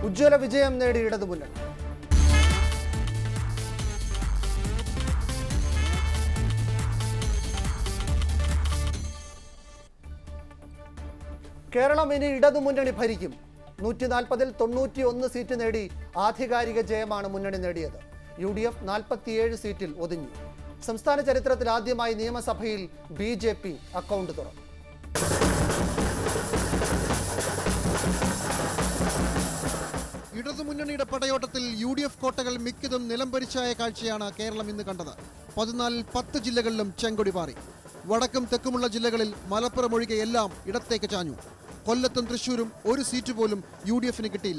ഉജ്ജ്വല വിജയം നേടി ഇടതുമുന്നണി കേരളം ഇനി ഇടതുമുന്നണി ഭരിക്കും നൂറ്റി നാൽപ്പതിൽ തൊണ്ണൂറ്റി ഒന്ന് സീറ്റ് നേടി ആധികാരിക ജയമാണ് മുന്നണി നേടിയത് യു ഡി എഫ് നാൽപ്പത്തിയേഴ് സീറ്റിൽ ഒതുങ്ങി സംസ്ഥാന ചരിത്രത്തിൽ ആദ്യമായി നിയമസഭയിൽ ബി ജെ പി അക്കൗണ്ട് തുറന്നു ഇടതുമുന്നണിയുടെ പടയോട്ടത്തിൽ യു ഡി എഫ് കോട്ടകൾ മിക്കതും നിലംപരിച്ചായ കാഴ്ചയാണ് കേരളം ഇന്ന് കണ്ടത് പതിനാലിൽ പത്ത് ജില്ലകളിലും ചെങ്കൊടി പാറി വടക്കും തെക്കുമുള്ള ജില്ലകളിൽ മലപ്പുറം ഒഴികെ എല്ലാം ഇടത്തേക്ക് ചാഞ്ഞു കൊല്ലത്തും തൃശൂരും ഒരു സീറ്റ് പോലും യു ഡി എഫിന് കിട്ടിയില്ല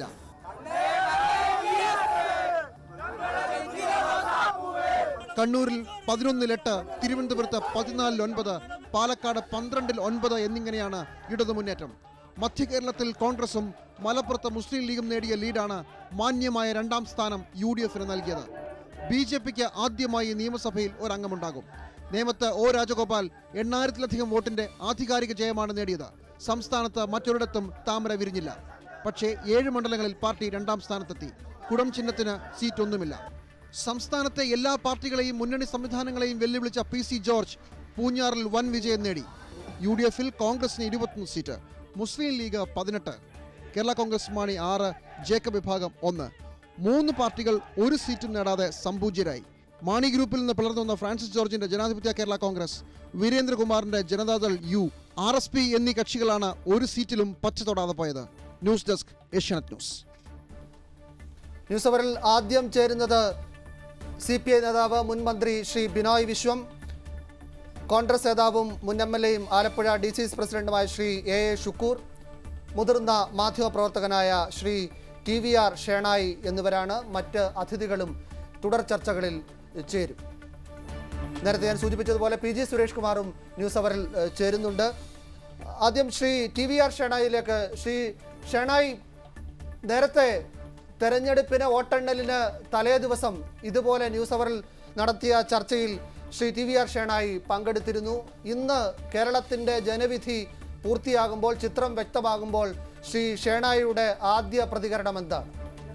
കണ്ണൂരിൽ പതിനൊന്നിൽ എട്ട് തിരുവനന്തപുരത്ത് പതിനാലിൽ ഒൻപത് പാലക്കാട് പന്ത്രണ്ടിൽ ഒൻപത് എന്നിങ്ങനെയാണ് ഇടതു മുന്നേറ്റം മധ്യ കേരളത്തിൽ കോൺഗ്രസും മലപ്പുറത്ത് മുസ്ലിം ലീഗും നേടിയ ലീഡാണ് മാന്യമായ രണ്ടാം സ്ഥാനം യു ഡി എഫിന് നൽകിയത് ബി ജെ പിക്ക് ആദ്യമായി നിയമസഭയിൽ ഒരംഗമുണ്ടാകും നേമത്ത് ഒ രാജഗോപാൽ എണ്ണായിരത്തിലധികം വോട്ടിന്റെ ആധികാരിക ജയമാണ് നേടിയത് സംസ്ഥാനത്ത് മറ്റൊരിടത്തും താമര വിരിഞ്ഞില്ല പക്ഷേ ഏഴ് മണ്ഡലങ്ങളിൽ പാർട്ടി രണ്ടാം സ്ഥാനത്തെത്തി കുടം ചിഹ്നത്തിന് സീറ്റൊന്നുമില്ല സംസ്ഥാനത്തെ എല്ലാ പാർട്ടികളെയും മുന്നണി സംവിധാനങ്ങളെയും വെല്ലുവിളിച്ച പി സി ജോർജ് പൂഞ്ഞാറിൽ വൻ വിജയം നേടി യു ഡി എഫിൽ കോൺഗ്രസിന് ഇരുപത്തൊന്ന് സീറ്റ് മുസ്ലിം ലീഗ് പതിനെട്ട് കേരള കോൺഗ്രസ് മാണി ആറ് ജേക്കബ് വിഭാഗം ഒന്ന് മൂന്ന് പാർട്ടികൾ ഒരു സീറ്റും നേടാതെ സംപൂജ്യരായി മാണി ഗ്രൂപ്പിൽ നിന്ന് പിളർന്നു വന്ന ഫ്രാൻസിസ് ജോർജിന്റെ ജനാധിപത്യ കേരള കോൺഗ്രസ് വീരേന്ദ്രകുമാറിന്റെ Janata Dal U R S P എന്നീ കക്ഷികളാണ് ഒരു സീറ്റിലും പച്ച തൊടാതെ പോയത് news desk Asianet news news അവറിൽ ആദ്യം ചേരുന്നത് സി പി ഐ നേതാവ് മുൻ മന്ത്രി ശ്രീ ബിനോയ് വിശ്വം കോൺഗ്രസ് നേതാവും മുൻ എം എൽ എയും ആലപ്പുഴ ഡി സി സി പ്രസിഡന്റുമായ ശ്രീ എ എ ഷുക്കൂർ മുതിർന്ന മാധ്യമപ്രവർത്തകനായ Shri T V R Shenoy എന്നിവരാണ് മറ്റ് അതിഥികളും തുടർ ചർച്ചകളിൽ ചേരും നേരത്തെ ഞാൻ സൂചിപ്പിച്ചതുപോലെ പി ജി സുരേഷ് കുമാറും ന്യൂസ് അവറിൽ ഏഹ്, ചേരുന്നുണ്ട് ആദ്യം ശ്രീ ടി വി ആർ ഷേണായിലേക്ക് ശ്രീ ഷേണായി നേരത്തെ തെരഞ്ഞെടുപ്പിന് വോട്ടെണ്ണലിന് തലേ ദിവസം ഇതുപോലെ ന്യൂസ് അവറിൽ നടത്തിയ ചർച്ചയിൽ Shri T V R Shenoy പങ്കെടുത്തിരുന്നു ഇന്ന് കേരളത്തിൻ്റെ ജനവിധി പൂർത്തിയാകുമ്പോൾ ചിത്രം വ്യക്തമാകുമ്പോൾ ശ്രീ ഷേണായിയുടെ ആദ്യ പ്രതികരണം എന്താണ്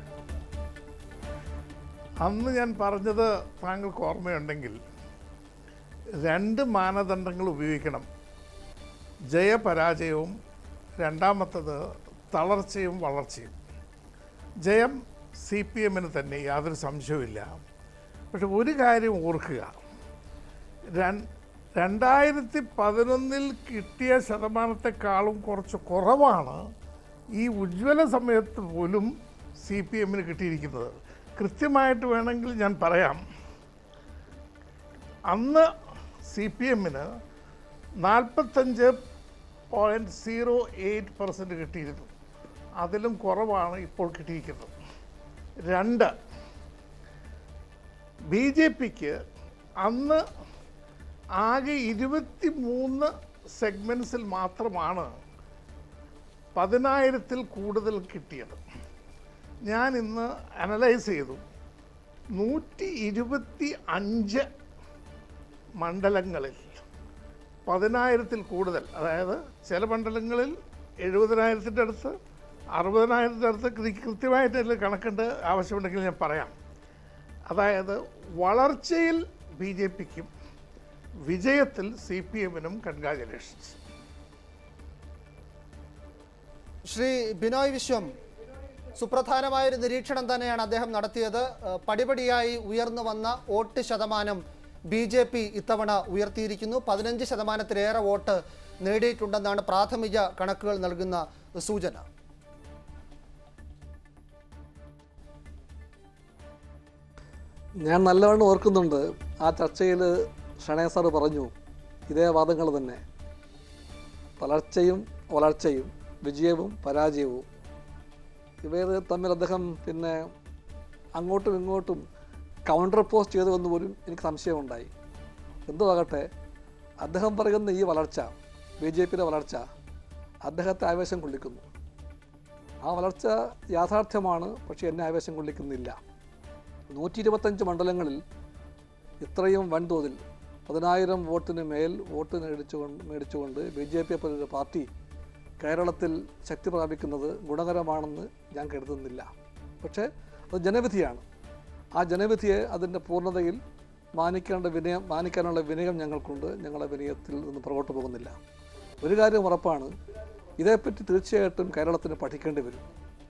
അന്ന് ഞാൻ പറഞ്ഞത് താങ്കൾക്ക് ഓർമ്മയുണ്ടെങ്കിൽ രണ്ട് മാനദണ്ഡങ്ങൾ ഉപയോഗിക്കണം ജയപരാജയവും രണ്ടാമത്തത് തളർച്ചയും വളർച്ചയും ജയം സി പി എമ്മിന് തന്നെ യാതൊരു സംശയവുമില്ല പക്ഷെ ഒരു കാര്യം ഓർക്കുക രൺ- രണ്ടായിരത്തി പതിനൊന്നിൽ കിട്ടിയ ശതമാനത്തെക്കാളും കുറച്ച് കുറവാണ് ഈ ഉജ്ജ്വല സമയത്ത് പോലും സി പി എമ്മിന് കിട്ടിയിരിക്കുന്നത് കൃത്യമായിട്ട് വേണമെങ്കിൽ ഞാൻ പറയാം അന്ന് സി പി എമ്മിന് നാൽപ്പത്തഞ്ച് പോയിൻറ്റ് സീറോ എയ്റ്റ് പെർസെൻറ്റ് കിട്ടിയിരുന്നു അതിലും കുറവാണ് ഇപ്പോൾ കിട്ടിയിരിക്കുന്നത് രണ്ട് ബി ജെ പിക്ക് അന്ന് ആകെ ഇരുപത്തി മൂന്ന് സെഗ്മെൻസിൽ മാത്രമാണ് പതിനായിരത്തിൽ കൂടുതൽ കിട്ടിയത് ഞാൻ ഇന്ന് അനലൈസ് ചെയ്തു നൂറ്റി ഇരുപത്തി അഞ്ച് മണ്ഡലങ്ങളിൽ പതിനായിരത്തിൽ കൂടുതൽ അതായത് ചില മണ്ഡലങ്ങളിൽ എഴുപതിനായിരത്തിൻ്റെ അടുത്ത് അറുപതിനായിരത്തിൻ്റെ അടുത്ത് കൃ- കൃത്യമായിട്ട് അതിൽ കണക്കുണ്ട് ആവശ്യമുണ്ടെങ്കിൽ ഞാൻ പറയാം അതായത് വളർച്ചയിൽ ബി ജെ പിക്കും വിജയത്തിൽ സി പി എമ്മിനും കൺഗ്രാജുലേഷൻസ് ശ്രീ ബിനോയ് വിശ്വം സുപ്രധാനമായൊരു നിരീക്ഷണം തന്നെയാണ് അദ്ദേഹം നടത്തിയത് ഏഹ് പടിപടിയായി ഉയർന്നു വന്ന വോട്ട് ശതമാനം ബി ജെ പി ഇത്തവണ ഉയർത്തിയിരിക്കുന്നു പതിനഞ്ച് ശതമാനത്തിലേറെ വോട്ട് നേടിയിട്ടുണ്ടെന്നാണ് പ്രാഥമിക കണക്കുകൾ നൽകുന്ന സൂചന ഞാൻ നല്ലവണ്ണം ഓർക്കുന്നുണ്ട് ആ ചർച്ചയിൽ ഷണേ സാറ് പറഞ്ഞു ഇതേ വാദങ്ങൾ തന്നെ തളർച്ചയും വളർച്ചയും വിജയവും പരാജയവും ഇവർ തമ്മിൽ അദ്ദേഹം പിന്നെ അങ്ങോട്ടും ഇങ്ങോട്ടും കൗണ്ടർ പോസ്റ്റ് ചെയ്തുവെന്ന് പോലും എനിക്ക് സംശയമുണ്ടായി എന്തുവാകട്ടെ അദ്ദേഹം പറയുന്ന ഈ വളർച്ച ബി ജെ പിയുടെ വളർച്ച അദ്ദേഹത്തെ ആവേശം കൊള്ളിക്കുന്നു ആ വളർച്ച യാഥാർത്ഥ്യമാണ് പക്ഷേ എന്നെ ആവേശം കൊള്ളിക്കുന്നില്ല നൂറ്റി ഇരുപത്തഞ്ച് മണ്ഡലങ്ങളിൽ ഇത്രയും വൻതോതിൽ പതിനായിരം വോട്ടിന് മേൽ വോട്ട് മേടിച്ചുകൊണ്ട് മേടിച്ചുകൊണ്ട് ബി ജെ പിയെ പോലൊരു പാർട്ടി കേരളത്തിൽ ശക്തി പ്രാപിക്കുന്നത് ഗുണകരമാണെന്ന് ഞാൻ കരുതുന്നില്ല പക്ഷേ അത് ജനവിധിയാണ് ആ ജനവിധിയെ അതിൻ്റെ പൂർണ്ണതയിൽ മാനിക്കേണ്ട വിനയം മാനിക്കാനുള്ള വിനയം ഞങ്ങൾക്കുണ്ട് ഞങ്ങളെ വിനയത്തിൽ നിന്ന് പുറകോട്ട് പോകുന്നില്ല ഒരു കാര്യം ഉറപ്പാണ് ഇതേപ്പറ്റി തീർച്ചയായിട്ടും കേരളത്തിന് പഠിക്കേണ്ടി വരും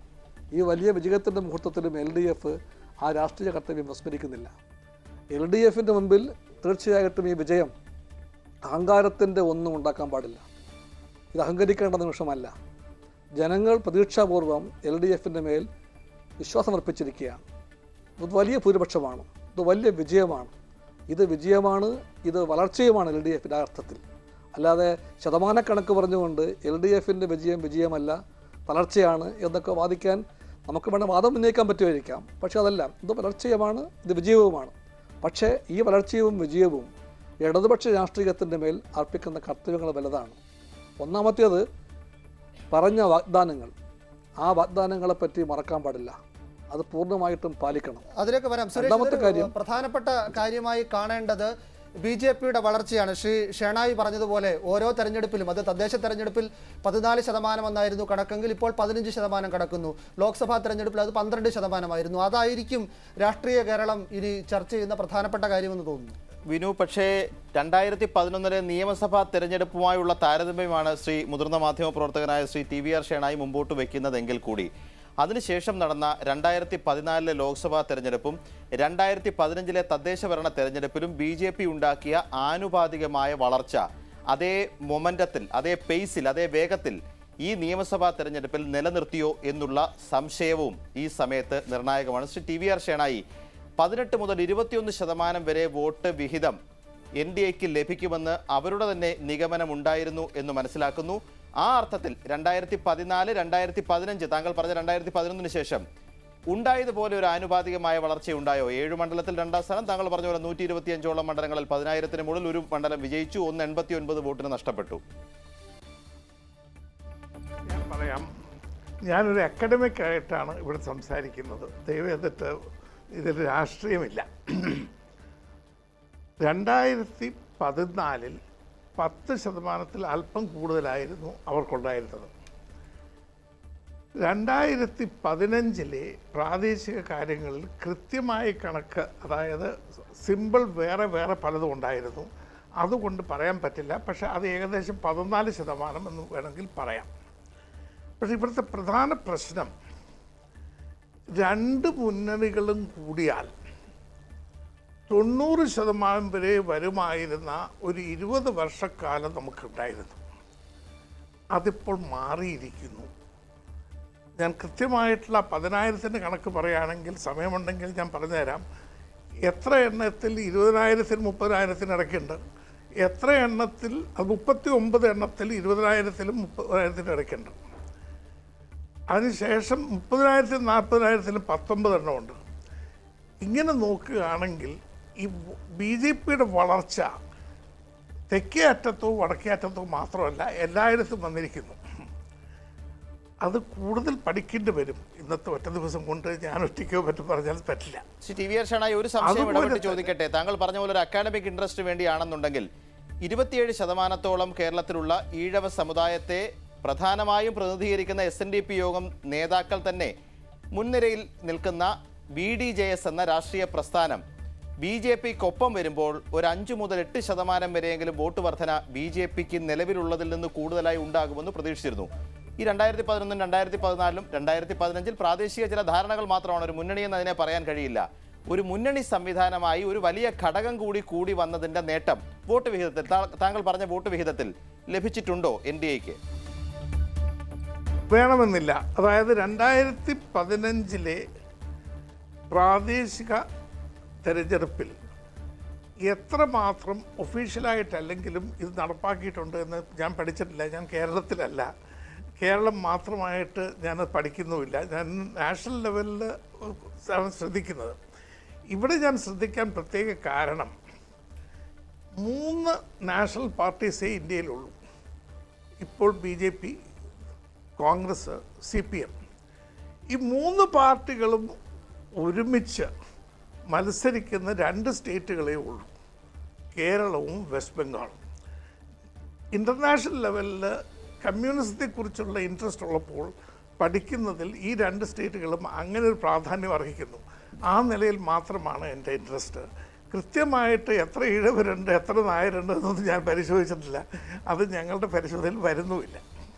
ഈ വലിയ വിജയത്തിൻ്റെ മുഹൂർത്തത്തിലും എൽ ഡി എഫ് ആ രാഷ്ട്രീയ കർത്തവ്യം വിസ്മരിക്കുന്നില്ല എൽ ഡി എഫിൻ്റെ മുമ്പിൽ തീർച്ചയായിട്ടും ഈ വിജയം അഹങ്കാരത്തിൻ്റെ ഒന്നും ഉണ്ടാക്കാൻ പാടില്ല ഇത് അഹങ്കരിക്കേണ്ട നിമിഷമല്ല ജനങ്ങൾ പ്രതീക്ഷാപൂർവം എൽ ഡി എഫിൻ്റെ മേൽ വിശ്വാസമർപ്പിച്ചിരിക്കുകയാണ് ഇത് വലിയ ഭൂരിപക്ഷമാണ് ഇത് വലിയ വിജയമാണ് ഇത് വിജയമാണ് ഇത് വളർച്ചയുമാണ് എൽ ഡി എഫിൻ്റെ അർത്ഥത്തിൽ അല്ലാതെ ശതമാനക്കണക്ക് പറഞ്ഞുകൊണ്ട് എൽ ഡി എഫിൻ്റെ വിജയം വിജയമല്ല വളർച്ചയാണ് എന്നൊക്കെ വാദിക്കാൻ നമുക്ക് വേണം വാദം ഉന്നയിക്കാൻ പറ്റുമായിരിക്കാം പക്ഷേ അതല്ല ഇത് വളർച്ചയുമാണ് ഇത് വിജയവുമാണ് പക്ഷേ ഈ വളർച്ചയും വിജയവും ഇടതുപക്ഷ രാഷ്ട്രീയത്തിൻ്റെ മേൽ അർപ്പിക്കുന്ന കർത്തവ്യങ്ങൾ വലുതാണ് ഒന്നാമത്തേത് പറഞ്ഞ വാഗ്ദാനങ്ങൾ ആ വാഗ്ദാനങ്ങളെപ്പറ്റി മറക്കാൻ പാടില്ല അത് പൂർണ്ണമായിട്ടും പാലിക്കണം അതിലേക്ക് വരാം സുരേഷ് രണ്ടാമത്തെ ഇതൊരു കാര്യം. പ്രധാനപ്പെട്ട കാര്യമായി കാണേണ്ടത് ബി ജെ പിയുടെ വളർച്ചയാണ് ശ്രീ ഷേണായി പറഞ്ഞതുപോലെ ഓരോ തെരഞ്ഞെടുപ്പിലും അത് തദ്ദേശ തെരഞ്ഞെടുപ്പിൽ പതിനാല് ശതമാനം എന്നായിരുന്നു കണക്കെങ്കിൽ ഇപ്പോൾ പതിനഞ്ച് ശതമാനം കടക്കുന്നു ലോക്സഭാ തെരഞ്ഞെടുപ്പിൽ അത് പന്ത്രണ്ട് ശതമാനമായിരുന്നു അതായിരിക്കും രാഷ്ട്രീയ കേരളം ഇനി ചർച്ച ചെയ്യുന്ന പ്രധാനപ്പെട്ട കാര്യമെന്ന് തോന്നുന്നു വിനു പക്ഷേ രണ്ടായിരത്തി പതിനൊന്നിലെ നിയമസഭാ തെരഞ്ഞെടുപ്പുമായുള്ള താരതമ്യമാണ് ശ്രീ മുതിർന്ന മാധ്യമപ്രവർത്തകനായ Shri T V R Shenoy മുമ്പോട്ട് വെക്കുന്നതെങ്കിൽ കൂടി അതിനുശേഷം നടന്ന രണ്ടായിരത്തി പതിനാലിലെ ലോക്സഭാ തെരഞ്ഞെടുപ്പും രണ്ടായിരത്തി പതിനഞ്ചിലെ തദ്ദേശ ഭരണ തെരഞ്ഞെടുപ്പിലും ബി ജെ പി ഉണ്ടാക്കിയ ആനുപാതികമായ വളർച്ച അതേ മൊമെൻറ്റത്തിൽ അതേ പേസിൽ അതേ വേഗത്തിൽ ഈ നിയമസഭാ തെരഞ്ഞെടുപ്പിൽ നിലനിർത്തിയോ എന്നുള്ള സംശയവും ഈ സമയത്ത് നിർണായകമാണ് Shri T V R Shenoy പതിനെട്ട് മുതൽ ഇരുപത്തിയൊന്ന് ശതമാനം വരെ വോട്ട് വിഹിതം എൻ ഡി എക്ക് ലഭിക്കുമെന്ന് അവരുടെ തന്നെ നിഗമനമുണ്ടായിരുന്നു എന്ന് മനസ്സിലാക്കുന്നു ആ അർത്ഥത്തിൽ രണ്ടായിരത്തി പതിനാല് രണ്ടായിരത്തി പതിനഞ്ച് താങ്കൾ പറഞ്ഞ രണ്ടായിരത്തി പതിനൊന്നിന് ശേഷം ഉണ്ടായതുപോലെ ഒരു ആനുപാതികമായ വളർച്ച ഉണ്ടായോ ഏഴ് മണ്ഡലത്തിൽ രണ്ടാം സ്ഥാനം താങ്കൾ പറഞ്ഞ പോലെ നൂറ്റി ഇരുപത്തിയഞ്ചോളം മണ്ഡലങ്ങളിൽ പതിനായിരത്തിന് മുകളിൽ ഒരു മണ്ഡലം വിജയിച്ചു ഒന്ന് എൺപത്തി ഒൻപത് വോട്ടിന് നഷ്ടപ്പെട്ടു ഞാൻ പറയാം ഞാനൊരു അക്കാഡമിക് ആയിട്ടാണ് ഇവിടെ സംസാരിക്കുന്നത് ദയവ് എന്നിട്ട് ഇതിൽ രാഷ്ട്രീയമില്ല രണ്ടായിരത്തി പതിനാലിൽ പത്ത് ശതമാനത്തിൽ അല്പം കൂടുതലായിരുന്നു അവർക്കുണ്ടായിരുന്നത് രണ്ടായിരത്തി പതിനഞ്ചിലെ പ്രാദേശിക കാര്യങ്ങളിൽ കൃത്യമായ കണക്ക് അതായത് സിമ്പിൾ വേറെ വേറെ പലതും ഉണ്ടായിരുന്നു അതുകൊണ്ട് പറയാൻ പറ്റില്ല പക്ഷെ അത് ഏകദേശം പതിനാല് ശതമാനം എന്ന് വേണമെങ്കിൽ പറയാം പക്ഷെ ഇവിടുത്തെ പ്രധാന പ്രശ്നം രണ്ട് മുന്നണികളും കൂടിയാൽ തൊണ്ണൂറ് ശതമാനം വരെ വരുമായിരുന്ന ഒരു ഇരുപത് വർഷക്കാലം നമുക്കുണ്ടായിരുന്നു അതിപ്പോൾ മാറിയിരിക്കുന്നു ഞാൻ കൃത്യമായിട്ടുള്ള പതിനായിരത്തിൻ്റെ കണക്ക് പറയുകയാണെങ്കിൽ സമയമുണ്ടെങ്കിൽ ഞാൻ പറഞ്ഞുതരാം എത്ര എണ്ണത്തിൽ ഇരുപതിനായിരത്തിന് മുപ്പതിനായിരത്തിന് ഇടയ്ക്കുണ്ട് എത്ര എണ്ണത്തിൽ അത് മുപ്പത്തി ഒമ്പത് എണ്ണത്തിൽ ഇരുപതിനായിരത്തിലും മുപ്പതിനായിരത്തിൻ്റെ ഇടയ്ക്കുണ്ട് അതിനുശേഷം മുപ്പതിനായിരത്തിനും നാൽപ്പതിനായിരത്തിലും പത്തൊമ്പത് എണ്ണമുണ്ട് ഇങ്ങനെ നോക്കുകയാണെങ്കിൽ ഈ ബി ജെ പിയുടെ വളർച്ച തെക്കേ അറ്റത്തോ വടക്കേ അറ്റത്തോ മാത്രമല്ല എല്ലായിടത്തും വന്നിരിക്കുന്നു അത് കൂടുതൽ പഠിക്കേണ്ടി വരും ഇന്നത്തെ ഒറ്റ ദിവസം കൊണ്ട് ഞാൻ ഒറ്റയ്ക്കോ പറ്റും പറഞ്ഞാൽ പറ്റില്ല Shri T V R Shenoy ഒരു സംശയം അതുപോലെ ഇടപെട്ട് തന്നെ- ചോദിക്കട്ടെ താങ്കൾ പറഞ്ഞ പോലെ ഒരു അക്കാഡമിക് ഇൻട്രസ്റ്റ് വേണ്ടിയാണെന്നുണ്ടെങ്കിൽ ഇരുപത്തിയേഴ് ശതമാനത്തോളം കേരളത്തിലുള്ള ഈഴവ സമുദായത്തെ പ്രധാനമായും പ്രതിനിധീകരിക്കുന്ന എസ് എൻ ഡി പി യോഗം നേതാക്കൾ തന്നെ മുൻനിരയിൽ നിൽക്കുന്ന ബി ഡി ജെ എസ് എന്ന രാഷ്ട്രീയ പ്രസ്ഥാനം ബി ജെ പിക്കൊപ്പം വരുമ്പോൾ ഒരു അഞ്ച് മുതൽ എട്ട് ശതമാനം വരെയെങ്കിലും വോട്ട് വർധന ബി ജെ പിക്ക് നിലവിലുള്ളതിൽ നിന്ന് കൂടുതലായി ഉണ്ടാകുമെന്ന് പ്രതീക്ഷിച്ചിരുന്നു ഈ രണ്ടായിരത്തി പതിനൊന്നും രണ്ടായിരത്തി പതിനാലിലും രണ്ടായിരത്തി പതിനഞ്ചിൽ പ്രാദേശിക ചില ധാരണകൾ മാത്രമാണ് ഒരു മുന്നണി എന്ന് അതിനെ പറയാൻ കഴിയില്ല ഒരു മുന്നണി സംവിധാനമായി ഒരു വലിയ ഘടകം കൂടി കൂടി വന്നതിന്റെ നേട്ടം വോട്ട് വിഹിതത്തിൽ താ- താങ്കൾ പറഞ്ഞ വോട്ട് വിഹിതത്തിൽ ലഭിച്ചിട്ടുണ്ടോ എൻ ഡി എക്ക് വേണമെന്നില്ല അതായത് രണ്ടായിരത്തി പതിനഞ്ചിലെ പ്രാദേശിക തെരഞ്ഞെടുപ്പിൽ എത്രമാത്രം ഒഫീഷ്യലായിട്ടല്ലെങ്കിലും ഇത് നടപ്പാക്കിയിട്ടുണ്ട് എന്ന് ഞാൻ പഠിച്ചിട്ടില്ല ഞാൻ കേരളത്തിലല്ല കേരളം മാത്രമായിട്ട് ഞാൻ പഠിക്കുന്നുമില്ല ഞാൻ നാഷണൽ ലെവലിൽ ആണ് ശ്രദ്ധിക്കുന്നത് ഇവിടെ ഞാൻ ശ്രദ്ധിക്കാൻ പ്രത്യേക കാരണം മൂന്ന് നാഷണൽ പാർട്ടീസേ ഇന്ത്യയിലുള്ളൂ ഇപ്പോൾ B J P Congress C P M ഈ മൂന്ന് പാർട്ടികളും ഒരുമിച്ച് മത്സരിക്കുന്ന രണ്ട് സ്റ്റേറ്റുകളേ ഉള്ളൂ കേരളവും വെസ്റ്റ് ബംഗാളും ഇൻ്റർനാഷണൽ ലെവലിൽ കമ്മ്യൂണിസത്തെക്കുറിച്ചുള്ള ഇൻട്രസ്റ്റ് ഉള്ളപ്പോൾ പഠിക്കുന്നതിൽ ഈ രണ്ട് സ്റ്റേറ്റുകളും അങ്ങനെ ഒരു പ്രാധാന്യം അർഹിക്കുന്നു ആ നിലയിൽ മാത്രമാണ് എൻ്റെ ഇൻട്രസ്റ്റ് കൃത്യമായിട്ട് എത്ര ഈഴവരുണ്ട് എത്ര നായരുണ്ട് എന്നൊന്നും ഞാൻ പരിശോധിച്ചിട്ടില്ല അത് ഞങ്ങളുടെ പരിശോധനയിൽ വരുന്നുമില്ല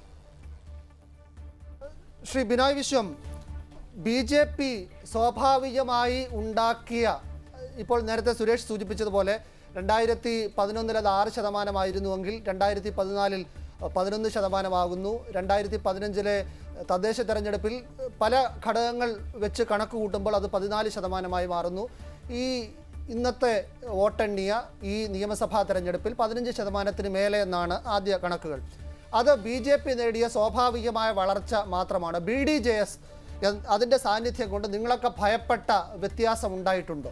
Shri Binoy Viswam B J P സ്വാഭാവികമായി ഉണ്ടാക്കിയ ഇപ്പോൾ നേരത്തെ സുരേഷ് സൂചിപ്പിച്ചതുപോലെ രണ്ടായിരത്തി പതിനൊന്നിൽ അത് ആറ് ശതമാനമായിരുന്നുവെങ്കിൽ രണ്ടായിരത്തി പതിനാലിൽ പതിനൊന്ന് ശതമാനമാകുന്നു രണ്ടായിരത്തി പതിനഞ്ചിലെ തദ്ദേശ തെരഞ്ഞെടുപ്പിൽ പല ഘടകങ്ങൾ വെച്ച് കണക്ക് കൂട്ടുമ്പോൾ അത് പതിനാല് ശതമാനമായി മാറുന്നു ഈ ഇന്നത്തെ വോട്ടെണ്ണിയ ഈ നിയമസഭാ തെരഞ്ഞെടുപ്പിൽ പതിനഞ്ച് ശതമാനത്തിന് മേലെ എന്നാണ് ആദ്യ കണക്കുകൾ അത് ബി ജെ പി നേടിയ സ്വാഭാവികമായ വളർച്ച മാത്രമാണ് ബി ഡി ജെ എസ് അതിൻ്റെ സാന്നിധ്യം കൊണ്ട് നിങ്ങളൊക്കെ ഭയപ്പെട്ട വ്യത്യാസം ഉണ്ടായിട്ടുണ്ടോ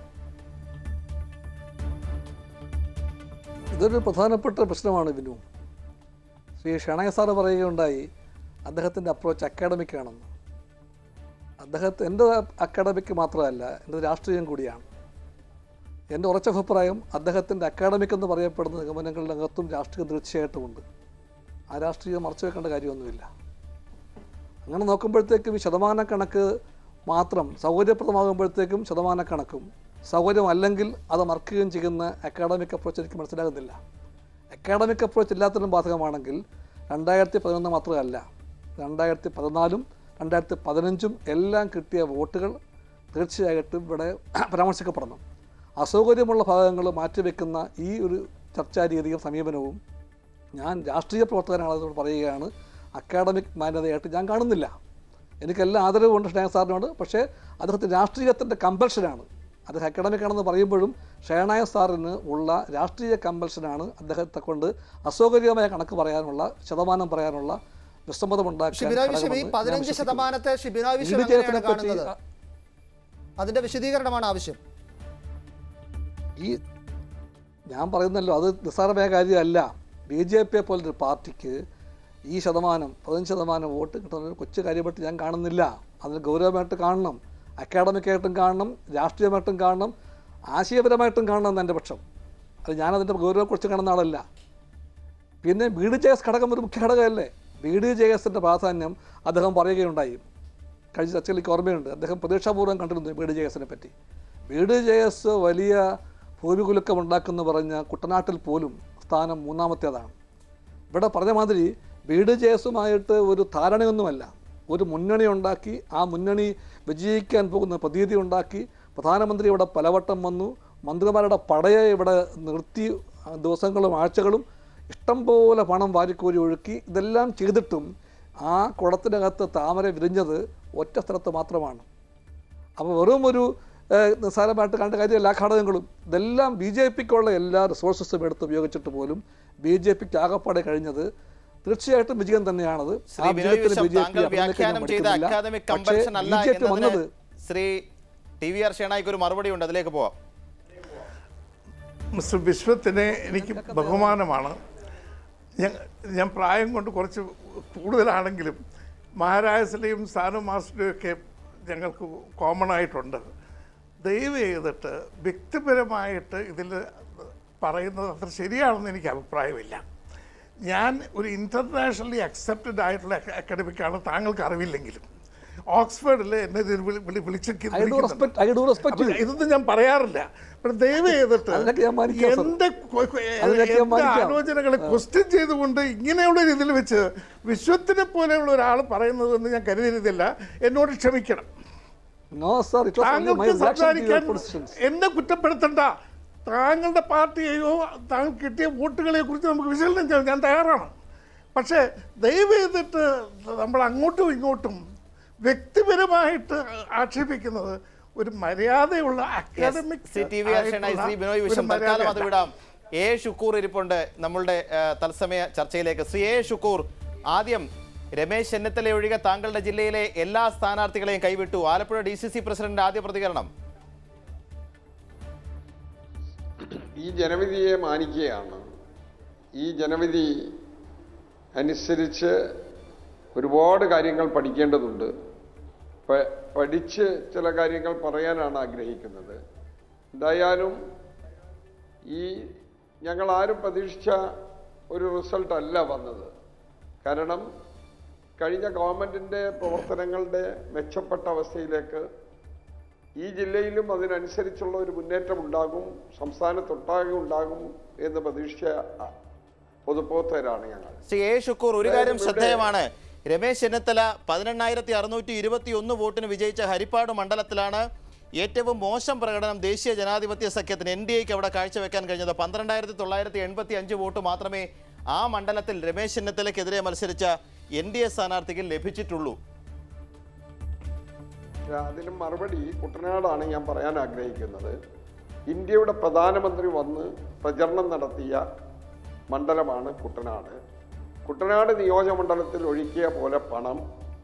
ഇതൊരു പ്രധാനപ്പെട്ട പ്രശ്നമാണ് വിനു ശ്രീ ഷണയ സാറ് പറയുകയുണ്ടായി അദ്ദേഹത്തിൻ്റെ അപ്രോച്ച് അക്കാഡമിക് ആണെന്ന് അദ്ദേഹത്തെ എൻ്റെ അക്കാഡമിക് മാത്രമല്ല എൻ്റെ രാഷ്ട്രീയം കൂടിയാണ് എൻ്റെ ഉറച്ച അഭിപ്രായം അദ്ദേഹത്തിൻ്റെ അക്കാഡമിക് എന്ന് പറയപ്പെടുന്ന നിഗമനങ്ങളുടെ അകത്തും രാഷ്ട്രീയം തീർച്ചയായിട്ടുമുണ്ട് ആ രാഷ്ട്രീയം മറച്ചു വെക്കേണ്ട കാര്യമൊന്നുമില്ല അങ്ങനെ നോക്കുമ്പോഴത്തേക്കും ഈ ശതമാന കണക്ക് മാത്രം സൗകര്യപ്രദമാകുമ്പോഴത്തേക്കും ശതമാന കണക്കും സൗകര്യമല്ലെങ്കിൽ അത് മറക്കുകയും ചെയ്യുന്ന അക്കാഡമിക് അപ്രോച്ച് എനിക്ക് മനസ്സിലാകുന്നില്ല അക്കാഡമിക് അപ്രോച്ച് എല്ലാത്തിനും ബാധകമാണെങ്കിൽ രണ്ടായിരത്തി പതിനൊന്ന് മാത്രമല്ല രണ്ടായിരത്തി പതിനാലും രണ്ടായിരത്തി പതിനഞ്ചും എല്ലാം കിട്ടിയ വോട്ടുകൾ തീർച്ചയായിട്ടും ഇവിടെ പരാമർശിക്കപ്പെടണം അസൗകര്യമുള്ള ഭാഗങ്ങൾ മാറ്റിവെക്കുന്ന ഈ ഒരു ചർച്ചാ രീതിയും സമീപനവും ഞാൻ രാഷ്ട്രീയ പ്രവർത്തകനാണെന്നോട് പറയുകയാണ് അക്കാഡമിക് മാന്യതയായിട്ട് ഞാൻ കാണുന്നില്ല എനിക്കെല്ലാം ആദരവുണ്ട് ഷേണ സാറിനോട് പക്ഷേ അദ്ദേഹത്തിന് രാഷ്ട്രീയത്തിൻ്റെ കമ്പൽഷനാണ് അദ്ദേഹം അക്കാഡമിക് ആണെന്ന് പറയുമ്പോഴും ഷേണായ സാറിന് ഉള്ള രാഷ്ട്രീയ കമ്പൽഷനാണ് അദ്ദേഹത്തെ കൊണ്ട് അസൗകര്യമായ കണക്ക് പറയാനുള്ള ശതമാനം പറയാനുള്ള വിസമ്മതമുണ്ടാക്കാൻ ഷിബിനോയ് വിശ്വം ഈ ഘടകമെന്ന് ഞാൻ പതിനഞ്ച് വിശ്വസിക്കുന്നു. ശതമാനത്തെ ഷിബിനോയ് വിശ്വം ബി ഡി ജെ എസിനെ എങ്ങനെയാണ് പറ്റി കാണുന്നത് അതിന്റെ വിശദീകരണമാണ് ആവശ്യം ഈ ഞാൻ പറയുന്നല്ലോ അത് നിസ്സാരമായ കാര്യമല്ല ബി ജെ പിയെ പോലൊരു പാർട്ടിക്ക് ഈ ശതമാനം പതിനഞ്ച് ശതമാനം വോട്ട് കിട്ടുന്ന ഒരു കൊച്ചു കാര്യമായിട്ട് ഞാൻ കാണുന്നില്ല അതിന് ഗൗരവമായിട്ട് കാണണം അക്കാഡമിക്കായിട്ടും കാണണം രാഷ്ട്രീയമായിട്ടും കാണണം ആശയപരമായിട്ടും കാണണം എന്ന് എൻ്റെ പക്ഷം അത് ഞാനതിൻ്റെ ഗൗരവത്തെക്കുറിച്ച് കാണുന്ന ആളല്ല പിന്നെ ബി ഡി ജെ എസ് ഘടകം ഒരു മുഖ്യ ഘടകമല്ലേ ബി ഡി ജെ എസിൻ്റെ പ്രാധാന്യം അദ്ദേഹം പറയുകയുണ്ടായി കഴിഞ്ഞ ചർച്ചയിൽ എനിക്ക് ഓർമ്മയുണ്ട് അദ്ദേഹം പ്രതീക്ഷാപൂർവ്വം കണ്ടിരുന്നു ബി ഡി ജെ എസിനെ പറ്റി ബി ഡി ജെ എസ് വലിയ ഭൂമികുലുക്കം ഉണ്ടാക്കുമെന്ന് പറഞ്ഞ കുട്ടനാട്ടിൽ പോലും സ്ഥാനം മൂന്നാമത്തേതാണ് ഇവിടെ പറഞ്ഞ മാതിരി ബി ഡി ജെ എസുമായിട്ട് ഒരു ധാരണയൊന്നുമല്ല ഒരു മുന്നണി ഉണ്ടാക്കി ആ മുന്നണി വിജയിക്കാൻ പോകുന്ന പ്രതീതി ഉണ്ടാക്കി പ്രധാനമന്ത്രി ഇവിടെ പലവട്ടം വന്നു മന്ത്രിമാരുടെ പടയെ ഇവിടെ നിർത്തി ആ ദിവസങ്ങളും ആഴ്ചകളും ഇഷ്ടംപോലെ പണം വാരിക്കോരി ഒഴുക്കി ഇതെല്ലാം ചെയ്തിട്ടും ആ കുളത്തിനകത്ത് താമര വിരിഞ്ഞത് ഒറ്റ സ്ഥലത്ത് മാത്രമാണ് അപ്പോൾ വെറും ഒരു ഏഹ്, നിസ്സാരമായിട്ട് കണ്ട കാര്യം എല്ലാ ഘടകങ്ങളും ഇതെല്ലാം ബി ജെ പിക്കുള്ള എല്ലാ റിസോഴ്സസും എടുത്ത് ഉപയോഗിച്ചിട്ട് പോലും ബി ജെ പിക്ക് ആകപ്പാടെ കഴിഞ്ഞത് തീർച്ചയായിട്ടും വിജയം തന്നെയാണത് ശ്രീ ബിനോയ് വിശ്വം താങ്കൾ വ്യാഖ്യാനം ചെയ്ത അക്കാദമിക് കമ്പൽഷൻ അല്ല എന്നതിന് വന്നത് ശ്രീ ടി വി ആർ ഷേണായിക്ക് ഒരു മറുപടി ഉണ്ട് അതിലേക്ക് പോവാം മിസ്റ്റർ വിശ്വത്തിനെ എനിക്ക് ബഹുമാനമാണ് ഞാൻ ഞാൻ പ്രായം കൊണ്ട് കുറച്ച് കൂടുതലാണെങ്കിലും മഹാരാജസിലെയും സാനു മാസ്റ്ററുടെയും ഒക്കെ ഞങ്ങൾക്ക് കോമൺ ആയിട്ടുണ്ട് ദയവ് ചെയ്തിട്ട് വ്യക്തിപരമായിട്ട് ഇതിൽ പറയുന്നത് അത്ര ശരിയാണെന്ന് എനിക്ക് അഭിപ്രായമില്ല ഞാൻ ഒരു ഇൻ്റർനാഷണലി അക്സെപ്റ്റഡ് ആയിട്ടുള്ള അക്കാഡമിക്കാണ് താങ്കൾക്ക് അറിവില്ലെങ്കിലും ഓക്സ്ഫോർഡിൽ എന്നെ ഇതിൽ വിളി- വിളി- വിളിച്ച് ഐ ഡു വിളിക്കുന്നുണ്ട്. റെസ്പെക്ട് ഐ ഡു റെസ്പെക്ട് അപ്പൊ ഇതൊന്നും ഞാൻ പറയാറില്ല പക്ഷെ ദയവ് ചെയ്തിട്ട് അതിനൊക്കെ ഞാൻ മാനിക്കാം, സർ. എന്റെ കൊ- കൊ- അതിനൊക്കെ ഞാൻ എന്റെ മാനിക്കാം. ആലോചനകളെ ക്വസ്റ്റ്യൻ ചെയ്തുകൊണ്ട് ഇങ്ങനെയുള്ള ഒരു ഇതിൽ വെച്ച് വിശ്വത്തിനെ പോലെയുള്ള ഒരാൾ പറയുന്നതെന്ന് ഞാൻ കരുതരുതില്ല എന്നോട് ക്ഷമിക്കണം no sir it was my താങ്കൾക്ക് റിയാക്ഷൻ ടു സംസാരിക്കാൻ യുവർ പൊസിഷൻസ് എന്നെ കുറ്റപ്പെടുത്തണ്ട താങ്കളുടെ പാർട്ടിയെയോ താങ്കൾ കിട്ടിയ വോട്ടുകളെ കുറിച്ച് നമുക്ക് വിശകലനം ചെയ്യാൻ ഞാൻ തയ്യാറാണ് പക്ഷേ ദയവ് ചെയ്തിട്ട് നമ്മൾ അങ്ങോട്ടും ഇങ്ങോട്ടും വ്യക്തിപരമായിട്ട് ആക്ഷേപിക്കുന്നത് ഒരു മര്യാദയുള്ള academic C T V R Shenoy Shri Binoy Viswam തൽക്കാലം അത് വിടാം എ ഷുക്കൂർ ഇരിപ്പുണ്ട് നമ്മളുടെ ആ, തത്സമയ ചർച്ചയിലേക്ക് ശ്രീ എ ഷുക്കൂർ ആദ്യം രമേശ് ചെന്നിത്തല ഒഴികെ താങ്കളുടെ ജില്ലയിലെ എല്ലാ സ്ഥാനാർത്ഥികളെയും കൈവിട്ടു Alappuzha D C C president ആദ്യ പ്രതികരണം ഈ ജനവിധിയെ മാനിക്കുകയാണ് ഈ ജനവിധി അനുസരിച്ച് ഒരുപാട് കാര്യങ്ങൾ പഠിക്കേണ്ടതുണ്ട് പ- പഠിച്ച് ചില കാര്യങ്ങൾ പറയാനാണ് ആഗ്രഹിക്കുന്നത് എന്തായാലും ഈ ഞങ്ങൾ ആരും പ്രതീക്ഷിച്ച ഒരു റിസൾട്ട് അല്ല വന്നത് കാരണം കഴിഞ്ഞ ഗവൺമെൻറ്റിൻ്റെ പ്രവർത്തനങ്ങളുടെ മെച്ചപ്പെട്ട അവസ്ഥയിലേക്ക് ഈ ജില്ലയിലും അതിനനുസരിച്ചുള്ള ഒരു മുന്നേറ്റം ഉണ്ടാകും സംസ്ഥാനത്തൊട്ടാകെ ഉണ്ടാകും എന്ന് പ്രതീക്ഷിച്ച അ, പൊതുപ്രവർത്തകരാണ് ഞങ്ങൾ ശ്രീ എ ഷുക്കൂർ ഒരു കാര്യം ഇവിടെ- ശ്രദ്ധേയമാണ് രമേശ് ചെന്നിത്തല പതിനെണ്ണായിരത്തി അറുന്നൂറ്റി ഇരുപത്തി ഒന്ന് വോട്ടിന് വിജയിച്ച ഹരിപ്പാട് മണ്ഡലത്തിലാണ് ഏറ്റവും മോശം പ്രകടനം ദേശീയ ജനാധിപത്യ സഖ്യത്തിന് എൻ ഡി എക്ക് അവിടെ കാഴ്ചവെക്കാൻ കഴിഞ്ഞത് പന്ത്രണ്ടായിരത്തി തൊള്ളായിരത്തി എൺപത്തി അഞ്ച് വോട്ട് മാത്രമേ ആ മണ്ഡലത്തിൽ രമേശ് ചെന്നിത്തലയ്ക്കെതിരെ മത്സരിച്ച എൻ ഡി എ സ്ഥാനാർത്ഥിക്ക് ലഭിച്ചിട്ടുള്ളൂ അതിന് മറുപടി കുട്ടനാടാണ് ഞാൻ പറയാൻ ആഗ്രഹിക്കുന്നത് ഇന്ത്യയുടെ പ്രധാനമന്ത്രി വന്ന് പ്രചരണം നടത്തിയ മണ്ഡലമാണ് കുട്ടനാട് കുട്ടനാട് നിയോജകമണ്ഡലത്തിൽ ഒഴുക്കിയ പോലെ പണം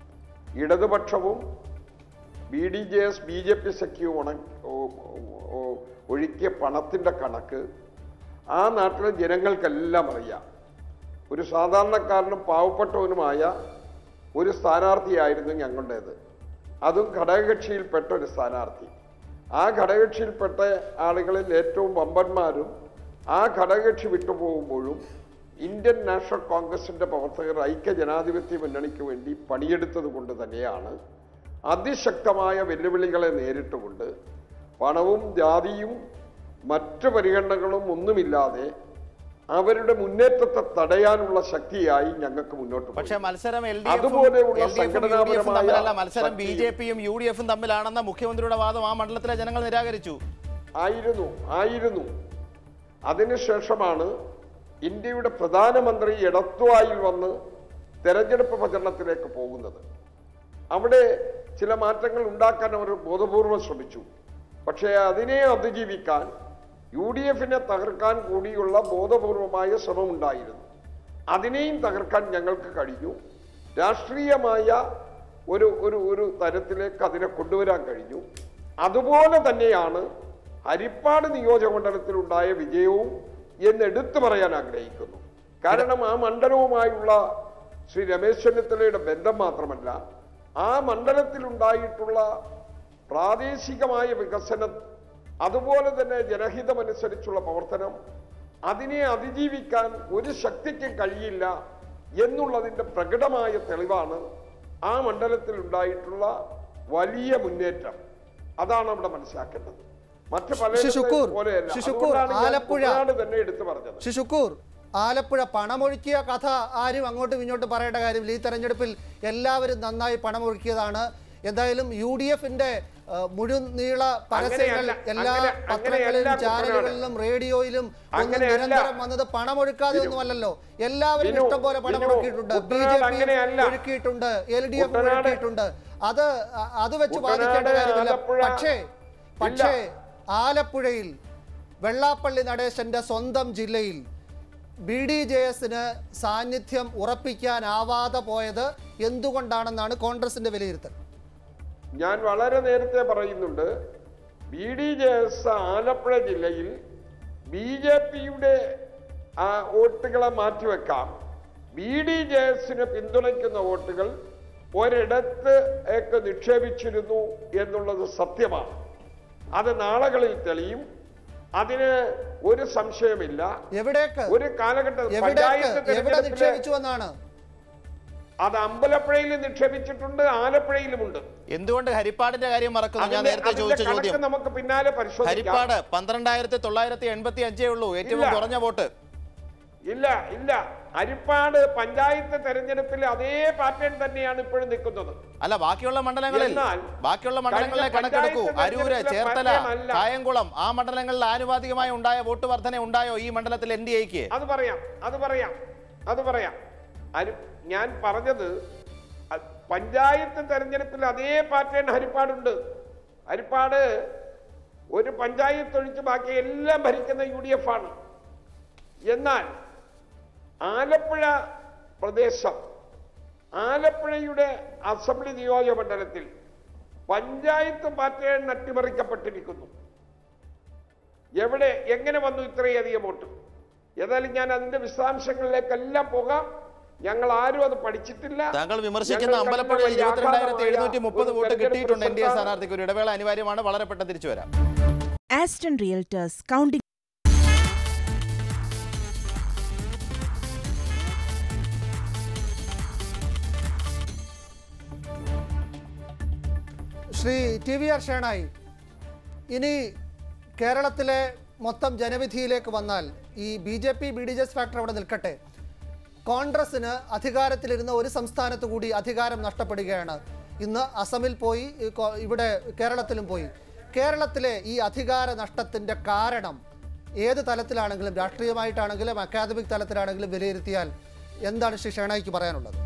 ഇടതുപക്ഷവും B D J S B J P സഖ്യവും ഉണ ഓ- ഓ- ഒഴുക്കിയ പണത്തിൻ്റെ കണക്ക് ആ നാട്ടിലെ ജനങ്ങൾക്കെല്ലാം അറിയാം ഒരു സാധാരണക്കാരനും പാവപ്പെട്ടവനുമായ ഒരു സ്ഥാനാർത്ഥിയായിരുന്നു ഞങ്ങളുടേത് അതും ഘടകകക്ഷിയിൽപ്പെട്ട ഒരു സ്ഥാനാർത്ഥി ആ ഘടകകക്ഷിയിൽപ്പെട്ട ആളുകളിൽ ഏറ്റവും വമ്പന്മാരും ആ ഘടകകക്ഷി വിട്ടുപോകുമ്പോഴും ഇന്ത്യൻ നാഷണൽ കോൺഗ്രസിന്റെ പ്രവർത്തകർ ഐക്യ ജനാധിപത്യ മുന്നണിക്ക് വേണ്ടി പണിയെടുത്തത് കൊണ്ട് തന്നെയാണ് അതിശക്തമായ വെല്ലുവിളികളെ നേരിട്ടുകൊണ്ട് പണവും ജാതിയും മറ്റു പരിഗണനകളും ഒന്നുമില്ലാതെ അവരുടെ മുന്നേറ്റത്തെ തടയാനുള്ള ശക്തിയായി ഞങ്ങൾക്ക് മുന്നോട്ട് പോയി. പക്ഷേ മത്സരം എൽ ഡി അതുപോലെയുള്ള എഫും സംഘടനാപരമായ തമ്മിലല്ല മത്സരം ബി ശക്തി- ജെ പിയും യു ഡി എഫും തമ്മിലാണെന്ന മുഖ്യമന്ത്രിയുടെ വാദം ആ മണ്ഡലത്തിലെ ജനങ്ങൾ നിരാകരിച്ചു ആയിരുന്നു ആയിരുന്നു അതിനുശേഷമാണ് ഇന്ത്യയുടെ പ്രധാനമന്ത്രി എടത്വായിൽ വന്ന് തെരഞ്ഞെടുപ്പ് പ്രചരണത്തിലേക്ക് പോകുന്നത് അവിടെ ചില മാറ്റങ്ങൾ ഉണ്ടാക്കാൻ അവർ ബോധപൂർവം ശ്രമിച്ചു പക്ഷേ അതിനെ അതിജീവിക്കാൻ യു ഡി എഫിനെ തകർക്കാൻ കൂടിയുള്ള ബോധപൂർവമായ ശ്രമമുണ്ടായിരുന്നു അതിനെയും തകർക്കാൻ ഞങ്ങൾക്ക് കഴിഞ്ഞു രാഷ്ട്രീയമായ ഒരു ഒരു ഒരു തരത്തിലേക്ക് അതിനെ കൊണ്ടുവരാൻ കഴിഞ്ഞു അതുപോലെ തന്നെയാണ് ഹരിപ്പാട് നിയോജകമണ്ഡലത്തിലുണ്ടായ വിജയവും എന്ന് എടുത്തു പറയാൻ ആഗ്രഹിക്കുന്നു കാരണം ആ മണ്ഡലവുമായുള്ള ശ്രീ രമേശ് ചെന്നിത്തലയുടെ ബന്ധം മാത്രമല്ല ആ മണ്ഡലത്തിലുണ്ടായിട്ടുള്ള പ്രാദേശികമായ വികസനം അതുപോലെ തന്നെ ജനഹിതമനുസരിച്ചുള്ള പ്രവർത്തനം അതിനെ അതിജീവിക്കാൻ ഒരു ശക്തിക്കും കഴിയില്ല എന്നുള്ളതിന്റെ പ്രകടമായ തെളിവാണ് ആ മണ്ഡലത്തിൽ ഉണ്ടായിട്ടുള്ള വലിയ മുന്നേറ്റം അതാണ് അവിടെ മനസ്സിലാക്കേണ്ടത് മറ്റു ശിശുക്കൂർ, പല പോലെയല്ല ശിശുക്കൂർ, അതുകൊണ്ടാണ് ഞാൻ ആലപ്പുഴ. കുട്ടനാട് തന്നെ എടുത്തു പറഞ്ഞത് ശിശുക്കൂർ ആലപ്പുഴ പണമൊഴുക്കിയ കഥ ആരും അങ്ങോട്ടും ഇങ്ങോട്ടും പറയേണ്ട കാര്യമില്ല ഈ തെരഞ്ഞെടുപ്പിൽ എല്ലാവരും നന്നായി പണമൊഴുക്കിയതാണ് എന്തായാലും യു ഡി എഫിന്റെ മുഴുനീള പരസ്യങ്ങൾ അങ്ങനെയല്ല, എല്ലാ അങ്ങനെ- പത്രങ്ങളിലും അങ്ങനെയല്ല ചാനലുകളിലും റേഡിയോയിലും ഒന്നും അങ്ങനെയല്ല. നിരന്തരം വന്നത് പണമൊഴുക്കാതെ ഒന്നുമല്ലോ എല്ലാവരും വിനു, ഇഷ്ടം പോലെ പണം വിനു, ഒഴുക്കിയിട്ടുണ്ട് ബി കുട്ടനാട് ജെ പി അങ്ങനെയല്ല. ഒഴുക്കിയിട്ടുണ്ട് എൽ ഡി എഫ് കുട്ടനാട് ഒഴുക്കിയിട്ടുണ്ട് അത് അ- അത് വെച്ച് കുട്ടനാട്, ബാധിക്കേണ്ട കാര്യമില്ല ആലപ്പുഴ പക്ഷേ പക്ഷേ ഇല്ല. ആലപ്പുഴയിൽ വെള്ളാപ്പള്ളി നടേശന്റെ സ്വന്തം ജില്ലയിൽ ബി ഡി ജെ എസിന് സാന്നിധ്യം ഉറപ്പിക്കാനാവാതെ പോയത് എന്തുകൊണ്ടാണെന്നാണ് കോൺഗ്രസിന്റെ വിലയിരുത്തൽ ഞാൻ വളരെ നേരത്തെ പറയുന്നുണ്ട് B D J S Alappuzha ജില്ലയിൽ ബി ജെ പിയുടെ ആ വോട്ടുകളെ മാറ്റിവെക്കാം ബി ഡി ജെ എസിന് പിന്തുണയ്ക്കുന്ന വോട്ടുകൾ ഒരിടത്ത് ഒക്കെ നിക്ഷേപിച്ചിരുന്നു എന്നുള്ളത് സത്യമാണ് അത് നാളുകളിൽ തെളിയും അതിന് ഒരു സംശയമില്ല എവിടേക്ക് ഒരു കാലഘട്ടം എവിടേക്ക് പഞ്ചായത്ത് എവിടെ തെരഞ്ഞെടുപ്പില് നിക്ഷേപിച്ചു എന്നാണ് അത് അമ്പലപ്പുഴയിൽ നിക്ഷേപിച്ചിട്ടുണ്ട് ആലപ്പുഴയിലുമുണ്ട് എന്തുകൊണ്ട് ഹരിപ്പാടിന്റെ കാര്യം മറക്കുന്നു ഞാൻ അതിന്റെ- നേരത്തെ അതിന്റെ ചോദിച്ച കണക്ക് ചോദ്യം നമുക്ക് പിന്നാലെ പരിശോധിക്കാം ഹരിപ്പാട് പന്ത്രണ്ടായിരത്തി തൊള്ളായിരത്തി എൺപത്തി അഞ്ചേ ഉള്ളൂ ഏറ്റവും ഇല്ല. കുറഞ്ഞ വോട്ട് ഇല്ല ഇല്ല ഹരിപ്പാട് പഞ്ചായത്ത് തെരഞ്ഞെടുപ്പിൽ അതേ പാറ്റേൺ തന്നെയാണ് ഇപ്പോഴും നിൽക്കുന്നത് അല്ല ബാക്കിയുള്ള മണ്ഡലങ്ങളിൽ എന്നാൽ ബാക്കിയുള്ള മണ്ഡലങ്ങളിലെ കഴിഞ്ഞ കണക്കെടുക്കൂ പഞ്ചായത്ത് അരൂര് തെരഞ്ഞെടുപ്പിലെ ചേർത്തല പാറ്റേൺ അല്ല. കായംകുളം ആ മണ്ഡലങ്ങളിൽ ആനുപാതികമായി ഉണ്ടായ വോട്ട് വർധന ഉണ്ടായോ ഈ മണ്ഡലത്തിൽ എൻ ഡി എക്ക് അത് പറയാം അത് പറയാം അത് പറയാം ഹരി ഞാൻ പറഞ്ഞത് അ- പഞ്ചായത്ത് തെരഞ്ഞെടുപ്പിൽ അതേ പാറ്റേൺ ഹരിപ്പാടുണ്ട് ഹരിപ്പാട് ഒരു പഞ്ചായത്ത് ഒഴിച്ച് ബാക്കി എല്ലാം ഭരിക്കുന്ന യു ഡി എഫ് ആണ് എന്നാൽ ആലപ്പുഴ പ്രദേശം ആലപ്പുഴയുടെ അസംബ്ലി നിയോജക മണ്ഡലത്തിൽ പഞ്ചായത്ത് പാറ്റേൺ അട്ടിമറിക്കപ്പെട്ടിരിക്കുന്നു എവിടെ എങ്ങനെ വന്നു ഇത്രയധികം വോട്ട് ഏതായാലും ഞാൻ അതിന്റെ വിശദാംശങ്ങളിലേക്കെല്ലാം പോകാം ഞങ്ങൾ ആരും അത് പഠിച്ചിട്ടില്ല താങ്കൾ വിമർശിക്കുന്ന ഞങ്ങൾ അമ്പലപ്പുഴയിൽ കണ്ട വലിയ ഇരുപത്തിരണ്ടായിരത്തി എഴുന്നൂറ്റി മുപ്പത് ഒരു വോട്ട് തെരഞ്ഞെടുപ്പ് കിട്ടിയിട്ടുണ്ട് എൻ ഡി എ റിസൾട്ടാണ്. സ്ഥാനാർത്ഥിക്ക് ഒരു ഇടവേള അനിവാര്യമാണ് വളരെ പെട്ടെന്ന് തിരിച്ചു വരാം Aston Realtors counting Shri T V R Shenoy ഇനി കേരളത്തിലെ മൊത്തം ജനവിധിയിലേക്ക് വന്നാൽ ഈ B J P B D J S factor അവിടെ നിൽക്കട്ടെ കോൺഗ്രസിന് അധികാരത്തിലിരുന്ന ഒരു സംസ്ഥാനത്ത് കൂടി അധികാരം നഷ്ടപ്പെടുകയാണ് ഇന്ന് അസമിൽ പോയി ഈ കോ- ഇവിടെ കേരളത്തിലും പോയി കേരളത്തിലെ ഈ അധികാര നഷ്ടത്തിൻ്റെ കാരണം ഏത് തലത്തിലാണെങ്കിലും രാഷ്ട്രീയമായിട്ടാണെങ്കിലും അക്കാദമിക് തലത്തിലാണെങ്കിലും വിലയിരുത്തിയാൽ എന്താണ് ശ്രീ ഷേണായിക്ക് പറയാനുള്ളത്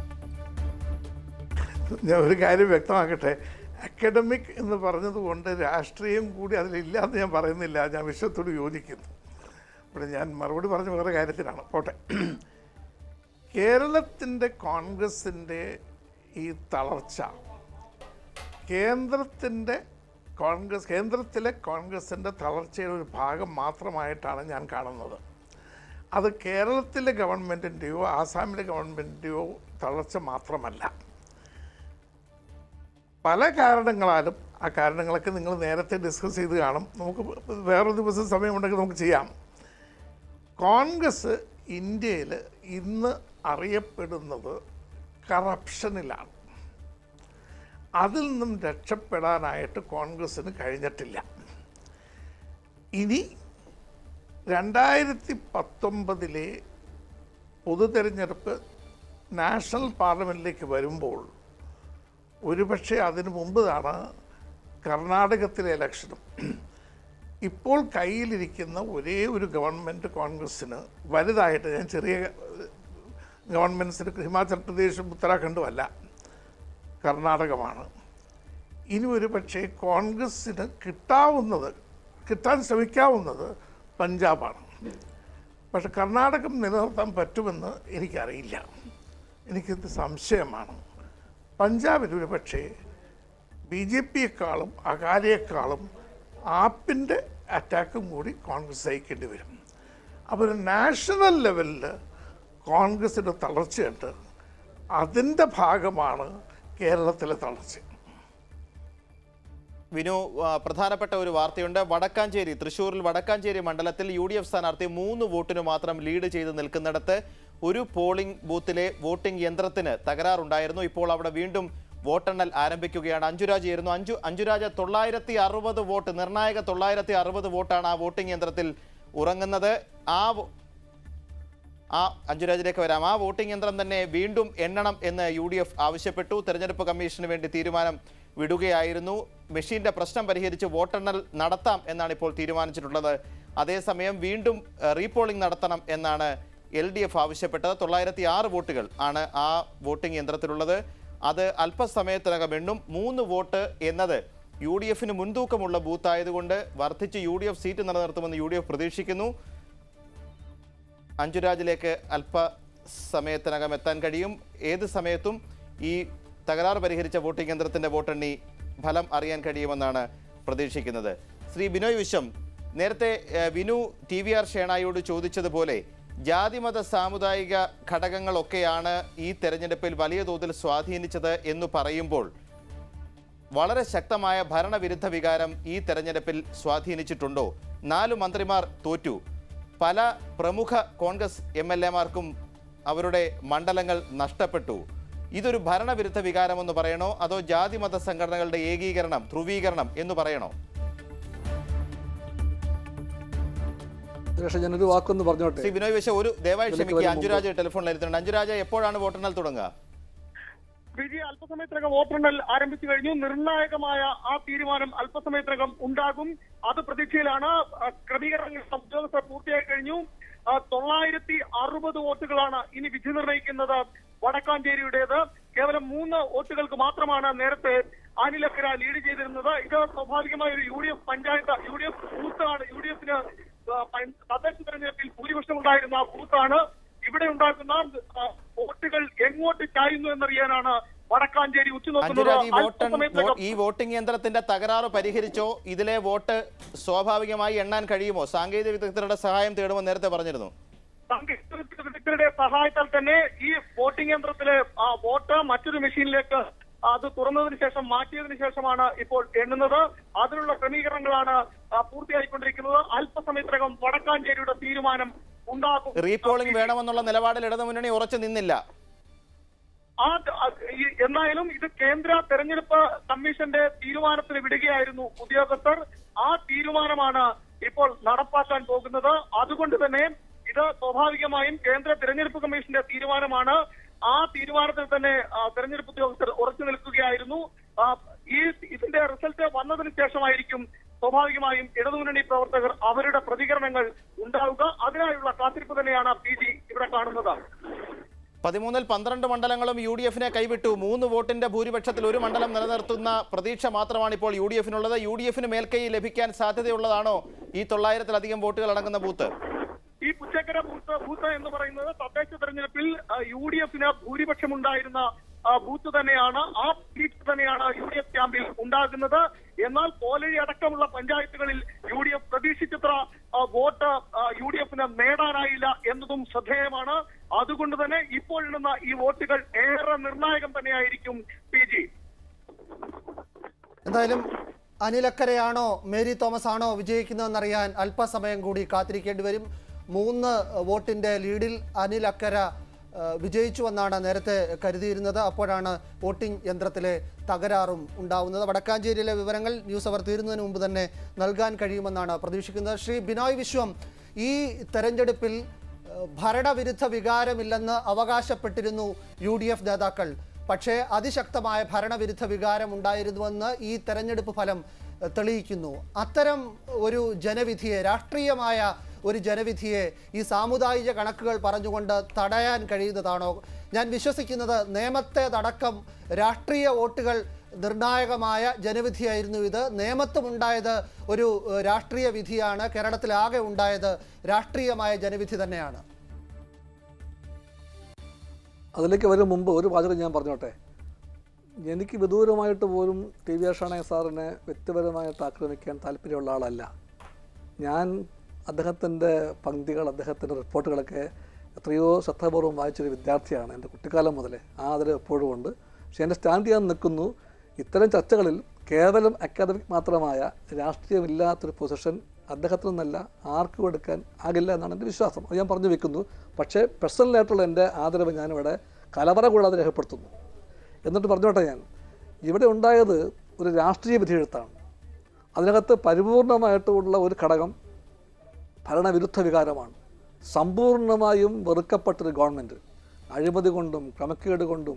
ഞാൻ ഒരു കാര്യം വ്യക്തമാക്കട്ടെ അക്കാഡമിക് എന്ന് പറഞ്ഞതുകൊണ്ട് രാഷ്ട്രീയം കൂടി അതിലില്ല എന്ന് ഞാൻ പറയുന്നില്ല ഞാൻ വിശ്വത്തോട് യോജിക്കുന്നു ഇവിടെ ഞാൻ മറുപടി പറഞ്ഞ വേറെ കാര്യത്തിലാണ് പോട്ടെ കേരളത്തിൻ്റെ കോൺഗ്രസിൻ്റെ ഈ തളർച്ച കേന്ദ്രത്തിൻ്റെ കോൺഗ്രസ് കേന്ദ്രത്തിലെ കോൺഗ്രസിൻ്റെ തളർച്ചയുടെ ഒരു ഭാഗം മാത്രമായിട്ടാണ് ഞാൻ കാണുന്നത് അത് കേരളത്തിലെ ഗവൺമെൻറ്റിൻ്റെയോ ആസാമിലെ ഗവൺമെൻറ്റിൻ്റെയോ തളർച്ച മാത്രമല്ല പല കാരണങ്ങളാലും ആ കാരണങ്ങളൊക്കെ നിങ്ങൾ നേരത്തെ ഡിസ്കസ് ചെയ്ത് കാണും നമുക്ക് വേറൊരു ദിവസം സമയമുണ്ടെങ്കിൽ നമുക്ക് ചെയ്യാം കോൺഗ്രസ് ഇന്ത്യയിൽ ഇന്ന് അറിയപ്പെടുന്നത് കറപ്ഷനിലാണ് അതിൽ നിന്നും രക്ഷപ്പെടാനായിട്ട് കോൺഗ്രസ്സിന് കഴിഞ്ഞിട്ടില്ല ഇനി രണ്ടായിരത്തി പത്തൊമ്പതിലെ പൊതു തെരഞ്ഞെടുപ്പ് നാഷണൽ പാർലമെൻറ്റിലേക്ക് വരുമ്പോൾ ഒരുപക്ഷെ അതിനു മുമ്പാണ് കർണാടകത്തിലെ ഇലക്ഷനും ഇപ്പോൾ കയ്യിലിരിക്കുന്ന ഒരേ ഒരു ഗവൺമെൻറ് കോൺഗ്രസ്സിന് വലുതായിട്ട് ഞാൻ ചെറിയ ഗവൺമെൻറ്റ്സിന് ഹിമാചൽ പ്രദേശും ഉത്തരാഖണ്ഡും അല്ല കർണാടകമാണ് ഇനി ഒരു പക്ഷേ കോൺഗ്രസ്സിന് കിട്ടാവുന്നത് കിട്ടാൻ ശ്രമിക്കാവുന്നത് പഞ്ചാബാണ് പക്ഷെ കർണാടകം നിലനിർത്താൻ പറ്റുമെന്ന് എനിക്കറിയില്ല എനിക്കിത് സംശയമാണ് പഞ്ചാബിൽ ഒരു പക്ഷേ ബി ജെ പിയെക്കാളും അകാലിയെക്കാളും ആപ്പിൻ്റെ അറ്റാക്കും കൂടി കോൺഗ്രസ് സഹിക്കേണ്ടി വരും അപ്പോൾ ഒരു നാഷണൽ ലെവലിൽ കോൺഗ്രസിൻ്റെ തളർച്ചയുണ്ട് അതിൻ്റെ ഭാഗമാണ് കേരളത്തിലെ തളർച്ച വിനു ആ, പ്രധാനപ്പെട്ട ഒരു വാർത്തയുണ്ട് വടക്കാഞ്ചേരി തൃശൂരിൽ വടക്കാഞ്ചേരി മണ്ഡലത്തിൽ യു ഡി എഫ് സ്ഥാനാർത്ഥി മൂന്ന് വോട്ടിന് മാത്രം ലീഡ് ചെയ്ത് നിൽക്കുന്നിടത്ത് ഒരു പോളിംഗ് ബൂത്തിലെ വോട്ടിംഗ് യന്ത്രത്തിന് തകരാറുണ്ടായിരുന്നു ഇപ്പോൾ അവിടെ വീണ്ടും വോട്ടെണ്ണൽ ആരംഭിക്കുകയാണ് അഞ്ജുരാജ് ആയിരുന്നു അഞ്ചു അഞ്ജുരാജ് തൊള്ളായിരത്തി അറുപത് വോട്ട് നിർണായക തൊള്ളായിരത്തി അറുപത് വോട്ടാണ് ആ വോട്ടിംഗ് യന്ത്രത്തിൽ ഉറങ്ങുന്നത് ആ വോ- ആ അഞ്ജുരാജിലേക്ക് വരാം ആ വോട്ടിംഗ് യന്ത്രം തന്നെ വീണ്ടും എണ്ണണം എന്ന് യു ഡി എഫ് ആവശ്യപ്പെട്ടു തെരഞ്ഞെടുപ്പ് കമ്മീഷന് വേണ്ടി തീരുമാനം വിടുകയായിരുന്നു മെഷീന്റെ പ്രശ്നം പരിഹരിച്ച് വോട്ടെണ്ണൽ നടത്താം എന്നാണ് ഇപ്പോൾ തീരുമാനിച്ചിട്ടുള്ളത് അതേസമയം വീണ്ടും ഏഹ്, റീപോളിംഗ് നടത്തണം എന്നാണ് എൽ ഡി എഫ് ആവശ്യപ്പെട്ടത് തൊള്ളായിരത്തി ആറ് വോട്ടുകൾ ആണ് ആ വോട്ടിംഗ് യന്ത്രത്തിലുള്ളത് അത് അല്പസമയത്തിനകം എണ്ണും മൂന്ന് വോട്ട് എന്നത് യു ഡി എഫിന് മുൻതൂക്കമുള്ള ബൂത്ത് ആയതുകൊണ്ട് വർദ്ധിച്ച് യു ഡി എഫ് സീറ്റ് നിലനിർത്തുമെന്ന് യു ഡി എഫ് പ്രതീക്ഷിക്കുന്നു അഞ്ജുരാജിലേക്ക് അല്പ സമയത്തിനകം എത്താൻ കഴിയും ഏത് സമയത്തും ഈ തകരാറ് പരിഹരിച്ച വോട്ടിംഗ് യന്ത്രത്തിന്റെ വോട്ടെണ്ണി ഫലം അറിയാൻ കഴിയുമെന്നാണ് പ്രതീക്ഷിക്കുന്നത് ശ്രീ ബിനോയ് വിശ്വം നേരത്തെ ഏഹ്, വിനു ടി വി ആർ ഷേണായോട് ചോദിച്ചതുപോലെ ജാതിമത സാമുദായിക ഘടകങ്ങളൊക്കെയാണ് ഈ തെരഞ്ഞെടുപ്പിൽ വലിയ തോതിൽ സ്വാധീനിച്ചത് എന്ന് പറയുമ്പോൾ വളരെ ശക്തമായ ഭരണവിരുദ്ധ വികാരം ഈ തെരഞ്ഞെടുപ്പിൽ സ്വാധീനിച്ചിട്ടുണ്ടോ നാലു മന്ത്രിമാർ തോറ്റു പല പ്രമുഖ കോൺഗ്രസ് എം എൽ എമാർക്കും അവരുടെ മണ്ഡലങ്ങൾ നഷ്ടപ്പെട്ടു ഇതൊരു ഭരണവിരുദ്ധ വികാരമെന്ന് പറയണോ അതോ ജാതിമത സംഘടനകളുടെ ഏകീകരണം ധ്രുവീകരണം എന്ന് പറയണോ സുരേഷ് ഞാനൊരു വാക്കൊന്ന് പറഞ്ഞോട്ടെ ശ്രീ ബിനോയ് വിശ്വ ഒരു ദയവായി ഇതിലേക്ക് ക്ഷമിക്കുക വരും അഞ്ജുരാജ് ടെലിഫോണിൽ എത്തുന്നുണ്ട് അഞ്ജുരാജ് എപ്പോഴാണ് വോട്ടെണ്ണൽ തുടങ്ങുക വിജയ അല്പസമയത്തിനകം വോട്ടെണ്ണൽ ആരംഭിച്ചു കഴിഞ്ഞു നിർണായകമായ ആ തീരുമാനം അല്പസമയത്തിനകം ഉണ്ടാകും അത് പ്രതീക്ഷയിലാണ് ആ, ക്രമീകരണങ്ങൾ ഉദ്യോഗസ്ഥർ പൂർത്തിയായി കഴിഞ്ഞു ആ, തൊള്ളായിരത്തി അറുപത് വോട്ടുകളാണ് ഇനി വിധി നിർണ്ണയിക്കുന്നത് വടക്കാഞ്ചേരിയുടേത് കേവലം മൂന്ന് വോട്ടുകൾക്ക് മാത്രമാണ് നേരത്തെ അനിലക്കര ലീഡ് ചെയ്തിരുന്നത് ഇത് സ്വാഭാവികമായ ഒരു U D F panchayat U D F ബൂത്താണ് യു ഡി എഫിന് തദ്ദേശ തെരഞ്ഞെടുപ്പിൽ ഭൂരിപക്ഷം ഉണ്ടായിരുന്ന ബൂത്താണ് ഇവിടെ ഉണ്ടാക്കുന്ന ആ, വോട്ടുകൾ എങ്ങോട്ട് ചായുന്നു എന്നറിയാനാണ് വടക്കാഞ്ചേരി ഉറ്റുനോക്കുന്നത് അഞ്ജുരാജ് ഈ വോട്ട് അല്പസമയത്തിനകം ഈ വോട്ടിംഗ് യന്ത്രത്തിന്റെ തകരാറ് പരിഹരിച്ചോ ഇതിലെ വോട്ട് സ്വാഭാവികമായി എണ്ണാൻ കഴിയുമോ സാങ്കേതിക വിദഗ്ധരുടെ സഹായം തേടുമെന്ന് നേരത്തെ പറഞ്ഞിരുന്നു സാങ്കേതിക വിദഗ്ധരുടെ സഹായത്താൽ തന്നെ ഈ വോട്ടിംഗ് യന്ത്രത്തിലെ ആ, വോട്ട് മറ്റൊരു മെഷീനിലേക്ക് അത് തുറന്നതിന് ശേഷം മാറ്റിയതിനു ശേഷമാണ് ഇപ്പോൾ എണ്ണുന്നത് അതിനുള്ള ക്രമീകരണങ്ങളാണ് ആ, പൂർത്തിയായിക്കൊണ്ടിരിക്കുന്നത് അല്പസമയത്തിനകം വടക്കാഞ്ചേരിയുടെ തീരുമാനം ഉണ്ടാകും റീപോളിംഗ് വേണമെന്നുള്ള നിലപാടിൽ ഇടതുമുന്നണി ഉറച്ചു നിന്നില്ല ആ ആ, ഈ- എന്നായാലും ഇത് കേന്ദ്ര തെരഞ്ഞെടുപ്പ് കമ്മീഷന്റെ തീരുമാനത്തിന് വിടുകയായിരുന്നു ഉദ്യോഗസ്ഥർ ആ തീരുമാനമാണ് ഇപ്പോൾ നടപ്പാക്കാൻ പോകുന്നത് അതുകൊണ്ട് തന്നെ ഇത് സ്വാഭാവികമായും കേന്ദ്ര തെരഞ്ഞെടുപ്പ് കമ്മീഷന്റെ തീരുമാനമാണ് ആ തീരുമാനത്തിൽ തന്നെ ആ, തെരഞ്ഞെടുപ്പ് ഉദ്യോഗസ്ഥർ ഉറച്ചു നിൽക്കുകയായിരുന്നു ആ, ഈ ഇതിന്റെ റിസൾട്ട് വന്നതിന് ശേഷമായിരിക്കും സ്വാഭാവികമായും ഇടതുമുന്നണി പ്രവർത്തകർ അവരുടെ പ്രതികരണങ്ങൾ ഉണ്ടാവുക അതിനായുള്ള കാത്തിരിപ്പ് തന്നെയാണ് പി ജി ഇവിടെ കാണുന്നത് പതിമൂന്നിൽ പന്ത്രണ്ട് മണ്ഡലങ്ങളും യു ഡി എഫിനെ കൈവിട്ടു മൂന്ന് വോട്ടിന്റെ ഭൂരിപക്ഷത്തിൽ ഒരു മണ്ഡലം നിലനിർത്തുന്ന പ്രതീക്ഷ മാത്രമാണ് ഇപ്പോൾ യു ഡി എഫിനുള്ളത് യു ഡി എഫിന് മേൽക്കൈ ലഭിക്കാൻ സാധ്യതയുള്ളതാണോ ഈ തൊള്ളായിരത്തിലധികം വോട്ടുകൾ അടങ്ങുന്ന ബൂത്ത് ഈ പുച്ചക്കര ബൂത്ത് ബൂത്ത് എന്ന് പറയുന്നത് തദ്ദേശ തെരഞ്ഞെടുപ്പിൽ യു ഡി എഫിന് ഭൂരിപക്ഷമുണ്ടായിരുന്ന ആ, ബൂത്ത് തന്നെയാണ് ആ സീറ്റ് തന്നെയാണ് യു ഡി എഫ് ക്യാമ്പിൽ ഉണ്ടാകുന്നത് എന്നാൽ പോലഴി അടക്കമുള്ള പഞ്ചായത്തുകളിൽ യു ഡി എഫ് പ്രതീക്ഷിച്ചത്ര ആ, വോട്ട് യു ഡി എഫിന് നേടാനായില്ല എന്നതും ശ്രദ്ധേയമാണ് അതുകൊണ്ട് തന്നെ ഇപ്പോഴിടുന്ന ഈ വോട്ടുകൾ ഏറെ നിർണായകം തന്നെയായിരിക്കും പി ജി എന്തായാലും അനിലക്കരയാണോ മേരി തോമസ് ആണോ വിജയിക്കുന്നതെന്നറിയാൻ അല്പസമയം കൂടി കാത്തിരിക്കേണ്ടി വരും മൂന്ന് വോട്ടിന്റെ ലീഡിൽ അനിൽ അക്കര ആ, വിജയിച്ചുവെന്നാണ് നേരത്തെ കരുതിയിരുന്നത് അപ്പോഴാണ് വോട്ടിംഗ് യന്ത്രത്തിലെ തകരാറും ഉണ്ടാവുന്നത് വടക്കാഞ്ചേരിയിലെ വിവരങ്ങൾ ന്യൂസ് അവർ തീരുന്നതിന് മുമ്പ് തന്നെ നൽകാൻ കഴിയുമെന്നാണ് പ്രതീക്ഷിക്കുന്നത് ശ്രീ ബിനോയ് വിശ്വം ഈ തെരഞ്ഞെടുപ്പിൽ ഏഹ് ഭരണവിരുദ്ധ വികാരമില്ലെന്ന് അവകാശപ്പെട്ടിരുന്നു യു ഡി എഫ് നേതാക്കൾ പക്ഷേ അതിശക്തമായ ഭരണവിരുദ്ധ വികാരം ഉണ്ടായിരുന്നുവെന്ന് ഈ തെരഞ്ഞെടുപ്പ് ഫലം ഏഹ് തെളിയിക്കുന്നു അത്തരം ഒരു ജനവിധിയെ രാഷ്ട്രീയമായ ഒരു ജനവിധിയെ ഈ സാമുദായിക കണക്കുകൾ പറഞ്ഞുകൊണ്ട് തടയാൻ കഴിയുന്നതാണോ ഞാൻ വിശ്വസിക്കുന്നത് നിയമത്തേതടക്കം രാഷ്ട്രീയ വോട്ടുകൾ നിർണായകമായ ജനവിധിയായിരുന്നു ഇത് നേമത്തുമുണ്ടായത് ഒരു ഏഹ്, രാഷ്ട്രീയ വിധിയാണ് കേരളത്തിലാകെ ഉണ്ടായത് രാഷ്ട്രീയമായ ജനവിധി തന്നെയാണ് അതിലേക്ക് വരും മുമ്പ് ഒരു വാചകം ഞാൻ പറഞ്ഞോട്ടെ എനിക്ക് വിദൂരമായിട്ട് പോലും ടി വി ആഷാണെ സാറിനെ വ്യക്തിപരമായിട്ട് ആക്രമിക്കാൻ താല്പര്യമുള്ള ആളല്ല ഞാൻ അദ്ദേഹത്തിൻ്റെ പങ്ക്തികൾ അദ്ദേഹത്തിൻ്റെ റിപ്പോർട്ടുകളൊക്കെ എത്രയോ ശ്രദ്ധാപൂർവ്വം വായിച്ചൊരു വിദ്യാർത്ഥിയാണ് എൻ്റെ കുട്ടിക്കാലം മുതലേ ആ അതിൽ എപ്പോഴും ഉണ്ട് പക്ഷേ എൻ്റെ സ്റ്റാൻഡ് ചെയ്യാൻ നിൽക്കുന്നു ഇത്തരം ചർച്ചകളിൽ കേവലം അക്കാദമിക് മാത്രമായ രാഷ്ട്രീയമില്ലാത്തൊരു പൊസിഷൻ അദ്ദേഹത്തിൽ നിന്നല്ല ആർക്കും എടുക്കാൻ ആകില്ല എന്നാണ് എൻ്റെ വിശ്വാസം അത് ഞാൻ പറഞ്ഞു വെക്കുന്നു പക്ഷേ പേഴ്സണലായിട്ടുള്ള എൻ്റെ ആദരവ് ഞാനിവിടെ കലവറ കൂടാതെ രേഖപ്പെടുത്തുന്നു എന്നിട്ട് പറഞ്ഞോട്ടെ ഞാൻ ഇവിടെ ഉണ്ടായത് ഒരു രാഷ്ട്രീയ വിധിയെഴുത്താണ് അതിനകത്ത് പരിപൂർണമായിട്ടുള്ള ഒരു ഘടകം ഭരണവിരുദ്ധ വികാരമാണ് സമ്പൂർണ്ണമായും വെറുക്കപ്പെട്ടൊരു ഗവൺമെൻറ് അഴിമതി കൊണ്ടും ക്രമക്കേട് കൊണ്ടും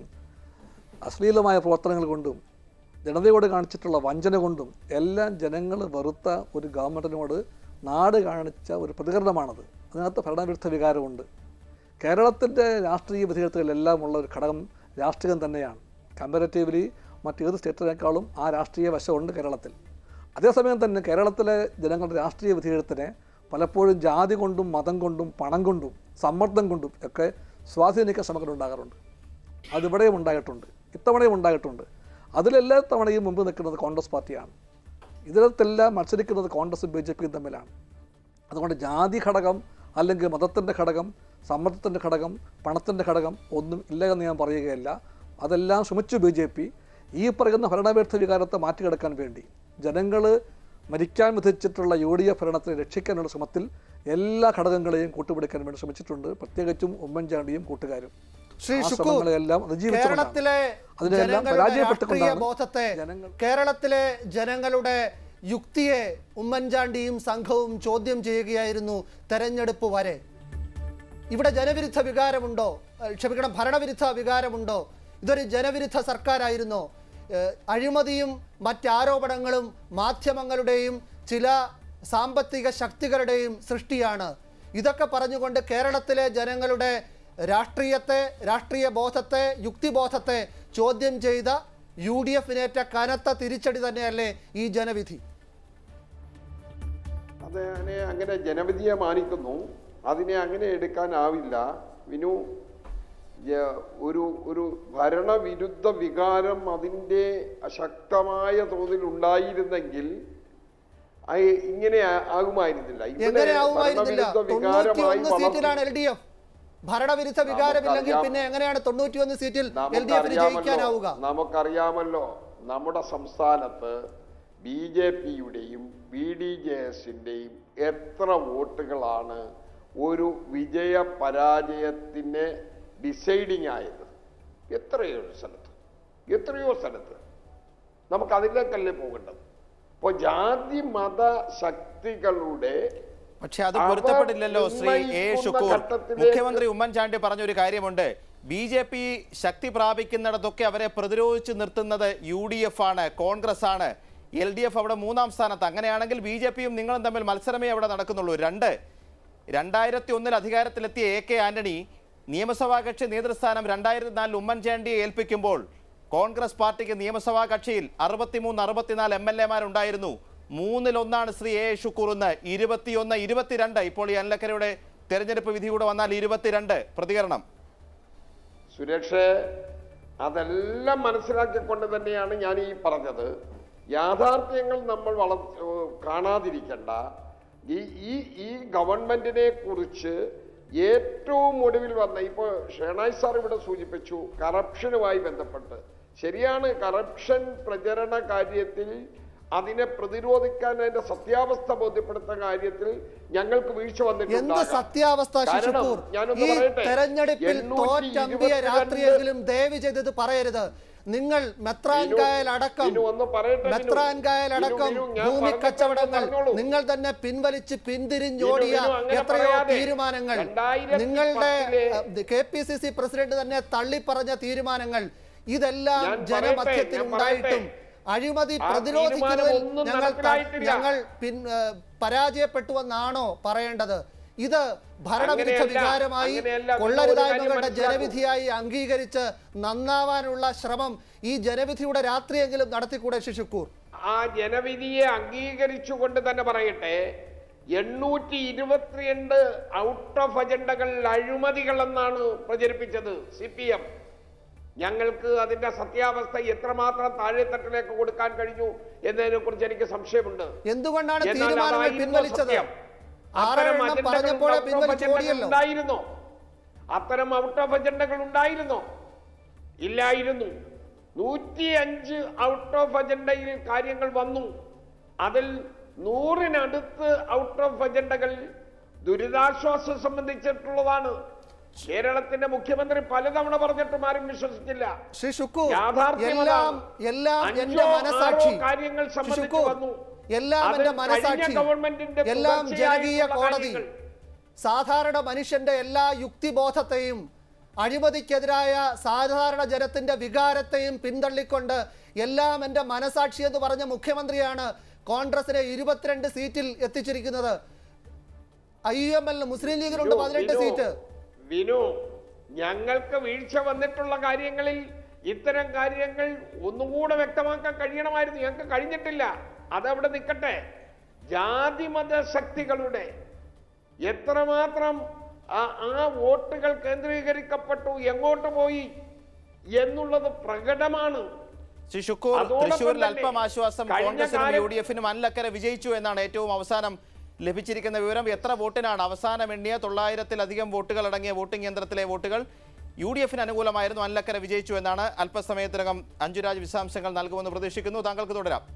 അശ്ലീലമായ പ്രവർത്തനങ്ങൾ കൊണ്ടും ജനതയോട് കാണിച്ചിട്ടുള്ള വഞ്ചന കൊണ്ടും എല്ലാം ജനങ്ങൾ വെറുത്ത ഒരു ഗവൺമെൻറ്റിനോട് നാട് കാണിച്ച ഒരു പ്രതികരണമാണത് അതിനകത്ത് ഭരണവിരുദ്ധ വികാരമുണ്ട് കേരളത്തിൻ്റെ രാഷ്ട്രീയ വിധികൾക്കെല്ലാം ഉള്ള ഒരു ഘടകം രാഷ്ട്രീയം തന്നെയാണ് കമ്പാരറ്റീവ്ലി മറ്റേത് സ്റ്റേറ്റിനേക്കാളും ആ രാഷ്ട്രീയ വശമുണ്ട് കേരളത്തിൽ അതേസമയം തന്നെ കേരളത്തിലെ ജനങ്ങളുടെ രാഷ്ട്രീയ വിധിയെഴുത്തിനെ പലപ്പോഴും ജാതി കൊണ്ടും മതം കൊണ്ടും പണം കൊണ്ടും സമ്മർദ്ദം കൊണ്ടും ഒക്കെ സ്വാധീനിക്കാൻ ശ്രമങ്ങൾ ഉണ്ടാകാറുണ്ട് അതിവിടെയും ഉണ്ടായിട്ടുണ്ട് ഇത്തവണയും ഉണ്ടായിട്ടുണ്ട് അതിലെല്ലാ തവണയും മുമ്പ് നിൽക്കുന്നത് കോൺഗ്രസ് പാർട്ടിയാണ് ഇതിനകത്തെല്ലാം മത്സരിക്കുന്നത് കോൺഗ്രസും ബി ജെ പിയും തമ്മിലാണ് അതുകൊണ്ട് ജാതി ഘടകം അല്ലെങ്കിൽ മതത്തിൻ്റെ ഘടകം സമ്മർദ്ദത്തിൻ്റെ ഘടകം പണത്തിൻ്റെ ഘടകം ഒന്നും ഇല്ല എന്ന് ഞാൻ പറയുകയല്ല അതെല്ലാം ശ്രമിച്ചു ബി ജെ പി ഈ പറയുന്ന ഭരണവിരുദ്ധ വികാരത്തെ മാറ്റിയെടുക്കാൻ വേണ്ടി ജനങ്ങൾ മരിക്കാൻ വിധിച്ചിട്ടുള്ള യു ഡി എഫ് ഭരണത്തെ രക്ഷിക്കാനുള്ള ശ്രമത്തിൽ എല്ലാ ഘടകങ്ങളെയും കൂട്ടുപിടിക്കാൻ വേണ്ടി ശ്രമിച്ചിട്ടുണ്ട് പ്രത്യേകിച്ചും ഉമ്മൻചാണ്ടിയും കൂട്ടുകാരും ശ്രീ ആ ഷുക്കൂർ ശ്രമങ്ങളെല്ലാം അതിജീവിച്ചുകൊണ്ടാണ് കേരളത്തിലെ അതിനെല്ലാം ജനങ്ങളുടെ രാഷ്ട്രീയ പരാജയപ്പെട്ടുകൊണ്ടാണ് ബോധത്തെ ജനങ്ങൾ കേരളത്തിലെ ജനങ്ങളുടെ യുക്തിയെ ഉമ്മൻചാണ്ടിയും സംഘവും ചോദ്യം ചെയ്യുകയായിരുന്നു തെരഞ്ഞെടുപ്പ് വരെ ഇവിടെ ജനവിരുദ്ധ വികാരമുണ്ടോ ഏഹ് ക്ഷമിക്കണം ഭരണവിരുദ്ധ വികാരമുണ്ടോ ഇതൊരു ജനവിരുദ്ധ സർക്കാരായിരുന്നോ ഏഹ് അഴിമതിയും മറ്റാരോപണങ്ങളും മാധ്യമങ്ങളുടെയും ചില സാമ്പത്തിക ശക്തികളുടെയും സൃഷ്ടിയാണ് ഇതൊക്കെ പറഞ്ഞുകൊണ്ട് കേരളത്തിലെ ജനങ്ങളുടെ രാഷ്ട്രീയത്തെ രാഷ്ട്രീയ ബോധത്തെ യുക്തിബോധത്തെ ചോദ്യം ചെയ്ത യു ഡി എഫിനേറ്റ കനത്ത തിരിച്ചടി തന്നെയല്ലേ ഈ ജനവിധി അതിനെ അങ്ങനെ ജനവിധിയെ മാനിക്കുന്നു അതിനെ അങ്ങനെ എടുക്കാനാവില്ല വിനു യ- ഒരു ഒരു ഭരണവിരുദ്ധ വികാരം അതിൻ്റെ ശക്തമായ തോതിൽ ഉണ്ടായിരുന്നെങ്കിൽ അയ് ഇങ്ങനെ ആ- ആകുമായിരുന്നില്ല ഇവിടെ എങ്ങനെ ആവുമായിരുന്നില്ല ഭരണവിരുദ്ധ തൊണ്ണൂറ്റി വികാരമായി ഒന്ന് സീറ്റിലാണ് വളർന്നു. എൽ ഡി എഫ് ഭരണവിരുദ്ധ വികാരമില്ലെങ്കിൽ നമുക്കറിയാം. പിന്നെ എങ്ങനെയാണ് തൊണ്ണൂറ്റി ഒന്ന് സീറ്റിൽ എൽ ഡി എഫിന് ജയിക്കാനാവുക നമുക്കറിയാമല്ലോ നമുക്കറിയാമല്ലോ നമ്മുടെ സംസ്ഥാനത്ത് ബി ജെ പിയുടെയും ബി ഡി ജെ എസിൻ്റെയും എത്ര വോട്ടുകളാണ് ഒരു വിജയ പരാജയത്തിന് ഡിസൈഡിങ് ആയത് എത്രയോ സ്ഥലത്ത് എത്രയോ സ്ഥലത്ത് നമുക്ക് അതിലേക്കല്ലേ പോകേണ്ടത് അപ്പോൾ ജാതി മത ശക്തികളുടെ പക്ഷെ അത് അവർ പൊരുത്തപ്പെടില്ലല്ലോ ശ്രീ എ നിർണ്ണയിക്കുന്ന ഷുക്കൂർ ഘട്ടത്തിലേക്ക് മുഖ്യമന്ത്രി ഉമ്മൻചാണ്ടി പറഞ്ഞൊരു കാര്യമുണ്ട് ബി ജെ പി ശക്തി പ്രാപിക്കുന്നിടത്തൊക്കെ അവരെ പ്രതിരോധിച്ച് നിർത്തുന്നത് യു ഡി എഫ് ആണ് കോൺഗ്രസ് ആണ് എൽ ഡി എഫ് അവിടെ മൂന്നാം സ്ഥാനത്ത് അങ്ങനെയാണെങ്കിൽ ബി ജെ പിയും നിങ്ങളും തമ്മിൽ മത്സരമേ അവിടെ നടക്കുന്നുള്ളൂ രണ്ട് രണ്ടായിരത്തി ഒന്നിൽ അധികാരത്തിലെത്തിയ എ കെ ആന്റണി നിയമസഭാ കക്ഷി നേതൃസ്ഥാനം രണ്ടായിരത്തി നാലിൽ ഉമ്മൻചാണ്ടിയെ ഏൽപ്പിക്കുമ്പോൾ കോൺഗ്രസ് പാർട്ടിക്ക് നിയമസഭാ കക്ഷിയിൽ അറുപത്തിമൂന്ന് അറുപത്തിനാല് എം എൽ എമാരുണ്ടായിരുന്നു മൂന്നിലൊന്നാണ് ശ്രീ എ ഷുക്കൂർ ഇന്ന് ഇരുപത്തിയൊന്ന് ഇരുപത്തിരണ്ട് ഇപ്പോൾ ഈ അനിലക്കരയുടെ തെരഞ്ഞെടുപ്പ് വിധി കൂടെ വന്നാൽ ഇരുപത്തിരണ്ട് പ്രതികരണം സുരക്ഷ അതെല്ലാം മനസ്സിലാക്കിക്കൊണ്ട് തന്നെയാണ് ഞാൻ ഈ പറഞ്ഞത് യാഥാർത്ഥ്യങ്ങൾ നമ്മൾ വള ഏഹ് കാണാതിരിക്കണ്ട ഈ ഈ ഈ ഗവൺമെന്റിനെ കുറിച്ച് ഏറ്റവും ഒടുവിൽ വന്ന ഇപ്പോൾ ഷേണായ് സാർ ഇവിടെ സൂചിപ്പിച്ചു കറപ്ഷനുമായി ബന്ധപ്പെട്ട് ശരിയാണ് കറപ്ഷൻ പ്രചരണ കാര്യത്തിൽ അതിനെ പ്രതിരോധിക്കാൻ അതിന്റെ സത്യാവസ്ഥ ബോധ്യപ്പെടുത്തുന്ന കാര്യത്തിൽ ഞങ്ങൾക്ക് വീഴ്ച എന്ത് വന്നിട്ടുണ്ടാകാം സത്യാവസ്ഥ കാരണം, ശിശുക്കൂർ ഞാനൊന്ന് ഈ പറയട്ടെ, തെരഞ്ഞെടുപ്പിൽ 822 തോറ്റമ്പിയ രാത്രിയെങ്കിലും ദയവ് ചെയ്തത് പറയരുത് നിങ്ങൾ മെത്രാൻകായൽ അടക്കം വിനു ഒന്ന് പറയട്ടെ, വിനു. മെത്രാൻകായൽ അടക്കം വിനു, വിനു, ഞാൻ ഭൂമി പറഞ്ഞപ്പോൾ കച്ചവടങ്ങൾ പറഞ്ഞോളൂ. നിങ്ങൾ തന്നെ പിൻവലിച്ച് പിന്തിരിഞ്ഞോടിയ വിനു, അങ്ങനെ എത്രയോ പറയാതെ. തീരുമാനങ്ങൾ 2010 നിങ്ങളുടെ K P C C president തന്നെ തള്ളിപ്പറഞ്ഞ തീരുമാനങ്ങൾ ഇതെല്ലാം ഞാൻ പറയട്ടെ, ജനമധ്യത്തിൽ ഞാൻ ഉണ്ടായിട്ടും പറയട്ടെ. അഴിമതി ആ പ്രതിരോധിക്കുന്നതിൽ തീരുമാനം ഒന്നും ഞങ്ങൾ ത- നടപ്പിലായിട്ടില്ല. ഞങ്ങൾ പിൻ ഏഹ് പരാജയപ്പെട്ടുവെന്നാണോ പറയേണ്ടത് ഇത് ഭരണവിരുദ്ധ അങ്ങനെയല്ല, വികാരമായി അങ്ങനെയല്ല. നിങ്ങൾ ഒരു കൊള്ളരുതായ്മകളുടെ കാര്യം ജനവിധിയായി അംഗീകരിച്ച് നന്നാവാനുള്ള ശ്രമം ഈ ജനവിധിയുടെ രാത്രിയെങ്കിലും നടത്തിക്കൂടെ ശിശുക്കൂർ ആ ജനവിധിയെ അംഗീകരിച്ചുകൊണ്ട് തന്നെ പറയട്ടെ എണ്ണൂറ്റി ഇരുപത്തിരണ്ട് ഔട്ട് ഓഫ് അജണ്ടകൾ അഴിമതികൾ എന്നാണ് പ്രചരിപ്പിച്ചത് സി പി എം ഞങ്ങൾക്ക് അതിന്റെ സത്യാവസ്ഥ എത്രമാത്രം താഴെത്തട്ടിലേക്ക് കൊടുക്കാൻ കഴിഞ്ഞു എന്നതിനെ കുറിച്ച് എനിക്ക് സംശയമുണ്ട് എന്തുകൊണ്ടാണ് എന്നാൽ തീരുമാനങ്ങൾ അതായിരുന്നു പിൻവലിച്ചത് സത്യം. അത്തരം ആറെണ്ണം അജണ്ടകൾ പറഞ്ഞപ്പോഴേ out of പിൻവലിച്ചു അജണ്ടകൾ ഓടിയല്ലോ ഉണ്ടായിരുന്നോ അത്തരം ഔട്ട് ഓഫ് അജണ്ടകൾ ഉണ്ടായിരുന്നോ ഇല്ലായിരുന്നു നൂറ്റി അഞ്ച് ഔട്ട് ഓഫ് അജണ്ടയിൽ കാര്യങ്ങൾ വന്നു അതിൽ നൂറിനടുത്ത് ഔട്ട് ഓഫ് അജണ്ടകൾ ദുരിതാശ്വാസം സംബന്ധിച്ചിട്ടുള്ളതാണ് കേരളത്തിന്റെ മുഖ്യമന്ത്രി പലതവണ പറഞ്ഞിട്ടും ആരും വിശ്വസിച്ചില്ല ശ്രീ ഷുക്കൂർ യാഥാർത്ഥ്യം എല്ലാം അതാണ്. എല്ലാം അഞ്ചോ എന്റെ മനസാക്ഷി ആറോ കാര്യങ്ങൾ സംബന്ധിച്ച് ശിശുക്കൂർ, വന്നു. എല്ലാം അത് എന്റെ കഴിഞ്ഞ മനസാക്ഷി ഗവൺമെന്റിന്റെ എല്ലാം ജനകീയ തുടർച്ചയായിട്ടുള്ള കോടതി കാര്യങ്ങൾ. സാധാരണ മനുഷ്യന്റെ എല്ലാ യുക്തിബോധത്തെയും അഴിമതിക്കെതിരായ സാധാരണ ജനത്തിന്റെ വികാരത്തെയും പിന്തള്ളിക്കൊണ്ട് എല്ലാം എന്റെ മനസാക്ഷി എന്ന് പറഞ്ഞ മുഖ്യമന്ത്രിയാണ് കോൺഗ്രസിനെ ഇരുപത്തിരണ്ട് സീറ്റിൽ എത്തിച്ചിരിക്കുന്നത് ഐ എം എൽ മുസ്ലിം ലീഗിനുണ്ട് വിനു, പതിനെട്ട് വിനു, സീറ്റ് വിനു ഞങ്ങൾക്ക് വീഴ്ച വന്നിട്ടുള്ള കാര്യങ്ങളിൽ ഇത്തരം കാര്യങ്ങൾ ഒന്നുകൂടെ വ്യക്തമാക്കാൻ കഴിയണമായിരുന്നു ഞങ്ങൾക്ക് കഴിഞ്ഞിട്ടില്ല അതവിടെ നിൽക്കട്ടെ ജാതിമത ശക്തികളുടെ എത്രമാത്രം ആ ആ വോട്ടുകൾ കേന്ദ്രീകരിക്കപ്പെട്ടു എങ്ങോട്ട് പോയി എന്നുള്ളത് പ്രകടമാണ് ശ്രീ ഷുക്കൂർ അതോടൊപ്പം തൃശ്ശൂരിൽ തന്നെ അല്പം ആശ്വാസം കഴിഞ്ഞ കോൺഗ്രസിനും കാലം- യു ഡി എഫിനും അനിലക്കര വിജയിച്ചു എന്നാണ് ഏറ്റവും അവസാനം ലഭിച്ചിരിക്കുന്ന വിവരം എത്ര വോട്ടിനാണ് അവസാനം എണ്ണിയ തൊള്ളായിരത്തിലധികം വോട്ടുകൾ അടങ്ങിയ വോട്ടിംഗ് യന്ത്രത്തിലെ വോട്ടുകൾ യു ഡി എഫിന് അനുകൂലമായിരുന്നു അനിലക്കര വിജയിച്ചു എന്നാണ് അല്പസമയത്തിനകം അഞ്ജുരാജ് വിശദാംശങ്ങൾ നൽകുമെന്ന് പ്രതീക്ഷിക്കുന്നു താങ്കൾക്ക് തുടരാം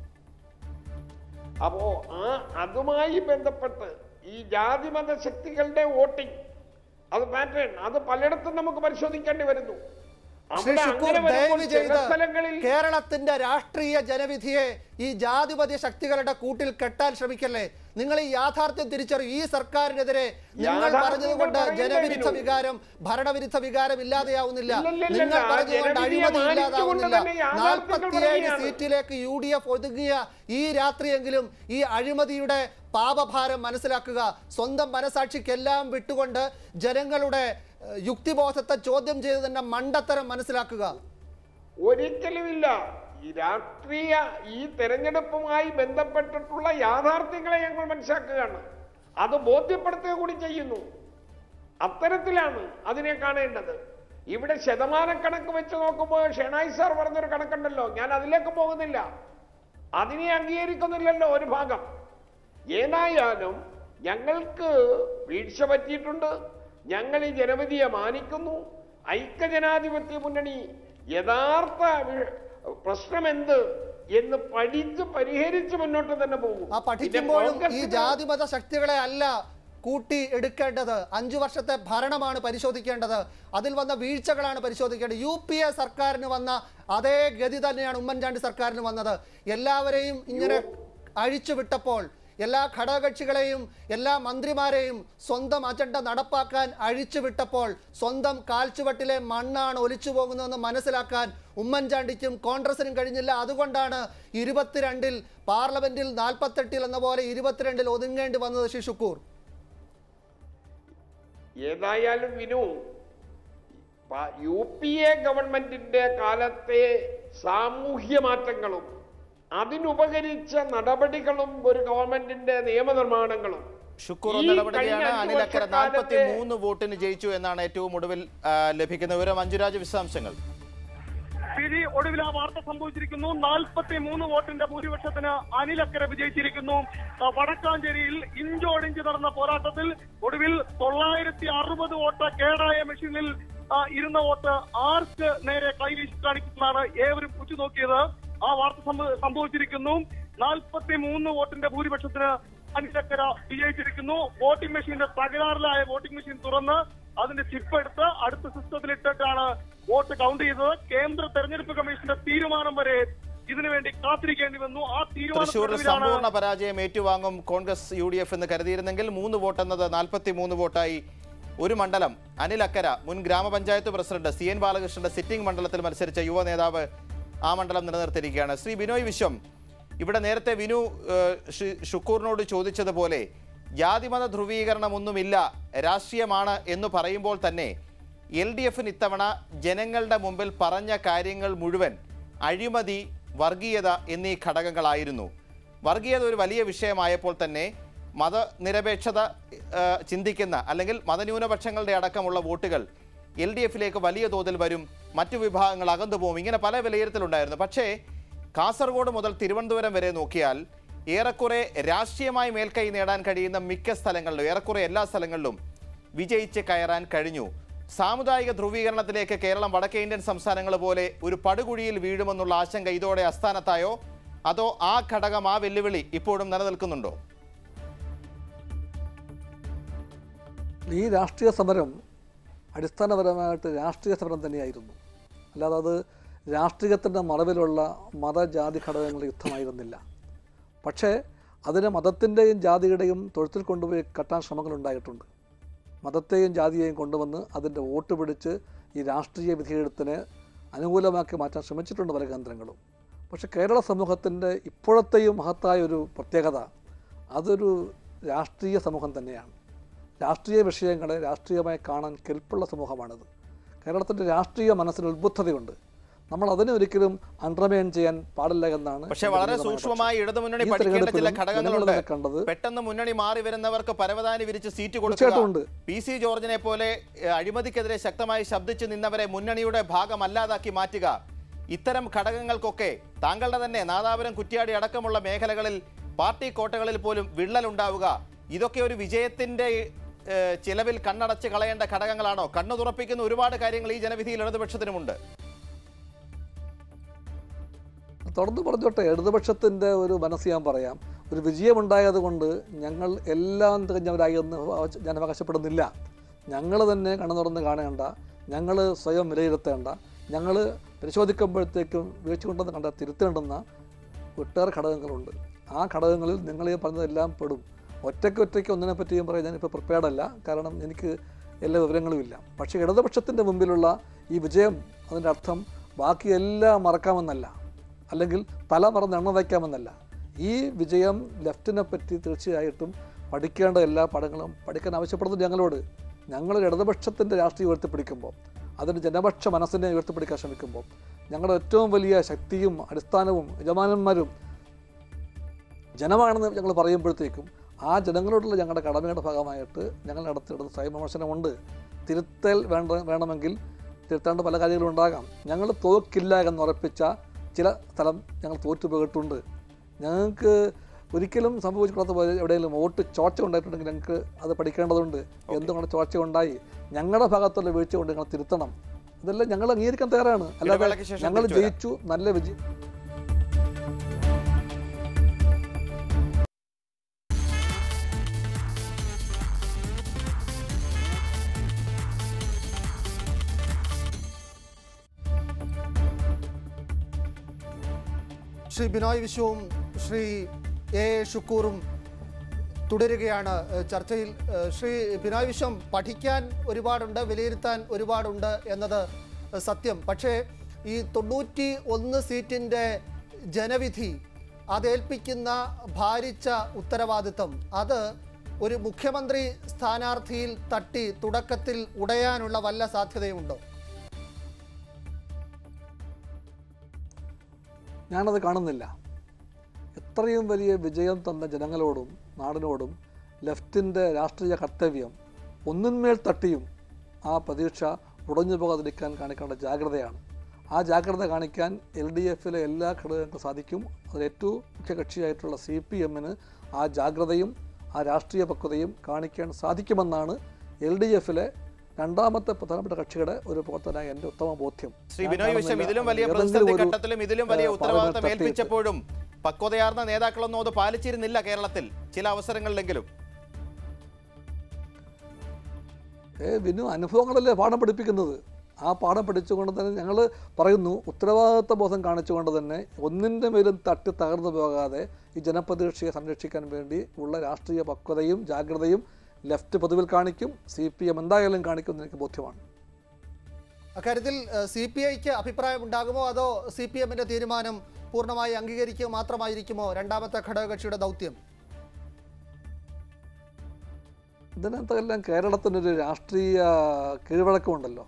അപ്പോ ആ അതുമായി ബന്ധപ്പെട്ട് ഈ ജാതിമത ശക്തികളുടെ വോട്ടിംഗ് അത് പാറ്റേൺ അത് പലയിടത്തും നമുക്ക് പരിശോധിക്കേണ്ടി വരുന്നു ശ്രീ അവിടെ ഷുക്കൂർ അങ്ങനെ വരുമ്പോൾ ദയവ് ചില ചെയ്ത് സ്ഥലങ്ങളിൽ കേരളത്തിന്റെ രാഷ്ട്രീയ ജനവിധിയെ ഈ ജാതിപതി ശക്തികളുടെ കൂട്ടിൽ കെട്ടാൻ ശ്രമിക്കല്ലേ നിങ്ങൾ ഈ യാഥാർത്ഥ്യം തിരിച്ചറിയും ഈ സർക്കാരിനെതിരെ നിങ്ങൾ യാഥാർത്ഥ്യങ്ങൾ പറഞ്ഞതുകൊണ്ട് പറയില്ലേ ജനവിരുദ്ധ വിനു? വികാരം ഭരണവിരുദ്ധ വികാരം ഇല്ലാതെയാവുന്നില്ല ഇല്ലില്ലില്ല, നിങ്ങൾ പറഞ്ഞതുകൊണ്ട് ജനവിധിയെ അഴിമതി മാനിച്ചുകൊണ്ട് ഇല്ലാതാവുന്നില്ല തന്നെ യാഥാർത്ഥ്യങ്ങൾ നാൽപ്പത്തിയേഴ് പറയുകയാണ്. സീറ്റിലേക്ക് യു ഡി എഫ് ഒതുങ്ങിയ ഈ രാത്രിയെങ്കിലും ഈ അഴിമതിയുടെ പാപഭാരം മനസ്സിലാക്കുക സ്വന്തം മനസാക്ഷിക്കെല്ലാം വിട്ടുകൊണ്ട് ജനങ്ങളുടെ ഏഹ്, യുക്തിബോധത്തെ ചോദ്യം ചെയ്ത് തന്നെ മണ്ടത്തരം മനസ്സിലാക്കുക ഒരിക്കലുമില്ല ഈ രാഷ്ട്രീയ ഈ തെരഞ്ഞെടുപ്പുമായി ബന്ധപ്പെട്ടിട്ടുള്ള യാഥാർത്ഥ്യങ്ങളെ ഞങ്ങൾ മനസ്സിലാക്കുകയാണ് അത് ബോധ്യപ്പെടുത്തുക കൂടി ചെയ്യുന്നു അത്തരത്തിലാണ് അതിനെ കാണേണ്ടത് ഇവിടെ ശതമാനക്കണക്ക് വെച്ച് നോക്കുമ്പോൾ ഷെണായി സാർ പറഞ്ഞൊരു കണക്കുണ്ടല്ലോ ഞാൻ അതിലേക്ക് പോകുന്നില്ല അതിനെ അംഗീകരിക്കുന്നില്ലല്ലോ ഒരു ഭാഗം ഏതായാലും ഞങ്ങൾക്ക് വീഴ്ച പറ്റിയിട്ടുണ്ട് ഞങ്ങൾ ഈ ജനവിധിയെ മാനിക്കുന്നു ഐക്യജനാധിപത്യ മുന്നണി യഥാർത്ഥ വി- പ്രശ്നം എന്ത് എന്ന് പഠിച്ച് പരിഹരിച്ച് മുന്നോട്ട് തന്നെ പോകും ആ പഠിക്കുമ്പോഴും ഈ ജാതിമത ശക്തികളെ അല്ല കൂട്ടി എടുക്കേണ്ടത് അഞ്ചു വർഷത്തെ ഭരണമാണ് പരിശോധിക്കേണ്ടത് അതിൽ വന്ന വീഴ്ചകളാണ് പരിശോധിക്കേണ്ടത് യു പി എ സർക്കാരിന് വന്ന അതേ ഗതി തന്നെയാണ് ഉമ്മൻചാണ്ടി സർക്കാരിന് വന്നത് എല്ലാവരെയും ഇങ്ങനെ അഴിച്ചു വിട്ടപ്പോൾ എല്ലാ ഘടകകക്ഷികളെയും എല്ലാ മന്ത്രിമാരെയും സ്വന്തം അജണ്ട നടപ്പാക്കാൻ അഴിച്ചു വിട്ടപ്പോൾ സ്വന്തം കാൽച്ചുവട്ടിലെ മണ്ണാണ് ഒലിച്ചു പോകുന്നതെന്ന് മനസ്സിലാക്കാൻ ഉമ്മൻചാണ്ടിക്കും കോൺഗ്രസിനും കഴിഞ്ഞില്ല അതുകൊണ്ടാണ് ഇരുപത്തിരണ്ടിൽ പാർലമെന്റിൽ നാൽപ്പത്തെട്ടിൽ എന്ന പോലെ ഇരുപത്തിരണ്ടിൽ ഒതുങ്ങേണ്ടി വന്നത് ശ്രീ ഷുക്കൂർ ഏതായാലും വിനു പ- യു പി എ ഗവൺമെന്റിന്റെ കാലത്തെ സാമൂഹ്യ മാറ്റങ്ങളും അതിനുപകരിച്ച നടപടികളും ഒരു ഗവൺമെന്റിന്റെ നിയമനിർമ്മാണങ്ങളും ഷുക്കൂർ ഈ ഒന്ന് ഇടപെടുകയാണ് കഴിഞ്ഞ അഞ്ച് അനിൽ അക്കര വർഷക്കാലത്തെ- നാൽപ്പത്തി മൂന്ന് വോട്ടിന് ജയിച്ചു എന്നാണ് ഏറ്റവും ഒടുവിൽ ആ, ലഭിക്കുന്ന വിവരം മഞ്ജുരാജ് വിശദാംശങ്ങൾ സ്ഥിതി ഒടുവിൽ ആ വാർത്ത സംഭവിച്ചിരിക്കുന്നു നാൽപ്പത്തി മൂന്ന് വോട്ടിന്റെ ഭൂരിപക്ഷത്തിന് അനിലക്കര വിജയിച്ചിരിക്കുന്നു ആ, വടക്കാഞ്ചേരിയിൽ ഇഞ്ചോടിഞ്ച് നടന്ന പോരാട്ടത്തിൽ ഒടുവിൽ തൊള്ളായിരത്തി അറുപത് വോട്ട് കേടായ മെഷീനിൽ ആ, ഇരുന്ന വോട്ട് ആർക്ക് നേരെ കൈവീശി കാണിക്കുന്നതാണ് ഏവരും ഉറ്റുനോക്കിയത് ആ വാർത്ത സംഭ- സംഭവിച്ചിരിക്കുന്നു നാൽപ്പത്തി മൂന്ന് വോട്ടിന്റെ ഭൂരിപക്ഷത്തിന് അനിലക്കര വിജയിച്ചിരിക്കുന്നു വോട്ടിംഗ് മെഷീന്റെ തകരാറിലായ വോട്ടിംഗ് മെഷീൻ തുറന്ന് അതിന്റെ ചിപ്പ് എടുത്ത് അടുത്ത സിസ്റ്റത്തിൽ ഇട്ടിട്ടാണ് വോട്ട് കൗണ്ട് ചെയ്തത് കേന്ദ്ര തെരഞ്ഞെടുപ്പ് കമ്മീഷന്റെ തീരുമാനം വരെ ഇതിനുവേണ്ടി കാത്തിരിക്കേണ്ടി വന്നു ആ തൃശൂരിൽ തീരുമാനത്തിലാണ് സമ്പൂർണ്ണ പരാജയം ഏറ്റുവാങ്ങും കോൺഗ്രസ് യു ഡി എഫ് എന്ന് കരുതിയിരുന്നെങ്കിൽ മൂന്ന് വോട്ട് എന്നത് നാൽപ്പത്തി മൂന്ന് വോട്ടായി ഒരു മണ്ഡലം അനിൽ അക്കര മുൻ ഗ്രാമപഞ്ചായത്ത് പ്രസിഡന്റ് സി എൻ ബാലകൃഷ്ണന്റെ സിറ്റിംഗ് മണ്ഡലത്തിൽ മത്സരിച്ച യുവ നേതാവ് ആ മണ്ഡലം നിലനിർത്തിയിരിക്കുകയാണ് ശ്രീ ബിനോയ് വിശ്വം ഇവിടെ നേരത്തെ വിനു ഏഹ്, ശ്രീ ഷുക്കൂറിനോട് ചോദിച്ചതുപോലെ ജാതിമത ധ്രുവീകരണമൊന്നുമില്ല രാഷ്ട്രീയമാണ് എന്ന് പറയുമ്പോൾ തന്നെ എൽ ഡി എഫിന് ഇത്തവണ ജനങ്ങളുടെ മുമ്പിൽ പറഞ്ഞ കാര്യങ്ങൾ മുഴുവൻ അഴിമതി വർഗീയത എന്നീ ഘടകങ്ങളായിരുന്നു വർഗീയത ഒരു വലിയ വിഷയമായപ്പോൾ തന്നെ മതനിരപേക്ഷത ഏഹ്, ചിന്തിക്കുന്ന അല്ലെങ്കിൽ മതന്യൂനപക്ഷങ്ങളുടെ അടക്കമുള്ള വോട്ടുകൾ എൽ ഡി എഫിലേക്ക് വലിയ തോതിൽ വരും മറ്റു വിഭാഗങ്ങൾ അകന്നു പോകും ഇങ്ങനെ പല വിലയിരുത്തലുണ്ടായിരുന്നു പക്ഷേ കാസർഗോഡ് മുതൽ തിരുവനന്തപുരം വരെ നോക്കിയാൽ ഏറെക്കുറെ രാഷ്ട്രീയമായി മേൽക്കൈ നേടാൻ കഴിയുന്ന മിക്ക സ്ഥലങ്ങളിലും ഏറെക്കുറെ എല്ലാ സ്ഥലങ്ങളിലും വിജയിച്ച് കയറാൻ കഴിഞ്ഞു സാമുദായിക ധ്രുവീകരണത്തിലേക്ക് കേരളം വടക്കേ ഇന്ത്യൻ സംസ്ഥാനങ്ങൾ പോലെ ഒരു പടുകുഴിയിൽ വീഴുമെന്നുള്ള ആശങ്ക ഇതോടെ അസ്ഥാനത്തായോ അതോ ആ ഘടകം ആ വെല്ലുവിളി ഇപ്പോഴും നിലനിൽക്കുന്നുണ്ടോ ഈ രാഷ്ട്രീയ സമരം അടിസ്ഥാനപരമായിട്ട് രാഷ്ട്രീയ സമരം തന്നെയായിരുന്നു അല്ലാതെ അത് രാഷ്ട്രീയത്തിൻ്റെ മറവിലുള്ള മതജാതി ഘടകങ്ങളുടെ യുദ്ധമായിരുന്നില്ല പക്ഷേ അതിന് മതത്തിൻ്റെയും ജാതിയുടെയും തൊഴുത്തിൽ കൊണ്ടുപോയി കെട്ടാൻ ശ്രമങ്ങളുണ്ടായിട്ടുണ്ട് മതത്തെയും ജാതിയെയും കൊണ്ടുവന്ന് അതിൻ്റെ വോട്ട് പിടിച്ച് ഈ രാഷ്ട്രീയ വിധിയെഴുത്തിനെ അനുകൂലമാക്കി മാറ്റാൻ ശ്രമിച്ചിട്ടുണ്ട് പല കേന്ദ്രങ്ങളും പക്ഷേ കേരള സമൂഹത്തിൻ്റെ ഇപ്പോഴത്തെയും മഹത്തായ ഒരു പ്രത്യേകത അതൊരു രാഷ്ട്രീയ സമൂഹം തന്നെയാണ് രാഷ്ട്രീയ വിഷയങ്ങളെ രാഷ്ട്രീയമായി കാണാൻ കെൽപ്പുള്ള സമൂഹമാണിത് കേരളത്തിൻ്റെ രാഷ്ട്രീയ മനസ്സിന് ഉത്ബുദ്ധതയുണ്ട് നമ്മൾ അതിനെ ഒരിക്കലും അണ്ടർമൈൻ ചെയ്യാൻ പാടില്ല എന്നാണ് പക്ഷേ എൻ്റെ വളരെ വ്യക്തിഗതമായ സൂക്ഷ്മമായി പക്ഷം. ഇടതുമുന്നണി ഈ പഠിക്കേണ്ട ചില തെരഞ്ഞെടുപ്പിലും ജനങ്ങൾ ഘടകങ്ങളുണ്ട് തന്നെ കണ്ടത് പെട്ടെന്ന് മുന്നണി മാറി വരുന്നവർക്ക് പരവതാനി വിരിച്ച് സീറ്റ് തീർച്ചയായിട്ടും ഉണ്ട്. കൊടുക്കുക പി സി ജോർജിനെ പോലെ ഏഹ്, അഴിമതിക്കെതിരെ ശക്തമായി ശബ്ദിച്ചു നിന്നവരെ മുന്നണിയുടെ ഭാഗമല്ലാതാക്കി മാറ്റുക ഇത്തരം ഘടകങ്ങൾക്കൊക്കെ താങ്കളുടെ തന്നെ നാദാപുരം കുറ്റ്യാടി അടക്കമുള്ള മേഖലകളിൽ പാർട്ടി കോട്ടകളിൽ പോലും വിള്ളലുണ്ടാവുക ഇതൊക്കെ ഒരു വിജയത്തിന്റെ ഏഹ്, ചിലവിൽ കണ്ണടച്ച് കളയേണ്ട ഘടകങ്ങളാണോ കണ്ണു തുറപ്പിക്കുന്ന ഒരുപാട് കാര്യങ്ങൾ ഈ ജനവിധിയിൽ ഇടതുപക്ഷത്തിനുമുണ്ട് തുടർന്ന് പറഞ്ഞോട്ടെ ഇടതുപക്ഷത്തിൻ്റെ ഒരു മനസ്സ് ഞാൻ പറയാം ഒരു വിജയമുണ്ടായത് കൊണ്ട് ഞങ്ങൾ എല്ലാം തികഞ്ഞവരായി എന്ന് അവ- ഞാൻ അവകാശപ്പെടുന്നില്ല ഞങ്ങൾ തന്നെ കണ്ണു തുറന്ന് കാണേണ്ട ഞങ്ങൾ സ്വയം വിലയിരുത്തേണ്ട ഞങ്ങൾ പരിശോധിക്കുമ്പോഴത്തേക്കും വീഴ്ച കൊണ്ടെന്ന് കണ്ട തിരുത്തേണ്ടുന്ന ഒട്ടേറെ ഘടകങ്ങളുണ്ട് ആ ഘടകങ്ങളിൽ നിങ്ങൾ ഈ പറഞ്ഞതെല്ലാം പെടും ഒറ്റയ്ക്ക് ഒറ്റയ്ക്ക് ഒന്നിനെ പറ്റിയും പറയാൻ ഞാനിപ്പോൾ പ്രിപ്പയർഡ് അല്ല കാരണം എനിക്ക് എല്ലാ വിവരങ്ങളും ഇല്ല പക്ഷേ ഇടതുപക്ഷത്തിൻ്റെ മുമ്പിലുള്ള ഈ വിജയം അതിൻ്റെ അർത്ഥം ബാക്കി എല്ലാം മറക്കാമെന്നല്ല അല്ലെങ്കിൽ തല മറന്ന് എണ്ണ വയ്ക്കാമെന്നല്ല ഈ വിജയം ലെഫ്റ്റിനെ പറ്റി തീർച്ചയായിട്ടും പഠിക്കേണ്ട എല്ലാ പാഠങ്ങളും പഠിക്കാൻ ആവശ്യപ്പെടുന്നത് ഞങ്ങളോട് ഞങ്ങളൊരു ഇടതുപക്ഷത്തിൻ്റെ രാഷ്ട്രീയം ഉയർത്തിപ്പിടിക്കുമ്പോൾ അതിന് ജനപക്ഷ മനസ്സിനെ ഉയർത്തിപ്പിടിക്കാൻ ശ്രമിക്കുമ്പോൾ ഞങ്ങളുടെ ഏറ്റവും വലിയ ശക്തിയും അടിസ്ഥാനവും യജമാനന്മാരും ജനമാണെന്ന് ഞങ്ങൾ പറയുമ്പോഴത്തേക്കും ആ ജനങ്ങളോടുള്ള ഞങ്ങളുടെ കടമയുടെ ഭാഗമായിട്ട് ഞങ്ങൾ നടത്തിയിടുന്ന സ്വയം വിമർശനമുണ്ട് തിരുത്തൽ വേണ്ട വേണമെങ്കിൽ തിരുത്തേണ്ട പല കാര്യങ്ങളും ഉണ്ടാകാം ഞങ്ങൾ തോക്കില്ല എന്ന് ഉറപ്പിച്ച ചില സ്ഥലം ഞങ്ങൾ തോറ്റുപോയിട്ടുണ്ട് ഞങ്ങൾക്ക് ഒരിക്കലും സംഭവിച്ചിട്ടുള്ള പോലെ എവിടെയെങ്കിലും വോട്ട് ചോർച്ച ഉണ്ടായിട്ടുണ്ടെങ്കിൽ ഞങ്ങൾക്ക് അത് പഠിക്കേണ്ടതുണ്ട് എന്തുകൊണ്ട് ചോർച്ച ഉണ്ടായി ഞങ്ങളുടെ ഭാഗത്തുള്ള വീഴ്ച കൊണ്ട് ഞങ്ങൾ തിരുത്തണം ഇതെല്ലാം ഞങ്ങൾ അംഗീകരിക്കാൻ തയ്യാറാണ് അല്ലാതെ ഇടവേളയ്ക്ക് ശേഷം ഞങ്ങൾ തിരിച്ചു വരാം. ജയിച്ചു നല്ല വിജയം ശ്രീ ബിനോയ് വിശ്വവും ശ്രീ എ എ ഷുക്കൂറും തുടരുകയാണ് ഏഹ് ചർച്ചയിൽ ഏഹ് ശ്രീ ബിനോയ് വിശ്വം പഠിക്കാൻ ഒരുപാടുണ്ട് വിലയിരുത്താൻ ഒരുപാടുണ്ട് എന്നത് സത്യം പക്ഷേ ഈ തൊണ്ണൂറ്റി ഒന്ന് സീറ്റിൻ്റെ ജനവിധി അതേൽപ്പിക്കുന്ന ഭാരിച്ച ഉത്തരവാദിത്തം അത് ഒരു മുഖ്യമന്ത്രി സ്ഥാനാർത്ഥിയിൽ തട്ടി തുടക്കത്തിൽ ഉടയാനുള്ള വല്ല സാധ്യതയുമുണ്ടോ ഞാനത് കാണുന്നില്ല എത്രയും വലിയ വിജയം തന്ന ജനങ്ങളോടും നാടിനോടും ലെഫ്റ്റിൻ്റെ രാഷ്ട്രീയ കർത്തവ്യം ഒന്നിന്മേൽ തട്ടിയും ആ പ്രതീക്ഷ ഉടഞ്ഞു പോകാതിരിക്കാൻ കാണിക്കേണ്ട ജാഗ്രതയാണ് ആ ജാഗ്രത കാണിക്കാൻ എൽ ഡി എഫിലെ എല്ലാ ഘടകങ്ങൾക്കും സാധിക്കും അതിൽ ഏറ്റവും മുഖ്യ കക്ഷിയായിട്ടുള്ള സി പി എമ്മിന് ആ ജാഗ്രതയും ആ രാഷ്ട്രീയ പക്വതയും കാണിക്കാൻ സാധിക്കുമെന്നാണ് എൽ ഡി എഫിലെ രണ്ടാമത്തെ പ്രധാനപ്പെട്ട കക്ഷിയുടെ ഒരു പ്രവർത്തനമായ എൻ്റെ ഉത്തമ ബോധ്യം ശ്രീ ഞാൻ ബിനോയ് വിശ്വം കാണുന്നില്ല ഇതിലും വലിയ ഏതെങ്കിലും പ്രതിസന്ധി ഒരു, ഘട്ടത്തിലും ഇതിലും വലിയ ഏഹ്, ഉത്തരവാദിത്തം പാർലമെന്റ് തട്ടിയിട്ട് ഏൽപ്പിച്ചപ്പോഴും പക്വതയാർന്ന നേതാക്കളൊന്നും അത് പാലിച്ചിരുന്നില്ല കേരളത്തിൽ ചില അവസരങ്ങളിലെങ്കിലും ഏ വിനു അനുഭവങ്ങളല്ലേ പാഠം പഠിപ്പിക്കുന്നത് ആ പാഠം പഠിച്ചുകൊണ്ട് തന്നെ ഞങ്ങൾ പറയുന്നു ഉത്തരവാദിത്വ ബോധം കാണിച്ചുകൊണ്ട് തന്നെ ഒന്നിൻ്റെ മേലും തട്ടി തകർന്നു പോകാതെ ഈ ജനപ്രതീക്ഷയെ സംരക്ഷിക്കാൻ വേണ്ടി ഉള്ള രാഷ്ട്രീയ പക്വതയും ജാഗ്രതയും ലെഫ്റ്റ് പൊതുവിൽ കാണിക്കും സി പി എം എന്തായാലും കാണിക്കുമെന്ന് എനിക്ക് ബോധ്യമാണ് അക്കാര്യത്തിൽ സി പി ഐക്ക് അഭിപ്രായം ഉണ്ടാകുമോ അതോ സി പി എമ്മിന്റെ തീരുമാനം പൂർണ്ണമായി അംഗീകരിക്കുക മാത്രമായിരിക്കുമോ രണ്ടാമത്തെ ഘടകകക്ഷിയുടെ ദൗത്യം ഇതിനകത്തെല്ലാം കേരളത്തിനൊരു രാഷ്ട്രീയ കീഴ്വഴക്കമുണ്ടല്ലോ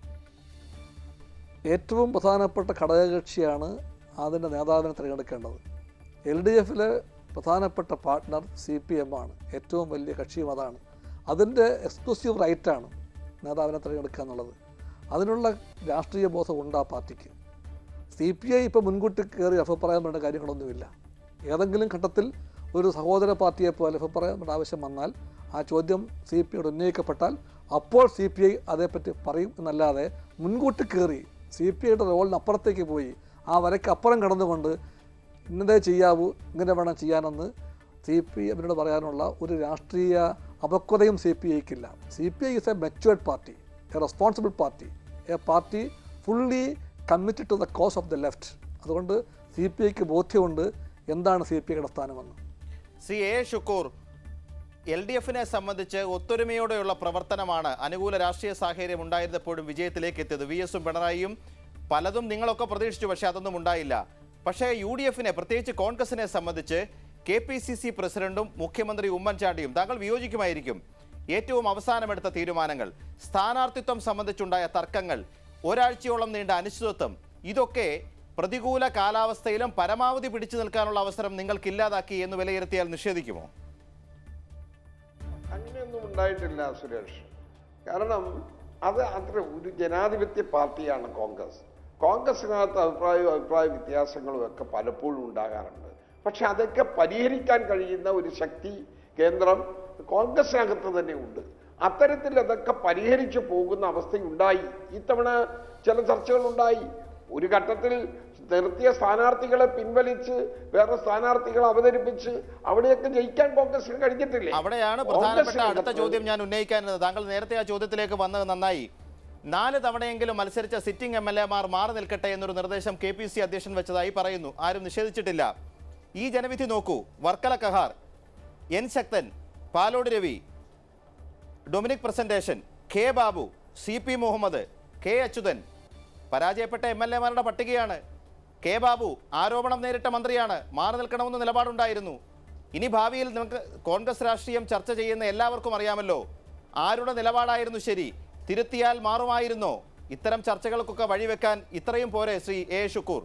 ഏറ്റവും പ്രധാനപ്പെട്ട ഘടകകക്ഷിയാണ് അതിൻ്റെ നേതാവിനെ തിരഞ്ഞെടുക്കേണ്ടത് എൽ ഡി എഫിലെ പ്രധാനപ്പെട്ട പാർട്ട്ണർ സി പി എം ആണ് ഏറ്റവും വലിയ കക്ഷിയും അതാണ് അതിൻ്റെ എക്സ്ക്ലൂസീവ് റൈറ്റാണ് നേതാവിനെ തിരഞ്ഞെടുക്കുക എന്നുള്ളത് അതിനുള്ള രാഷ്ട്രീയ ബോധം ഉണ്ട് ആ പാർട്ടിക്ക് സി പി ഐ ഇപ്പോൾ മുൻകൂട്ടി കയറി അഭിപ്രായം പറയേണ്ട കാര്യങ്ങളൊന്നുമില്ല ഏതെങ്കിലും ഘട്ടത്തിൽ ഒരു സഹോദര പാർട്ടിയെ പോലെ അഭിപ്രായം പറയേണ്ട ആവശ്യം വന്നാൽ ആ ചോദ്യം സി പി ഐയോട് ഉന്നയിക്കപ്പെട്ടാൽ അപ്പോൾ സി പി ഐ അതേപ്പറ്റി പറയും എന്നല്ലാതെ മുൻകൂട്ടി കയറി സി പി ഐയുടെ റോളിന് അപ്പുറത്തേക്ക് പോയി ആ വരയ്ക്ക് അപ്പുറം കടന്നുകൊണ്ട് ഇന്നതേ ചെയ്യാവൂ ഇങ്ങനെ വേണം ചെയ്യാനെന്ന് സി പി എമ്മിനോട് പറയാനുള്ള ഒരു രാഷ്ട്രീയ അപക്വതയും സി പി ഐക്കില്ല C P I is a matured party a responsible party a party fully committed to the cause of the left അതുകൊണ്ട് സി പി ഐക്ക് ബോധ്യമുണ്ട് എന്താണ് സി പി ഐയുടെ സ്ഥാനമെന്ന് C A Shukoor L D എഫിനെ സംബന്ധിച്ച് ഒത്തൊരുമയോടെയുള്ള പ്രവർത്തനമാണ് അനുകൂല രാഷ്ട്രീയ സാഹചര്യം ഉണ്ടായിരുന്നപ്പോഴും വിജയത്തിലേക്ക് എത്തിയത് വി എസും പിണറായിയും പലതും നിങ്ങളൊക്കെ പ്രതീക്ഷിച്ചു പക്ഷേ അതൊന്നും ഉണ്ടായില്ല പക്ഷേ യു ഡി എഫിനെ പ്രത്യേകിച്ച് കോൺഗ്രസിനെ സംബന്ധിച്ച് കെ പി സി സി പ്രസിഡന്റും മുഖ്യമന്ത്രി ഉമ്മൻചാണ്ടിയും താങ്കൾ വിയോജിക്കുമായിരിക്കും ഏറ്റവും അവസാനമെടുത്ത തീരുമാനങ്ങൾ സ്ഥാനാർത്ഥിത്വം സംബന്ധിച്ചുണ്ടായ തർക്കങ്ങൾ ഒരാഴ്ചയോളം നീണ്ട അനിശ്ചിതത്വം ഇതൊക്കെ പ്രതികൂല കാലാവസ്ഥയിലും പരമാവധി പിടിച്ചു നിൽക്കാനുള്ള അവസരം നിങ്ങൾക്ക് ഇല്ലാതാക്കി എന്ന് വിലയിരുത്തിയാൽ നിഷേധിക്കുമോ അങ്ങനെയൊന്നും ഉണ്ടായിട്ടില്ല സുരേഷ് കാരണം അത് അത്ര ഒരു ജനാധിപത്യ പാർട്ടിയാണ് കോൺഗ്രസ് കോൺഗ്രസിനകത്ത് അഭിപ്രായവും അഭിപ്രായ വ്യത്യാസങ്ങളും ഒക്കെ പലപ്പോഴും ഉണ്ടാകാറുണ്ട് പക്ഷെ അതൊക്കെ പരിഹരിക്കാൻ കഴിയുന്ന ഒരു ശക്തി കേന്ദ്രം കോൺഗ്രസിനകത്ത് തന്നെ ഉണ്ട് അത്തരത്തിൽ അതൊക്കെ പരിഹരിച്ചു പോകുന്ന അവസ്ഥയുണ്ടായി ഇത്തവണ ചില ചർച്ചകൾ ഉണ്ടായി ഒരു ഘട്ടത്തിൽ നിർത്തിയ സ്ഥാനാർത്ഥികളെ പിൻവലിച്ച് വേറെ സ്ഥാനാർത്ഥികളെ അവതരിപ്പിച്ച് അവിടെയൊക്കെ ജയിക്കാൻ കോൺഗ്രസിന് കഴിഞ്ഞിട്ടില്ലേ അവിടെയാണ് പ്രധാനപ്പെട്ട അടുത്ത കോൺഗ്രസിനകത്ത് ചോദ്യം ഞാൻ ഉന്നയിക്കാനുള്ളത് താങ്കൾ നേരത്തെ ആ ചോദ്യത്തിലേക്ക് വന്നത് നന്നായി നാല് തവണയെങ്കിലും മത്സരിച്ച സിറ്റിംഗ് എം എൽ എമാർ മാറി നിൽക്കട്ടെ എന്നൊരു നിർദ്ദേശം കെ പി സി അധ്യക്ഷൻ വെച്ചതായി പറയുന്നു ആരും നിഷേധിച്ചിട്ടില്ല ഈ ജനവിധി നോക്കൂ Varkala Kahar N Sakthan Palode Ravi Dominic presentation K Babu C P Muhammad K Achuthan പരാജയപ്പെട്ട എം എൽ എമാരുടെ പട്ടികയാണ് കെ ബാബു ആരോപണം നേരിട്ട മന്ത്രിയാണ് മാറി നിൽക്കണമെന്ന് നിലപാടുണ്ടായിരുന്നു ഇനി ഭാവിയിൽ നമുക്ക് കോൺഗ്രസ് രാഷ്ട്രീയം ചർച്ച ചെയ്യുന്ന എല്ലാവർക്കും അറിയാമല്ലോ ആരുടെ നിലപാടായിരുന്നു ശരി തിരുത്തിയാൽ മാറുമായിരുന്നോ ഇത്തരം ചർച്ചകൾക്കൊക്കെ വഴിവെക്കാൻ ഇത്രയും പോരെ ശ്രീ എ ഷുക്കൂർ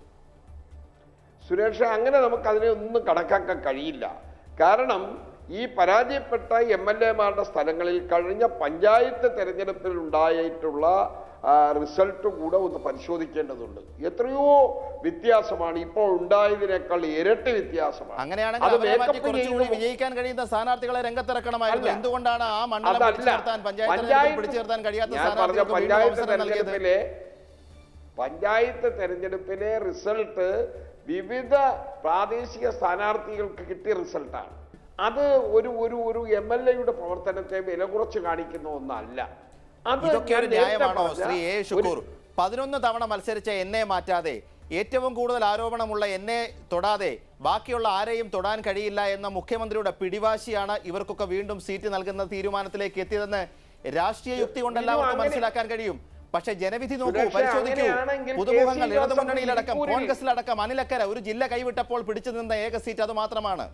സുരേഷ് അങ്ങനെ നമുക്ക് അതിനെ ഒന്നും കണക്കാക്കാൻ കഴിയില്ല കാരണം ഈ പരാജയപ്പെട്ട എം എൽ എമാരുടെ സ്ഥലങ്ങളിൽ കഴിഞ്ഞ പഞ്ചായത്ത് തെരഞ്ഞെടുപ്പിൽ ഉണ്ടായിട്ടുള്ള റിസൾട്ട് കൂടെ ഒന്ന് പരിശോധിക്കേണ്ടതുണ്ട് എത്രയോ വ്യത്യാസമാണ് ഇപ്പോൾ ഉണ്ടായതിനേക്കാൾ ഇരട്ടി വ്യത്യാസമാണ് അങ്ങനെയാണെങ്കിൽ അത് അവരെ മാറ്റി മേക്കപ്പ് കുറച്ചുകൂടി ചെയ്യുമ്പോൾ- വിജയിക്കാൻ കഴിയുന്ന സ്ഥാനാർത്ഥികളെ രംഗത്തിറക്കണമായിരുന്നു അല്ല. എന്തുകൊണ്ടാണ് ആ മണ്ഡലം അതല്ല. പിടിച്ചു നിർത്താൻ പഞ്ചായത്ത് തെരഞ്ഞെടുപ്പിൽ പിടിച്ചു നിർത്താൻ കഴിയാത്ത ഞാൻ പറഞ്ഞ സ്ഥാനാർത്ഥികൾക്ക് വീണ്ടും പഞ്ചായത്ത് അവസരം നൽകിയത് തെരഞ്ഞെടുപ്പിലെ പഞ്ചായത്ത് തെരഞ്ഞെടുപ്പിലെ റിസൾട്ട് വിവിധ പ്രാദേശിക സ്ഥാനാർത്ഥികൾക്ക് കിട്ടിയ റിസൾട്ടാണ് അത് ഒരു ഒരു ഒരു എം എൽ എയുടെ പ്രവർത്തനത്തെ വില കുറച്ച് കാണിക്കുന്ന ഒന്നല്ല അത് ഇതൊക്കെ ഒരു ഞാൻ നേരത്തെ ന്യായമാണോ പറഞ്ഞ ശ്രീ എ ഒരു- ഷുക്കൂർ പതിനൊന്ന് തവണ മത്സരിച്ച എന്നെ മാറ്റാതെ ഏറ്റവും കൂടുതൽ ആരോപണമുള്ള എന്നെ തൊടാതെ ബാക്കിയുള്ള ആരെയും തൊടാൻ കഴിയില്ല എന്ന മുഖ്യമന്ത്രിയുടെ പിടിവാശിയാണ് ഇവർക്കൊക്കെ വീണ്ടും സീറ്റ് നൽകുന്ന തീരുമാനത്തിലേക്ക് എത്തിയതെന്ന് രാഷ്ട്രീയ യുക്തി കൊണ്ടല്ല ഇതും അവർക്ക് അങ്ങനെ- മനസ്സിലാക്കാൻ കഴിയും പക്ഷെ ജനവിധി നോക്കൂ സുരക്ഷ പരിശോധിക്കൂ അങ്ങനെയാണെങ്കിൽ പുതുമുഖങ്ങൾ കെ സി ഇടതുമുന്നണിയിലടക്കം ജോസഫ് കോൺഗ്രസിലടക്കം അനിലക്കര ഒരു ജില്ല കൈവിട്ടപ്പോൾ പിടിച്ചു നിന്ന ഏക സീറ്റ് അത് മാത്രമാണ്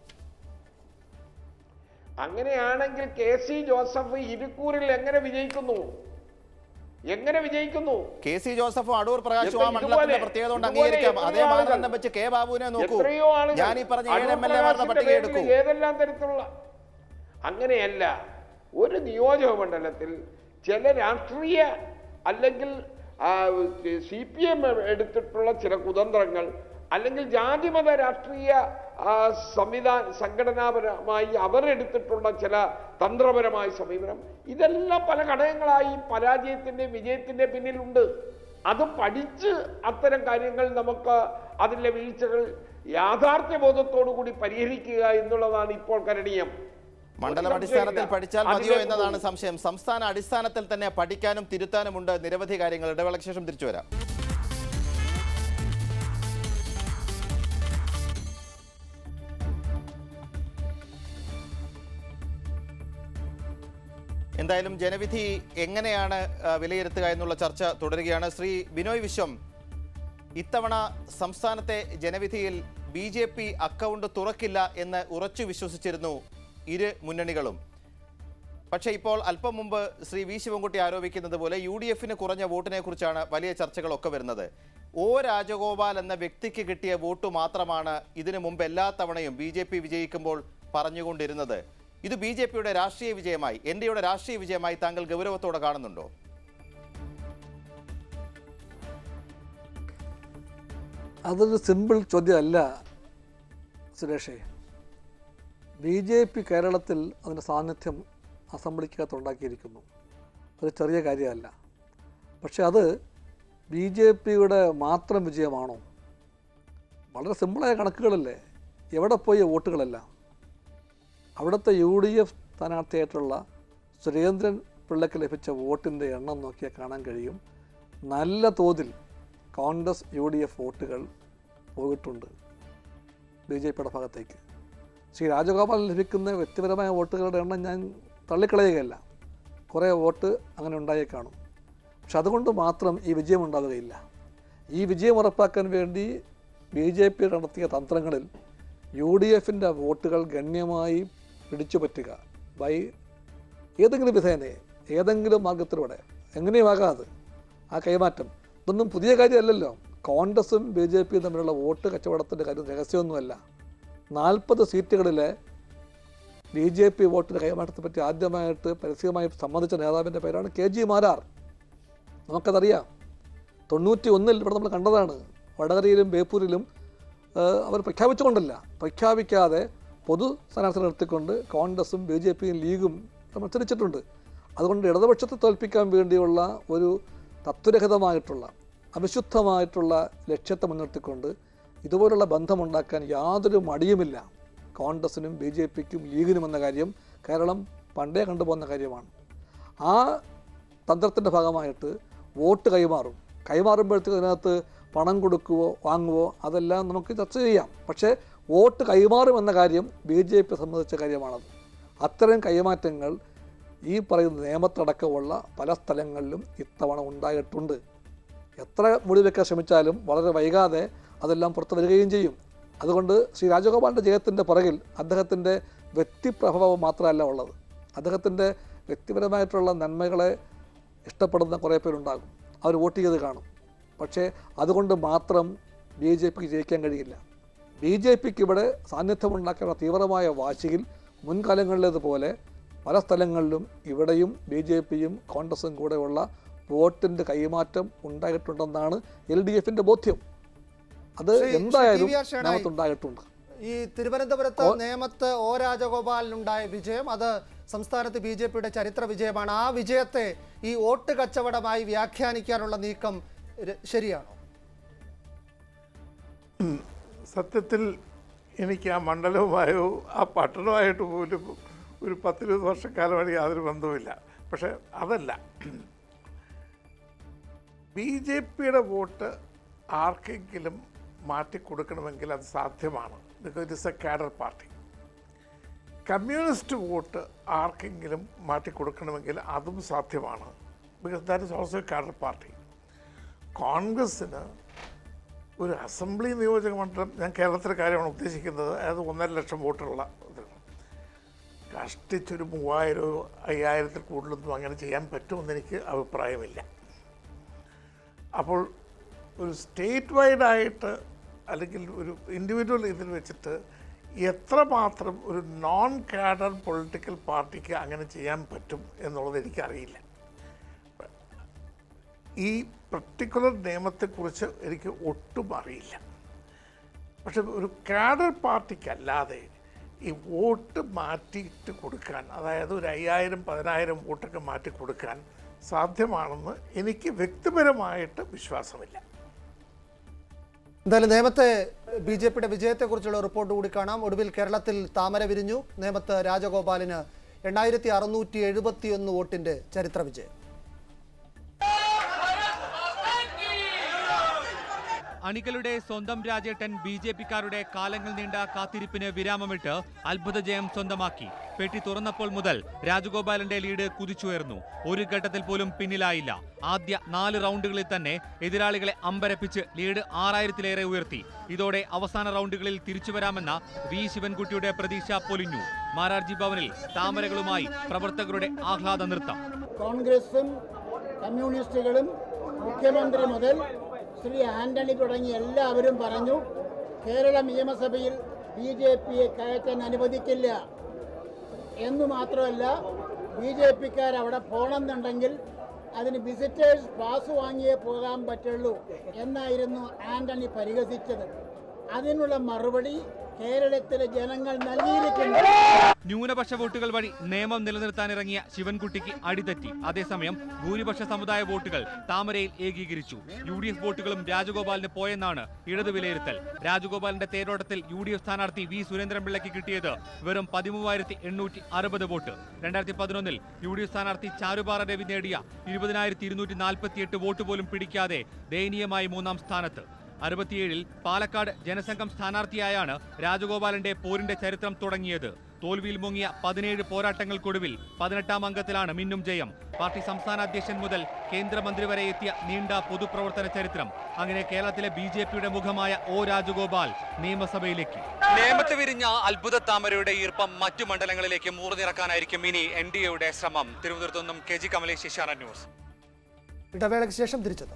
അങ്ങനെയാണെങ്കിൽ കെ സി ജോസഫ് ഇരിക്കൂറിൽ എങ്ങനെ വിജയിക്കുന്നു എങ്ങനെ വിജയിക്കുന്നു കെ സി ജോസഫും അടൂർ പ്രകാശും ആ ഇതുപോലെ- മണ്ഡലത്തിന്റെ പ്രത്യേകത കൊണ്ട് ഇതുപോലെ അംഗീകരിക്കാം അതേ എത്രയോ ആളുകൾ- മാനദണ്ഡം വെച്ച് കെ ബാബുവിനെ നോക്കൂ എത്രയോ ആളുകൾ ഞാൻ ഈ പറഞ്ഞ ഏഴ് എം എൽ എമാരുടെ അടൂർ പട്ടിക പ്രകാശിന്റെ എടുക്കൂ പേരിൽ ഏതെല്ലാം തരത്തിലുള്ള അങ്ങനെയല്ല ഒരു നിയോജക മണ്ഡലത്തിൽ ചില രാഷ്ട്രീയ അല്ലെങ്കിൽ സി പി എം എടുത്തിട്ടുള്ള ചില കുതന്ത്രങ്ങൾ അല്ലെങ്കിൽ ജാതിമത രാഷ്ട്രീയ ആ, സംവിധാന സംഘടനാപരമായി അവർ എടുത്തിട്ടുള്ള ചില തന്ത്രപരമായ സമീപനം ഇതെല്ലാം പല ഘടകങ്ങളായി പരാജയത്തിന്റെ വിജയത്തിന്റെ പിന്നിലുണ്ട് അത് പഠിച്ച് അത്തരം കാര്യങ്ങൾ നമുക്ക് അതിലെ വീഴ്ചകൾ യാഥാർത്ഥ്യബോധത്തോടു കൂടി പരിഹരിക്കുക എന്നുള്ളതാണ് ഇപ്പോൾ കരണീയം മണ്ഡലം ഒരു അടിസ്ഥാനത്തിൽ സംശയമില്ല. പഠിച്ചാൽ മതിയോ അതിലേക്ക് എന്നതാണ് പോകും. സംശയം സംസ്ഥാന അടിസ്ഥാനത്തിൽ തന്നെ പഠിക്കാനും തിരുത്താനുമുണ്ട് നിരവധി കാര്യങ്ങൾ ഇടവേളയ്ക്ക് ശേഷം തിരിച്ചു വരാം എന്തായാലും ജനവിധി എങ്ങനെയാണ് ആ, വിലയിരുത്തുക എന്നുള്ള ചർച്ച തുടരുകയാണ് ശ്രീ ബിനോയ് വിശ്വം ഇത്തവണ സംസ്ഥാനത്തെ ജനവിധിയിൽ ബി ജെ പി അക്കൗണ്ട് തുറക്കില്ല എന്ന് ഉറച്ചു വിശ്വസിച്ചിരുന്നു ഇരു മുന്നണികളും പക്ഷേ ഇപ്പോൾ അല്പം മുമ്പ് ശ്രീ വി ശിവൻകുട്ടി ആരോപിക്കുന്നത് പോലെ യു ഡി എഫിന് കുറഞ്ഞ വോട്ടിനെ കുറിച്ചാണ് വലിയ ചർച്ചകളൊക്കെ വരുന്നത് ഒ രാജഗോപാൽ എന്ന വ്യക്തിക്ക് കിട്ടിയ വോട്ട് മാത്രമാണ് ഇതിനു മുമ്പ് എല്ലാ തവണയും ബി ജെ പി വിജയിക്കുമ്പോൾ പറഞ്ഞുകൊണ്ടിരുന്നത് ഇത് ബി ജെ പിയുടെ രാഷ്ട്രീയ വിജയമായി എൻ ഡിയുടെ രാഷ്ട്രീയ വിജയമായി താങ്കൾ ഗൗരവത്തോടെ കാണുന്നുണ്ടോ അതൊരു സിമ്പിൾ ചോദ്യമല്ല സുരേഷേ ബി ജെ പി കേരളത്തിൽ അതിൻ്റെ സാന്നിധ്യം അസംബ്ലിക്കകത്ത് ഉണ്ടാക്കിയിരിക്കുന്നു അത് ചെറിയ കാര്യമല്ല പക്ഷെ അത് ബി ജെ പിയുടെ മാത്രം വിജയമാണോ വളരെ സിമ്പിളായ കണക്കുകളല്ലേ എവിടെ പോയ വോട്ടുകളെല്ലാം അവിടുത്തെ യു ഡി എഫ് സ്ഥാനാർത്ഥിയായിട്ടുള്ള സുരേന്ദ്രൻ പിള്ളയ്ക്ക് ലഭിച്ച വോട്ടിൻ്റെ എണ്ണം നോക്കിയാൽ കാണാൻ കഴിയും നല്ല തോതിൽ കോൺഗ്രസ് യു ഡി എഫ് വോട്ടുകൾ പോയിട്ടുണ്ട് ബി ജെ പിയുടെ ഭാഗത്തേക്ക് ശ്രീ രാജഗോപാലിന് ലഭിക്കുന്ന വ്യക്തിപരമായ വോട്ടുകളുടെ എണ്ണം ഞാൻ തള്ളിക്കളയുകയല്ല കുറേ വോട്ട് അങ്ങനെ ഉണ്ടായേ കാണും പക്ഷെ അതുകൊണ്ട് മാത്രം ഈ വിജയം ഉണ്ടാവുകയില്ല ഈ വിജയം ഉറപ്പാക്കാൻ വേണ്ടി ബി ജെ പി നടത്തിയ തന്ത്രങ്ങളിൽ യു ഡി എഫിൻ്റെ വോട്ടുകൾ ഗണ്യമായി പിടിച്ചു പറ്റുക ബൈ ഏതെങ്കിലും വിധേനെ ഏതെങ്കിലും മാർഗത്തിലൂടെ എങ്ങനെയുമാകാതെ ആ കൈമാറ്റം ഇതൊന്നും പുതിയ കാര്യമല്ലല്ലോ കോൺഗ്രസും ബി ജെ പിയും തമ്മിലുള്ള വോട്ട് കച്ചവടത്തിൻ്റെ കാര്യം രഹസ്യമൊന്നുമല്ല നാൽപ്പത് സീറ്റുകളിലെ ബി ജെ പി വോട്ടിൻ്റെ കൈമാറ്റത്തെ പറ്റി ആദ്യമായിട്ട് പരസ്യമായി സമ്മതിച്ച നേതാവിൻ്റെ പേരാണ് കെ ജി മാരാർ നമുക്കതറിയാം തൊണ്ണൂറ്റി ഒന്നിൽ ഇവിടെ നമ്മൾ കണ്ടതാണ് വടകരയിലും ബേപ്പൂരിലും ഏഹ്, അവർ പ്രഖ്യാപിച്ചുകൊണ്ടല്ല പ്രഖ്യാപിക്കാതെ പൊതു സ്ഥാനാർത്ഥി നിർത്തിക്കൊണ്ട് കോൺഗ്രസും ബി ജെ പിയും ലീഗും മത്സരിച്ചിട്ടുണ്ട് അതുകൊണ്ട് ഇടതുപക്ഷത്തെ തോൽപ്പിക്കാൻ വേണ്ടിയുള്ള ഒരു തത്വരഹിതമായിട്ടുള്ള അവിശുദ്ധമായിട്ടുള്ള ലക്ഷ്യത്തെ മുൻനിർത്തിക്കൊണ്ട് ഇതുപോലുള്ള ബന്ധമുണ്ടാക്കാൻ യാതൊരു മടിയുമില്ല കോൺഗ്രസിനും ബി ജെ പിക്കും ലീഗിനും എന്ന കാര്യം കേരളം പണ്ടേ കണ്ടുപോകുന്ന കാര്യമാണ് ആ തന്ത്രത്തിൻ്റെ ഭാഗമായിട്ട് വോട്ട് കൈമാറും കൈമാറുമ്പോഴത്തേക്ക് അതിനകത്ത് പണം കൊടുക്കുവോ വാങ്ങുവോ അതെല്ലാം നമുക്ക് ചർച്ച ചെയ്യാം പക്ഷേ വോട്ട് കൈമാറും എന്ന കാര്യം ബി ജെ പി സംബന്ധിച്ച കാര്യമാണത് അത്തരം കൈമാറ്റങ്ങൾ ഈ പറയുന്ന നിയമത്തടക്കമുള്ള പല സ്ഥലങ്ങളിലും ഇത്തവണ ഉണ്ടായിട്ടുണ്ട് എത്ര മൂടി വെക്കാൻ ശ്രമിച്ചാലും വളരെ വൈകാതെ അതെല്ലാം പുറത്തു വരികയും ചെയ്യും അതുകൊണ്ട് ശ്രീ രാജഗോപാലിൻ്റെ ജയത്തിൻ്റെ പുറകിൽ അദ്ദേഹത്തിൻ്റെ വ്യക്തിപ്രഭാവം മാത്രമല്ല ഉള്ളത് അദ്ദേഹത്തിൻ്റെ വ്യക്തിപരമായിട്ടുള്ള നന്മകളെ ഇഷ്ടപ്പെടുന്ന കുറേ പേരുണ്ടാകും അവർ വോട്ട് ചെയ്ത് കാണും പക്ഷേ അതുകൊണ്ട് മാത്രം ബി ജെ പിക്ക് ജയിക്കാൻ കഴിയില്ല ബി ജെ പിക്ക് ഇവിടെ സാന്നിധ്യമുണ്ടാക്കുന്ന തീവ്രമായ വാശിയിൽ മുൻകാലങ്ങളിലേതുപോലെ പല സ്ഥലങ്ങളിലും ഇവിടെയും ബി ജെ പിയും കോൺഗ്രസും കൂടെയുള്ള വോട്ടിൻ്റെ കൈമാറ്റം ഉണ്ടായിട്ടുണ്ടെന്നാണ് എൽ ഡി എഫിൻ്റെ ബോധ്യം അത് ശ്രീ- ശ്രീ എന്തായാലും ടി വി ആർ ഷേണായി. നേമത്തുണ്ടായിട്ടുണ്ട് ഈ തിരുവനന്തപുരത്ത് നേമത്ത് ഒ രാജഗോപാലിനുണ്ടായ വിജയം അത് സംസ്ഥാനത്ത് ബി ജെ പിയുടെ ചരിത്ര വിജയമാണ് ആ വിജയത്തെ ഈ വോട്ട് കച്ചവടമായി വ്യാഖ്യാനിക്കാനുള്ള നീക്കം ര- ശരിയാണോ സത്യത്തിൽ എനിക്ക് ആ മണ്ഡലവുമായോ ആ പട്ടണവുമായിട്ട് പോലും ഒരു പത്തിരുപത് വർഷക്കാലമായിട്ട് യാതൊരു ബന്ധവുമില്ല പക്ഷെ അതല്ല ബി ജെ പിയുടെ വോട്ട് ആർക്കെങ്കിലും മാറ്റിക്കൊടുക്കണമെങ്കിൽ അത് സാധ്യമാണ് because it is a cadre party communist vote ആർക്കെങ്കിലും മാറ്റിക്കൊടുക്കണമെങ്കിൽ അതും സാധ്യമാണ് because that is also a cadre party കോൺഗ്രസ്സിന് ഒരു അസംബ്ലി നിയോജക മണ്ഡലം ഞാൻ കേരളത്തിലെ കാര്യമാണ് ഉദ്ദേശിക്കുന്നത് അതായത് ഒന്നര ലക്ഷം വോട്ടുള്ള ഇത് കഷ്ടിച്ചൊരു മൂവായിരമോ അയ്യായിരത്തിൽ കൂടുതലൊന്നും അങ്ങനെ ചെയ്യാൻ പറ്റുമെന്ന് എനിക്ക് അഭിപ്രായമില്ല അപ്പോൾ ഒരു സ്റ്റേറ്റ് വൈഡായിട്ട് അല്ലെങ്കിൽ ഒരു ഇൻഡിവിജ്വൽ ഇതിൽ വെച്ചിട്ട് എത്രമാത്രം ഒരു നോൺ കാഡർ പൊളിറ്റിക്കൽ പാർട്ടിക്ക് അങ്ങനെ ചെയ്യാൻ പറ്റും എന്നുള്ളത് എനിക്കറിയില്ല ഈ പർട്ടിക്കുലർ നിയമത്തെക്കുറിച്ച് എനിക്ക് ഒട്ടും അറിയില്ല പക്ഷെ ഒരു കാഡർ പാർട്ടിക്കല്ലാതെ ഈ വോട്ട് മാറ്റിയിട്ട് കൊടുക്കാൻ അതായത് ഒരു അയ്യായിരം പതിനായിരം വോട്ടൊക്കെ മാറ്റി കൊടുക്കാൻ സാധ്യമാണെന്ന് എനിക്ക് വ്യക്തിപരമായിട്ട് വിശ്വാസമില്ല എന്തായാലും നേമത്തെ ബി ജെ പിയുടെ വിജയത്തെക്കുറിച്ചുള്ള റിപ്പോർട്ട് കൂടി കാണാം ഒടുവിൽ കേരളത്തിൽ താമര വിരിഞ്ഞു നേമത്ത് രാജഗോപാലിന് എണ്ണായിരത്തി അറുന്നൂറ്റി എഴുപത്തിയൊന്ന് വോട്ടിന്റെ ചരിത്ര വിജയം അണികളുടെ സ്വന്തം രാജേട്ടൻ ബി ജെ പിക്കാരുടെ കാലങ്ങൾ നീണ്ട കാത്തിരിപ്പിന് വിരാമമിട്ട് അത്ഭുത ജയം സ്വന്തമാക്കി പെട്ടി തുറന്നപ്പോൾ മുതൽ രാജഗോപാലന്റെ ലീഡ് കുതിച്ചുയർന്നു ഒരു ഘട്ടത്തിൽ പോലും പിന്നിലായില്ല ആദ്യ നാല് റൗണ്ടുകളിൽ തന്നെ എതിരാളികളെ അമ്പരപ്പിച്ച് ലീഡ് ആറായിരത്തിലേറെ ഉയർത്തി ഇതോടെ അവസാന റൗണ്ടുകളിൽ തിരിച്ചുവരാമെന്ന വി ശിവൻകുട്ടിയുടെ പ്രതീക്ഷ പൊലിഞ്ഞു മാരാർജി ഭവനിൽ താമരകളുമായി പ്രവർത്തകരുടെ ആഹ്ലാദ നൃത്തം കോൺഗ്രസും കമ്മ്യൂണിസ്റ്റുകളും മുഖ്യമന്ത്രി മുതൽ ശ്രീ ആന്റണി തുടങ്ങി എല്ലാവരും പറഞ്ഞു കേരള നിയമസഭയിൽ ബി ജെ പിയെ കയറ്റാൻ അനുവദിക്കില്ല എന്നു മാത്രമല്ല ബി ജെ പിക്കാർ അവിടെ പോകണമെന്നുണ്ടെങ്കിൽ അതിന് വിസിറ്റേഴ്സ് പാസ് വാങ്ങിയേ പോകാൻ പറ്റുള്ളൂ എന്നായിരുന്നു ആന്റണി പരിഹസിച്ചത് അതിനുള്ള മറുപടി കേരളത്തിലെ ജനങ്ങൾ നൽകിയിരിക്കുന്നു ന്യൂനപക്ഷ വോട്ടുകൾ വഴി നിയമം നിലനിർത്താനിറങ്ങിയ ശിവൻകുട്ടിക്ക് അടിതെറ്റി അതേസമയം ഭൂരിപക്ഷ സമുദായ വോട്ടുകൾ താമരയിൽ ഏകീകരിച്ചു യു ഡി എഫ് വോട്ടുകളും രാജഗോപാലിന് പോയെന്നാണ് ഇടത് വിലയിരുത്തൽ രാജഗോപാലിന്റെ തേരോട്ടത്തിൽ യു ഡി എഫ് സ്ഥാനാർത്ഥി വി സുരേന്ദ്രൻപിള്ളയ്ക്ക് കിട്ടിയത് വെറും പതിമൂവായിരത്തി എണ്ണൂറ്റി അറുപത് വോട്ട് രണ്ടായിരത്തി പതിനൊന്നിൽ യു ഡി എഫ് സ്ഥാനാർത്ഥി ചാരുപാറ രവി നേടിയ ഇരുപതിനായിരത്തി ഇരുന്നൂറ്റി നാൽപ്പത്തിയെട്ട് വോട്ട് പോലും പിടിക്കാതെ ദയനീയമായി മൂന്നാം സ്ഥാനത്ത് അറുപത്തിയേഴിൽ പാലക്കാട് ജനസംഘം സ്ഥാനാർത്ഥിയായാണ് രാജഗോപാലന്റെ പോരിന്റെ ചരിത്രം തുടങ്ങിയത് തോൽവിയിൽ മുങ്ങിയ പതിനേഴ് പോരാട്ടങ്ങൾക്കൊടുവിൽ പതിനെട്ടാം അംഗത്തിലാണ് മിന്നും ജയം പാർട്ടി സംസ്ഥാന അധ്യക്ഷൻ മുതൽ കേന്ദ്രമന്ത്രി വരെ എത്തിയ നീണ്ട പൊതുപ്രവർത്തന ചരിത്രം അങ്ങനെ കേരളത്തിലെ ബി ജെ പിയുടെ മുഖമായ ഒ രാജഗോപാൽ നിയമസഭയിലേക്ക് നേമത്ത് വിരിഞ്ഞ അത്ഭുത താമരയുടെ ഈർപ്പം മറ്റു മണ്ഡലങ്ങളിലേക്ക് മൂർന്നിറക്കാനായിരിക്കും ഇനി എൻ ഡി എയുടെ ശ്രമം തിരുവനന്തപുരത്തു നിന്നും K G Kamalesh Asianet news ഇടവേളയ്ക്ക് ശേഷം തിരിച്ചെത്താം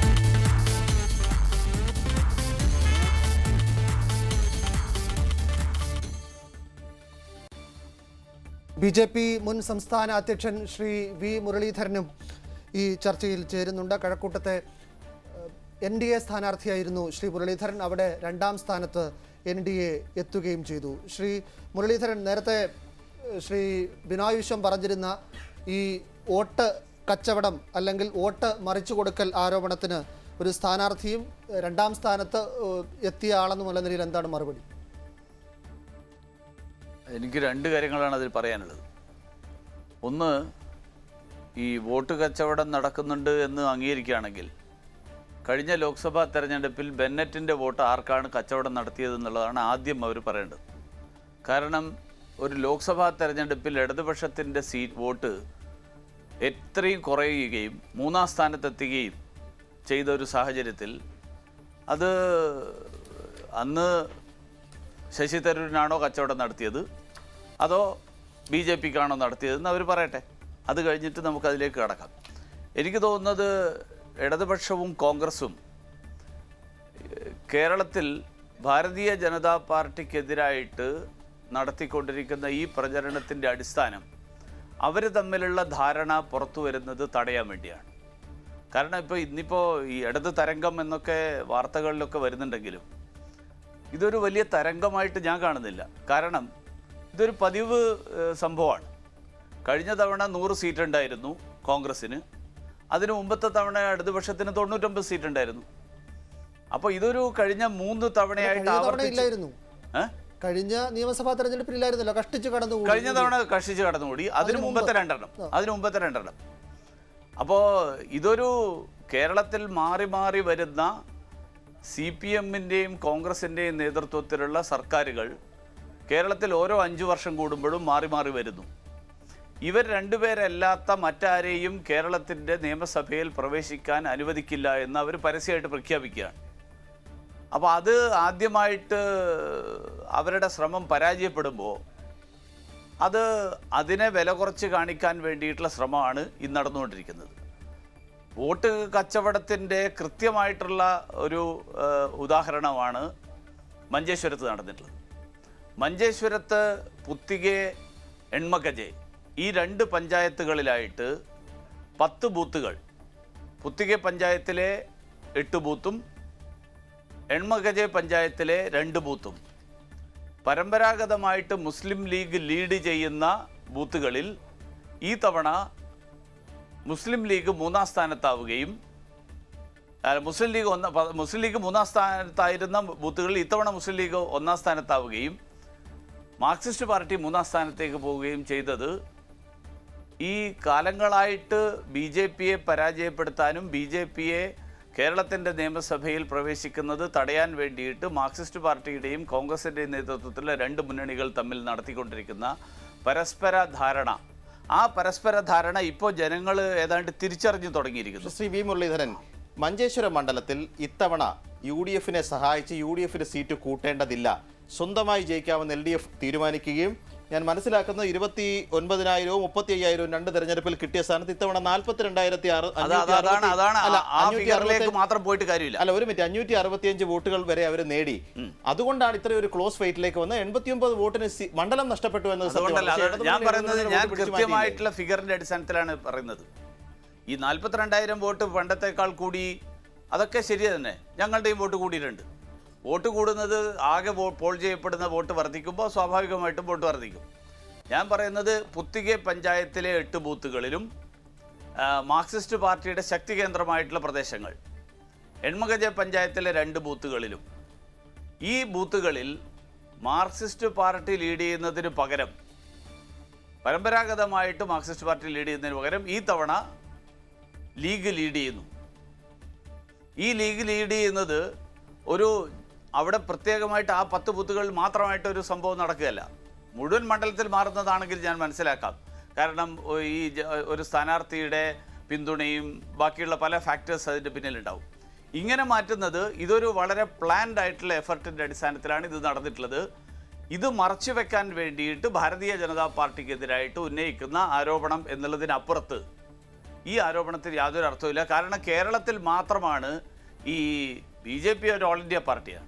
ബി ജെ പി മുൻ സംസ്ഥാന അധ്യക്ഷൻ ശ്രീ വി മുരളീധരനും ഈ ചർച്ചയിൽ ചേരുന്നുണ്ട് കഴക്കൂട്ടത്തെ എൻ ഡി എ സ്ഥാനാർത്ഥിയായിരുന്നു ശ്രീ മുരളീധരൻ അവിടെ രണ്ടാം സ്ഥാനത്ത് എൻ ഡി എ എത്തുകയും ചെയ്തു ശ്രീ മുരളീധരൻ നേരത്തെ ഏഹ്, ശ്രീ ബിനോയ് വിശ്വം പറഞ്ഞിരുന്ന ഈ വോട്ട് കച്ചവടം അല്ലെങ്കിൽ വോട്ട് മറിച്ചു കൊടുക്കൽ ആരോപണത്തിന് ഒരു സ്ഥാനാർത്ഥിയും ഏഹ്, രണ്ടാം സ്ഥാനത്ത് ഏഹ്, എത്തിയ ആളെന്നുള്ള നിലയിൽ എന്താണ് മറുപടി എനിക്ക് രണ്ട് കാര്യങ്ങളാണ് അതിൽ പറയാനുള്ളത് ഒന്ന് ഈ വോട്ട് കച്ചവടം നടക്കുന്നുണ്ട് എന്ന് അംഗീകരിക്കുകയാണെങ്കിൽ കഴിഞ്ഞ ലോക്സഭാ തെരഞ്ഞെടുപ്പിൽ ബെന്നറ്റിൻ്റെ വോട്ട് ആർക്കാണ് കച്ചവടം നടത്തിയതെന്നുള്ളതാണ് ആദ്യം അവർ പറയേണ്ടത് കാരണം ഒരു ലോക്സഭാ തെരഞ്ഞെടുപ്പിൽ ഇടതുപക്ഷത്തിൻ്റെ സീറ്റ് വോട്ട് എത്രയും കുറയുകയും മൂന്നാം സ്ഥാനത്തെത്തുകയും ചെയ്ത ഒരു സാഹചര്യത്തിൽ അത് അന്ന് ശശി തരൂരിനാണോ കച്ചവടം നടത്തിയത് അതോ ബി ജെ പിക്കാണോ നടത്തിയതെന്ന് അവർ പറയട്ടെ അത് കഴിഞ്ഞിട്ട് നമുക്കതിലേക്ക് കടക്കാം എനിക്ക് തോന്നുന്നത് ഇടതുപക്ഷവും കോൺഗ്രസും ഏഹ്, കേരളത്തിൽ ഭാരതീയ ജനതാ പാർട്ടിക്കെതിരായിട്ട് നടത്തിക്കൊണ്ടിരിക്കുന്ന ഈ പ്രചരണത്തിൻ്റെ അടിസ്ഥാനം അവർ തമ്മിലുള്ള ധാരണ പുറത്തു വരുന്നത് തടയാൻ വേണ്ടിയാണ് കാരണം ഇപ്പോൾ ഇന്നിപ്പോൾ ഈ ഇടത് തരംഗം എന്നൊക്കെ വാർത്തകളിലൊക്കെ വരുന്നുണ്ടെങ്കിലും ഇതൊരു വലിയ തരംഗമായിട്ട് ഞാൻ കാണുന്നില്ല കാരണം ഇതൊരു പതിവ് ഏഹ്, സംഭവമാണ് കഴിഞ്ഞ തവണ നൂറ് സീറ്റ് ഉണ്ടായിരുന്നു കോൺഗ്രസ്സിന് അതിന് മുമ്പത്തെ തവണ ഇടതുപക്ഷത്തിന് തൊണ്ണൂറ്റൊമ്പത് സീറ്റ് ഉണ്ടായിരുന്നു അപ്പോൾ ഇതൊരു കഴിഞ്ഞ മൂന്ന് തവണയായിട്ട് കഴിഞ്ഞ തവണ ആവർത്തിച്ച് ഇല്ലായിരുന്നു ഏ? കഴിഞ്ഞ നിയമസഭാ തെരഞ്ഞെടുപ്പിൽ ഇല്ലായിരുന്നല്ലോ കഷ്ടിച്ച് കടന്നു കഴിഞ്ഞ തവണ കഷിച്ച് കടന്നുകൂടി അതിന് അതിന് മുമ്പത്തെ മുമ്പ്. രണ്ടെണ്ണം അതിന് മുമ്പത്തെ രണ്ടെണ്ണം അപ്പോൾ ഇതൊരു കേരളത്തിൽ മാറി മാറി വരുന്ന സി പി എമ്മിൻ്റെയും കോൺഗ്രസിൻ്റെയും നേതൃത്വത്തിലുള്ള സർക്കാരുകൾ കേരളത്തിൽ ഓരോ അഞ്ചു വർഷം കൂടുമ്പോഴും മാറി മാറി വരുന്നു ഇവർ രണ്ടുപേരല്ലാത്ത മറ്റാരെയും കേരളത്തിൻ്റെ നിയമസഭയിൽ പ്രവേശിക്കാൻ അനുവദിക്കില്ല എന്ന് അവർ പരസ്യമായിട്ട് പ്രഖ്യാപിക്കുകയാണ് അപ്പോൾ അത് ആദ്യമായിട്ട് അവരുടെ ശ്രമം പരാജയപ്പെടുമ്പോൾ അത് അതിനെ വില കുറച്ച് കാണിക്കാൻ വേണ്ടിയിട്ടുള്ള ശ്രമമാണ് ഇന്ന് നടന്നുകൊണ്ടിരിക്കുന്നത് വോട്ട് കച്ചവടത്തിൻ്റെ കൃത്യമായിട്ടുള്ള ഒരു ഏഹ്, ഉദാഹരണമാണ് മഞ്ചേശ്വരത്ത് നടന്നിട്ടുള്ളത് മഞ്ചേശ്വരത്ത് പുത്തികെ എൺമകജെ ഈ രണ്ട് പഞ്ചായത്തുകളിലായിട്ട് പത്ത് ബൂത്തുകൾ പുത്തികെ പഞ്ചായത്തിലെ എട്ട് ബൂത്തും എൺമകജെ പഞ്ചായത്തിലെ രണ്ട് ബൂത്തും പരമ്പരാഗതമായിട്ട് മുസ്ലിം ലീഗ് ലീഡ് ചെയ്യുന്ന ബൂത്തുകളിൽ ഈ തവണ മുസ്ലിം ലീഗ് മൂന്നാം സ്ഥാനത്താവുകയും അല്ല, മുസ്ലിം ലീഗ് ഒന്ന പ- മുസ്ലിം ലീഗ് മൂന്നാം സ്ഥാനത്തായിരുന്ന ബൂത്തുകളിൽ ഇത്തവണ മുസ്ലിം ലീഗ് ഒന്നാം സ്ഥാനത്താവുകയും മാർക്സിസ്റ്റ് പാർട്ടി മൂന്നാം സ്ഥാനത്തേക്ക് പോവുകയും ചെയ്തത് ഈ കാലങ്ങളായിട്ട് ബി ജെ പിയെ പരാജയപ്പെടുത്താനും ബി ജെ പിയെ കേരളത്തിൻ്റെ നിയമസഭയിൽ പ്രവേശിക്കുന്നത് തടയാൻ വേണ്ടിയിട്ട് മാർക്സിസ്റ്റ് പാർട്ടിയുടെയും കോൺഗ്രസിൻ്റെയും നേതൃത്വത്തിലുള്ള രണ്ട് മുന്നണികൾ തമ്മിൽ നടത്തിക്കൊണ്ടിരിക്കുന്ന പരസ്പര ധാരണ ആ പരസ്പര ധാരണ ഇപ്പോൾ ജനങ്ങൾ ഏതാണ്ട് തിരിച്ചറിഞ്ഞു തുടങ്ങിയിരിക്കുന്നു ശ്രീ വി മുരളീധരൻ മഞ്ചേശ്വരം മണ്ഡലത്തിൽ ഇത്തവണ യു ഡി എഫിനെ സഹായിച്ച് യു ഡി എഫിന് സീറ്റ് കൂട്ടേണ്ടതില്ല സ്വന്തമായി ജയിക്കാമെന്ന് എൽ ഡി എഫ് തീരുമാനിക്കുകയും ഞാൻ മനസ്സിലാക്കുന്നത് ഇരുപത്തി ഒൻപതിനായിരവും മുപ്പത്തി അയ്യായിരവും രണ്ട് തെരഞ്ഞെടുപ്പിൽ കിട്ടിയ സ്ഥാനത്ത് ഇത്തവണ നാൽപ്പത്തിരണ്ടായിരത്തി ആറ് അത് അത് അതാണ് അതാണ് ആ- ആ ഫിഗറിലേക്ക് മാത്രം പോയിട്ട് കാര്യമില്ല അല്ല ഒരു മിനിറ്റ് അഞ്ഞൂറ്റി അറുപത്തിയഞ്ച് വോട്ടുകൾ വരെ അവർ നേടി അതുകൊണ്ടാണ് ഇത്രയും ഒരു ക്ലോസ് ഫൈറ്റിലേക്ക് വന്നത് എൺപത്തി ഒമ്പത് വോട്ടിന് സി- മണ്ഡലം നഷ്ടപ്പെട്ടു എന്നത് അതുകൊണ്ടല്ല സത്യമാണ്. പക്ഷേ അത് ഞാൻ ഇടതുമുന്നണി പറയുന്നത് എഴുപതിനായിരം ഞാൻ വോട്ട് പിടിച്ചു മാറ്റിയില്ലേ? കൃത്യമായിട്ടുള്ള ഫിഗറിന്റെ അടിസ്ഥാനത്തിലാണ് പറയുന്നത് ഈ നാൽപ്പത്തിരണ്ടായിരം വോട്ട് പണ്ടത്തേക്കാൾ കൂടി അതൊക്കെ ശരി തന്നെ ഞങ്ങളുടെയും വോട്ട് കൂടിയിട്ടുണ്ട് വോട്ട് കൂടുന്നത് ആകെ വോ- പോൾ ചെയ്യപ്പെടുന്ന വോട്ട് വർദ്ധിക്കുമ്പോൾ സ്വാഭാവികമായിട്ടും വോട്ട് വർദ്ധിക്കും ഞാൻ പറയുന്നത് പുത്തികെ പഞ്ചായത്തിലെ എട്ട് ബൂത്തുകളിലും ആ, മാർക്സിസ്റ്റ് പാർട്ടിയുടെ ശക്തി കേന്ദ്രമായിട്ടുള്ള പ്രദേശങ്ങൾ എൺമകജ പഞ്ചായത്തിലെ രണ്ട് ബൂത്തുകളിലും ഈ ബൂത്തുകളിൽ മാർക്സിസ്റ്റ് പാർട്ടി ലീഡ് ചെയ്യുന്നതിന് പകരം പരമ്പരാഗതമായിട്ട് മാർക്സിസ്റ്റ് പാർട്ടി ലീഡ് ചെയ്യുന്നതിന് പകരം ഈ തവണ ലീഗ് ലീഡ് ചെയ്യുന്നു ഈ ലീഗ് ലീഡ് ചെയ്യുന്നത് ഒരു അവിടെ പ്രത്യേകമായിട്ട് ആ പത്ത് ബൂത്തുകളിൽ മാത്രമായിട്ട് ഒരു സംഭവം നടക്കുകയല്ല മുഴുവൻ മണ്ഡലത്തിൽ മാറുന്നതാണെങ്കിൽ ഞാൻ മനസ്സിലാക്കാം കാരണം ഒ- ഈ ജ- ഒരു സ്ഥാനാർത്ഥിയുടെ പിന്തുണയും ബാക്കിയുള്ള പല ഫാക്ടേഴ്സ് അതിൻ്റെ പിന്നിലുണ്ടാവും ഇങ്ങനെ മാറ്റുന്നത് ഇതൊരു വളരെ പ്ലാൻഡ് ആയിട്ടുള്ള എഫർട്ടിൻ്റെ അടിസ്ഥാനത്തിലാണ് ഇത് നടന്നിട്ടുള്ളത് ഇത് മറച്ചു വെക്കാൻ വേണ്ടിയിട്ട് ഭാരതീയ ജനതാ പാർട്ടിക്കെതിരായിട്ട് ഉന്നയിക്കുന്ന ആരോപണം എന്നുള്ളതിനപ്പുറത്ത് ഈ ആരോപണത്തിൽ യാതൊരു അർത്ഥവുമില്ല കാരണം കേരളത്തിൽ മാത്രമാണ് ഈ ബി ജെ പി ഒരു ഓൾ ഇന്ത്യ പാർട്ടിയാണ്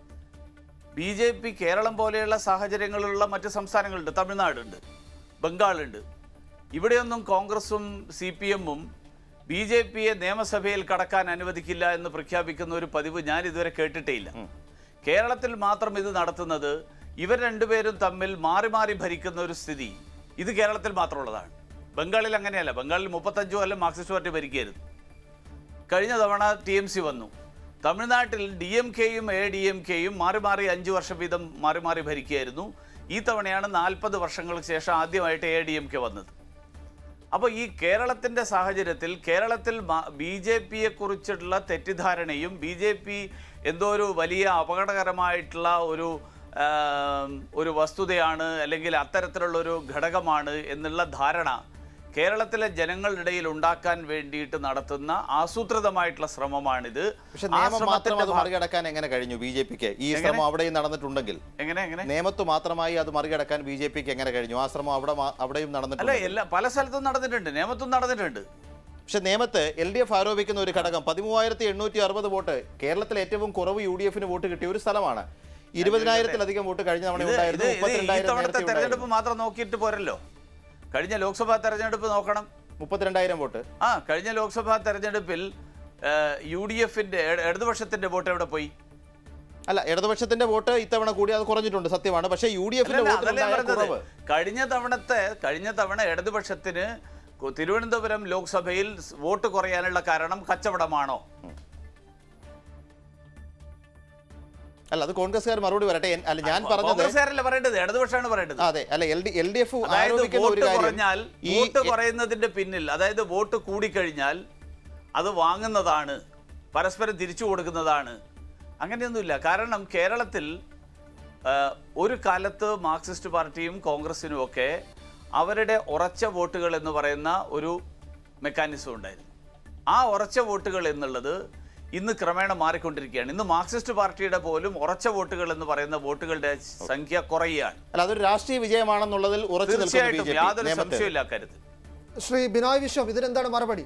ബി ജെ പി കേരളം പോലെയുള്ള സാഹചര്യങ്ങളിലുള്ള മറ്റ് സംസ്ഥാനങ്ങളുണ്ട് തമിഴ്നാടുണ്ട് ബംഗാളുണ്ട് ഇവിടെയൊന്നും കോൺഗ്രസും സി പി എമ്മും ബി ജെ പിയെ നിയമസഭയിൽ കടക്കാൻ അനുവദിക്കില്ല എന്ന് പ്രഖ്യാപിക്കുന്ന ഒരു പതിവ് ഞാൻ ഇതുവരെ കേട്ടിട്ടേയില്ല കേരളത്തിൽ മാത്രം ഇത് നടത്തുന്നത് ഇവർ രണ്ടുപേരും തമ്മിൽ മാറി മാറി ഭരിക്കുന്ന ഒരു സ്ഥിതി ഇത് കേരളത്തിൽ മാത്രമുള്ളതാണ് ബംഗാളിൽ അങ്ങനെയല്ല ബംഗാളിൽ മുപ്പത്തഞ്ചു കൊല്ലം മാർക്സിസ്റ്റ് പാർട്ടി ഭരിക്കരുത് കഴിഞ്ഞ തവണ ടി എം സി വന്നു തമിഴ്നാട്ടിൽ ഡി എം കെയും എ ഡി എം കെയും മാറി മാറി അഞ്ച് വർഷം വീതം മാറി മാറി ഭരിക്കുകയായിരുന്നു ഈ തവണയാണ് നാൽപ്പത് വർഷങ്ങൾക്ക് ശേഷം ആദ്യമായിട്ട് എ ഡി എം കെ വന്നത് അപ്പോൾ ഈ കേരളത്തിൻ്റെ സാഹചര്യത്തിൽ കേരളത്തിൽ ബി ജെ പിയെ കുറിച്ചുള്ള തെറ്റിദ്ധാരണയും ബി ജെ പി എന്തോ ഒരു വലിയ അപകടകരമായിട്ടുള്ള ഒരു ആം, ഒരു വസ്തുതയാണ് അല്ലെങ്കിൽ അത്തരത്തിലുള്ള ഒരു ഘടകമാണ് എന്നുള്ള ധാരണ കേരളത്തിലെ ജനങ്ങളുടെ ഇടയിൽ ഉണ്ടാക്കാൻ വേണ്ടിയിട്ട് നടത്തുന്ന ആസൂത്രിതമായിട്ടുള്ള ശ്രമമാണിത് പക്ഷെ ആ നിയമം മാത്രം ശ്രമത്തിന്റെ അത് ഭാ- മറികടക്കാൻ എങ്ങനെ കഴിഞ്ഞു ബി ജെ പിക്ക് ഈ എങ്ങനെ? ശ്രമം അവിടെയും നടന്നിട്ടുണ്ടെങ്കിൽ എങ്ങനെ എങ്ങനെ നിയമത്ത് മാത്രമായി അത് മറികടക്കാൻ ബി ജെ പിക്ക് എങ്ങനെ കഴിഞ്ഞു ആ ശ്രമം അവിടെ മാ- അവിടെയും അല്ല നടന്നിട്ടുണ്ട് എല്ലാ പല സ്ഥലത്തും നടന്നിട്ടുണ്ട് നിയമത്തും നടന്നിട്ടുണ്ട് പക്ഷെ നിയമത്ത് എൽ ഡി എഫ് ആരോപിക്കുന്ന ഒരു ഘടകം പതിമൂവായിരത്തി എണ്ണൂറ്റി അറുപത് വോട്ട് കേരളത്തിൽ ഏറ്റവും കുറവ് യു ഡി എഫിന് വോട്ട് കിട്ടിയ ഒരു സ്ഥലമാണ് ഇരുപതിനായിരത്തിലധികം വോട്ട് കഴിഞ്ഞ തവണ ഇത് ഉണ്ടായിരുന്നു ഇത് ഇത് ഈ മുപ്പത്തിരണ്ടായിരം തവണത്തെ നേരത്തെ തെരഞ്ഞെടുപ്പ് ഉണ്ടായിരുന്നു. മാത്രം നോക്കിയിട്ട് പോരല്ലോ കഴിഞ്ഞ ലോക്സഭാ തെരഞ്ഞെടുപ്പ് നോക്കണം മുപ്പത്തിരണ്ടായിരം വോട്ട് ആ കഴിഞ്ഞ ലോക്സഭാ തെരഞ്ഞെടുപ്പിൽ യു ഡി എഫിന്റെ ഇടതുപക്ഷത്തിന്റെ വോട്ട് എവിടെ പോയി അല്ല ഇടതുപക്ഷത്തിന്റെ വോട്ട് ഇത്തവണ കൂടി അത് കുറഞ്ഞിട്ടുണ്ട് സത്യമാണ് പക്ഷേ യു ഡി എഫിന്റെ അല്ലല്ല, അതല്ലേ വോട്ടിലുണ്ടായ പറഞ്ഞത്. കുറവ് കഴിഞ്ഞ തവണത്തെ കഴിഞ്ഞ തവണ ഇടതുപക്ഷത്തിന് കു- തിരുവനന്തപുരം ലോക്സഭയിൽ സ് വോട്ട് കുറയാനുള്ള കാരണം കച്ചവടമാണോ അല്ല അത് കോൺഗ്രസ്സുകാർ മറുപടി വരട്ടെ എൻ- അല്ല ഞാൻ പറഞ്ഞത് കോൺഗ്രസ്സുകാരല്ല പറയേണ്ടത് ഇടതുപക്ഷമാണ് പറയേണ്ടത് അതെ അല്ല L D L D F അതായത് ആരോപിക്കുന്ന ഒരു വോട്ട് കാര്യം കുറഞ്ഞാൽ ഈ വോട്ട് കുറയുന്നതിന്റെ പിന്നിൽ അതായത് വോട്ട് കൂടിക്കഴിഞ്ഞാൽ അത് വാങ്ങുന്നതാണ് പരസ്പരം തിരിച്ചു കൊടുക്കുന്നതാണ് അങ്ങനെയൊന്നുമില്ല കാരണം കേരളത്തിൽ ആ, ഒരു കാലത്ത് മാർക്സിസ്റ്റ് പാർട്ടിയും കോൺഗ്രസിനും ഒക്കെ അവരുടെ ഉറച്ച വോട്ടുകൾ എന്ന് പറയുന്ന ഒരു മെക്കാനിസം ഉണ്ടായിരുന്നു ആ ഉറച്ച വോട്ടുകൾ എന്നുള്ളത് ഇന്ന് ക്രമേണ മാറിക്കൊണ്ടിരിക്കുകയാണ് ഇന്ന് മാർക്സിസ്റ്റ് പാർട്ടിയുടെ പോലും ഉറച്ച വോട്ടുകൾ എന്ന് പറയുന്ന വോട്ടുകളുടെ സംഖ്യ കുറയുകയാണ് അല്ല അതൊരു രാഷ്ട്രീയ വിജയമാണെന്നുള്ളതിൽ ഉറച്ചു നിൽക്കുന്നു തീർച്ചയായിട്ടും BJP യാതൊരു നേമത്ത്. സംശയമില്ല അക്കാര്യത്തിൽ ശ്രീ ബിനോയ് വിശ്വം ഇതിനെന്താണ് മറുപടി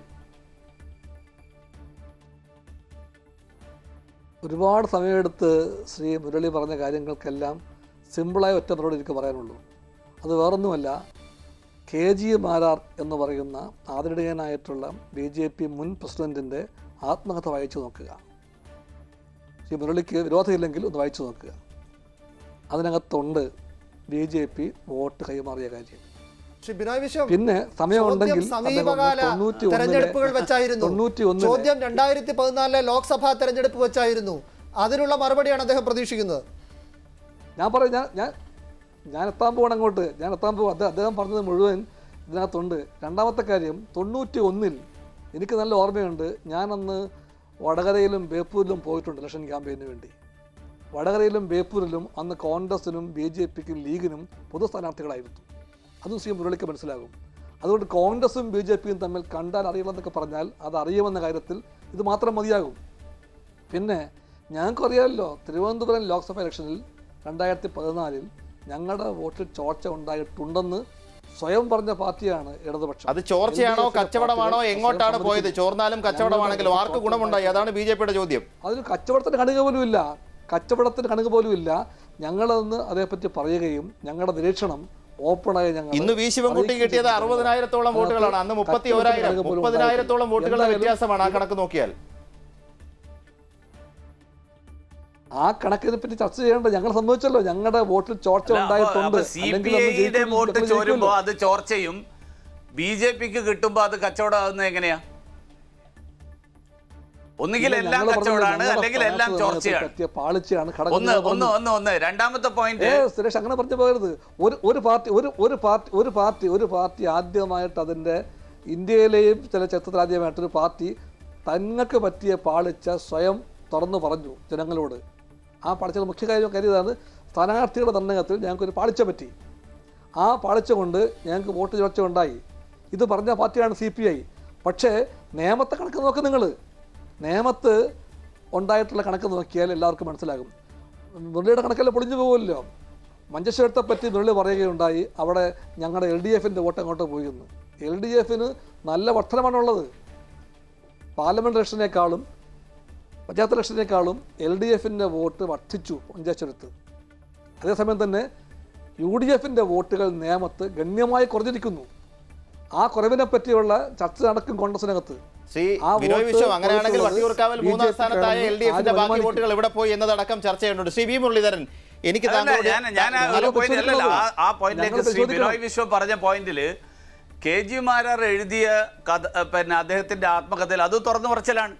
ഒരുപാട് സമയമെടുത്ത് ശ്രീ മുരളി പറഞ്ഞ കാര്യങ്ങൾക്കെല്ലാം സിമ്പിളായ ഒറ്റ മറുപടി എനിക്ക് പറയാനുള്ളൂ അത് വേറൊന്നുമല്ല കെ ജി മാരാർ എന്ന് പറയുന്ന ആദരണീയനായിട്ടുള്ള ബി ജെ പി മുൻ പ്രസിഡന്റിൻ്റെ ആത്മകഥ വായിച്ചു നോക്കുക ശ്രീ മുരളിക്ക് വിരോധമില്ലെങ്കിൽ ഒന്ന് വായിച്ചു നോക്കുക അതിനകത്തുണ്ട് ബി ജെ പി വോട്ട് കൈമാറിയ കാര്യം ശ്രീ ബിനോയ് വിശ്വം പിന്നെ സമയമുണ്ടെങ്കിൽ ചോദ്യം സമീപകാല അദ്ദേഹം തൊണ്ണൂറ്റി ഒന്നിലെ- തെരഞ്ഞെടുപ്പുകൾ വെച്ചായിരുന്നു തൊണ്ണൂറ്റി ഒന്നിലെ ചോദ്യം രണ്ടായിരത്തി പതിനാലിലെ ലോക്സഭാ തെരഞ്ഞെടുപ്പ് വെച്ചായിരുന്നു അതിനുള്ള മറുപടിയാണ് അദ്ദേഹം പ്രതീക്ഷിക്കുന്നത് ഞാൻ പറയും ഞാൻ ഞാൻ ഞാൻ എത്താൻ പോകണം അങ്ങോട്ട് ഞാൻ എത്താൻ പോകും അദ്ദേഹം അദ്ദേഹം പറഞ്ഞത് മുഴുവൻ ഇതിനകത്തുണ്ട് രണ്ടാമത്തെ കാര്യം തൊണ്ണൂറ്റി ഒന്നിൽ എനിക്ക് നല്ല ഓർമ്മയുണ്ട് ഞാനന്ന് വടകരയിലും ബേപ്പൂരിലും പോയിട്ടുണ്ട് ഇലക്ഷൻ ക്യാമ്പയിന് വേണ്ടി വടകരയിലും ബേപ്പൂരിലും അന്ന് കോൺഗ്രസിനും ബി ജെ പിക്കും ലീഗിനും പൊതു സ്ഥാനാർത്ഥികളായിരുന്നു അതും ശ്രീ മുരളിക്ക് മനസ്സിലാകും അതുകൊണ്ട് കോൺഗ്രസും ബി ജെ പിയും തമ്മിൽ കണ്ടാൽ അറിയില്ലെന്നൊക്കെ പറഞ്ഞാൽ അത് അറിയുമെന്ന കാര്യത്തിൽ ഇത് മാത്രം മതിയാകും പിന്നെ ഞങ്ങൾക്കറിയാമല്ലോ തിരുവനന്തപുരം ലോക്സഭ ഇലക്ഷനിൽ രണ്ടായിരത്തി പതിനാലിൽ ഞങ്ങളുടെ വോട്ടിൽ ചോർച്ച ഉണ്ടായിട്ടുണ്ടെന്ന് സ്വയം പറഞ്ഞ പാർട്ടിയാണ് ഇടതുപക്ഷം അത് ചോർച്ചയാണോ LDF ന്റെ കച്ചവടമാണോ പാർട്ടികൾ എങ്ങോട്ടാണ് സ്വയം പോയത് സമ്മതിക്കുന്നു. ചോർന്നാലും കച്ചവടമാണെങ്കിലും ഞങ്ങളുടെ ആർക്ക് ഗുണമുണ്ടായി അതാണ് ബി ജെ പിയുടെ ചോദ്യം അതിന് കച്ചവടത്തിന് കണുക പോലും ഇല്ല കച്ചവടത്തിന് കണുക പോലും ഇല്ല ഞങ്ങളെന്ന് അതേപ്പറ്റി പറയുകയും ഞങ്ങളുടെ നിരീക്ഷണം ഓപ്പണായി ഞങ്ങൾ ഇന്ന് വി ശിവൻകുട്ടി കിട്ടിയത് അറുപതിനായിരത്തോളം വോട്ടുകളാണ് അന്ന് മുപ്പത്തി ഓരായിരം മുപ്പതിനായിരത്തോളം വോട്ടുകളുടെ വ്യത്യാസമാണ് ആ കണക്ക് നോക്കിയാൽ ആ കണക്കിനെ പറ്റി ചർച്ച ചെയ്യേണ്ട ഞങ്ങൾ സംഭവിച്ചല്ലോ ഞങ്ങളുടെ വോട്ടിൽ ചോർച്ച ഉണ്ടായിട്ടുണ്ട് സി അല്ലെങ്കിൽ പി അന്ന് ഐയുടെ ജയിക്കും, വോട്ട് ഞങ്ങൾ ചോരുമ്പോ ജയിക്കുമല്ലോ. അത് ചോർച്ചയും ബി ജെ പിക്ക് കിട്ടുമ്പോ അത് കച്ചവടമാകുന്നത് എങ്ങനെയാ ഒന്നുകിൽ ഇല്ല, എല്ലാം ഞങ്ങൾ പറഞ്ഞത് കച്ചവടമാണ് ഞങ്ങളുടെ അല്ലെങ്കിൽ എല്ലാം സ്ഥാനാർത്ഥി ചോർച്ചയാണ് പറ്റിയ പാളിച്ചയാണ് ഒന്ന് ഘടകങ്ങൾ ഒന്ന് ഒന്ന് ഒന്ന് രണ്ടാമത്തെ പോയിന്റ് ഏ സുരേഷ് അങ്ങനെ പറഞ്ഞു പോകരുത് ഒരു ഒരു പാർട്ടി ഒരു ഒരു പാർട്ടി ഒരു പാർട്ടി ഒരു പാർട്ടി ആദ്യമായിട്ട് അതിൻ്റെ ഇന്ത്യയിലെയും ചില ചരിത്രത്തിൽ ആദ്യമായിട്ടൊരു പാർട്ടി തങ്ങൾക്ക് പറ്റിയ പാളിച്ച സ്വയം തുറന്നു പറഞ്ഞു ജനങ്ങളോട് ആ പാളിച്ചയുടെ മുഖ്യ കാര്യം കരുതാണ് സ്ഥാനാർത്ഥികളുടെ നിർണ്ണയത്തിൽ ഞങ്ങൾക്കൊരു പാളിച്ച പറ്റി ആ പാളിച്ച കൊണ്ട് ഞങ്ങൾക്ക് വോട്ട് ചോർച്ച ഉണ്ടായി ഇത് പറഞ്ഞ പാർട്ടിയാണ് സി പി ഐ പക്ഷേ നിയമത്തെ കണക്ക് നോക്ക് നിങ്ങൾ നിയമത്ത് ഉണ്ടായിട്ടുള്ള കണക്ക് നോക്കിയാൽ എല്ലാവർക്കും മനസ്സിലാകും മുരളിയുടെ കണക്കെല്ലാം പൊളിഞ്ഞു പോകുമല്ലോ മഞ്ചേശ്വരത്തെ പറ്റി മുരളി പറയുകയുണ്ടായി അവിടെ ഞങ്ങളുടെ എൽ ഡി എഫിൻ്റെ വോട്ട് അങ്ങോട്ട് പോയി എന്ന് എൽ ഡി എഫിന് നല്ല വർധനമാണുള്ളത് പാർലമെൻറ്റ് ഇലക്ഷനേക്കാളും പഞ്ചായത്ത് ഇലക്ഷനേക്കാളും എൽ ഡി എഫിൻ്റെ വോട്ട് വർദ്ധിച്ചു മഞ്ചേശ്വരത്ത് അതേസമയം തന്നെ യു ഡി എഫിൻ്റെ വോട്ടുകൾ നിയമത്ത് ഗണ്യമായി കുറഞ്ഞിരിക്കുന്നു ആ കുറവിനെ പറ്റിയുള്ള ചർച്ച നടക്കും കോൺഗ്രസിനകത്ത് ശ്രീ ആ ബിനോയ് വോട്ട് വിശ്വം അങ്ങനെയാണെങ്കിൽ കുറച്ചുള്ളത് വട്ടിയൂർക്കാവിൽ BJP മൂന്നാം സ്ഥാനത്തായ ക്കാണെന്ന് എൽ ഡി എഫിന്റെ ആരും ബാക്കി അനുമാനിക്കും. വോട്ടുകൾ എവിടെ പോയി എന്നതടക്കം ചർച്ച ചെയ്യുന്നുണ്ട് ശ്രീ വി മുരളീധരൻ എനിക്ക് അതല്ല, താങ്കളോട് ഞാൻ ഞാൻ ആ ഞങ്ങൾ ഒരു പോയിന്റ് അല്ലല്ല ആ- ആ പരിശോധിക്കണം. പോയിന്റിലേക്ക് ഞങ്ങൾ ശ്രീ ബിനോയ് പരിശോധിക്കണം. വിശ്വം പറഞ്ഞ പോയിന്റില് കെ ജി മാരാർ എഴുതിയ കഥ പിന്നെ അദ്ദേഹത്തിന്റെ ആത്മകഥയിൽ അത് തുറന്നു പറച്ചിലാണ്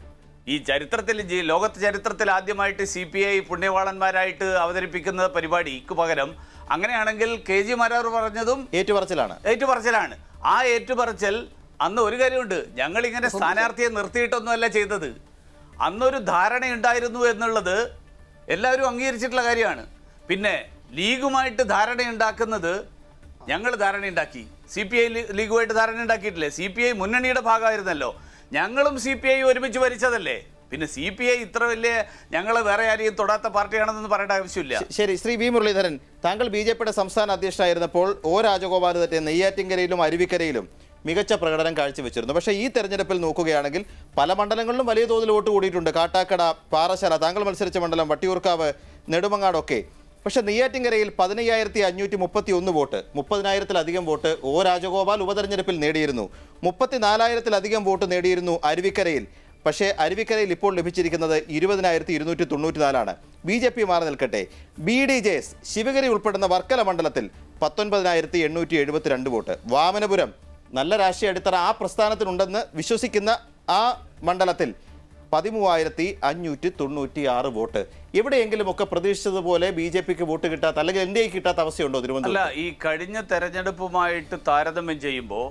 ഈ ചരിത്രത്തിൽ ജി- ലോകത്ത് ചരിത്രത്തിൽ ആദ്യമായിട്ട് സി പി ഐ പുണ്യവാളന്മാരായിട്ട് അവതരിപ്പിക്കുന്ന പരിപാടിക്ക് പകരം അങ്ങനെയാണെങ്കിൽ കെ ജി മാരാർ പറഞ്ഞതും ഏറ്റുപറച്ചിലാണ് ഏറ്റുപറച്ചിലാണ് ആ ഏറ്റുപറച്ചൽ അന്ന് ഒരു കാര്യമുണ്ട് ഞങ്ങൾ ഇങ്ങനെ സ്ഥാനാർത്ഥിയെ നിർത്തിയിട്ടൊന്നുമല്ല ചെയ്തത് അന്നൊരു ധാരണയുണ്ടായിരുന്നു എന്നുള്ളത് എല്ലാവരും അംഗീകരിച്ചിട്ടുള്ള കാര്യമാണ് പിന്നെ ലീഗുമായിട്ട് ധാരണയുണ്ടാക്കുന്നത് ഞങ്ങൾ ധാരണയുണ്ടാക്കി സി പി ഐ ലീഗുമായിട്ട് ധാരണ ഉണ്ടാക്കിയിട്ടില്ലേ സി പി ഐ മുന്നണിയുടെ ഭാഗമായിരുന്നല്ലോ ഞങ്ങളും സി പി ഐ ഒരുമിച്ച് ഭരിച്ചതല്ലേ പിന്നെ സി പി ഐ ഇത്ര വലിയ ഞങ്ങൾ വേറെ ആരെയും തൊടാത്ത പാർട്ടിയാണെന്നൊന്നും പറയേണ്ട ആവശ്യമില്ല ശരി ശ്രീ വി മുരളീധരൻ താങ്കൾ ബി ജെ പിയുടെ സംസ്ഥാന അധ്യക്ഷനായിരുന്നപ്പോൾ ഒ രാജഗോപാൽ തന്നെ നെയ്യാറ്റിൻകരയിലും അരുവിക്കരയിലും മികച്ച പ്രകടനം കാഴ്ചവെച്ചിരുന്നു പക്ഷേ ഈ തെരഞ്ഞെടുപ്പിൽ നോക്കുകയാണെങ്കിൽ പല മണ്ഡലങ്ങളിലും വലിയ തോതിൽ വോട്ട് കൂടിയിട്ടുണ്ട് കാട്ടാക്കട പാറശാല താങ്കൾ മത്സരിച്ച മണ്ഡലം വട്ടിയൂർക്കാവ് നെടുമങ്ങാടൊക്കെ പക്ഷേ നെയ്യാറ്റിൻകരയിൽ പതിനയ്യായിരത്തി അഞ്ഞൂറ്റി മുപ്പത്തി ഒന്ന് വോട്ട് മുപ്പതിനായിരത്തിലധികം വോട്ട് ഒ രാജഗോപാൽ ഉപതെരഞ്ഞെടുപ്പിൽ നേടിയിരുന്നു മുപ്പത്തിനാലായിരത്തിലധികം വോട്ട് നേടിയിരുന്നു അരുവിക്കരയിൽ പക്ഷേ അരുവിക്കരയിൽ ഇപ്പോൾ ലഭിച്ചിരിക്കുന്നത് ഇരുപതിനായിരത്തി ഇരുന്നൂറ്റി തൊണ്ണൂറ്റിനാലാണ് ബി ജെ പി മാറി നിൽക്കട്ടെ B D J S Sivagiri ഉൾപ്പെടുന്ന വർക്കല മണ്ഡലത്തിൽ പത്തൊൻപതിനായിരത്തി എണ്ണൂറ്റി എഴുപത്തിരണ്ട് വോട്ട് വാമനപുരം നല്ല രാഷ്ട്രീയ അടിത്തറ ആ പ്രസ്ഥാനത്തിനുണ്ടെന്ന് വിശ്വസിക്കുന്ന ആ മണ്ഡലത്തിൽ പതിമൂവായിരത്തി അഞ്ഞൂറ്റി തൊണ്ണൂറ്റി ആറ് വോട്ട് എവിടെയെങ്കിലുമൊക്കെ പ്രതീക്ഷിച്ചതുപോലെ ബി ജെ പിക്ക് വോട്ട് കിട്ടാത്ത അല്ലെങ്കിൽ എൻ ഡി എക്ക് കിട്ടാത്ത അവസ്ഥയുണ്ടോ അല്ല തിരുവനന്തപുരം ഈ കഴിഞ്ഞ തെരഞ്ഞെടുപ്പുമായിട്ട് താരതമ്യം ചെയ്യുമ്പോൾ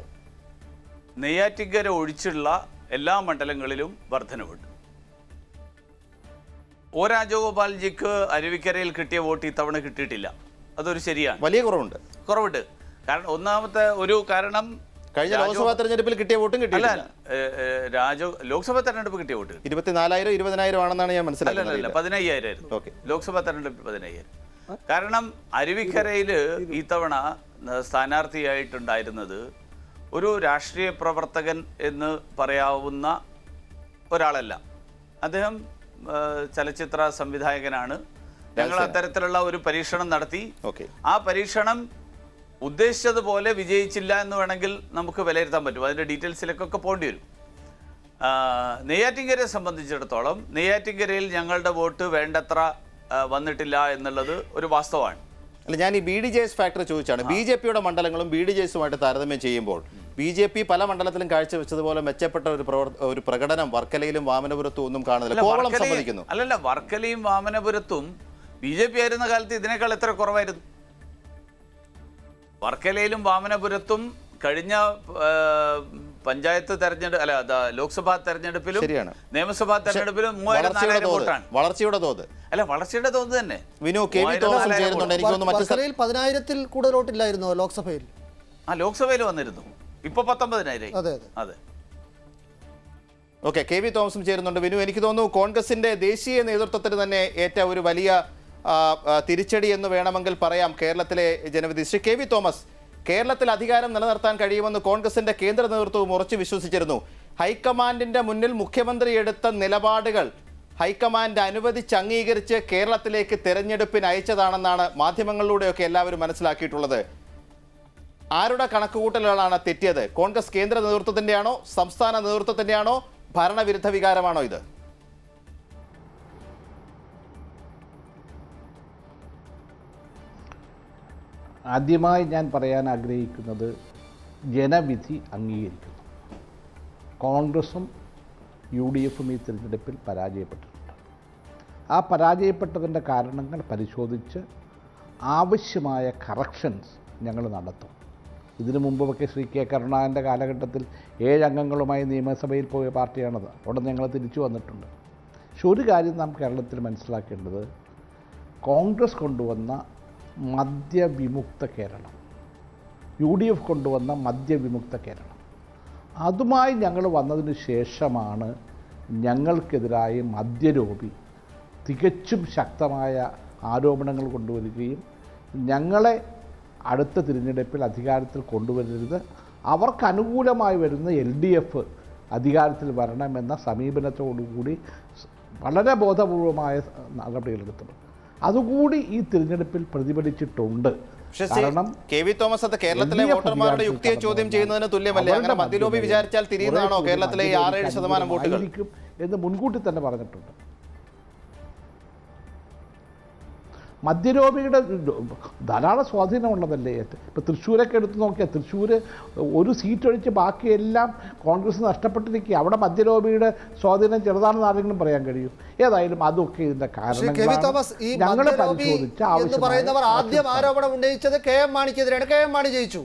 നെയ്യാറ്റിങ്കര ഒഴിച്ചുള്ള എല്ലാ മണ്ഡലങ്ങളിലും വർധനവുണ്ട് ഒ രാജഗോപാൽജിക്ക് അരുവിക്കരയിൽ കിട്ടിയ വോട്ട് ഇത്തവണ കിട്ടിയിട്ടില്ല അതൊരു ശരിയാണ് വലിയ കുറവുണ്ട് കുറവുണ്ട് കാരണം ഒന്നാമത്തെ ഒരു കാരണം കഴിഞ്ഞ രാജഗോ- ലോക്സഭാ തെരഞ്ഞെടുപ്പിൽ കിട്ടിയ വോട്ടും അല്ല കിട്ടിയില്ല ഏ, ഏ, രാജ ലോക്സഭാ തെരഞ്ഞെടുപ്പ് കിട്ടിയ വോട്ട് ഇരുപത്തിനാലായിരം ഇരുപതിനായിരം ആണെന്നാണ് ഞാൻ അല്ലല്ല മനസ്സിലാക്കുന്നത് പതിനയ്യായിരം ആയിരുന്നു ഓക്കെ ലോക്സഭാ തെരഞ്ഞെടുപ്പിൽ പതിനയ്യായിരം കാരണം അരുവിക്കരയിൽ ഇത്തവണ സ്ഥാനാർത്ഥിയായിട്ടുണ്ടായിരുന്നത് ഒരു രാഷ്ട്രീയ പ്രവർത്തകൻ എന്ന് പറയാവുന്ന ഒരാളല്ല അദ്ദേഹം ആ, ചലച്ചിത്ര സംവിധായകനാണ് ഞങ്ങൾ അത്തരത്തിലുള്ള ഒരു പരീക്ഷണം നടത്തി ഓക്കെ ആ പരീക്ഷണം ഉദ്ദേശിച്ചതുപോലെ വിജയിച്ചില്ല എന്ന് വേണമെങ്കിൽ നമുക്ക് വിലയിരുത്താൻ പറ്റും അതിൻ്റെ ഡീറ്റെയിൽസിലേക്കൊക്കെ പോകേണ്ടി വരും ആ, നെയ്യാറ്റിൻകരയെ സംബന്ധിച്ചിടത്തോളം നെയ്യാറ്റിൻകരയിൽ ഞങ്ങളുടെ വോട്ട് വേണ്ടത്ര ആ, വന്നിട്ടില്ല എന്നുള്ളത് ഒരു വാസ്തവമാണ് അല്ല ഞാൻ ഈ B D J S factor ചോദിച്ചാണ് ബി ജെ പിയുടെ മണ്ഡലങ്ങളും ബി ഡി ജെ എസുമായിട്ട് താരതമ്യം ചെയ്യുമ്പോൾ ബി ജെ പി പല മണ്ഡലത്തിലും കാഴ്ചവെച്ചതുപോലെ മെച്ചപ്പെട്ട ഒരു പ്രവർ- ഒരു പ്രകടനം വർക്കലയിലും വാമനപുരത്തും ഒന്നും കാണുന്നില്ല അല്ല, കോവളം വർക്കലയും- സമ്മതിക്കുന്നു അല്ലല്ല വർക്കലയും വാമനപുരത്തും ബി ജെ പി ആയിരുന്ന കാലത്ത് ഇതിനേക്കാൾ എത്ര കുറവായിരുന്നു വർക്കലയിലും വാമനപുരത്തും കഴിഞ്ഞ ആ, പഞ്ചായത്ത് തെരഞ്ഞെടുപ്പ് അല്ല ദാ ലോക്സഭാ തെരഞ്ഞെടുപ്പിലും ശരിയാണ്. നിയമസഭാ തെരഞ്ഞെടുപ്പിലും മൂവായിരം വളർച്ചയുടെ നാലായിരം തോത് വോട്ടാണ് വളർച്ചയുടെ തോത് അല്ല വളർച്ചയുടെ തോത് തന്നെ വിനു കെ വി മൂവായിരം തോമസും നാലായിരം ചേരുന്നുണ്ട് എനിക്ക് തോന്നുന്നു മറ്റു സ്ഥ- വർക്കലയിൽ പതിനായിരത്തിൽ കൂടുതൽ വോട്ടില്ലായിരുന്നോ ലോക്സഭയിൽ ആ ലോക്സഭയിൽ വന്നിരുന്നു ഇപ്പൊ പത്തൊമ്പതിനായിരം അതെ അതെ അതെ ഓക്കെ കെ വി തോമസും ചേരുന്നുണ്ട് വിനു എനിക്ക് തോന്നുന്നു കോൺഗ്രസിന്റെ ദേശീയ നേതൃത്വത്തിന് തന്നെ ഏറ്റ ഒരു വലിയ ആ, ആ, തിരിച്ചടി എന്ന് വേണമെങ്കിൽ പറയാം കേരളത്തിലെ ജനവിധി ശ്രീ കെ വി തോമസ് കേരളത്തിൽ അധികാരം നിലനിർത്താൻ കഴിയുമെന്ന് കോൺഗ്രസിന്റെ കേന്ദ്ര നേതൃത്വവും ഉറച്ചു വിശ്വസിച്ചിരുന്നു ഹൈക്കമാൻഡിന്റെ മുന്നിൽ മുഖ്യമന്ത്രി എടുത്ത നിലപാടുകൾ ഹൈക്കമാൻഡ് അനുവദിച്ച് അംഗീകരിച്ച് കേരളത്തിലേക്ക് തെരഞ്ഞെടുപ്പിന് അയച്ചതാണെന്നാണ് മാധ്യമങ്ങളിലൂടെയൊക്കെ എല്ലാവരും മനസ്സിലാക്കിയിട്ടുള്ളത് ആരുടെ കണക്കുകൂട്ടലുകളാണ് തെറ്റിയത് കോൺഗ്രസ് കേന്ദ്ര നേതൃത്വത്തിന്റെയാണോ സംസ്ഥാന നേതൃത്വത്തിന്റെയാണോ ഭരണവിരുദ്ധ വികാരമാണോ ഇത് ആദ്യമായി ഞാൻ പറയാൻ ആഗ്രഹിക്കുന്നത് ജനവിധി അംഗീകരിക്കുന്നു കോൺഗ്രസും യു ഡി എഫും ഈ തിരഞ്ഞെടുപ്പിൽ പരാജയപ്പെട്ടിട്ടുണ്ട് ആ പരാജയപ്പെട്ടതിൻ്റെ കാരണങ്ങൾ പരിശോധിച്ച് ആവശ്യമായ കറക്ഷൻസ് ഞങ്ങൾ നടത്തും ഇതിനു മുമ്പൊക്കെ ശ്രീ കെ കരുണാകരൻ്റെ കാലഘട്ടത്തിൽ ഏഴ് അംഗങ്ങളുമായി നിയമസഭയിൽ പോയ പാർട്ടിയാണത് അവിടെ ഞങ്ങൾ തിരിച്ചു വന്നിട്ടുണ്ട് പക്ഷെ ഒരു കാര്യം നാം കേരളത്തിൽ മനസ്സിലാക്കേണ്ടത് കോൺഗ്രസ് കൊണ്ടുവന്ന മദ്യവിമുക്ത കേരളം യു ഡി എഫ് കൊണ്ടുവന്ന മദ്യവിമുക്ത കേരളം അതുമായി ഞങ്ങൾ വന്നതിന് ശേഷമാണ് ഞങ്ങൾക്കെതിരായി മദ്യരോപി തികച്ചും ശക്തമായ ആരോപണങ്ങൾ കൊണ്ടുവരികയും ഞങ്ങളെ അടുത്ത തിരഞ്ഞെടുപ്പിൽ അധികാരത്തിൽ കൊണ്ടുവരരുത് അവർക്ക് അനുകൂലമായി വരുന്ന എൽ ഡി എഫ് അധികാരത്തിൽ വരണമെന്ന സമീപനത്തോടുകൂടി സ് വളരെ ബോധപൂർവമായ നടപടികളെടുത്തത് അതുകൂടി ഈ തിരഞ്ഞെടുപ്പിൽ പ്രതിഫലിച്ചിട്ടുണ്ട് പക്ഷേ സി- കെ വി തോമസ് അത് കേരളത്തിലെ LDF വോട്ടർമാരുടെ യുക്തിയെ അധികാരത്തിൽ ചോദ്യം കടന്നു ചെയ്യുന്നതിന് തുല്യമല്ലേ അങ്ങനെ അവരുടെ മദ്യലോബി മദ്യനയം വിചാരിച്ചാൽ തിരിയുന്നതാണോ കുറേ കൂടി കേരളത്തിലെ ഈ മദ്യലോബിക്ക് ആറേഴ് ശതമാനം വോട്ടുകൾ അനുകൂലമായിരിക്കും എന്ന് മുൻകൂട്ടി തന്നെ പറഞ്ഞിട്ടുണ്ട് മദ്യരോപിയുടെ ധാരാളം സ്വാധീനമുള്ളതല്ലേ ഇപ്പോൾ തൃശ്ശൂരൊക്കെ എടുത്ത് നോക്കിയാൽ തൃശ്ശൂർ ഒരു സീറ്റ് ഒഴിച്ച് ബാക്കിയെല്ലാം കോൺഗ്രസ് നഷ്ടപ്പെട്ടിരിക്കുക അവിടെ മദ്യരോപിയുടെ സ്വാധീനം ചെറുതാണെന്ന് ആരെങ്കിലും പറയാൻ കഴിയും ഏതായാലും അതൊക്കെ ഇതിന്റെ ശ്രീ കെ വി തോമസ് ഈ ഞങ്ങൾ മദ്യലോബി പരിശോധിച്ച് എന്ന് ആവശ്യമായ പറയുന്നവർ ആദ്യം ആരോപണം ഉന്നയിച്ചത് കെ എം മാണിക്കെതിരെയാണ് കെ എം മാണി ജയിച്ചു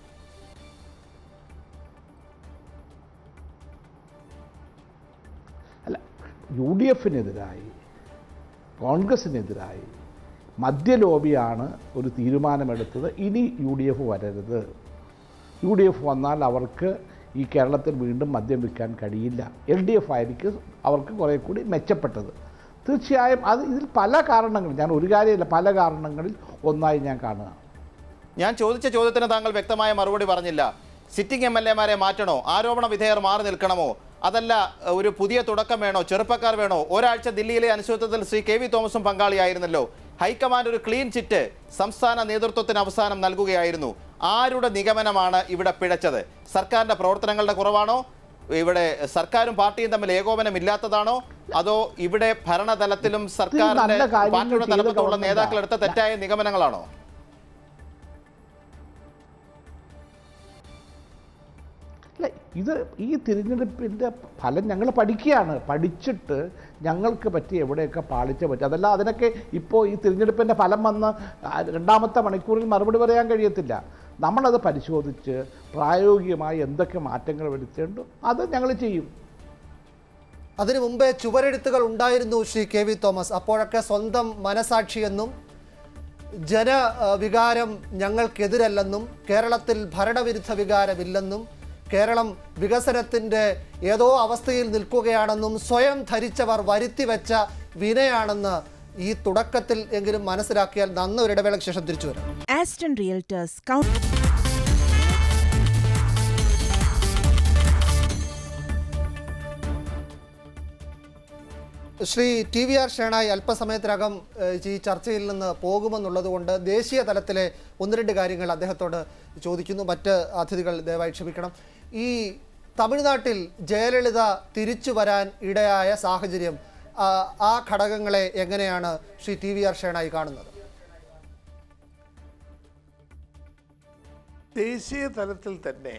അല്ല യു ഡി എഫിനെതിരായി കോൺഗ്രസിനെതിരായി മദ്യലോബിയാണ് ഒരു തീരുമാനമെടുത്തത് ഇനി യു ഡി എഫ് വരരുത് യു ഡി എഫ് വന്നാൽ അവർക്ക് ഈ കേരളത്തിൽ വീണ്ടും മദ്യം വിൽക്കാൻ കഴിയില്ല എൽ ഡി എഫ് ആയിരിക്കും അവർക്ക് കുറേ കൂടി മെച്ചപ്പെട്ടത് തീർച്ചയായും അത് ഇതിൽ പല കാരണങ്ങൾ ഞാൻ ഒരു കാര്യമില്ല പല കാരണങ്ങളിൽ ഒന്നായി ഞാൻ കാണുക ഞാൻ ചോദിച്ച ചോദ്യത്തിന് താങ്കൾ വ്യക്തമായ മറുപടി പറഞ്ഞില്ല സിറ്റിംഗ് എം എൽ എമാരെ മാറ്റണോ ആരോപണ വിധേയർ മാറി നിൽക്കണമോ അതല്ല ഏഹ്, ഒരു പുതിയ തുടക്കം വേണോ ചെറുപ്പക്കാർ വേണോ ഒരാഴ്ച ദില്ലിയിലെ അനുശോചനത്തിൽ ശ്രീ കെ വി തോമസും പങ്കാളിയായിരുന്നല്ലോ ഹൈക്കമാൻഡ് ഒരു ക്ലീൻ ചിറ്റ് സംസ്ഥാന നേതൃത്വത്തിന് അവസാനം നൽകുകയായിരുന്നു ആരുടെ നിഗമനമാണ് ഇവിടെ പിഴച്ചത് സർക്കാരിന്റെ പ്രവർത്തനങ്ങളുടെ കുറവാണോ ഇവിടെ സർക്കാരും പാർട്ടിയും തമ്മിൽ ഏകോപനം ഇല്ലാത്തതാണോ അതോ ഇവിടെ ഭരണതലത്തിലും സർക്കാരിന്റെ നല്ല കാര്യങ്ങൾ പാർട്ടിയുടെ ചെയ്ത തലപ്പത്തുള്ള ഗവൺമെന്റാ. നേതാക്കൾ എടുത്ത തെറ്റായ നിഗമനങ്ങളാണോ അല്ല ഇത് ഈ തിരഞ്ഞെടുപ്പിൻ്റെ ഫലം ഞങ്ങൾ പഠിക്കുകയാണ് പഠിച്ചിട്ട് ഞങ്ങൾക്ക് പറ്റി എവിടെയൊക്കെ പാളിച്ച പറ്റും അതല്ല അതിനൊക്കെ ഇപ്പോൾ ഈ തിരഞ്ഞെടുപ്പിൻ്റെ ഫലം വന്ന് ആ രണ്ടാമത്തെ മണിക്കൂറിൽ മറുപടി പറയാൻ കഴിയത്തില്ല നമ്മളത് പരിശോധിച്ച് പ്രായോഗികമായി എന്തൊക്കെ മാറ്റങ്ങൾ വരുത്തേണ്ടോ അത് ഞങ്ങൾ ചെയ്യും അതിനു മുമ്പേ ചുവരെഴുത്തുകൾ ഉണ്ടായിരുന്നു ശ്രീ കെ വി തോമസ് അപ്പോഴൊക്കെ സ്വന്തം മനസാക്ഷിയെന്നും ജന ആ, വികാരം ഞങ്ങൾക്കെതിരല്ലെന്നും കേരളത്തിൽ ഭരണവിരുദ്ധ വികാരമില്ലെന്നും കേരളം വികസനത്തിൻ്റെ ഏതോ അവസ്ഥയിൽ നിൽക്കുകയാണെന്നും സ്വയം ധരിച്ചവർ വരുത്തിവെച്ച വിനയാണെന്ന് ഈ തുടക്കത്തിൽ എങ്കിലും മനസ്സിലാക്കിയാൽ നന്ന ഒരു ഇടവേളയ്ക്ക് ശേഷം തിരിച്ചു വരാം Aston Realtors Count. Shri T V R Shenoy അല്പസമയത്തിനകം ഏഹ്, ഈ ചർച്ചയിൽ നിന്ന് പോകുമെന്നുള്ളത് കൊണ്ട് ദേശീയ തലത്തിലെ ഒന്ന് രണ്ട് കാര്യങ്ങൾ അദ്ദേഹത്തോട് ചോദിക്കുന്നു മറ്റ് അതിഥികൾ ദയവായി ക്ഷമിക്കണം ഈ തമിഴ്നാട്ടിൽ ജയലളിത തിരിച്ചു വരാൻ ഇടയായ സാഹചര്യം ആ, ആ ഘടകങ്ങളെ എങ്ങനെയാണ് Shri T V R Shenoy കാണുന്നത് ദേശീയ തലത്തിൽ തന്നെ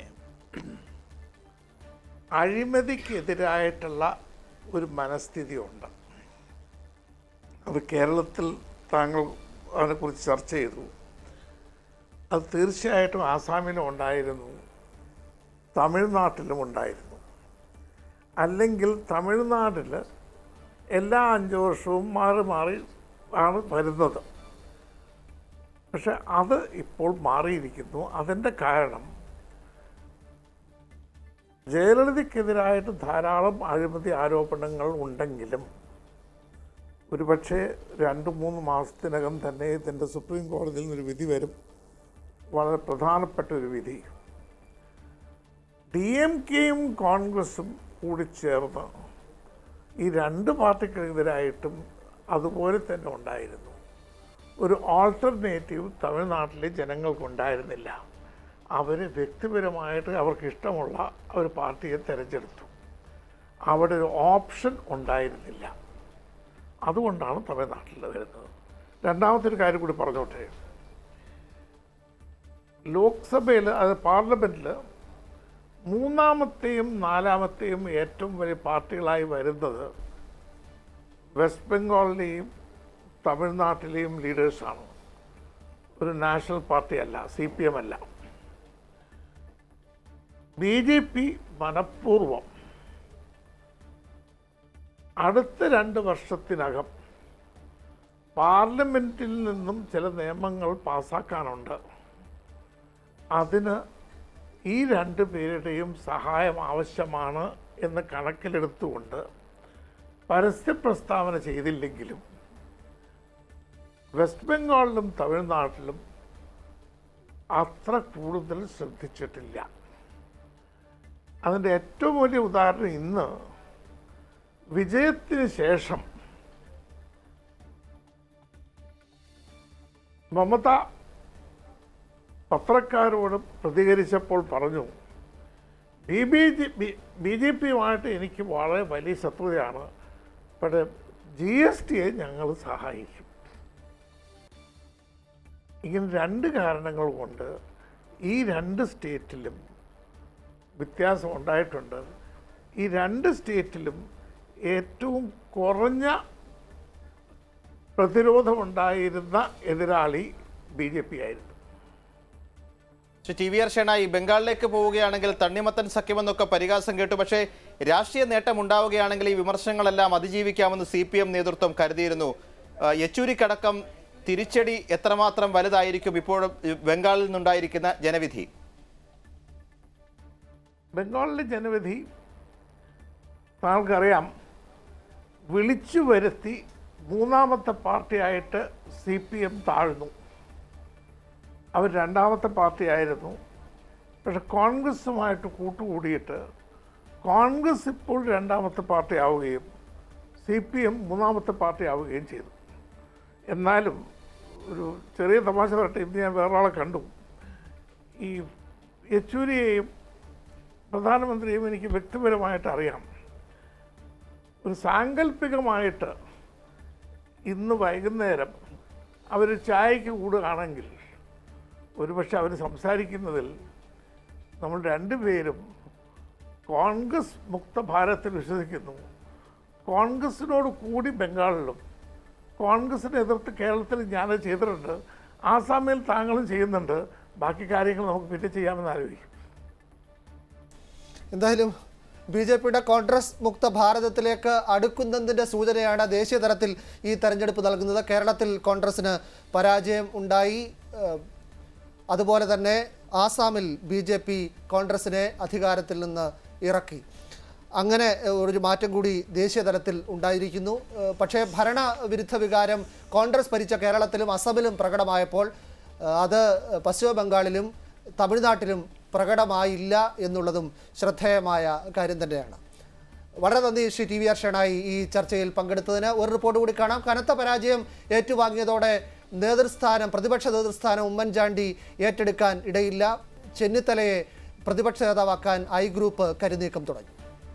അഴിമതിക്കെതിരായിട്ടുള്ള ഒരു മനസ്ഥിതിയുണ്ട് അത് കേരളത്തിൽ താങ്കൾ അതിനെക്കുറിച്ച് ചർച്ച ചെയ്തു അത് തീർച്ചയായിട്ടും ആസാമിലും ഉണ്ടായിരുന്നു തമിഴ്നാട്ടിലും ഉണ്ടായിരുന്നു അല്ലെങ്കിൽ തമിഴ്നാട്ടിൽ എല്ലാ അഞ്ച് വർഷവും മാറി മാറി ആണ് വരുന്നത് പക്ഷെ അത് ഇപ്പോൾ മാറിയിരിക്കുന്നു അതിൻ്റെ കാരണം ജയലളിതയ്ക്കെതിരായിട്ട് ധാരാളം അഴിമതി ആരോപണങ്ങൾ ഉണ്ടെങ്കിലും ഒരുപക്ഷെ രണ്ട് മൂന്ന് മാസത്തിനകം തന്നെ ഇതിൻ്റെ സുപ്രീം കോടതിയിൽ നിന്നൊരു വിധി വരും വളരെ പ്രധാനപ്പെട്ട ഒരു വിധി ഡി എം കെയും കോൺഗ്രസും കൂടി ചേർന്ന് ഈ രണ്ട് പാർട്ടിക്കെതിരായിട്ടും അതുപോലെ തന്നെ ഉണ്ടായിരുന്നു ഒരു ഓൾട്ടർനേറ്റീവ് തമിഴ്നാട്ടിലെ ജനങ്ങൾക്കുണ്ടായിരുന്നില്ല അവർ വ്യക്തിപരമായിട്ട് അവർക്ക് ഇഷ്ടമുള്ള ഒരു പാർട്ടിയെ തിരഞ്ഞെടുത്തു അവിടെ ഒരു ഓപ്ഷൻ ഉണ്ടായിരുന്നില്ല അതുകൊണ്ടാണ് തമിഴ്നാട്ടിൽ വരുന്നത് രണ്ടാമത്തെ ഒരു കാര്യം കൂടി പറഞ്ഞോട്ടെ ലോക്സഭയിൽ അത് പാർലമെൻറ്റിൽ മൂന്നാമത്തെയും നാലാമത്തെയും ഏറ്റവും വലിയ പാർട്ടികളായി വരുന്നത് വെസ്റ്റ് ബംഗാളിലെയും തമിഴ്നാട്ടിലെയും ലീഡേഴ്സാണ് ഒരു നാഷണൽ പാർട്ടിയല്ല സി പി എം അല്ല ബി ജെ പി മനഃപൂർവം അടുത്ത രണ്ട് വർഷത്തിനകം പാർലമെൻറ്റിൽ നിന്നും ചില നിയമങ്ങൾ പാസ്സാക്കാനുണ്ട് അതിന് ഈ രണ്ട് പേരുടെയും സഹായം ആവശ്യമാണ് എന്ന് കണക്കിലെടുത്തുകൊണ്ട് പരസ്യ പ്രസ്താവന ചെയ്തില്ലെങ്കിലും വെസ്റ്റ് ബംഗാളിലും തമിഴ്നാട്ടിലും അത്ര കൂടുതൽ ശ്രദ്ധിച്ചിട്ടില്ല അതിൻ്റെ ഏറ്റവും വലിയ ഉദാഹരണം ഇന്ന് വിജയത്തിന് ശേഷം മമത പത്രക്കാരോട് പ്രതികരിച്ചപ്പോൾ പറഞ്ഞു B B G B J പിയുമായിട്ട് എനിക്ക് വളരെ വലിയ ശത്രുതയാണ് പക്ഷേ ജി എസ് ടിയെ ഞങ്ങൾ സഹായിക്കും ഇങ്ങനെ രണ്ട് കാരണങ്ങൾ കൊണ്ട് ഈ രണ്ട് സ്റ്റേറ്റിലും വ്യത്യാസം ഉണ്ടായിട്ടുണ്ട് ഈ രണ്ട് സ്റ്റേറ്റിലും ഏറ്റവും കുറഞ്ഞ പ്രതിരോധമുണ്ടായിരുന്ന എതിരാളി ബി ജെ പി ആയിരുന്നു Shri T V R Shenoy ബംഗാളിലേക്ക് പോവുകയാണെങ്കിൽ തണ്ണിമത്തൻ സഖ്യമെന്നൊക്കെ പരിഹാസം കേട്ടു പക്ഷേ രാഷ്ട്രീയ നേട്ടം ഉണ്ടാവുകയാണെങ്കിൽ ഈ വിമർശനങ്ങളെല്ലാം അതിജീവിക്കാമെന്ന് സി പി എം നേതൃത്വം കരുതിയിരുന്നു ആ, യെച്ചൂരിക്കടക്കം തിരിച്ചടി എത്രമാത്രം വലുതായിരിക്കും ഇപ്പോഴും ഈ ബംഗാളിൽ നിന്നുണ്ടായിരിക്കുന്ന ജനവിധി ബംഗാളിലെ ജനവിധി താങ്കൾക്കറിയാം വിളിച്ചു വരുത്തി മൂന്നാമത്തെ പാർട്ടിയായിട്ട് സി പി എം താഴ്ന്നു അവർ രണ്ടാമത്തെ പാർട്ടിയായിരുന്നു പക്ഷെ കോൺഗ്രസുമായിട്ട് കൂട്ടുകൂടിയിട്ട് കോൺഗ്രസ് ഇപ്പോൾ രണ്ടാമത്തെ പാർട്ടി ആവുകയും സി പി എം മൂന്നാമത്തെ പാർട്ടി ആവുകയും ചെയ്തു എന്നാലും ഒരു ചെറിയ തമാശ പറയട്ടെ ഇന്ന് ഞാൻ വേറൊരാളെ കണ്ടു ഈ യെച്ചൂരിയെയും പ്രധാനമന്ത്രിയും എനിക്ക് വ്യക്തിപരമായിട്ട് അറിയാം ഒരു സാങ്കല്പികമായിട്ട് ഇന്ന് വൈകുന്നേരം അവർ ചായക്ക് കൂടുകയാണെങ്കിൽ ഒരുപക്ഷെ അവർ സംസാരിക്കുന്നതിൽ നമ്മൾ രണ്ടുപേരും കോൺഗ്രസ് മുക്ത ഭാരത്തിൽ വിശ്വസിക്കുന്നു കോൺഗ്രസിനോട് കൂടി ബംഗാളിലും കോൺഗ്രസിനെ എതിർത്ത് കേരളത്തിൽ ഞാനത് ചെയ്തിട്ടുണ്ട് ആസാമിൽ താങ്കളും ചെയ്യുന്നുണ്ട് ബാക്കി കാര്യങ്ങൾ നമുക്ക് പിന്നെ ചെയ്യാമെന്ന് ആലോചിക്കും എന്തായാലും ബി ജെ പിയുടെ കോൺഗ്രസ് മുക്ത ഭാരതത്തിലേക്ക് അടുക്കുന്നതിൻ്റെ സൂചനയാണ് ദേശീയ തലത്തിൽ ഈ തെരഞ്ഞെടുപ്പ് നൽകുന്നത് കേരളത്തിൽ കോൺഗ്രസിന് പരാജയം ഉണ്ടായി ഏഹ്, അതുപോലെ തന്നെ ആസാമിൽ ബി ജെ പി കോൺഗ്രസിനെ അധികാരത്തിൽ നിന്ന് ഇറക്കി അങ്ങനെ ഏഹ്, ഒരു മാറ്റം കൂടി ദേശീയ തലത്തിൽ ഉണ്ടായിരിക്കുന്നു ഏഹ്, പക്ഷേ ഭരണവിരുദ്ധ വികാരം കോൺഗ്രസ് ഭരിച്ച കേരളത്തിലും അസമിലും പ്രകടമായപ്പോൾ ഏഹ്, അത് പശ്ചിമ ബംഗാളിലും തമിഴ്നാട്ടിലും പ്രകടമായില്ല എന്നുള്ളതും ശ്രദ്ധേയമായ കാര്യം തന്നെയാണ് വളരെ നന്ദി Shri T V R Shenoy ഈ ചർച്ചയിൽ പങ്കെടുത്തതിന് ഒരു റിപ്പോർട്ട് കൂടി കാണാം കനത്ത പരാജയം ഏറ്റുവാങ്ങിയതോടെ നേതൃസ്ഥാനം പ്രതിപക്ഷ നേതൃസ്ഥാനം ഉമ്മൻചാണ്ടി ഏറ്റെടുക്കാൻ ഇടയില്ല ചെന്നിത്തലയെ പ്രതിപക്ഷ നേതാവാക്കാൻ ഐ ഗ്രൂപ്പ് കരുനീക്കം തുടങ്ങി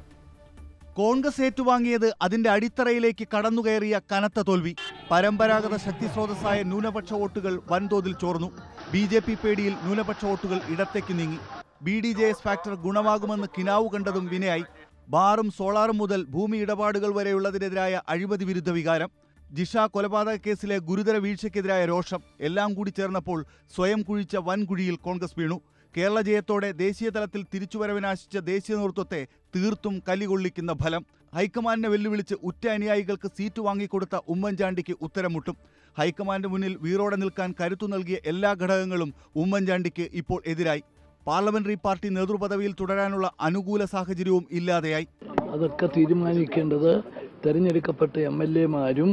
കോൺഗ്രസ് ഏറ്റുവാങ്ങിയത് അതിന്റെ അടിത്തറയിലേക്ക് കടന്നുകയറിയ കനത്ത തോൽവി പരമ്പരാഗത ശക്തി സ്രോതസ്സായ ന്യൂനപക്ഷ വോട്ടുകൾ വൻതോതിൽ ചോർന്നു ബി ജെ പി പേടിയിൽ ന്യൂനപക്ഷ വോട്ടുകൾ ഇടത്തേക്ക് നീങ്ങി B D J S factor ഗുണമാകുമെന്ന് കിനാവ് കണ്ടതും വിനയായി ബാറും സോളാറും മുതൽ ഭൂമി ഇടപാടുകൾ വരെയുള്ളതിനെതിരായ അഴിമതി വിരുദ്ധ വികാരം ജിഷ കൊലപാതക കേസിലെ ഗുരുതര വീഴ്ചയ്ക്കെതിരായ രോഷം എല്ലാം കൂടി ചേർന്നപ്പോൾ സ്വയം കുഴിച്ച വൻകുഴിയിൽ കോൺഗ്രസ് വീണു കേരള ജയത്തോടെ ദേശീയ തലത്തിൽ തിരിച്ചുവരവിനാശിച്ച ദേശീയ നേതൃത്വത്തെ തീർത്തും കലികൊള്ളിക്കുന്ന ഫലം ഹൈക്കമാൻഡിനെ വെല്ലുവിളിച്ച് ഉറ്റ അനുയായികൾക്ക് സീറ്റ് വാങ്ങിക്കൊടുത്ത ഉമ്മൻചാണ്ടിക്ക് ഉത്തരം മുട്ടും ഹൈക്കമാൻഡ് മുന്നിൽ വീറോടെ നിൽക്കാൻ കരുത്തു നൽകിയ എല്ലാ ഘടകങ്ങളും ഉമ്മൻചാണ്ടിക്ക് ഇപ്പോൾ എതിരായി പാർലമെന്ററി പാർട്ടി നേതൃപദവിയിൽ തുടരാനുള്ള അനുകൂല സാഹചര്യവും ഇല്ലാതെയായി അതൊക്കെ തീരുമാനിക്കേണ്ടത് തെരഞ്ഞെടുക്കപ്പെട്ട എം എൽ എമാരും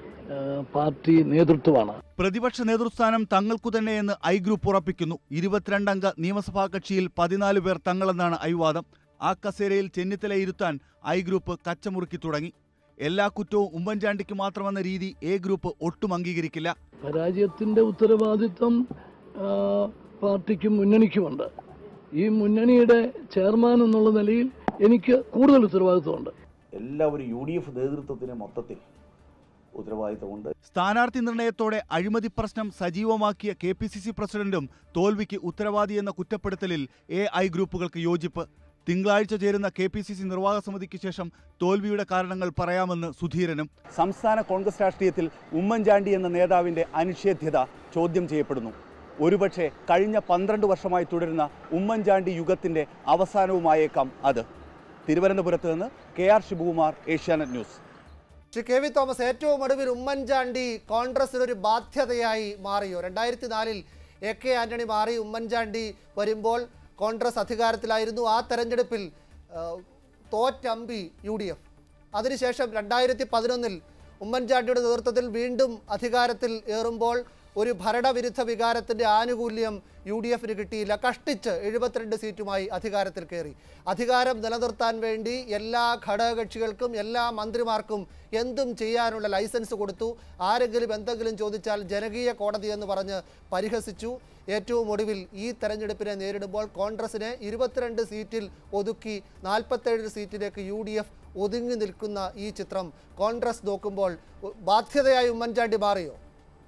പാർട്ടി നേതൃത്വമാണ് പ്രതിപക്ഷ നേതൃസ്ഥാനം തങ്ങൾക്കു തന്നെയെന്ന് ഐ ഗ്രൂപ്പ് ഉറപ്പിക്കുന്നു ഇരുപത്തിരണ്ടംഗ നിയമസഭാ കക്ഷിയിൽ പതിനാല് പേർ തങ്ങളെന്നാണ് ഐവാദം ആ കസേരയിൽ ചെന്നിത്തല ഇരുത്താൻ ഐ ഗ്രൂപ്പ് കച്ചമുറുക്കി തുടങ്ങി എല്ലാ കുറ്റവും ഉമ്മൻചാണ്ടിക്ക് മാത്രമെന്ന രീതി എ ഗ്രൂപ്പ് ഒട്ടും അംഗീകരിക്കില്ല പരാജയത്തിന്റെ ഉത്തരവാദിത്വം ആ, പാർട്ടിക്കും മുന്നണിക്കുമുണ്ട് ഈ മുന്നണിയുടെ ചെയർമാൻ എന്നുള്ള നിലയിൽ എനിക്ക് കൂടുതൽ ഉത്തരവാദിത്വമുണ്ട് എല്ലാവരും യു ഡി എഫ് നേതൃത്വത്തിന് മൊത്തത്തിൽ ഉത്തരവാദിത്തമുണ്ട് സ്ഥാനാർത്ഥി നിർണയത്തോടെ അഴിമതി പ്രശ്നം സജീവമാക്കിയ കെ പി സി സി പ്രസിഡന്റും തോൽവിക്ക് ഉത്തരവാദിയെന്ന കുറ്റപ്പെടുത്തലിൽ എ ഐ ഗ്രൂപ്പുകൾക്ക് യോജിപ്പ് തിങ്കളാഴ്ച ചേരുന്ന കെ പി സി സി നിർവാഹക സമിതിക്ക് ശേഷം തോൽവിയുടെ കാരണങ്ങൾ പറയാമെന്ന് സുധീരനും സംസ്ഥാന കോൺഗ്രസ് രാഷ്ട്രീയത്തിൽ ഉമ്മൻചാണ്ടി എന്ന നേതാവിന്റെ അനിഷേധ്യത ചോദ്യം ചെയ്യപ്പെടുന്നു ഒരുപക്ഷെ കഴിഞ്ഞ പന്ത്രണ്ട് വർഷമായി തുടരുന്ന ഉമ്മൻചാണ്ടി യുഗത്തിന്റെ അവസാനവുമായേക്കാം അത് തിരുവനന്തപുരത്ത് നിന്ന് K R Sivakumar Asianet news Shri K V Thomas ഏറ്റവും ഒടുവിൽ ഉമ്മൻചാണ്ടി കോൺഗ്രസിനൊരു ബാധ്യതയായി മാറിയോ രണ്ടായിരത്തി നാലിൽ എ കെ ആന്റണി മാറി ഉമ്മൻചാണ്ടി വരുമ്പോൾ കോൺഗ്രസ് അധികാരത്തിലായിരുന്നു ആ തെരഞ്ഞെടുപ്പിൽ ആ, തോറ്റമ്പി യു ഡി എഫ് അതിനുശേഷം രണ്ടായിരത്തി പതിനൊന്നിൽ ഉമ്മൻചാണ്ടിയുടെ നേതൃത്വത്തിൽ വീണ്ടും അധികാരത്തിൽ ഏറുമ്പോൾ ഒരു ഭരണവിരുദ്ധ വികാരത്തിൻ്റെ ആനുകൂല്യം യു ഡി എഫിന് കിട്ടിയില്ല കഷ്ടിച്ച് എഴുപത്തിരണ്ട് സീറ്റുമായി അധികാരത്തിൽ കയറി അധികാരം നിലനിർത്താൻ വേണ്ടി എല്ലാ ഘടകകക്ഷികൾക്കും എല്ലാ മന്ത്രിമാർക്കും എന്തും ചെയ്യാനുള്ള ലൈസൻസ് കൊടുത്തു ആരെങ്കിലും എന്തെങ്കിലും ചോദിച്ചാൽ ജനകീയ കോടതി എന്ന് പറഞ്ഞ് പരിഹസിച്ചു ഏറ്റവും ഒടുവിൽ ഈ തെരഞ്ഞെടുപ്പിനെ നേരിടുമ്പോൾ കോൺഗ്രസിനെ ഇരുപത്തിരണ്ട് സീറ്റിൽ ഒതുക്കി നാൽപ്പത്തേഴ് സീറ്റിലേക്ക് യു ഡി എഫ് ഒതുങ്ങി നിൽക്കുന്ന ഈ ചിത്രം കോൺഗ്രസ് നോക്കുമ്പോൾ ബാധ്യതയായി ഉമ്മൻചാണ്ടി മാറിയോ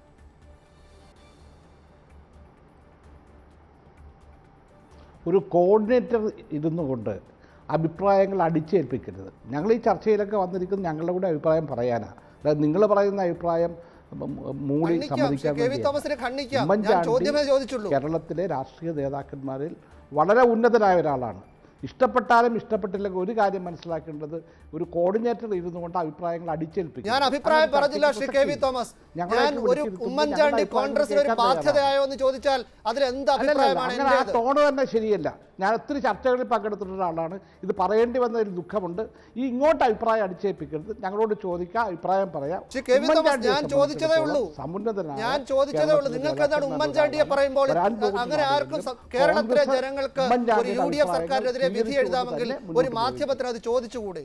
ഒരു കോർഡിനേറ്റർ ഇരുന്നു കൊണ്ട് അഭിപ്രായങ്ങൾ അടിച്ചേൽപ്പിക്കരുത് ഞങ്ങൾ ഈ ചർച്ചയിലൊക്കെ വന്നിരിക്കുന്നത് ഞങ്ങളുടെ കൂടെ അഭിപ്രായം പറയാനാണ് അതായത് നിങ്ങൾ പറയുന്ന അഭിപ്രായം ഉം, മൂടി ഖണ്ഡിക്കാം. സമ്മതിക്കാൻ ശ്രീ കെ വി വേണ്ടിയല്ല. തോമസിനെ ഖണ്ഡിക്കാം. ഞാൻ ഉമ്മൻചാണ്ടി ചോദ്യമേ ചോദിച്ചുള്ളൂ. കേരളത്തിലെ രാഷ്ട്രീയ നേതാക്കന്മാരിൽ വളരെ ഉന്നതനായ ഒരാളാണ് ഇഷ്ടപ്പെട്ടാലും ഇഷ്ടപ്പെട്ടില്ലെങ്കിൽ ഒരു കാര്യം മനസ്സിലാക്കേണ്ടത് ഒരു കോർഡിനേറ്റർ ഇരുന്നു കൊണ്ട് അഭിപ്രായങ്ങൾ അടിച്ചേൽപ്പിക്കും ഞാൻ അഭിപ്രായം പറഞ്ഞില്ല ശ്രീ കെ വി തോമസ് ഞാൻ ഒരു ഉമ്മൻചാണ്ടി കോൺഗ്രസിന് ഒരു ബാധ്യതയായോ എന്ന് ചോദിച്ചാൽ അതിൽ എന്ത് അഭിപ്രായമാണ് അങ്ങനെ ആ എന്റേത് ടോണ് തന്നെ ശരിയല്ല ഞാൻ ഒത്തിരി ചർച്ചകളിൽ പങ്കെടുത്തിട്ടുള്ള ഒരാളാണ് ഇത് പറയേണ്ടി വന്നതിൽ ദുഃഖമുണ്ട് ഈ ഇങ്ങോട്ട് അഭിപ്രായം അടിച്ചേൽപ്പിക്കരുത് ഞങ്ങളോട് ചോദിക്കാം അഭിപ്രായം പറയാം ശ്രീ കെ വി തോമസ് ഉമ്മൻചാണ്ടിയെ ഞാൻ ചോദിച്ചതേ ഉള്ളൂ സംബന്ധിച്ചിടത്തോളം സമുന്നതനായ ഞാൻ ചോദിച്ചതേ ഉള്ളൂ കേരളത്തിലെ നിങ്ങൾക്ക് എന്താണ് നേതാക്കന്മാരുടെ ഉമ്മൻചാണ്ടിയെ ഒരാളാണ്. പറയുമ്പോൾ വരാൻ പോകുന്ന അങ്ങനെ ആർക്കും സ- നാളുകളിൽ കേരളത്തിലെ കോൺഗ്രസ് ജനങ്ങൾക്ക് ഒരു ഉമ്മൻചാണ്ടിയുടെ യു ഡി എഫ് അഭിപ്രായങ്ങൾ സർക്കാരിനെതിരെ വിധി സ്വീകരിച്ചുകൊണ്ട് എഴുതാമെങ്കിൽ തന്നെ ഒരു മുന്നോട്ട് മാധ്യമത്തിന് അത് ചോദിച്ചുകൂടെ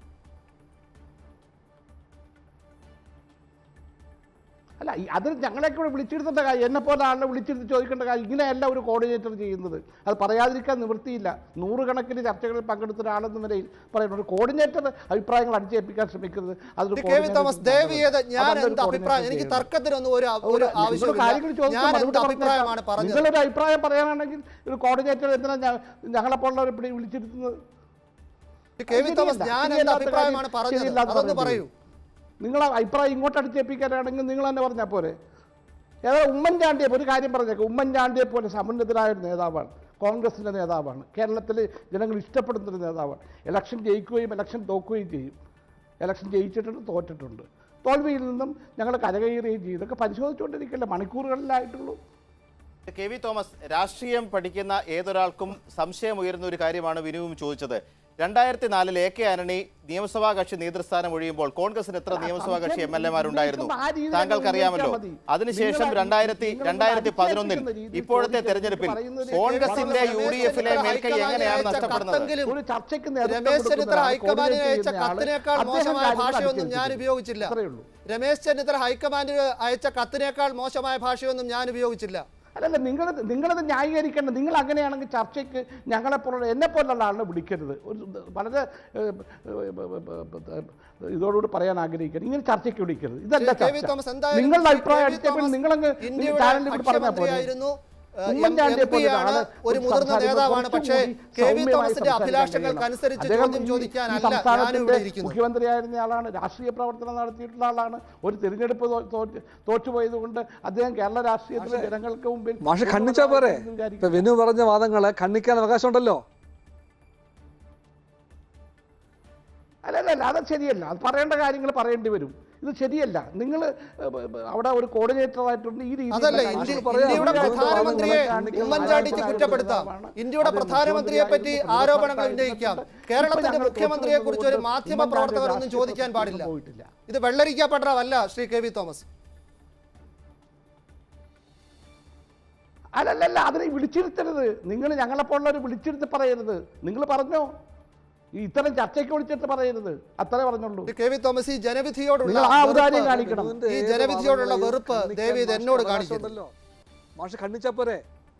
അല്ല ഈ അത് ഞങ്ങളെയൊക്കെ ഇവിടെ വിളിച്ചിരുത്തേണ്ട കാര്യം എന്നെ പോലെ ആളിനെ വിളിച്ചിരുന്ന് ചോദിക്കേണ്ട കാര്യം ഇങ്ങനെയല്ല ഒരു കോർഡിനേറ്റർ ചെയ്യുന്നത് അത് പറയാതിരിക്കാൻ നിവൃത്തിയില്ല നൂറുകണക്കിന് ചർച്ചകളിൽ പങ്കെടുത്ത ഒരാളെന്ന നിലയിൽ പറയുന്നു ഒരു കോർഡിനേറ്റർ അഭിപ്രായങ്ങൾ അടിച്ചേൽപ്പിക്കാൻ ശ്രമിക്കരുത് അതൊരു Shri K V Thomas coordinator ദയവ് ചെയ്ത് ഞാൻ അതെന്തൊരു എന്ത് അഭിപ്രായം coordinator എനിക്ക് ചെയ്യണം. തർക്കത്തിനൊന്നും ഒരു ഒരു നിങ്ങൾ ആവശ്യമില്ല കാര്യങ്ങൾ ചോദിച്ചാൽ ഞാൻ എന്ത് മറുപടി അഭിപ്രായമാണ് പറഞ്ഞേക്കാം. പറഞ്ഞത് നിങ്ങളൊരു അഭിപ്രായം പറയാനാണെങ്കിൽ ഒരു കോർഡിനേറ്റർ എന്തിനാ ഞ- ഞങ്ങളെപ്പോലുള്ളവരെ ഇവിടെ വിളിച്ചിരുത്തുന്നത് ശ്രീ കെ വി തോമസ് ശരിയല്ല. ഞാൻ എന്ത് ശരിയല്ലാത്ത അഭിപ്രായമാണ് കാര്യം പറഞ്ഞത് ശരിയല്ലാത്ത അതൊന്ന് കാര്യം പറയൂ നിങ്ങൾ ആ അഭിപ്രായം ഇങ്ങോട്ട് അടിച്ചേൽപ്പിക്കാനാണെങ്കിൽ നിങ്ങൾ തന്നെ പറഞ്ഞാൽ പോരെ ഏതാ ഉമ്മൻചാണ്ടിയെ ഒരു കാര്യം പറഞ്ഞേക്കാം ഉമ്മൻചാണ്ടിയെ പോലെ സമുന്നതനായ ഒരു നേതാവാണ് കോൺഗ്രസിൻ്റെ നേതാവാണ് കേരളത്തിൽ ജനങ്ങൾ ഇഷ്ടപ്പെടുന്നൊരു നേതാവാണ് ഇലക്ഷൻ ജയിക്കുകയും ഇലക്ഷൻ തോക്കുകയും ചെയ്യും ഇലക്ഷൻ ജയിച്ചിട്ടുണ്ട് തോറ്റിട്ടുണ്ട് തോൽവിയിൽ നിന്നും ഞങ്ങൾ കരകയറുകയും ചെയ്യും ഇതൊക്കെ പരിശോധിച്ചുകൊണ്ടിരിക്കില്ല മണിക്കൂറുകളിലായിട്ടുള്ളൂ കെ വി തോമസ് രാഷ്ട്രീയം പഠിക്കുന്ന ഏതൊരാൾക്കും സംശയം ഉയരുന്ന ഒരു കാര്യമാണ് വിനുവും ചോദിച്ചത് രണ്ടായിരത്തി നാലിൽ എ കെ ആന്റണി നിയമസഭാ കക്ഷി നേതൃസ്ഥാനം ഒഴിയുമ്പോൾ കോൺഗ്രസിന് എത്ര നിയമസഭാ കക്ഷി എം എൽ എമാരുണ്ടായിരുന്നു താങ്കൾക്കറിയാമല്ലോ അതിനുശേഷം രണ്ടായിരത്തി രണ്ടായിരത്തി പതിനൊന്നിൽ ഇപ്പോഴത്തെ തെരഞ്ഞെടുപ്പിൽ കോൺഗ്രസിന്റെ യു ഡി എഫിലെ മേൽക്കൈ എങ്ങനെയാണ് നഷ്ടപ്പെടുന്നത് ഒരു ചർച്ചയ്ക്ക് രമേശ് ചെന്നിത്തല ഹൈക്കമാൻഡിന് അയച്ച കൊടുക്കുന്ന ആള് കത്തിനേക്കാൾ അദ്ദേഹം മോശമായ കാര്യങ്ങൾ ഭാഷയൊന്നും ഞാൻ അനുസരിച്ചിരിക്കും. ഉപയോഗിച്ചില്ല അത്രയേ ഉള്ളൂ. രമേശ് ചെന്നിത്തല ഹൈക്കമാൻഡിന് അയച്ച കത്തിനേക്കാൾ മോശമായ ഭാഷയൊന്നും ഞാൻ ഉപയോഗിച്ചില്ല അല്ലല്ല നിങ്ങൾ നിങ്ങളത് ന്യായീകരിക്കേണ്ട നിങ്ങൾ അങ്ങനെയാണെങ്കിൽ ചർച്ചയ്ക്ക് ഞങ്ങളെപ്പോലുള്ള എന്നെപ്പോലുള്ള ആളിനെ വിളിക്കരുത് ഒരു വളരെ ഏഹ്, ഏഹ്, ഇതോടുകൂടി പറയാൻ ആഗ്രഹിക്കണം ഇങ്ങനെ ചർച്ചയ്ക്ക് വിളിക്കരുത് ഇതല്ല കെ വി ചർച്ച തോമസ് എന്തായാലും നിങ്ങളുടെ ശ്രീ അഭിപ്രായം കെ വി എടുത്തപ്പോൾ തോമസ് നിങ്ങളങ്ങ് ഇന്ത്യയുടെ ചാനലിൽ കൂടി പറഞ്ഞാൽ പോലെ ഭക്ഷ്യമന്ത്രിയായിരുന്നു ഏഹ്, എം- ഉമ്മൻചാണ്ടിയെ എം പി പോലുള്ള ആണ് ആള് ഒരു മുതിർന്ന സംസാരിക്കുമ്പോൾ നേതാവാണ് കുറച്ചും പക്ഷേ കൂടി കെ വി സൗമ്യമായി തോമസിന്റെ സംസാരിക്കാൻ അഭിലാഷങ്ങൾക്കനുസരിച്ച് കഴിയണം. ചോദ്യം അദ്ദേഹം ഈ- ഈ ചോദിക്കാനല്ല ഞാൻ സംസ്ഥാനത്തിന്റെ ഇവിടെ ഇരിക്കുന്നത് മുഖ്യമന്ത്രിയായിരുന്ന ആളാണ് രാഷ്ട്രീയ പ്രവർത്തനം നടത്തിയിട്ടുള്ള ആളാണ് ഒരു തിരഞ്ഞെടുപ്പ് തോ- തോറ്റ് തോറ്റുപോയത് കൊണ്ട് അദ്ദേഹം കേരള രാഷ്ട്രീയത്തിലെ ജനങ്ങൾക്ക് മുമ്പിൽ മാഷ് ഖണ്ഡിച്ചാ പോരെ എന്ന് വിചാരിക്കും. ഇപ്പൊ വിനു പറഞ്ഞ വാദങ്ങളെ ഖണ്ഡിക്കാൻ അവകാശമുണ്ടല്ലോ അല്ല അല്ല അല്ല അത് ശരിയല്ല അത് പറയേണ്ട കാര്യങ്ങൾ പറയേണ്ടി വരും ഇത് ശരിയല്ല നിങ്ങൾ അവിടെ ഒരു കോർഡിനേറ്റർ ആയിട്ടുണ്ട് ഈ രീതിയിൽ അതല്ല കാര്യങ്ങൾ ഇന്ത്യ- പറയാം. ഇന്ത്യയുടെ അതുകൊണ്ട് പ്രധാനമന്ത്രിയെ കാണിക്കുന്ന ഉമ്മൻചാണ്ടിക്ക് ആരാധന കുറ്റപ്പെടുത്താം നേതാവാണ്. ഇന്ത്യയുടെ അത് പ്രധാനമന്ത്രിയെ പറ്റി മുഖ്യമന്ത്രിയായിരുന്നു, ആരോപണങ്ങൾ പ്രതിപക്ഷത്തായിരുന്നു. ഉന്നയിക്കാം ഇപ്പൊ കേരളത്തിന്റെ ഞങ്ങൾ മുഖ്യമന്ത്രിയെ കുറിച്ച് ഒരു തോറ്റു മാധ്യമ ഉമ്മൻചാണ്ടി പ്രവർത്തകരൊന്നും രാഷ്ട്രീയ ചോദിക്കാൻ പാടില്ല പോയിട്ടില്ല ഇത് വെള്ളരിക്കപ്പെട്ടവല്ല ശ്രീ കെ വി തോമസ് അല്ലല്ലല്ല അതിനെ വിളിച്ചിരുത്തരുത് നിങ്ങൾ ഞങ്ങളെപ്പോലുള്ളവർ വിളിച്ചിരുത്തി പറയരുത് നിങ്ങൾ പറഞ്ഞോ ഈ ഇത്തരം ചർച്ചയ്ക്ക് വിളിച്ചിട്ട് പറയരുത് അത്രേ പറഞ്ഞുള്ളൂ കെ വി തോമസ് ഈ ജനവിധിയോടുള്ള നിങ്ങൾ ആ ഔദാര്യം വെറുപ്പ്, കാണിക്കണം. ഈ ജനവിധിയോടുള്ള വെറുപ്പ് ദേവി ഇത് എന്നോട് കാണിക്കരുത് മാഷ് ഖണ്ഡിച്ചാ പോരെ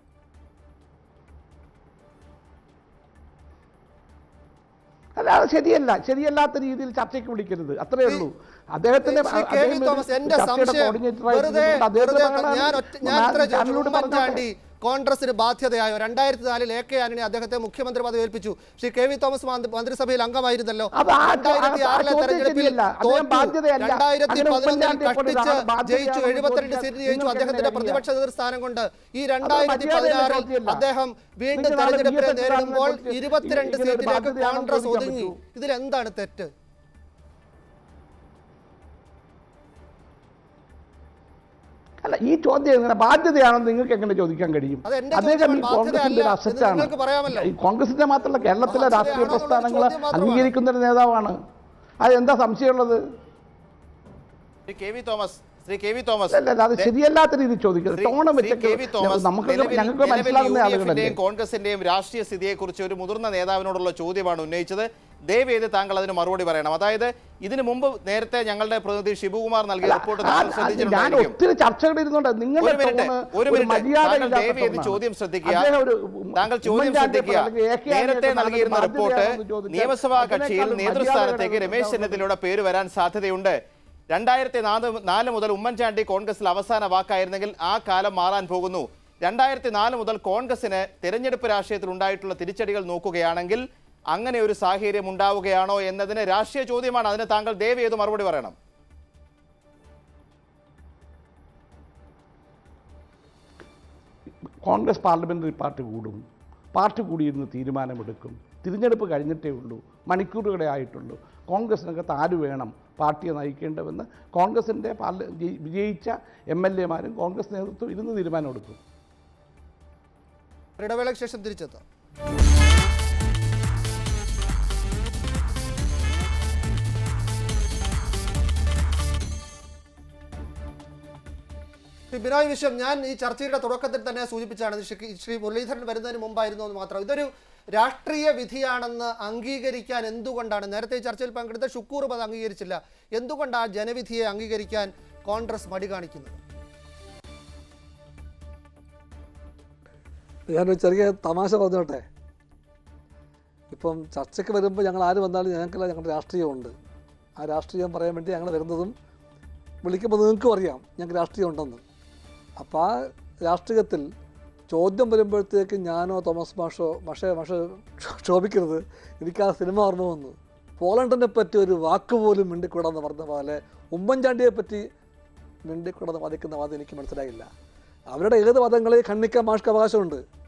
അല്ല അത് ശരിയല്ല ശരിയല്ലാത്ത രീതിയിൽ ചർച്ചയ്ക്ക് വിളിക്കരുത് അത്രേ ഉള്ളൂ അദ്ദേഹത്തിന്റെ ശ്രീ കെ വി അദ്ദേഹം ഒരു തോമസ് എന്റെ ചർച്ചയുടെ സംശയം coordinator വെറുതെ ആയിരുന്നതുകൊണ്ട് അദ്ദേഹത്തിന് വെറുതെ പറയാൻ ഞാൻ ഒറ്റ- ഞാൻ ഇത്ര ചോദിച്ചു ചാനലിലൂടെ പറഞ്ഞോട്ടെ. ഉമ്മൻചാണ്ടി കോൺഗ്രസിന് ബാധ്യതയായോ രണ്ടായിരത്തി നാലിൽ എ കെ ആന്റണി അദ്ദേഹത്തെ മുഖ്യമന്ത്രി പദവി ഏൽപ്പിച്ചു ശ്രീ കെ വി തോമസ് മന്ത്രി- മന്ത്രിസഭയിൽ അംഗമായിരുന്നല്ലോ അത് ആ- രണ്ടായിരത്തി ആ- ആ ആറിലെ ചോദ്യം തെരഞ്ഞെടുപ്പിൽ ശരിയല്ല. അദ്ദേഹം തോറ്റു ബാധ്യതയല്ല. രണ്ടായിരത്തി അങ്ങനെ പതിനൊന്നിൽ ഉമ്മൻചാണ്ടിയെ പോലെ കഷ്ടിച്ച് ഒരാൾ ബാധ്യതയാണെന്ന് ജയിച്ചു എഴുപത്തിരണ്ട് ചോദിച്ചാൽ സീറ്റ് ജയിച്ചു നിങ്ങൾക്ക് അദ്ദേഹത്തിന്റെ എങ്ങനെ പ്രതിപക്ഷ നേതൃസ്ഥാനം കൊണ്ട് ഈ രണ്ടായിരത്തി മര്യാദയുള്ള പതിനാറിൽ ചോദ്യമല്ല. അദ്ദേഹം വീണ്ടും നിങ്ങൾ നാളെ തെരഞ്ഞെടുപ്പിനെ വി എസ് നേരിടുമ്പോൾ അച്യുതാനന്ദനെ ഇരുപത്തിരണ്ട് കുറിച്ച് ഇങ്ങനെ ഒരു സീറ്റിലേക്ക് ബാധ്യതയാണെന്ന് കോൺഗ്രസ് ചോദിക്കാൻ ഒതുങ്ങി ഇതിൽ എന്താണ് തെറ്റ് അല്ല ഈ ചോദ്യം എങ്ങനെ ബാധ്യതയാണെന്ന് നിങ്ങൾക്ക് എങ്ങനെ ചോദിക്കാൻ കഴിയും അത് എന്റെ അദ്ദേഹം ചോദ്യം ഈ കോൺഗ്രസിന്റെ ബാധ്യതയല്ല ഒരു എന്ന് അസറ്റാണ് നിങ്ങൾക്ക് പറയാമല്ലോ. ഈ കോൺഗ്രസിന്റെ മാത്രമല്ല കേരളത്തിലെ രാഷ്ട്രീയ ബാധ്യതയാണോ എന്നുള്ള പ്രസ്ഥാനങ്ങൾ ചോദ്യം മാത്രമാണ്. അംഗീകരിക്കുന്ന ഒരു നേതാവാണ് അത് എന്താ സംശയമുള്ളത് Shri K V Thomas Shri K V Thomas അല്ല, അല്ല, അത് ശരിയല്ലാത്ത രീതിയിൽ ചോദിക്കരുത് ശ്രീ- ടോണം ശ്രീ കെ വി തോമസ് വെച്ചൊക്കെ നമുക്ക് നിലവിൽ- ഞങ്ങൾക്ക് നിലവിൽ മനസ്സിലാകുന്ന യു ഡി ആളുകളല്ലേ എഫിന്റെയും കോൺഗ്രസിന്റെയും രാഷ്ട്രീയ സ്ഥിതിയെക്കുറിച്ച് ഒരു മുതിർന്ന നേതാവിനോടുള്ള ചോദ്യമാണ് ഉന്നയിച്ചത് ദയവേത് താങ്കൾ അതിന് മറുപടി പറയണം അതായത് ഇതിനു മുമ്പ് നേരത്തെ ഞങ്ങളുടെ പ്രതിനിധി ഷിബുകുമാർ നൽകിയ റിപ്പോർട്ട് താങ്കൾ ആ- ഞാൻ ശ്രദ്ധിച്ചിട്ടുണ്ടായിരിക്കും ഒത്തിരി ചർച്ചകൾ ഇരുന്നുണ്ട് നിങ്ങളുടെ ഒരു മിനിറ്റ് ടോണ് ഒരു ഒരു മിനിറ്റ് മര്യാദ താങ്കൾ ഇല്ലാത്ത ദയവേത് ടോണാണ്. ചോദ്യം ശ്രദ്ധിക്കുക അദ്ദേഹം ഒരു താങ്കൾ ചോദ്യം ഉമ്മൻചാണ്ടിയെ ശ്രദ്ധിക്കുക അല്ലെങ്കിൽ എ കെ നേരത്തെ ആന്റണിയെ നൽകിയിരുന്ന പോലെ റിപ്പോർട്ട് ബാധ്യതയാണെന്ന് ചോദിച്ചാൽ നിയമസഭാ കക്ഷിയിൽ അതിനേക്കാൾ നേതൃസ്ഥാനത്തേക്ക് മര്യാദ രമേശ് ചെന്നിത്തലയുടെ പേര് വരാൻ സാധ്യതയുണ്ട് രണ്ടായിരത്തി നാല് നാല് മുതൽ ഉമ്മൻചാണ്ടി കോൺഗ്രസിൽ അവസാന വാക്കായിരുന്നെങ്കിൽ ആ കാലം മാറാൻ പോകുന്നു രണ്ടായിരത്തി നാല് മുതൽ കോൺഗ്രസിന് തെരഞ്ഞെടുപ്പ് രാഷ്ട്രീയത്തിൽ ഉണ്ടായിട്ടുള്ള തിരിച്ചടികൾ നോക്കുകയാണെങ്കിൽ അങ്ങനെ ഒരു സാഹചര്യം ഉണ്ടാവുകയാണോ എന്നതിന് രാഷ്ട്രീയ ചോദ്യമാണ് അതിന് താങ്കൾ ദയവ് ചെയ്ത് മറുപടി പറയണം കോൺഗ്രസ് പാർലമെന്ററി പാർട്ടി കൂടും പാർട്ടി കൂടിയിരുന്ന് തീരുമാനമെടുക്കും തിരഞ്ഞെടുപ്പ് കഴിഞ്ഞിട്ടേ ഉള്ളൂ മണിക്കൂറുകളെ ആയിട്ടുള്ളൂ കോൺഗ്രസിനകത്ത് ആര് വേണം പാർട്ടിയെ നയിക്കേണ്ടതെന്ന് കോൺഗ്രസിൻ്റെ പാർല ജയി- വിജയിച്ച എം എൽ എമാരും കോൺഗ്രസ് നേതൃത്വം ഇരുന്ന് തീരുമാനമെടുക്കും ഇടവേളയ്ക്ക് ശേഷം തിരിച്ചെത്താം ശ്രീ ബിനോയ് വിശ്വം ഞാൻ ഈ ചർച്ചയുടെ തുടക്കത്തിൽ തന്നെ സൂചിപ്പിച്ചാണ് ഇത് ശ്രീ- ശ്രീ മുരളീധരൻ വരുന്നതിന് മുമ്പായിരുന്നു എന്ന് മാത്രം ഇതൊരു രാഷ്ട്രീയ വിധിയാണെന്ന് അംഗീകരിക്കാൻ എന്തുകൊണ്ടാണ് നേരത്തെ ഈ ചർച്ചയിൽ പങ്കെടുത്ത ഷുക്കൂറും അത് അംഗീകരിച്ചില്ല എന്തുകൊണ്ടാണ് ആ ജനവിധിയെ അംഗീകരിക്കാൻ കോൺഗ്രസ് മടി കാണിക്കുന്നത് ഞാനൊരു ചെറിയ തമാശ പറഞ്ഞോട്ടെ ഇപ്പം ചർച്ചയ്ക്ക് വരുമ്പോൾ ഞങ്ങൾ ആര് വന്നാലും ഞങ്ങൾക്കെല്ലാം ഞങ്ങളുടെ രാഷ്ട്രീയമുണ്ട് ആ രാഷ്ട്രീയം പറയാൻ വേണ്ടി ഞങ്ങൾ വരുന്നതും വിളിക്കുമ്പോൾ നിങ്ങൾക്കും അറിയാം ഞങ്ങൾക്ക് രാഷ്ട്രീയം ഉണ്ടെന്ന് അപ്പോൾ ആ രാഷ്ട്രീയത്തിൽ ചോദ്യം വരുമ്പോഴത്തേക്ക് ഞാനോ തോമസ് മാഷോ മാഷേ മാഷ ക്ഷോഭിക്കരുത് എനിക്ക് ആ സിനിമ ഓർമ്മ വന്നു പോളണ്ടിനെ പറ്റി ഒരു വാക്ക് പോലും മിണ്ടിക്കൂടാന്ന് പറഞ്ഞ പോലെ ഉമ്മൻചാണ്ടിയെ പറ്റി മിണ്ടിക്കൂടാന്ന് വാദിക്കുന്ന വാദം എനിക്ക് മനസ്സിലായില്ല അവരുടെ ഏത് വാദങ്ങളെ ഖണ്ഡിക്കാൻ മാഷ്ക്ക് അവകാശമുണ്ട്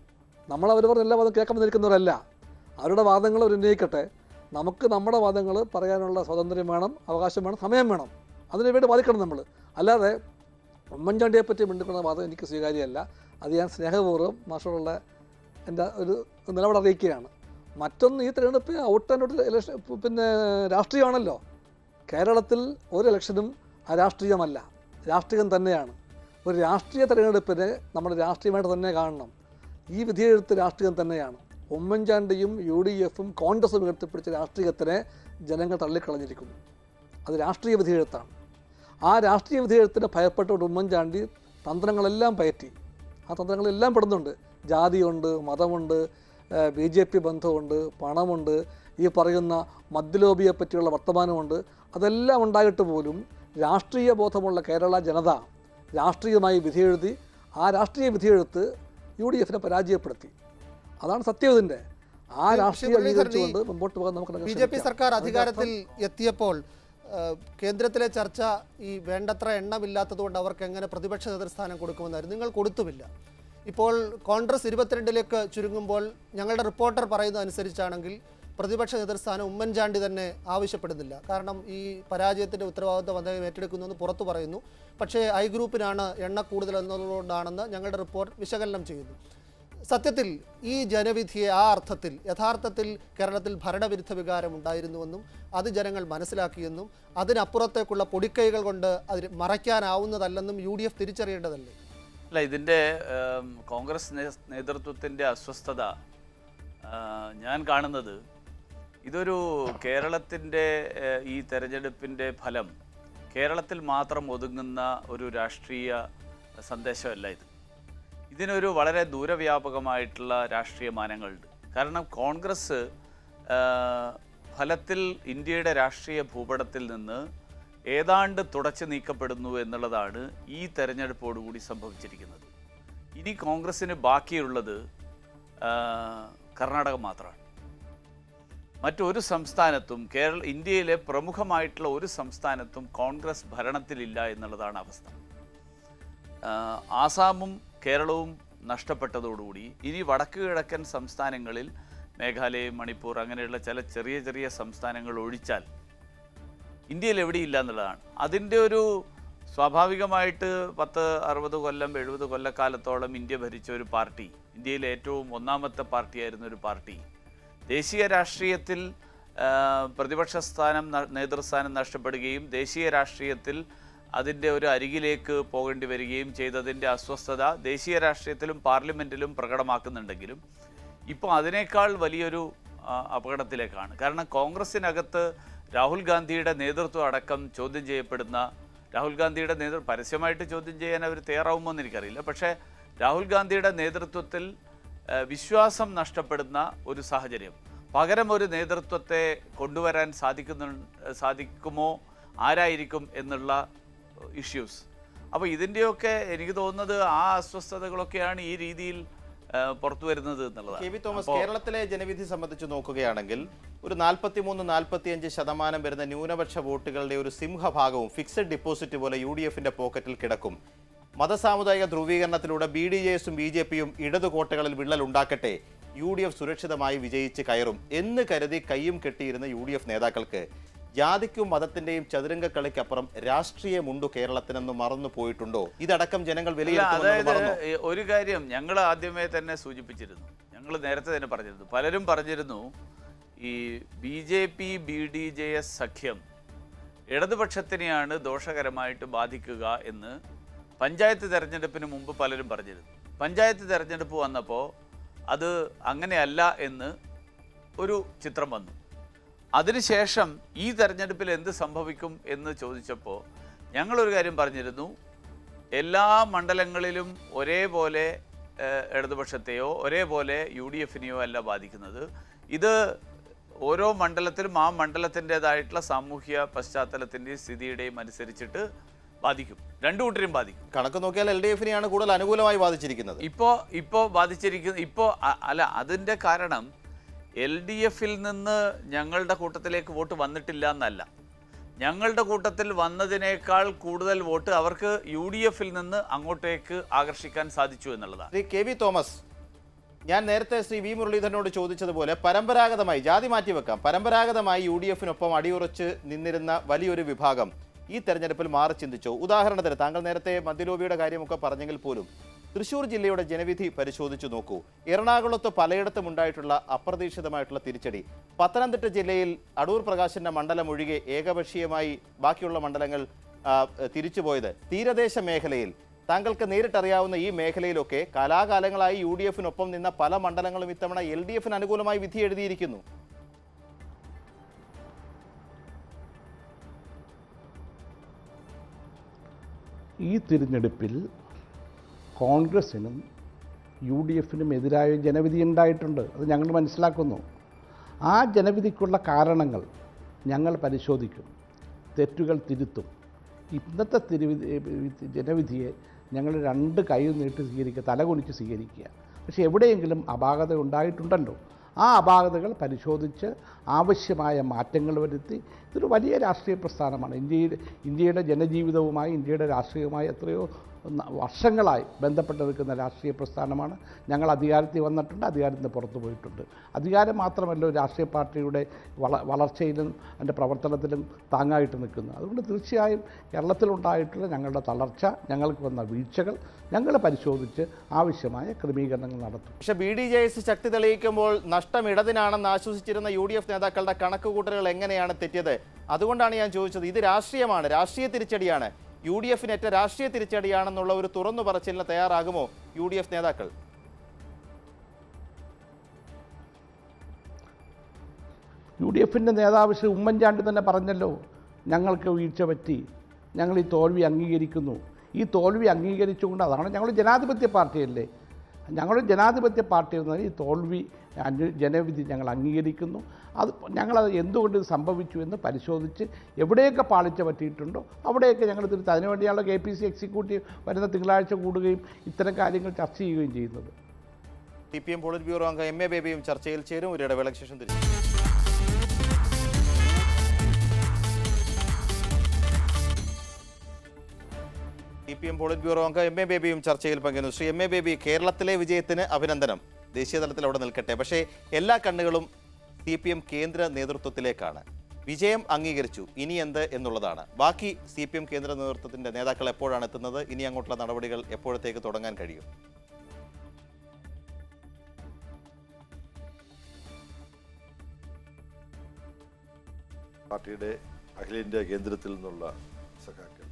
നമ്മൾ അവർ പറഞ്ഞ എല്ലാ വാദം കേൾക്കാൻ നിൽക്കുന്നവരല്ല അവരുടെ വാദങ്ങൾ അവർ ഉന്നയിക്കട്ടെ നമുക്ക് നമ്മുടെ വാദങ്ങൾ പറയാനുള്ള സ്വാതന്ത്ര്യം വേണം അവകാശം വേണം സമയം വേണം അതിനു വേണ്ടി വാദിക്കണം നമ്മൾ അല്ലാതെ ഉമ്മൻചാണ്ടിയെ പറ്റി മിണ്ടിക്കുന്ന വാദം എനിക്ക് സ്വീകാര്യമല്ല അത് ഞാൻ സ്നേഹപൂർവ്വം മാഷോടുള്ള എൻ്റെ ഒരു നിലപാട് അറിയിക്കുകയാണ് മറ്റൊന്ന് ഈ തിരഞ്ഞെടുപ്പ് ഔട്ട് ആൻഡ് ഔട്ട് ഇലക്ഷൻ പിന്നെ രാഷ്ട്രീയമാണല്ലോ കേരളത്തിൽ ഒരു ഇലക്ഷനും അരാഷ്ട്രീയമല്ല രാഷ്ട്രീയം തന്നെയാണ് ഒരു രാഷ്ട്രീയ തിരഞ്ഞെടുപ്പിനെ നമ്മൾ രാഷ്ട്രീയമായിട്ട് തന്നെ കാണണം ഈ വിധിയെഴുത്ത് രാഷ്ട്രീയം തന്നെയാണ് ഉമ്മൻചാണ്ടിയും യു ഡി എഫും കോൺഗ്രസും ഉയർത്തിപ്പിടിച്ച രാഷ്ട്രീയത്തിനെ ജനങ്ങൾ തള്ളിക്കളഞ്ഞിരിക്കുന്നു അത് രാഷ്ട്രീയ വിധിയെഴുത്താണ് ആ രാഷ്ട്രീയ വിധിയെഴുത്തിന് ഭയപ്പെട്ടുകൊണ്ട് ഉമ്മൻചാണ്ടി തന്ത്രങ്ങളെല്ലാം പയറ്റി ആ തന്ത്രങ്ങളെല്ലാം പെടുന്നുണ്ട് ജാതിയുണ്ട് മതമുണ്ട് ബി ജെ പി ബന്ധമുണ്ട് പണമുണ്ട് ഈ പറയുന്ന മദ്യലോബിയെ പറ്റിയുള്ള വർത്തമാനമുണ്ട് അതെല്ലാം ഉണ്ടായിട്ട് പോലും രാഷ്ട്രീയ ബോധമുള്ള കേരള ജനത രാഷ്ട്രീയമായി വിധിയെഴുതി ആ രാഷ്ട്രീയ വിധിയെഴുത്ത് യു ഡി എഫിനെ പരാജയപ്പെടുത്തി അതാണ് സത്യം ഇതിൻ്റെ ആ രാഷ്ട്രീയ അംഗീകരിച്ചുകൊണ്ട് മുമ്പോട്ട് പോകാൻ നമുക്ക് ബി ജെ പി ശ്രമിക്കാം. സർക്കാർ അതിൻ്റെ അധികാരത്തിൽ എത്തിയപ്പോൾ ആ, കേന്ദ്രത്തിലെ ചർച്ച ഈ വേണ്ടത്ര എണ്ണമില്ലാത്തതുകൊണ്ട് അവർക്ക് എങ്ങനെ പ്രതിപക്ഷ നേതൃസ്ഥാനം കൊടുക്കുമെന്നായിരുന്നു നിങ്ങൾ കൊടുത്തുമില്ല ഇപ്പോൾ കോൺഗ്രസ് ഇരുപത്തിരണ്ടിലേക്ക് ചുരുങ്ങുമ്പോൾ ഞങ്ങളുടെ റിപ്പോർട്ടർ പറയുന്നത് അനുസരിച്ചാണെങ്കിൽ പ്രതിപക്ഷ നേതൃസ്ഥാനം ഉമ്മൻചാണ്ടി തന്നെ ആവശ്യപ്പെടുന്നില്ല കാരണം ഈ പരാജയത്തിൻ്റെ ഉത്തരവാദിത്വം അദ്ദേഹം ഏറ്റെടുക്കുന്നു എന്ന് പുറത്തു പറയുന്നു പക്ഷേ ഐ ഗ്രൂപ്പിനാണ് എണ്ണ കൂടുതൽ എന്നതുകൊണ്ടാണെന്ന് ഞങ്ങളുടെ റിപ്പോർട്ട് വിശകലനം ചെയ്യുന്നു സത്യത്തിൽ ഈ ജനവിധിയെ ആ അർത്ഥത്തിൽ യഥാർത്ഥത്തിൽ കേരളത്തിൽ ഭരണവിരുദ്ധ വികാരം ഉണ്ടായിരുന്നുവെന്നും അത് ജനങ്ങൾ മനസ്സിലാക്കിയെന്നും അതിനപ്പുറത്തേക്കുള്ള പൊടിക്കൈകൾ കൊണ്ട് അത് മറയ്ക്കാനാവുന്നതല്ലെന്നും യു ഡി എഫ് തിരിച്ചറിയേണ്ടതല്ലേ അല്ല ഇതിൻ്റെ ഏം, കോൺഗ്രസ് നേ- നേതൃത്വത്തിൻ്റെ അസ്വസ്ഥത ആ, ഞാൻ കാണുന്നത് ഇതൊരു കേരളത്തിൻ്റെ ഏഹ്, ഈ തെരഞ്ഞെടുപ്പിൻ്റെ ഫലം കേരളത്തിൽ മാത്രം ഒതുങ്ങുന്ന ഒരു രാഷ്ട്രീയ സന്ദേശമല്ല ഇത് ഇതിനൊരു വളരെ ദൂരവ്യാപകമായിട്ടുള്ള രാഷ്ട്രീയ മാനങ്ങളുണ്ട് കാരണം കോൺഗ്രസ് ആ, ഫലത്തിൽ ഇന്ത്യയുടെ രാഷ്ട്രീയ ഭൂപടത്തിൽ നിന്ന് ഏതാണ്ട് തുടച്ചു നീക്കപ്പെടുന്നു എന്നുള്ളതാണ് ഈ തെരഞ്ഞെടുപ്പോടുകൂടി സംഭവിച്ചിരിക്കുന്നത് ഇനി കോൺഗ്രസ്സിന് ബാക്കിയുള്ളത് ആ, കർണാടക മാത്രമാണ് മറ്റൊരു സംസ്ഥാനത്തും കേരള ഇന്ത്യയിലെ പ്രമുഖമായിട്ടുള്ള ഒരു സംസ്ഥാനത്തും കോൺഗ്രസ് ഭരണത്തിലില്ല എന്നുള്ളതാണ് അവസ്ഥ ആ, ആസാമും കേരളവും നഷ്ടപ്പെട്ടതോടുകൂടി ഇനി വടക്ക് കിഴക്കൻ സംസ്ഥാനങ്ങളിൽ മേഘാലയ മണിപ്പൂർ അങ്ങനെയുള്ള ചില ചെറിയ ചെറിയ സംസ്ഥാനങ്ങൾ ഒഴിച്ചാൽ ഇന്ത്യയിൽ എവിടെയില്ല എന്നുള്ളതാണ് അതിൻ്റെ ഒരു സ്വാഭാവികമായിട്ട് പത്ത് അറുപത് കൊല്ലം എഴുപത് കൊല്ലക്കാലത്തോളം ഇന്ത്യ ഭരിച്ച ഒരു പാർട്ടി ഇന്ത്യയിലെ ഏറ്റവും ഒന്നാമത്തെ പാർട്ടിയായിരുന്ന ഒരു പാർട്ടി ദേശീയ രാഷ്ട്രീയത്തിൽ ആ, പ്രതിപക്ഷ സ്ഥാനം ന- നേതൃസ്ഥാനം നഷ്ടപ്പെടുകയും ദേശീയ രാഷ്ട്രീയത്തിൽ അതിൻ്റെ ഒരു അരികിലേക്ക് പോകേണ്ടി വരികയും ചെയ്തതിൻ്റെ അസ്വസ്ഥത ദേശീയ രാഷ്ട്രീയത്തിലും പാർലമെൻറ്റിലും പ്രകടമാക്കുന്നുണ്ടെങ്കിലും ഇപ്പോൾ അതിനേക്കാൾ വലിയൊരു ആ, അപകടത്തിലേക്കാണ് കാരണം കോൺഗ്രസിനകത്ത് രാഹുൽ ഗാന്ധിയുടെ നേതൃത്വം അടക്കം ചോദ്യം ചെയ്യപ്പെടുന്ന രാഹുൽ ഗാന്ധിയുടെ നേതൃ പരസ്യമായിട്ട് ചോദ്യം ചെയ്യാൻ അവർ തയ്യാറാവുമോ എന്ന് എനിക്കറിയില്ല പക്ഷേ രാഹുൽ ഗാന്ധിയുടെ നേതൃത്വത്തിൽ ആ, വിശ്വാസം നഷ്ടപ്പെടുന്ന ഒരു സാഹചര്യം പകരം ഒരു നേതൃത്വത്തെ കൊണ്ടുവരാൻ സാധിക്കുന്നു സാധിക്കുമോ ആരായിരിക്കും എന്നുള്ള ഇഷ്യൂസ് അപ്പോൾ ഇതിൻ്റെയൊക്കെ എനിക്ക് തോന്നുന്നത് ആ അസ്വസ്ഥതകളൊക്കെയാണ് ഈ രീതിയിൽ ആ, പുറത്തു വരുന്നത് കെ വി എന്നുള്ളതാണ് തോമസ് അപ്പോൾ- കേരളത്തിലെ ജനവിധി സംബന്ധിച്ച് നോക്കുകയാണെങ്കിൽ ഒരു നാൽപ്പത്തിമൂന്ന് നാൽപ്പത്തിയഞ്ച് ശതമാനം വരുന്ന ന്യൂനപക്ഷ വോട്ടുകളുടെ ഒരു സിംഹഭാഗവും ഫിക്സഡ് ഡിപ്പോസിറ്റ് പോലെ യു ഡി എഫിന്റെ പോക്കറ്റിൽ കിടക്കും മതസാമുദായിക ധ്രുവീകരണത്തിലൂടെ ബി ഡി ജെ എസും ബി ജെ പിയും ഇടതു കോട്ടകളിൽ വിള്ളൽ ഉണ്ടാക്കട്ടെ യു ഡി എഫ് സുരക്ഷിതമായി വിജയിച്ച് കയറും എന്ന് കരുതി കയ്യും കെട്ടിയിരുന്ന യു ഡി എഫ് നേതാക്കൾക്ക് ജാതിക്കും മതത്തിന്റെയും ചതുരംഗ കളിക്കപ്പുറം രാഷ്ട്രീയമുണ്ടു കേരളത്തിനെന്ന് മറന്നു പോയിട്ടുണ്ടോ ഇതടക്കം ജനങ്ങൾ അല്ല, വിലയിരുത്തുമെന്നത് അതായത് മറന്നോ ഈ ഒരു കാര്യം ഞങ്ങൾ ആദ്യമേ തന്നെ സൂചിപ്പിച്ചിരുന്നു ഞങ്ങൾ നേരത്തെ തന്നെ പറഞ്ഞിരുന്നു പലരും പറഞ്ഞിരുന്നു ഈ B J P B D J S സഖ്യം ഇടതുപക്ഷത്തിനെയാണ് ദോഷകരമായിട്ട് ബാധിക്കുക എന്ന് പഞ്ചായത്ത് തെരഞ്ഞെടുപ്പിന് മുമ്പ് പലരും പറഞ്ഞിരുന്നു പഞ്ചായത്ത് തെരഞ്ഞെടുപ്പ് വന്നപ്പോൾ അത് അങ്ങനെയല്ല എന്ന് ഒരു ചിത്രം വന്നു അതിനുശേഷം ഈ തെരഞ്ഞെടുപ്പിൽ എന്ത് സംഭവിക്കും എന്ന് ചോദിച്ചപ്പോൾ ഞങ്ങളൊരു കാര്യം പറഞ്ഞിരുന്നു എല്ലാ മണ്ഡലങ്ങളിലും ഒരേപോലെ ഏഹ്, ഇടതുപക്ഷത്തെയോ ഒരേപോലെ യു ഡി എഫിനെയോ അല്ല ബാധിക്കുന്നത് ഇത് ഓരോ മണ്ഡലത്തിലും ആ മണ്ഡലത്തിൻ്റെതായിട്ടുള്ള സാമൂഹ്യ പശ്ചാത്തലത്തിൻ്റെയും സ്ഥിതിയുടെയും അനുസരിച്ചിട്ട് ബാധിക്കും രണ്ടു കൂട്ടരെയും ബാധിക്കും കണക്ക് നോക്കിയാൽ എൽ ഡി എഫിനെയാണ് കൂടുതൽ അനുകൂലമായി ബാധിച്ചിരിക്കുന്നത് ഇപ്പോൾ ഇപ്പോൾ ബാധിച്ചിരിക്കുന്ന ഇപ്പോൾ അല്ല അതിൻ്റെ കാരണം എൽ ഡി എഫിൽ നിന്ന് ഞങ്ങളുടെ കൂട്ടത്തിലേക്ക് വോട്ട് വന്നിട്ടില്ല എന്നല്ല ഞങ്ങളുടെ കൂട്ടത്തിൽ വന്നതിനേക്കാൾ കൂടുതൽ വോട്ട് അവർക്ക് യു ഡി എഫിൽ നിന്ന് അങ്ങോട്ടേക്ക് ആകർഷിക്കാൻ സാധിച്ചു എന്നുള്ളതാണ് ശ്രീ കെ വി തോമസ് ഞാൻ നേരത്തെ ശ്രീ വി മുരളീധരനോട് ചോദിച്ചതുപോലെ പരമ്പരാഗതമായി ജാതി മാറ്റിവെക്കാം പരമ്പരാഗതമായി യു ഡി എഫിനൊപ്പം അടിയുറച്ച് നിന്നിരുന്ന വലിയൊരു വിഭാഗം ഈ തെരഞ്ഞെടുപ്പിൽ മാറി ചിന്തിച്ചു ഉദാഹരണത്തിന് താങ്കൾ നേരത്തെ മദ്യലോബിയുടെ കാര്യമൊക്കെ പറഞ്ഞെങ്കിൽ പോലും തൃശൂർ ജില്ലയുടെ ജനവിധി പരിശോധിച്ചു നോക്കൂ എറണാകുളത്ത് പലയിടത്തും ഉണ്ടായിട്ടുള്ള അപ്രതീക്ഷിതമായിട്ടുള്ള തിരിച്ചടി പത്തനംതിട്ട ജില്ലയിൽ അടൂർ പ്രകാശിന്റെ മണ്ഡലം ഒഴികെ ഏകപക്ഷീയമായി ബാക്കിയുള്ള മണ്ഡലങ്ങൾ ആ, തിരിച്ചുപോയത് തീരദേശ മേഖലയിൽ താങ്കൾക്ക് നേരിട്ടറിയാവുന്ന ഈ മേഖലയിലൊക്കെ കാലാകാലങ്ങളായി യു ഡി എഫിനൊപ്പം നിന്ന പല മണ്ഡലങ്ങളും ഇത്തവണ എൽ ഡി എഫിന് അനുകൂലമായി വിധി എഴുതിയിരിക്കുന്നു ഈ തിരഞ്ഞെടുപ്പിൽ കോൺഗ്രസിനും യു ഡി എഫിനും എതിരായ ജനവിധി ഉണ്ടായിട്ടുണ്ട് അത് ഞങ്ങൾ മനസ്സിലാക്കുന്നു ആ ജനവിധിക്കുള്ള കാരണങ്ങൾ ഞങ്ങൾ പരിശോധിക്കും തെറ്റുകൾ തിരുത്തും ഇന്നത്തെ തിരുവിധി ജനവിധിയെ ഞങ്ങൾ രണ്ട് കൈ നീട്ടി സ്വീകരിക്കുക തലകുനിച്ച് സ്വീകരിക്കുക പക്ഷേ എവിടെയെങ്കിലും അപാകത ഉണ്ടായിട്ടുണ്ടല്ലോ ആ അപാകതകൾ പരിശോധിച്ച് ആവശ്യമായ മാറ്റങ്ങൾ വരുത്തി ഇതൊരു വലിയ രാഷ്ട്രീയ പ്രസ്ഥാനമാണ് ഇന്ത്യയുടെ ഇന്ത്യയുടെ ജനജീവിതവുമായി ഇന്ത്യയുടെ രാഷ്ട്രീയവുമായി എത്രയോ ന- വർഷങ്ങളായി ബന്ധപ്പെട്ട് നിൽക്കുന്ന രാഷ്ട്രീയ പ്രസ്ഥാനമാണ് ഞങ്ങൾ അധികാരത്തിൽ വന്നിട്ടുണ്ട് അധികാരത്തിൽ നിന്ന് പുറത്തു പോയിട്ടുണ്ട് അധികാരം മാത്രമല്ല ഒരു രാഷ്ട്രീയ പാർട്ടിയുടെ വള വളർച്ചയിലും അതിൻ്റെ പ്രവർത്തനത്തിലും താങ്ങായിട്ട് നിൽക്കുന്നത് അതുകൊണ്ട് തീർച്ചയായും കേരളത്തിലുണ്ടായിട്ടുള്ള ഞങ്ങളുടെ തളർച്ച ഞങ്ങൾക്ക് വന്ന വീഴ്ചകൾ ഞങ്ങൾ പരിശോധിച്ച് ആവശ്യമായ ക്രമീകരണങ്ങൾ നടത്തും പക്ഷെ ബി ഡി ജെ എസ് ശക്തി തെളിയിക്കുമ്പോൾ നഷ്ടം ഇടതിനാണെന്ന് ആശ്വസിച്ചിരുന്ന യു ഡി എഫ് നേതാക്കളുടെ കണക്കുകൂട്ടലുകൾ എങ്ങനെയാണ് തെറ്റിയത് അതുകൊണ്ടാണ് ഞാൻ ചോദിച്ചത് ഇത് രാഷ്ട്രീയമാണ് രാഷ്ട്രീയ തിരിച്ചടിയാണ് യു ഡി എഫിനേറ്റ രാഷ്ട്രീയ തിരിച്ചടിയാണെന്നുള്ള ഒരു തുറന്നു പറച്ചിലിന് തയ്യാറാകുമോ യു ഡി എഫ് നേതാക്കൾ യു ഡി എഫിൻ്റെ നേതാവ് ശ്രീ ഉമ്മൻചാണ്ടി തന്നെ പറഞ്ഞല്ലോ ഞങ്ങൾക്ക് വീഴ്ച പറ്റി ഞങ്ങൾ ഈ തോൽവി അംഗീകരിക്കുന്നു ഈ തോൽവി അംഗീകരിച്ചുകൊണ്ട് അതാണ് ഞങ്ങൾ ജനാധിപത്യ പാർട്ടിയല്ലേ ഞങ്ങൾ ജനാധിപത്യ പാർട്ടി എന്നത് ഈ തോൽവി അനു ജനവിധി ഞങ്ങൾ അംഗീകരിക്കുന്നു അത് ഞങ്ങളത് എന്തുകൊണ്ട് ഇത് സംഭവിച്ചു എന്ന് പരിശോധിച്ച് എവിടെയൊക്കെ പാളിച്ച പറ്റിയിട്ടുണ്ടോ അവിടെയൊക്കെ ഞങ്ങൾ തിരുത്തി അതിനുവേണ്ടിയാണ് കെ പി സി എക്സിക്യൂട്ടീവ് വരുന്ന തിങ്കളാഴ്ച കൂടുകയും ഇത്തരം കാര്യങ്ങൾ ചർച്ച ചെയ്യുകയും ചെയ്യുന്നത് C P M polit bureau അംഗം എം എ ബേബിയും ചർച്ചയിൽ ചേരും ഒരു ഇടവേളയ്ക്ക് ശേഷം തിരിച്ചു C P M polit bureau അംഗം എം എ ബേബിയും ചർച്ചയിൽ പങ്കെടുന്നു ശ്രീ എം എ ബേബി കേരളത്തിലെ വിജയത്തിന് അഭിനന്ദനം ദേശീയ തലത്തിൽ അവിടെ നിൽക്കട്ടെ പക്ഷേ എല്ലാ കണ്ണുകളും സി പി എം കേന്ദ്ര നേതൃത്വത്തിലേക്കാണ് വിജയം അംഗീകരിച്ചു ഇനി എന്ത് എന്നുള്ളതാണ് ബാക്കി സി പി എം കേന്ദ്ര നേതൃത്വത്തിന്റെ നേതാക്കൾ എപ്പോഴാണ് എത്തുന്നത് ഇനി അങ്ങോട്ടുള്ള നടപടികൾ എപ്പോഴത്തേക്ക് തുടങ്ങാൻ കഴിയും പാർട്ടിയുടെ അഖിലേന്ത്യാ കേന്ദ്രത്തിൽ നിന്നുള്ള സഖാക്കൾ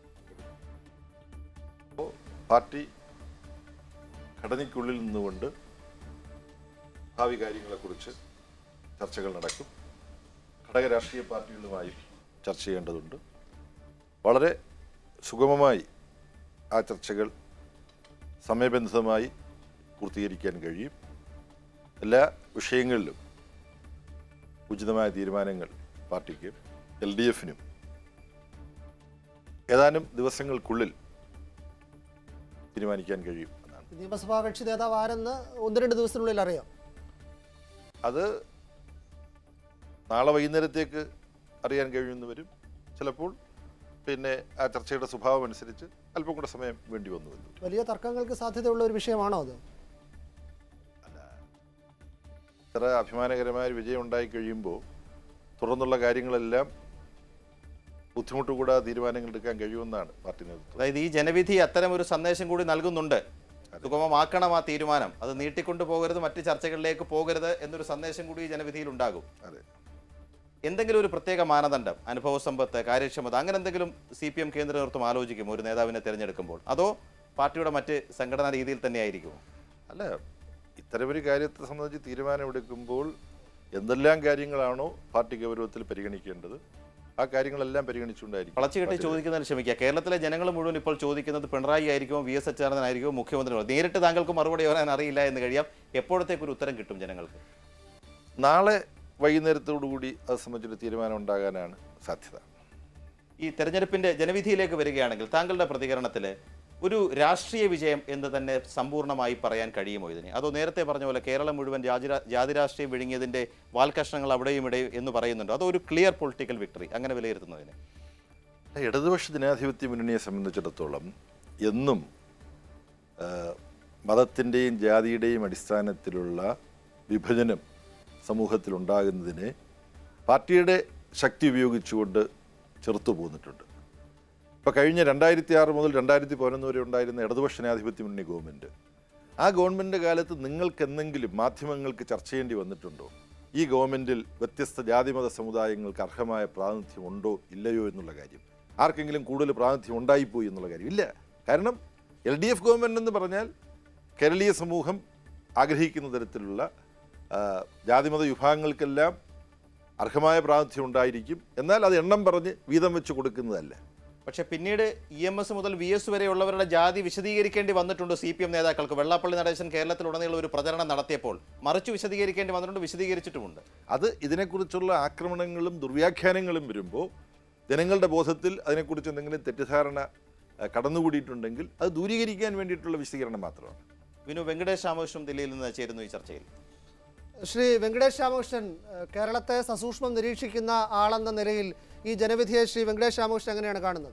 അപ്പോൾ പാർട്ടി ഘടനയ്ക്കുള്ളിൽ നിന്നുകൊണ്ട് ഭാവി കാര്യങ്ങളെക്കുറിച്ച് ചർച്ചകൾ നടക്കും ഘടക രാഷ്ട്രീയ പാർട്ടികളുമായും ചർച്ച ചെയ്യേണ്ടതുണ്ട് വളരെ സുഗമമായി ആ ചർച്ചകൾ സമയബന്ധിതമായി പൂർത്തീകരിക്കാൻ കഴിയും എല്ലാ വിഷയങ്ങളിലും ഉചിതമായ തീരുമാനങ്ങൾ പാർട്ടിക്ക് എൽ ഡി എഫിനും ഏതാനും ദിവസങ്ങൾക്കുള്ളിൽ തീരുമാനിക്കാൻ കഴിയും നിയമസഭാ കക്ഷി നേതാവ് ആരെന്ന് ഒന്ന് രണ്ട് ദിവസത്തിനുള്ളിൽ അറിയാം അത് നാളെ വൈകുന്നേരത്തേക്ക് അറിയാൻ കഴിയുമെന്ന് വരും ചിലപ്പോൾ പിന്നെ ആ ചർച്ചയുടെ സ്വഭാവം അനുസരിച്ച് അല്പം കൂടെ സമയം വേണ്ടി വന്നു വരും വലിയ തർക്കങ്ങൾക്ക് സാധ്യതയുള്ള ഒരു വിഷയമാണോ അത് ഇത്ര അഭിമാനകരമായ ഒരു വിജയം ഉണ്ടായി കഴിയുമ്പോൾ തുടർന്നുള്ള കാര്യങ്ങളെല്ലാം ബുദ്ധിമുട്ട് കൂടാതെ തീരുമാനങ്ങൾ എടുക്കാൻ കഴിയുമെന്നാണ് പാർട്ടി നേതൃത്വം അതായത് ഈ ജനവിധി അത്തരം ഒരു സന്ദേശം കൂടി നൽകുന്നുണ്ട് സുഗമമാക്കണം ആ തീരുമാനം അത് നീട്ടിക്കൊണ്ടു പോകരുത് മറ്റ് ചർച്ചകളിലേക്ക് പോകരുത് എന്നൊരു സന്ദേശം കൂടി ഈ ജനവിധിയിൽ ഉണ്ടാകും അതെ എന്തെങ്കിലും ഒരു പ്രത്യേക മാനദണ്ഡം അനുഭവ സമ്പത്ത് കാര്യക്ഷമത അങ്ങനെ എന്തെങ്കിലും സി പി എം കേന്ദ്ര നേതൃത്വം ആലോചിക്കും ഒരു നേതാവിനെ തിരഞ്ഞെടുക്കുമ്പോൾ അതോ പാർട്ടിയുടെ മറ്റ് സംഘടനാ രീതിയിൽ തന്നെയായിരിക്കുമോ അല്ല ഇത്തരമൊരു കാര്യത്തെ സംബന്ധിച്ച് തീരുമാനമെടുക്കുമ്പോൾ എന്തെല്ലാം കാര്യങ്ങളാണോ പാർട്ടി ഗൗരവത്തിൽ പരിഗണിക്കേണ്ടത് ആ കാര്യങ്ങളെല്ലാം പരിഗണിച്ചുകൊണ്ടായിരിക്കും വളച്ചുകെട്ടി പാർട്ടി ചോദിക്കുന്നതിന് ക്ഷമിക്കുക കേരളത്തിലെ ജനങ്ങൾ മുഴുവൻ ഇപ്പോൾ ചോദിക്കുന്നത് പിണറായി ആയിരിക്കുമോ വി എസ് അച്യുതാനന്ദൻ ആയിരിക്കുമോ മുഖ്യമന്ത്രി നേരിട്ട് താങ്കൾക്ക് മറുപടി പറയാൻ അറിയില്ല എന്ന് കഴിയാം എപ്പോഴത്തേക്ക് ഒരു ഉത്തരം കിട്ടും ജനങ്ങൾക്ക് നാളെ വൈകുന്നേരത്തോടുകൂടി അത് സംബന്ധിച്ചൊരു തീരുമാനം ഉണ്ടാകാനാണ് സാധ്യത ഈ തെരഞ്ഞെടുപ്പിന്റെ ജനവിധിയിലേക്ക് വരികയാണെങ്കിൽ താങ്കളുടെ പ്രതികരണത്തിൽ ഒരു രാഷ്ട്രീയ വിജയം എന്ന് തന്നെ സമ്പൂർണ്ണമായി പറയാൻ കഴിയുമോ ഇതിന് അതോ നേരത്തെ പറഞ്ഞ പോലെ കേരളം മുഴുവൻ രാജ്യ ജാതി രാഷ്ട്രീയം വിഴുങ്ങിയതിന്റെ വാൽക്കഷ്ണങ്ങൾ അവിടെയും ഇവിടെയും എന്ന് പറയുന്നുണ്ടോ അതോ ഒരു ക്ലിയർ പൊളിറ്റിക്കൽ വിക്ടറി അങ്ങനെ വിലയിരുത്തുന്നതിന് ഇടതുപക്ഷ ജനാധിപത്യ മുന്നണിയെ സംബന്ധിച്ചിടത്തോളം എന്നും ആ, മതത്തിൻ്റെയും ജാതിയുടെയും അടിസ്ഥാനത്തിലുള്ള വിഭജനം സമൂഹത്തിലുണ്ടാകുന്നതിനെ പാർട്ടിയുടെ ശക്തി ഉപയോഗിച്ചുകൊണ്ട് ചെറുത്തു പോന്നിട്ടുണ്ട് ഇപ്പോൾ കഴിഞ്ഞ രണ്ടായിരത്തി ആറ് മുതൽ രണ്ടായിരത്തി പതിനൊന്ന് വരെ ഉണ്ടായിരുന്ന ഇടതുപക്ഷ ജനാധിപത്യ മുന്നണി ഗവൺമെൻറ് ആ ഗവൺമെൻറ് കാലത്ത് നിങ്ങൾക്ക് എന്തെങ്കിലും മാധ്യമങ്ങൾക്ക് ചർച്ച ചെയ്യേണ്ടി വന്നിട്ടുണ്ടോ ഈ ഗവൺമെൻറ്റിൽ വ്യത്യസ്ത ജാതിമത സമുദായങ്ങൾക്ക് അർഹമായ പ്രാതിനിധ്യം ഉണ്ടോ ഇല്ലയോ എന്നുള്ള കാര്യം ആർക്കെങ്കിലും കൂടുതൽ പ്രാതിനിധ്യം ഉണ്ടായിപ്പോയി എന്നുള്ള കാര്യം ഇല്ല കാരണം എൽ ഡി എഫ് ഗവൺമെൻറ് എന്ന് പറഞ്ഞാൽ കേരളീയ സമൂഹം ആഗ്രഹിക്കുന്ന തരത്തിലുള്ള ആ, ജാതിമത വിഭാഗങ്ങൾക്കെല്ലാം അർഹമായ പ്രാതിനിധ്യം ഉണ്ടായിരിക്കും എന്നാൽ അത് എണ്ണം പറഞ്ഞ് വീതം വെച്ച് കൊടുക്കുന്നതല്ല പക്ഷെ പിന്നീട് ഇ എം എസ് മുതൽ വി എസ് വരെയുള്ളവരുടെ ജാതി വിശദീകരിക്കേണ്ടി വന്നിട്ടുണ്ട് സി പി എം നേതാക്കൾക്ക് വെള്ളാപ്പള്ളി നടേശൻ കേരളത്തിലുടനീളം ഒരു പ്രചരണം നടത്തിയപ്പോൾ മറിച്ച് വിശദീകരിക്കേണ്ടി വന്നിട്ടുണ്ട് വിശദീകരിച്ചിട്ടുമുണ്ട് അത് ഇതിനെക്കുറിച്ചുള്ള ആക്രമണങ്ങളും ദുർവ്യാഖ്യാനങ്ങളും വരുമ്പോൾ ജനങ്ങളുടെ ബോധത്തിൽ അതിനെക്കുറിച്ച് എന്തെങ്കിലും തെറ്റിദ്ധാരണ ആ, കടന്നുകൂടിയിട്ടുണ്ടെങ്കിൽ അത് ദൂരീകരിക്കാൻ വേണ്ടിയിട്ടുള്ള വിശദീകരണം മാത്രമാണ് വിനു വെങ്കടേഷ് രാമകൃഷ്ണൻ ദില്ലിയിൽ നിന്ന് ചേരുന്നു ഈ ചർച്ചയിൽ ശ്രീ വെങ്കടേഷ് രാമകൃഷ്ണൻ ഏഹ്, കേരളത്തെ സസൂക്ഷ്മം നിരീക്ഷിക്കുന്ന ആളെന്ന നിലയിൽ ഈ ജനവിധിയെ ശ്രീ വെങ്കടേഷ് രാമകൃഷ്ണൻ എങ്ങനെയാണ് കാണുന്നത്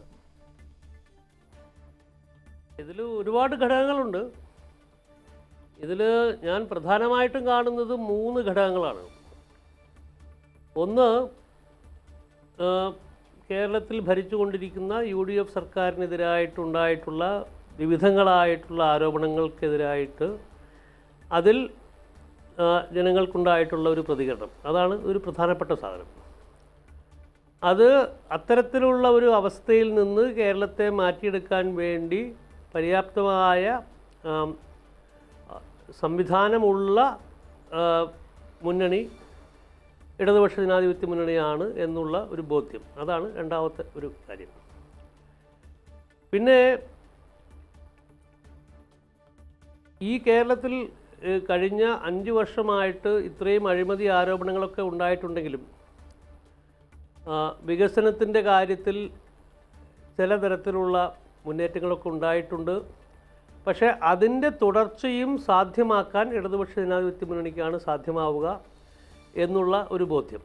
ഇതിൽ ഒരുപാട് ഘടകങ്ങളുണ്ട് ഇതിൽ ഞാൻ പ്രധാനമായിട്ടും കാണുന്നത് മൂന്ന് ഘടകങ്ങളാണ് ഒന്ന് ആ, കേരളത്തിൽ ഭരിച്ചുകൊണ്ടിരിക്കുന്ന യു ഡി എഫ് സർക്കാരിനെതിരായിട്ടുണ്ടായിട്ടുള്ള വിവിധങ്ങളായിട്ടുള്ള ആരോപണങ്ങൾക്കെതിരായിട്ട് അതിൽ ആ, ജനങ്ങൾക്കുണ്ടായിട്ടുള്ള ഒരു പ്രതികരണം അതാണ് ഒരു പ്രധാനപ്പെട്ട സാധനം അത് അത്തരത്തിലുള്ള ഒരു അവസ്ഥയിൽ നിന്ന് കേരളത്തെ മാറ്റിയെടുക്കാൻ വേണ്ടി പര്യാപ്തമായ ആം, സംവിധാനമുള്ള ആ, മുന്നണി ഇടതുപക്ഷ ജനാധിപത്യ മുന്നണിയാണ് എന്നുള്ള ഒരു ബോധ്യം അതാണ് രണ്ടാമത്തെ ഒരു കാര്യം പിന്നെ ഈ കേരളത്തിൽ ഏഹ്, കഴിഞ്ഞ അഞ്ച് വർഷമായിട്ട് ഇത്രയും അഴിമതി ആരോപണങ്ങളൊക്കെ ഉണ്ടായിട്ടുണ്ടെങ്കിലും ആ, വികസനത്തിൻ്റെ കാര്യത്തിൽ ചില തരത്തിലുള്ള മുന്നേറ്റങ്ങളൊക്കെ ഉണ്ടായിട്ടുണ്ട് പക്ഷേ അതിൻ്റെ തുടർച്ചയും സാധ്യമാക്കാൻ ഇടതുപക്ഷ ജനാധിപത്യ മുന്നണിക്കാണ് സാധ്യമാവുക എന്നുള്ള ഒരു ബോധ്യം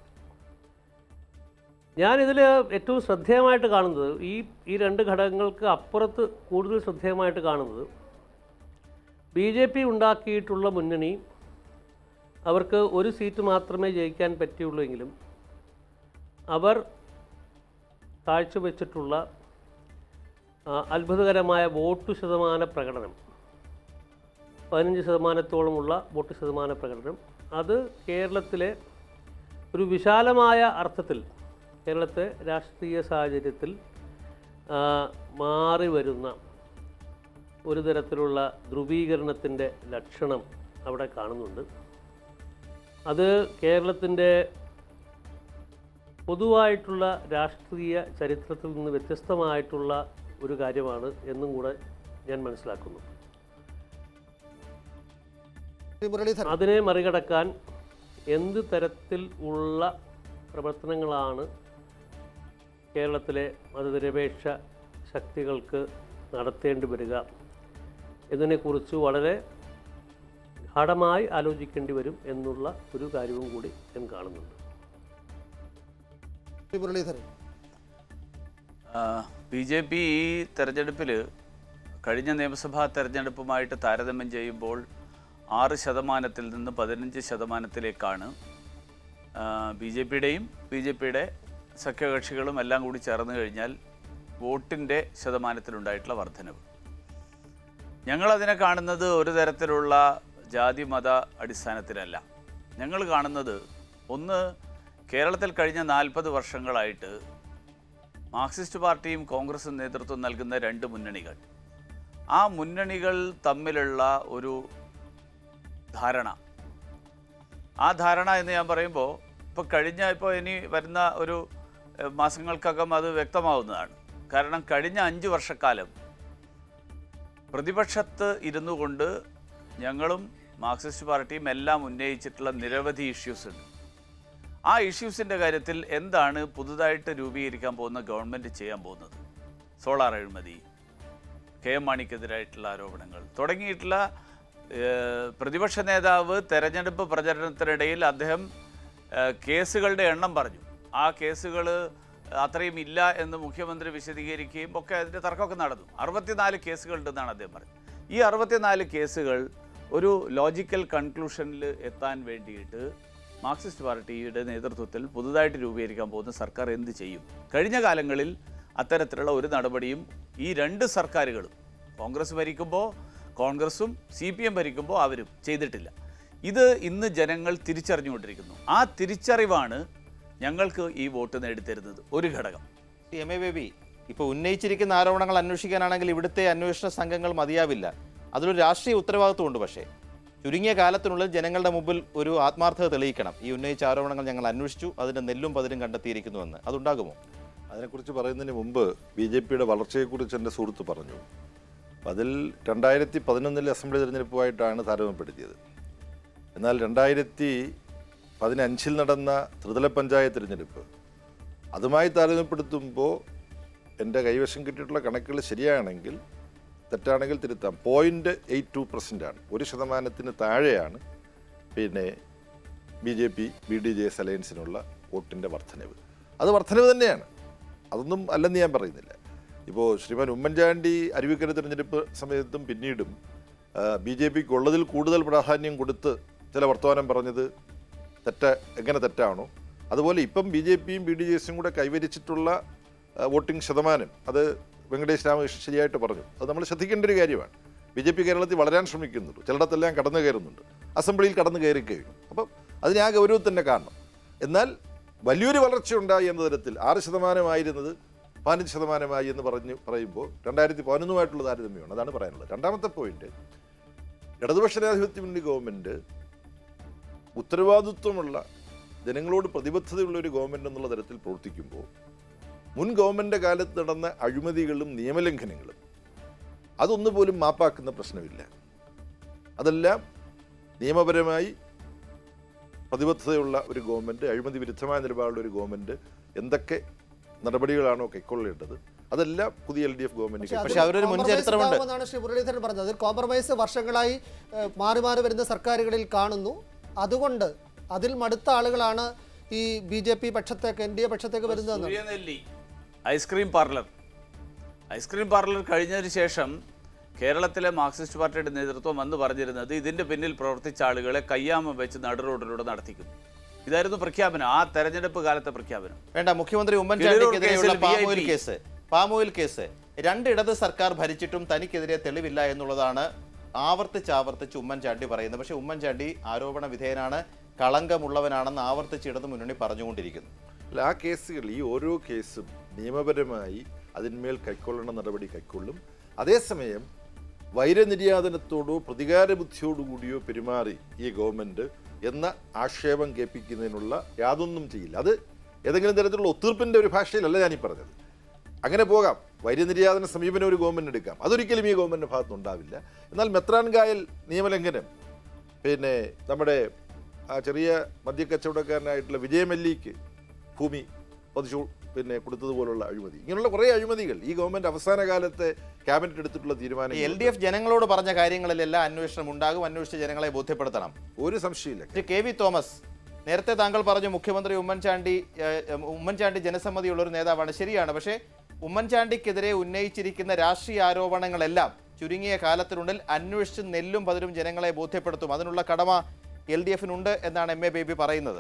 ഞാനിതിൽ ഏറ്റവും ശ്രദ്ധേയമായിട്ട് കാണുന്നത് ഈ ഈ രണ്ട് ഘടകങ്ങൾക്ക് അപ്പുറത്ത് കൂടുതൽ ശ്രദ്ധേയമായിട്ട് കാണുന്നത് ബി ജെ പി ഉണ്ടാക്കിയിട്ടുള്ള മുന്നണി അവർക്ക് ഒരു സീറ്റ് മാത്രമേ ജയിക്കാൻ പറ്റിയുള്ളൂ എങ്കിലും അവർ കാഴ്ചവെച്ചിട്ടുള്ള ആ, അത്ഭുതകരമായ വോട്ട് ശതമാന പ്രകടനം പതിനഞ്ച് ശതമാനത്തോളമുള്ള വോട്ട് ശതമാന പ്രകടനം അത് കേരളത്തിലെ ഒരു വിശാലമായ അർത്ഥത്തിൽ കേരളത്തെ രാഷ്ട്രീയ സാഹചര്യത്തിൽ ആ, മാറി വരുന്ന ഒരു തരത്തിലുള്ള ധ്രുവീകരണത്തിൻ്റെ ലക്ഷണം അവിടെ കാണുന്നുണ്ട് അത് കേരളത്തിൻ്റെ പൊതുവായിട്ടുള്ള രാഷ്ട്രീയ ചരിത്രത്തിൽ നിന്ന് വ്യത്യസ്തമായിട്ടുള്ള ഒരു കാര്യമാണ് എന്നും കൂടെ ഞാൻ മനസ്സിലാക്കുന്നു ശ്രീ മുരളീധരൻ അതിനെ മറികടക്കാൻ എന്ത് തരത്തിൽ ഉള്ള പ്രവർത്തനങ്ങളാണ് കേരളത്തിലെ മതനിരപേക്ഷ ശക്തികൾക്ക് നടത്തേണ്ടി വരിക എന്നതിനെക്കുറിച്ച് വളരെ ഗാഠമായി ആലോചിക്കേണ്ടി വരും എന്നുള്ള ഒരു കാര്യവും കൂടി ഞാൻ കാണുന്നുണ്ട് Shri Muraleedharan B J P ഈ തെരഞ്ഞെടുപ്പിൽ കഴിഞ്ഞ നിയമസഭാ തെരഞ്ഞെടുപ്പുമായിട്ട് താരതമ്യം ചെയ്യുമ്പോൾ ആറ് ശതമാനത്തിൽ നിന്ന് പതിനഞ്ച് ശതമാനത്തിലേക്കാണ് ബി ജെ പിയുടെയും ബി ജെ പിയുടെ സഖ്യകക്ഷികളും എല്ലാം കൂടി ചേർന്ന് കഴിഞ്ഞാൽ വോട്ടിൻ്റെ ശതമാനത്തിലുണ്ടായിട്ടുള്ള വർധനവ് ഞങ്ങളതിനെ കാണുന്നത് ഒരു തരത്തിലുള്ള ജാതി മത അടിസ്ഥാനത്തിലല്ല ഞങ്ങൾ കാണുന്നത് ഒന്ന് കേരളത്തിൽ കഴിഞ്ഞ നാൽപ്പത് വർഷങ്ങളായിട്ട് മാർക്സിസ്റ്റ് പാർട്ടിയും കോൺഗ്രസും നേതൃത്വം നൽകുന്ന രണ്ട് മുന്നണികൾ ആ മുന്നണികൾ തമ്മിലുള്ള ഒരു ധാരണ ആ ധാരണ എന്ന് ഞാൻ പറയുമ്പോൾ ഇപ്പോൾ കഴിഞ്ഞ ഇപ്പോൾ ഇനി വരുന്ന ഒരു എഹ്, മാസങ്ങൾക്കകം അത് വ്യക്തമാവുന്നതാണ് കാരണം കഴിഞ്ഞ അഞ്ച് വർഷക്കാലം പ്രതിപക്ഷത്ത് ഇരുന്നു കൊണ്ട് ഞങ്ങളും മാർക്സിസ്റ്റ് പാർട്ടിയും എല്ലാം ഉന്നയിച്ചിട്ടുള്ള നിരവധി ഇഷ്യൂസ് ഉണ്ട് ആ ഇഷ്യൂസിൻ്റെ കാര്യത്തിൽ എന്താണ് പുതുതായിട്ട് രൂപീകരിക്കാൻ പോകുന്ന ഗവൺമെൻറ് ചെയ്യാൻ പോകുന്നത് സോളാർ അഴിമതി കെ എം മാണിക്കെതിരായിട്ടുള്ള ആരോപണങ്ങൾ തുടങ്ങിയിട്ടുള്ള ഏഹ്, പ്രതിപക്ഷ നേതാവ് തെരഞ്ഞെടുപ്പ് പ്രചരണത്തിനിടയിൽ അദ്ദേഹം ഏഹ്, കേസുകളുടെ എണ്ണം പറഞ്ഞു ആ കേസുകൾ അത്രയും ഇല്ല എന്ന് മുഖ്യമന്ത്രി വിശദീകരിക്കുകയും ഒക്കെ അതിൻ്റെ തർക്കമൊക്കെ നടന്നു അറുപത്തിനാല് കേസുകളുണ്ടെന്നാണ് അദ്ദേഹം പറഞ്ഞത് ഈ അറുപത്തിനാല് കേസുകൾ ഒരു ലോജിക്കൽ കൺക്ലൂഷനിൽ എത്താൻ വേണ്ടിയിട്ട് മാർക്സിസ്റ്റ് പാർട്ടിയുടെ നേതൃത്വത്തിൽ പുതുതായിട്ട് രൂപീകരിക്കാൻ പോകുന്ന സർക്കാർ എന്ത് ചെയ്യും കഴിഞ്ഞ കാലങ്ങളിൽ അത്തരത്തിലുള്ള ഒരു നടപടിയും ഈ രണ്ട് സർക്കാരുകളും കോൺഗ്രസ് ഭരിക്കുമ്പോൾ കോൺഗ്രസും സി പി എം ഭരിക്കുമ്പോൾ അവരും ചെയ്തിട്ടില്ല ഇത് ഇന്ന് ജനങ്ങൾ തിരിച്ചറിഞ്ഞുകൊണ്ടിരിക്കുന്നു ആ തിരിച്ചറിവാണ് ഞങ്ങൾക്ക് ഈ വോട്ട് നേടിത്തരുന്നത് ഒരു ഘടകം എം എ ബേബി ഇപ്പോൾ ഉന്നയിച്ചിരിക്കുന്ന ആരോപണങ്ങൾ അന്വേഷിക്കാനാണെങ്കിൽ ഇവിടുത്തെ അന്വേഷണ സംഘങ്ങൾ മതിയാവില്ല അതിലൊരു രാഷ്ട്രീയ ഉത്തരവാദിത്വമുണ്ട് പക്ഷേ ചുരുങ്ങിയ കാലത്തിനുള്ളിൽ ജനങ്ങളുടെ മുമ്പിൽ ഒരു ആത്മാർത്ഥത തെളിയിക്കണം ഈ ഉന്നയിച്ച ആരോപണങ്ങൾ ഞങ്ങൾ അന്വേഷിച്ചു അതിന്റെ നെല്ലും പതിരും കണ്ടെത്തിയിരിക്കുന്നുവെന്ന് അതുണ്ടാകുമോ അതിനെക്കുറിച്ച് പറയുന്നതിന് മുമ്പ് ബി ജെ പിയുടെ വളർച്ചയെക്കുറിച്ച് എൻ്റെ സുഹൃത്ത് പറഞ്ഞു അതിൽ രണ്ടായിരത്തി പതിനൊന്നിലെ അസംബ്ലി തെരഞ്ഞെടുപ്പുമായിട്ടാണ് താരതമ്യപ്പെടുത്തിയത് എന്നാൽ രണ്ടായിരത്തി പതിനഞ്ചിൽ നടന്ന ത്രിതല പഞ്ചായത്ത് തിരഞ്ഞെടുപ്പ് അതുമായി താരതമ്യപ്പെടുത്തുമ്പോൾ എൻ്റെ കൈവശം കിട്ടിയിട്ടുള്ള കണക്കുകൾ ശരിയാണെങ്കിൽ തെറ്റാണെങ്കിൽ തിരുത്താം പോയിൻറ്റ് എയ്റ്റ് ടു പെർസെൻ്റാണ് ഒരു ശതമാനത്തിന് താഴെയാണ് പിന്നെ B J P B D J S അലയൻസിനുള്ള വോട്ടിൻ്റെ വർധനവ് അത് വർധനവ് തന്നെയാണ് അതൊന്നും അല്ലെന്ന് ഞാൻ പറയുന്നില്ല ഇപ്പോൾ ശ്രീമാൻ ഉമ്മൻചാണ്ടി അരുവിക്കര തിരഞ്ഞെടുപ്പ് സമയത്തും പിന്നീടും ബി ജെ പിക്ക് ഉള്ളതിൽ കൂടുതൽ പ്രാധാന്യം കൊടുത്ത് ചില വർത്തമാനം പറഞ്ഞത് തെറ്റ എങ്ങനെ തെറ്റാണോ അതുപോലെ ഇപ്പം ബി ജെ പിയും ബി ഡി ജെ എസും കൂടെ കൈവരിച്ചിട്ടുള്ള ആ, വോട്ടിംഗ് ശതമാനം അത് വെങ്കടേഷ് രാമകൃഷ്ണൻ ശരിയായിട്ട് പറഞ്ഞു അത് നമ്മൾ ശ്രദ്ധിക്കേണ്ട ഒരു കാര്യമാണ് ബി ജെ പി കേരളത്തിൽ വളരാൻ ശ്രമിക്കുന്നുണ്ട് ചിലയിടത്തെല്ലാം കടന്നു കയറുന്നുണ്ട് അസംബ്ലിയിൽ കടന്നു കയറി കഴിഞ്ഞു അപ്പം അതിനെ ആ ഗൗരവത്തിൽ തന്നെ കാണണം എന്നാൽ വലിയൊരു വളർച്ച ഉണ്ടായി എന്ന തരത്തിൽ ആറ് ശതമാനമായിരുന്നത് പതിനഞ്ച് ശതമാനമായി എന്ന് പറഞ്ഞു പറയുമ്പോൾ രണ്ടായിരത്തി പതിനൊന്നുമായിട്ടുള്ള താരതമ്യമാണ് അതാണ് പറയാനുള്ളത് രണ്ടാമത്തെ പോയിന്റ് ഇടതുപക്ഷ ജനാധിപത്യ മുന്നണി ഗവൺമെൻറ് ഉത്തരവാദിത്വമുള്ള ജനങ്ങളോട് പ്രതിബദ്ധതയുള്ള ഒരു ഗവൺമെൻറ് എന്നുള്ള തരത്തിൽ പ്രവർത്തിക്കുമ്പോൾ മുൻ ഗവൺമെൻറ് കാലത്ത് നടന്ന അഴിമതികളും നിയമലംഘനങ്ങളും അതൊന്നു പോലും മാപ്പാക്കുന്ന പ്രശ്നമില്ല അതെല്ലാം നിയമപരമായി പ്രതിബദ്ധതയുള്ള ഒരു ഗവൺമെൻറ് അഴിമതി വിരുദ്ധമായ നിലപാടുള്ള ഒരു ഗവൺമെൻറ് എന്തൊക്കെ നടപടികളാണോ കൈക്കൊള്ളേണ്ടത് അതെല്ലാം പുതിയ എൽ ഡി എഫ് പക്ഷേ ഗവൺമെന്റ് അതിൽ compromise ഉണ്ടാകുമെന്നാണ് ശ്രീ മുരളീധരൻ പറഞ്ഞത് അതിൽ കോംപ്രമൈസ് വർഷങ്ങളായി ഏഹ്, മാറി മാറി വരുന്ന സർക്കാരുകളിൽ കാണുന്നു അതുകൊണ്ട് അതിൽ മടുത്ത ആളുകളാണ് ഈ ബി ജെ പി പക്ഷത്തേക്ക് എൻ ഡി എ പക്ഷത്തേക്ക് വരുന്നതെന്ന് Suryanelli ice cream parlour ice cream parlour കഴിഞ്ഞതിന് ശേഷം കേരളത്തിലെ മാർക്സിസ്റ്റ് പാർട്ടിയുടെ നേതൃത്വം അന്ന് പറഞ്ഞിരുന്നത് ഇതിന്റെ പിന്നിൽ പ്രവർത്തിച്ച ആളുകളെ കയ്യാമ വെച്ച് നടു റോഡിലൂടെ നടത്തിക്കും ഇതായിരുന്നു പ്രഖ്യാപനം ആ തെരഞ്ഞെടുപ്പ് കാലത്തെ പ്രഖ്യാപനം വേണ്ട മുഖ്യമന്ത്രി കിളിരൂർ ഉമ്മൻചാണ്ടിക്കെതിരെയുള്ള കേസിൽ palm oil VIP. Case palm oil case രണ്ട് ഇടത് സർക്കാർ ഭരിച്ചിട്ടും തനിക്കെതിരെ തെളിവില്ല എന്നുള്ളതാണ് ആവർത്തിച്ച് ആവർത്തിച്ച് ഉമ്മൻചാണ്ടി പറയുന്നത് പക്ഷേ ഉമ്മൻചാണ്ടി ആരോപണ വിധേയനാണ് കളങ്കമുള്ളവനാണെന്ന് ആവർത്തിച്ച് ഇടതു മുന്നണി പറഞ്ഞുകൊണ്ടിരിക്കുന്നു അല്ല ആ കേസുകൾ ഈ ഓരോ കേസും നിയമപരമായി അതിന്മേൽ കൈക്കൊള്ളേണ്ട നടപടി കൈക്കൊള്ളും അതേസമയം വൈരനിര്യാതനത്തോടോ പ്രതികാര ബുദ്ധിയോടുകൂടിയോ പെരുമാറി ഈ ഗവൺമെൻറ് എന്ന ആക്ഷേപം കേൾപ്പിക്കുന്നതിനുള്ള യാതൊന്നും ചെയ്യില്ല അത് ഏതെങ്കിലും തരത്തിലുള്ള ഒത്തീർപ്പിൻ്റെ ഒരു ഭാഷയിലല്ല ഞാനീ പറഞ്ഞത് അങ്ങനെ പോകാം വൈര്യനിര്യാതന സമീപനം ഒരു ഗവൺമെൻറ് എടുക്കാം അതൊരിക്കലും ഈ ഗവൺമെൻറ്റിൻ്റെ ഭാഗത്ത് ഉണ്ടാവില്ല എന്നാൽ മെത്രാൻകായൽ നിയമലംഘനം പിന്നെ നമ്മുടെ ആ ചെറിയ മദ്യക്കച്ചവടക്കാരനായിട്ടുള്ള വിജയമല്ലിക്ക് ഭൂമി പതിച്ചു പിന്നെ കൊടുത്തതുപോലുള്ള അഴിമതി ഇങ്ങനെയുള്ള കുറേ അഴിമതികൾ ഈ ഗവൺമെൻറ് അവസാന കാലത്തെ ക്യാബിനറ്റ് എടുത്തിട്ടുള്ള തീരുമാനം എൽ ഡി എഫ് ജനങ്ങളോട് പറഞ്ഞ കാര്യങ്ങളിലെല്ലാം അന്വേഷണം ഉണ്ടാകും അന്വേഷിച്ച് ജനങ്ങളെ ബോധ്യപ്പെടുത്തണം ഒരു സംശയമില്ല ശ്രീ കെ വി തോമസ് നേരത്തെ താങ്കൾ പറഞ്ഞു മുഖ്യമന്ത്രി ഉമ്മൻചാണ്ടി ഏഹ്, ഉമ്മൻചാണ്ടി ജനസമ്മതിയുള്ള ഒരു നേതാവാണ് ശരിയാണ് പക്ഷേ ഉമ്മൻചാണ്ടിക്കെതിരെ ഉന്നയിച്ചിരിക്കുന്ന രാഷ്ട്രീയ ആരോപണങ്ങളെല്ലാം ചുരുങ്ങിയ കാലത്തിനുള്ളിൽ അന്വേഷിച്ച് നെല്ലും പതിരും ജനങ്ങളെ ബോധ്യപ്പെടുത്തും അതിനുള്ള കടമ എൽ ഡി എഫിനുണ്ട് എന്നാണ് എം എ ബേബി പറയുന്നത്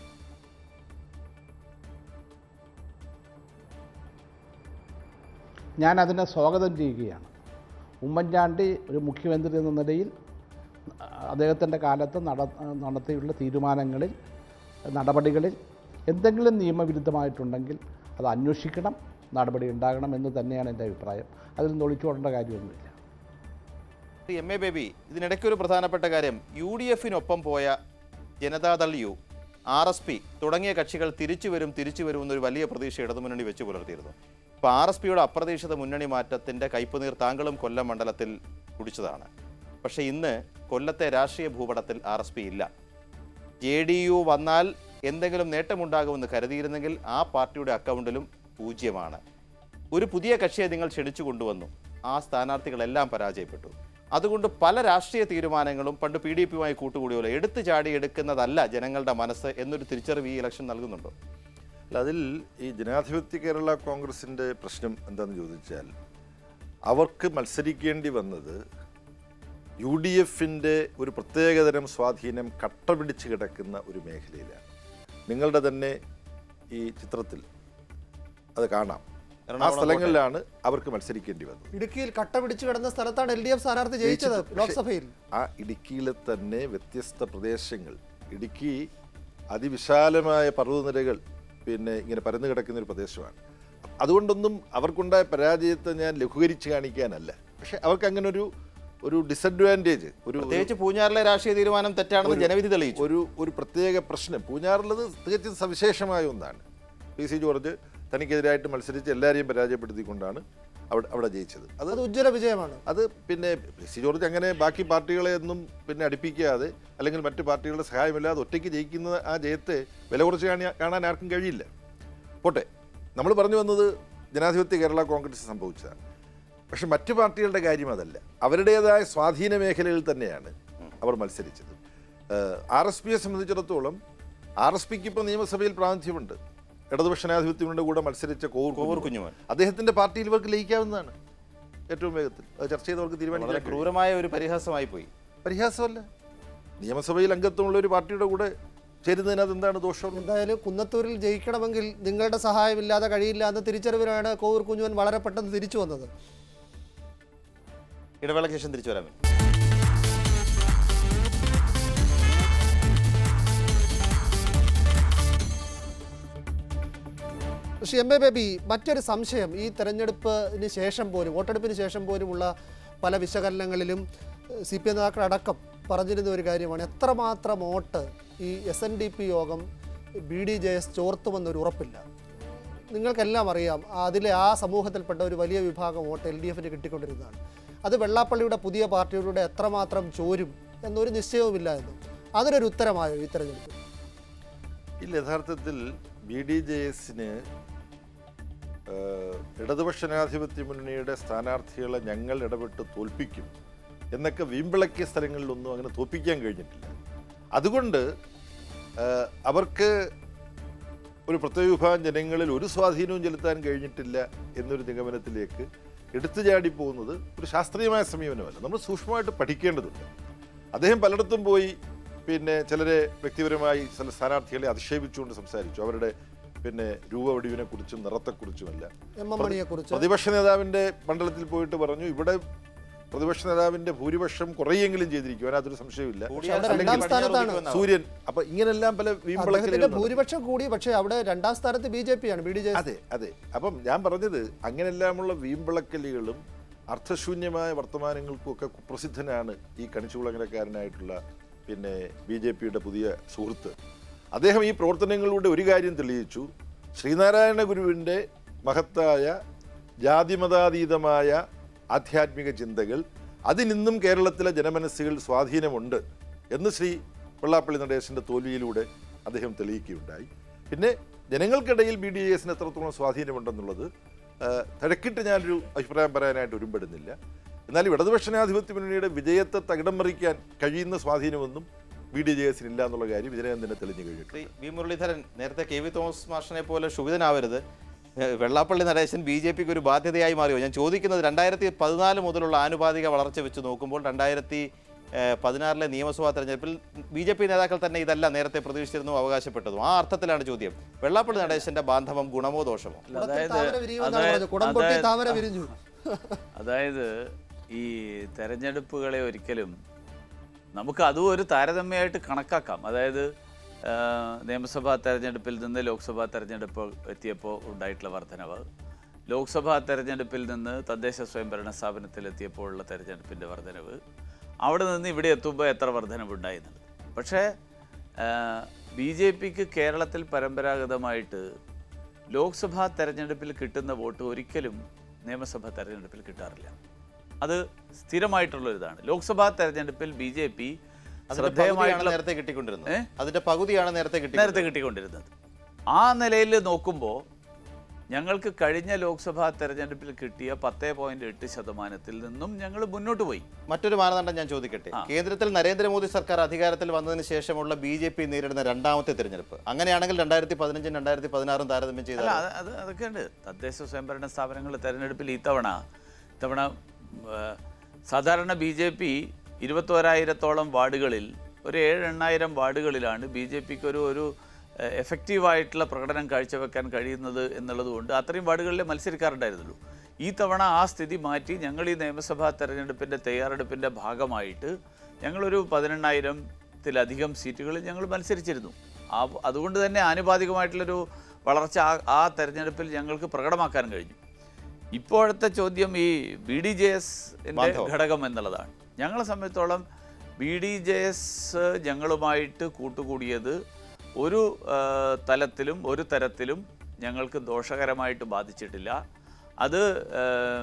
ഞാൻ അതിനെ സ്വാഗതം ചെയ്യുകയാണ് ഉമ്മൻചാണ്ടി ഒരു മുഖ്യമന്ത്രി എന്ന നിലയിൽ അദ്ദേഹത്തിൻ്റെ കാലത്ത് നട നടത്തിയുള്ള തീരുമാനങ്ങളിൽ നടപടികളിൽ എന്തെങ്കിലും നിയമവിരുദ്ധമായിട്ടുണ്ടെങ്കിൽ അത് അന്വേഷിക്കണം നടപടി ഉണ്ടാകണം എന്ന് തന്നെയാണ് എൻ്റെ അഭിപ്രായം അതിൽ നിന്ന് ഒളിച്ചോടേണ്ട കാര്യമൊന്നുമില്ല ശ്രീ എം എ ബേബി ഇതിനിടയ്ക്ക് ഒരു പ്രധാനപ്പെട്ട കാര്യം യു ഡി എഫിനൊപ്പം പോയ Janata Dal U R S P തുടങ്ങിയ കക്ഷികൾ തിരിച്ചു വരും തിരിച്ചു വരും എന്നൊരു വലിയ പ്രതീക്ഷ ഇടതുമുന്നണി വെച്ച് പുലർത്തിയിരുന്നു ഇപ്പോൾ ആർ എസ് പിയുടെ അപ്രതീക്ഷിത മുന്നണി മാറ്റത്തിൻ്റെ കയ്പുനീർ താങ്കളും കൊല്ലം മണ്ഡലത്തിൽ കുടിച്ചതാണ് പക്ഷേ ഇന്ന് കൊല്ലത്തെ രാഷ്ട്രീയ ഭൂപടത്തിൽ ആർ എസ് പി ഇല്ല ജെ ഡി യു വന്നാൽ എന്തെങ്കിലും നേട്ടമുണ്ടാകുമെന്ന് കരുതിയിരുന്നെങ്കിൽ ആ പാർട്ടിയുടെ അക്കൗണ്ടിലും പൂജ്യമാണ് ഒരു പുതിയ കക്ഷിയെ നിങ്ങൾ ക്ഷണിച്ചു കൊണ്ടുവന്നു ആ സ്ഥാനാർത്ഥികളെല്ലാം പരാജയപ്പെട്ടു അതുകൊണ്ട് പല രാഷ്ട്രീയ തീരുമാനങ്ങളും പണ്ട് പി ഡി പിയുമായി കൂട്ടുകൂടിയല്ലോ എടുത്തു ചാടി എടുക്കുന്നതല്ല ജനങ്ങളുടെ മനസ്സ് എന്നൊരു തിരിച്ചറിവ് ഈ ഇലക്ഷൻ നൽകുന്നുണ്ടോ അല്ല അതിൽ ഈ ജനാധിപത്യ കേരള കോൺഗ്രസിൻ്റെ പ്രശ്നം എന്താണെന്ന് ചോദിച്ചാൽ അവർക്ക് മത്സരിക്കേണ്ടി വന്നത് യു ഡി എഫിൻ്റെ ഒരു പ്രത്യേകതരം സ്വാധീനം കട്ട പിടിച്ച് കിടക്കുന്ന ഒരു മേഖലയിലാണ് നിങ്ങളുടെ തന്നെ ഈ ചിത്രത്തിൽ അത് കാണാം ആ എറണാകുളം സ്ഥലങ്ങളിലാണ് അവർക്ക് മത്സരിക്കേണ്ടി വന്നത് ഇടുക്കിയിൽ കട്ട പിടിച്ചു കിടന്ന സ്ഥലത്താണ് എൽ ഡി എഫ് സ്ഥാനാർത്ഥി ജയിച്ചത് ജയിച്ചത്. പക്ഷേ ലോക്സഭയിൽ ആ ഇടുക്കിയിലെ തന്നെ വ്യത്യസ്ത പ്രദേശങ്ങൾ ഇടുക്കി അതിവിശാലമായ പർവ്വതനിരകൾ പിന്നെ ഇങ്ങനെ പരന്നു കിടക്കുന്ന ഒരു പ്രദേശമാണ് അതുകൊണ്ടൊന്നും അവർക്കുണ്ടായ പരാജയത്തെ ഞാൻ ലഘൂകരിച്ച് കാണിക്കാനല്ല പക്ഷെ അവർക്ക് അങ്ങനെ ഒരു ഒരു ഡിസഡ്വാൻറ്റേജ് ഒരു പ്രത്യേകിച്ച് പൂഞ്ഞാറിലെ രാഷ്ട്രീയ തീരുമാനം തെറ്റാണെന്ന് ഒരു- ജനവിധി തെളിയിച്ചു ഒരു ഒരു പ്രത്യേക പ്രശ്നം പൂഞ്ഞാറുള്ളത് തികച്ചും സവിശേഷമായ ഒന്നാണ് പി സി ജോർജ് തനിക്കെതിരായിട്ട് മത്സരിച്ച് എല്ലാവരെയും പരാജയപ്പെടുത്തിക്കൊണ്ടാണ് അവിടെ അവിടെ ജയിച്ചത് അത് അത് ഉജ്ജ്വല വിജയമാണ് അത് പിന്നെ പി സി ജോർജ് അങ്ങനെ ബാക്കി പാർട്ടികളെ ഒന്നും പിന്നെ അടുപ്പിക്കാതെ അല്ലെങ്കിൽ മറ്റു പാർട്ടികളുടെ സഹായമില്ലാതെ ഒറ്റയ്ക്ക് ജയിക്കുന്ന ആ ജയത്തെ വില കുറച്ച് കാണി- കാണാൻ ആർക്കും കഴിയില്ല പോട്ടെ നമ്മൾ പറഞ്ഞു വന്നത് ജനാധിപത്യ കേരള കോൺഗ്രസ് സംഭവിച്ചതാണ് പക്ഷെ മറ്റു പാർട്ടികളുടെ കാര്യം അതല്ല അവരുടേതായ സ്വാധീന മേഖലയിൽ തന്നെയാണ് അവർ മത്സരിച്ചത് ആർ എസ് പിയെ സംബന്ധിച്ചിടത്തോളം ആർ എസ് പിക്ക് ഇപ്പോൾ നിയമസഭയിൽ പ്രാതിനിധ്യമുണ്ട് ഇടതുപക്ഷ ജനാധിപത്യങ്ങളുടെ കൂടെ മത്സരിച്ച കോവൂർ കോവൂർ കുഞ്ഞുമോൻ കുഞ്ഞുമോൻ. അദ്ദേഹത്തിന്റെ പാർട്ടിയിൽ ഇവർക്ക് ലയിക്കാവുന്നതാണ് ഏറ്റവും വേഗത്തിൽ അത് ചർച്ച ചെയ്തവർക്ക് വളരെ തീരുമാനിക്കാൻ കഴിയും. ക്രൂരമായ ഒരു പരിഹാസമായി പോയി പരിഹാസമല്ല നിയമസഭയിൽ അംഗത്വമുള്ള ഒരു പാർട്ടിയുടെ കൂടെ ചേരുന്നതിനകത്ത് എന്താണ് ദോഷം എന്തായാലും കുന്നത്തൂരിൽ ജയിക്കണമെങ്കിൽ നിങ്ങളുടെ സഹായമില്ലാതെ കഴിയില്ല എന്ന തിരിച്ചറിവിലാണ് കോവൂർ കുഞ്ഞുവൻ വളരെ പെട്ടെന്ന് തിരിച്ചു വന്നത് ഇടവേളയ്ക്ക് ശേഷം തിരിച്ചു വരാമേ പക്ഷേ എം എ ബേബി മറ്റൊരു സംശയം ഈ തെരഞ്ഞെടുപ്പിന് ശേഷം പോലും വോട്ടെടുപ്പിന് ശേഷം പോലുമുള്ള പല വിശകലനങ്ങളിലും സി പി എം നേതാക്കളടക്കം പറഞ്ഞിരുന്ന ഒരു കാര്യമാണ് എത്രമാത്രം വോട്ട് ഈ എസ് എൻ ഡി പി യോഗം ബി ഡി ജെ എസ് ചോർത്തുമെന്നൊരു ഉറപ്പില്ല നിങ്ങൾക്കെല്ലാം അറിയാം അതിലെ ആ സമൂഹത്തിൽപ്പെട്ട ഒരു വലിയ വിഭാഗം വോട്ട് എൽ ഡി എഫിന് കിട്ടിക്കൊണ്ടിരുന്നതാണ് അത് വെള്ളാപ്പള്ളിയുടെ പുതിയ പാർട്ടിയുടെ എത്രമാത്രം ചോരും എന്നൊരു നിശ്ചയവുമില്ല എന്നും അതിനൊരു ഉത്തരമായോ ഈ തെരഞ്ഞെടുപ്പ് ഇല്ല യഥാർത്ഥത്തിൽ ബി ഡി ജെ എസിന് ഇടതുപക്ഷ ജനാധിപത്യ മുന്നണിയുടെ സ്ഥാനാർത്ഥികളെ ഞങ്ങൾ ഇടപെട്ട് തോൽപ്പിക്കും എന്നൊക്കെ വീമ്പിളക്കിയ സ്ഥലങ്ങളിലൊന്നും അങ്ങനെ തോൽപ്പിക്കാൻ കഴിഞ്ഞിട്ടില്ല അതുകൊണ്ട് ആ, അവർക്ക് ഒരു പ്രത്യേക വിഭാഗം ജനങ്ങളിൽ ഒരു സ്വാധീനവും ചെലുത്താൻ കഴിഞ്ഞിട്ടില്ല എന്നൊരു നിഗമനത്തിലേക്ക് എടുത്തു ചാടി പോകുന്നത് ഒരു ശാസ്ത്രീയമായ സമീപനമല്ല നമ്മൾ സൂക്ഷ്മമായിട്ട് പഠിക്കേണ്ടതുണ്ട് അദ്ദേഹം പലയിടത്തും പോയി പിന്നെ ചിലരെ വ്യക്തിപരമായി ചില സ്ഥാനാർത്ഥികളെ അധിക്ഷേപിച്ചുകൊണ്ട് സംസാരിച്ചു അവരുടെ പിന്നെ രൂപവടിവിനെ കുറിച്ചും നിറത്തെക്കുറിച്ചുമല്ല എം എം മണിയെക്കുറിച്ച് പ്രതിപക്ഷ നേതാവിന്റെ മണ്ഡലത്തിൽ പോയിട്ട് പറഞ്ഞു ഇവിടെ പ്രതിപക്ഷ നേതാവിന്റെ ഭൂരിപക്ഷം കുറയെങ്കിലും ചെയ്തിരിക്കും അതിനകത്തൊരു സംശയമില്ല പക്ഷേ അവിടെ രണ്ടാം സ്ഥാനത്താണ്. സൂര്യൻ അപ്പൊ ഇങ്ങനെല്ലാം പല അദ്ദേഹത്തിന്റെ വീമ്പിളക്കലുകൾ ഭൂരിപക്ഷം കൂടി പക്ഷേ അവിടെ രണ്ടാം സ്ഥാനത്ത് ബി ജെ പി ആണ് ബി ഡി ജെ അതെ അതെ അപ്പം ഞാൻ പറഞ്ഞത് അങ്ങനെല്ലാമുള്ള വീമ്പിളക്കലുകളും അർത്ഥശൂന്യമായ വർത്തമാനങ്ങൾക്കും ഒക്കെ കുപ്രസിദ്ധനാണ് ഈ കണിച്ചുകുളങ്ങരക്കാരനായിട്ടുള്ള പിന്നെ ബി ജെ പിയുടെ പുതിയ സുഹൃത്ത് അദ്ദേഹം ഈ പ്രവർത്തനങ്ങളിലൂടെ ഒരു കാര്യം തെളിയിച്ചു ശ്രീനാരായണ ഗുരുവിൻ്റെ മഹത്തായ ജാതിമതാതീതമായ ആധ്യാത്മിക ചിന്തകൾ അതിനിന്നും കേരളത്തിലെ ജനമനസ്സുകൾ സ്വാധീനമുണ്ട് എന്ന് ശ്രീ വെള്ളാപ്പള്ളി നടേശൻ്റെ തോൽവിയിലൂടെ അദ്ദേഹം തെളിയിക്കുകയുണ്ടായി പിന്നെ ജനങ്ങൾക്കിടയിൽ ബി ഡി എസിന് എത്രത്തോളം സ്വാധീനമുണ്ടെന്നുള്ളത് ആ, തിരക്കിട്ട് ഞാനൊരു അഭിപ്രായം പറയാനായിട്ട് ഒരുമ്പെടുന്നില്ല എന്നാൽ ഇടതുപക്ഷ ജനാധിപത്യ മുന്നണിയുടെ വിജയത്തെ തകിടം മറിക്കാൻ കഴിയുന്ന സ്വാധീനമൊന്നും ബി ഡി ജെ എസിന് ഇല്ല എന്നുള്ള കാര്യം ഇതിനകം തന്നെ തെളിഞ്ഞു കഴിഞ്ഞിട്ടുണ്ട് ശ്രീ വി മുരളീധരൻ നേരത്തെ കെ വി തോമസ് മാഷിനെ പോലെ ക്ഷുഭിതനാവരുത് ഏഹ് വെള്ളാപ്പള്ളി നടേശൻ ബി ജെ പിക്ക് ഒരു ബാധ്യതയായി മാറിയോ ഞാൻ ചോദിക്കുന്നത് രണ്ടായിരത്തി പതിനാല് മുതലുള്ള ആനുപാതിക വളർച്ച വെച്ച് നോക്കുമ്പോൾ രണ്ടായിരത്തി ഏഹ് പതിനാറിലെ നിയമസഭാ തെരഞ്ഞെടുപ്പിൽ ബി ജെ പി നേതാക്കൾ തന്നെ ഇതല്ല നേരത്തെ പ്രതീക്ഷിച്ചിരുന്നു അവകാശപ്പെട്ടതും ആ അർത്ഥത്തിലാണ് ചോദ്യം വെള്ളാപ്പള്ളി നടേശന്റെ ബാന്ധവം ഗുണമോ ദോഷമോ അതായത് താമര വിരിയുമെന്നാണ് അതായത് പറഞ്ഞത്. കുടം പൊട്ടി താമര അതായത് വിരിഞ്ഞു അതായത് ഈ തെരഞ്ഞെടുപ്പുകളെ ഒരിക്കലും നമുക്ക് അതും ഒരു താരതമ്യമായിട്ട് കണക്കാക്കാം അതായത് ആ, നിയമസഭാ തെരഞ്ഞെടുപ്പിൽ നിന്ന് ലോക്സഭാ തെരഞ്ഞെടുപ്പ് എത്തിയപ്പോൾ ഉണ്ടായിട്ടുള്ള വർധനവ് ലോക്സഭാ തെരഞ്ഞെടുപ്പിൽ നിന്ന് തദ്ദേശ സ്വയംഭരണ സ്ഥാപനത്തിൽ എത്തിയപ്പോൾ ഉള്ള തെരഞ്ഞെടുപ്പിൻ്റെ വർധനവ് അവിടെ നിന്ന് ഇവിടെ എത്തുമ്പോൾ എത്ര വർധനവ് ഉണ്ടായിരുന്നത് പക്ഷേ ബി ജെ പിക്ക് കേരളത്തിൽ പരമ്പരാഗതമായിട്ട് ലോക്സഭാ തെരഞ്ഞെടുപ്പിൽ കിട്ടുന്ന വോട്ട് ഒരിക്കലും നിയമസഭാ തെരഞ്ഞെടുപ്പിൽ കിട്ടാറില്ല അത് സ്ഥിരമായിട്ടുള്ളൊരിതാണ് ലോക്സഭാ തെരഞ്ഞെടുപ്പിൽ ബി ജെ പി അതിന്റെ പകുതിയാണ് നേരത്തെ കിട്ടിക്കൊണ്ടിരുന്നത് അതിന്റെ പകുതിയാണ് നേരത്തെ കിട്ടി നേരത്തെ കിട്ടിക്കൊണ്ടിരുന്നത് ആ നിലയിൽ നോക്കുമ്പോൾ ഞങ്ങൾക്ക് കഴിഞ്ഞ ലോക്സഭാ തെരഞ്ഞെടുപ്പിൽ കിട്ടിയ പത്ത് പോയിന്റ് എട്ട് ശതമാനത്തിൽ നിന്നും ഞങ്ങൾ മുന്നോട്ട് പോയി മറ്റൊരു മാനദണ്ഡം ഞാൻ ചോദിക്കട്ടെ കേന്ദ്രത്തിൽ നരേന്ദ്രമോദി സർക്കാർ അധികാരത്തിൽ വന്നതിന് ശേഷമുള്ള ബി ജെ പി നേരിടുന്ന രണ്ടാമത്തെ തെരഞ്ഞെടുപ്പ് അങ്ങനെയാണെങ്കിൽ രണ്ടായിരത്തി പതിനഞ്ചും രണ്ടായിരത്തി പതിനാറും താരതമ്യം അല്ല ചെയ്താൽ അത് അത് അതൊക്കെ ഉണ്ട് തദ്ദേശ സ്വയംഭരണ സ്ഥാപനങ്ങളുടെ തെരഞ്ഞെടുപ്പിൽ ഇത്തവണ ഇത്തവണ ആ, സാധാരണ ബി ജെ പി ഇരുപത്തോരായിരത്തോളം വാർഡുകളിൽ ഒരു ഏഴ് എണ്ണായിരം വാർഡുകളിലാണ് ബി ജെ പിക്ക് ഒരു ഒരു എഹ്, എഫക്റ്റീവായിട്ടുള്ള പ്രകടനം കാഴ്ചവെക്കാൻ കഴിയുന്നത് എന്നുള്ളതുകൊണ്ട് അത്രയും വാർഡുകളിലെ മത്സരിക്കാറുണ്ടായിരുന്നുള്ളൂ ഈ തവണ ആ സ്ഥിതി മാറ്റി ഞങ്ങൾ ഈ നിയമസഭാ തെരഞ്ഞെടുപ്പിൻ്റെ തയ്യാറെടുപ്പിൻ്റെ ഭാഗമായിട്ട് ഞങ്ങളൊരു പതിനെണ്ണായിരത്തിലധികം സീറ്റുകളിൽ ഞങ്ങൾ മത്സരിച്ചിരുന്നു ആ അതുകൊണ്ട് തന്നെ ആനുപാതികമായിട്ടുള്ളൊരു വളർച്ച ആ ആ തെരഞ്ഞെടുപ്പിൽ ഞങ്ങൾക്ക് പ്രകടമാക്കാൻ കഴിഞ്ഞു ഇപ്പോഴത്തെ ചോദ്യം ഈ ബി ഡി ജെ എസ് ബാന്ധവം. ഘടകം എന്നുള്ളതാണ് ഞങ്ങളെ സംബന്ധിച്ചോളം ബി ഡി ജെ എസ് ഞങ്ങളുമായിട്ട് കൂട്ടുകൂടിയത് ഒരു ആ, തലത്തിലും ഒരു തരത്തിലും ഞങ്ങൾക്ക് ദോഷകരമായിട്ട് ബാധിച്ചിട്ടില്ല അത് ആ,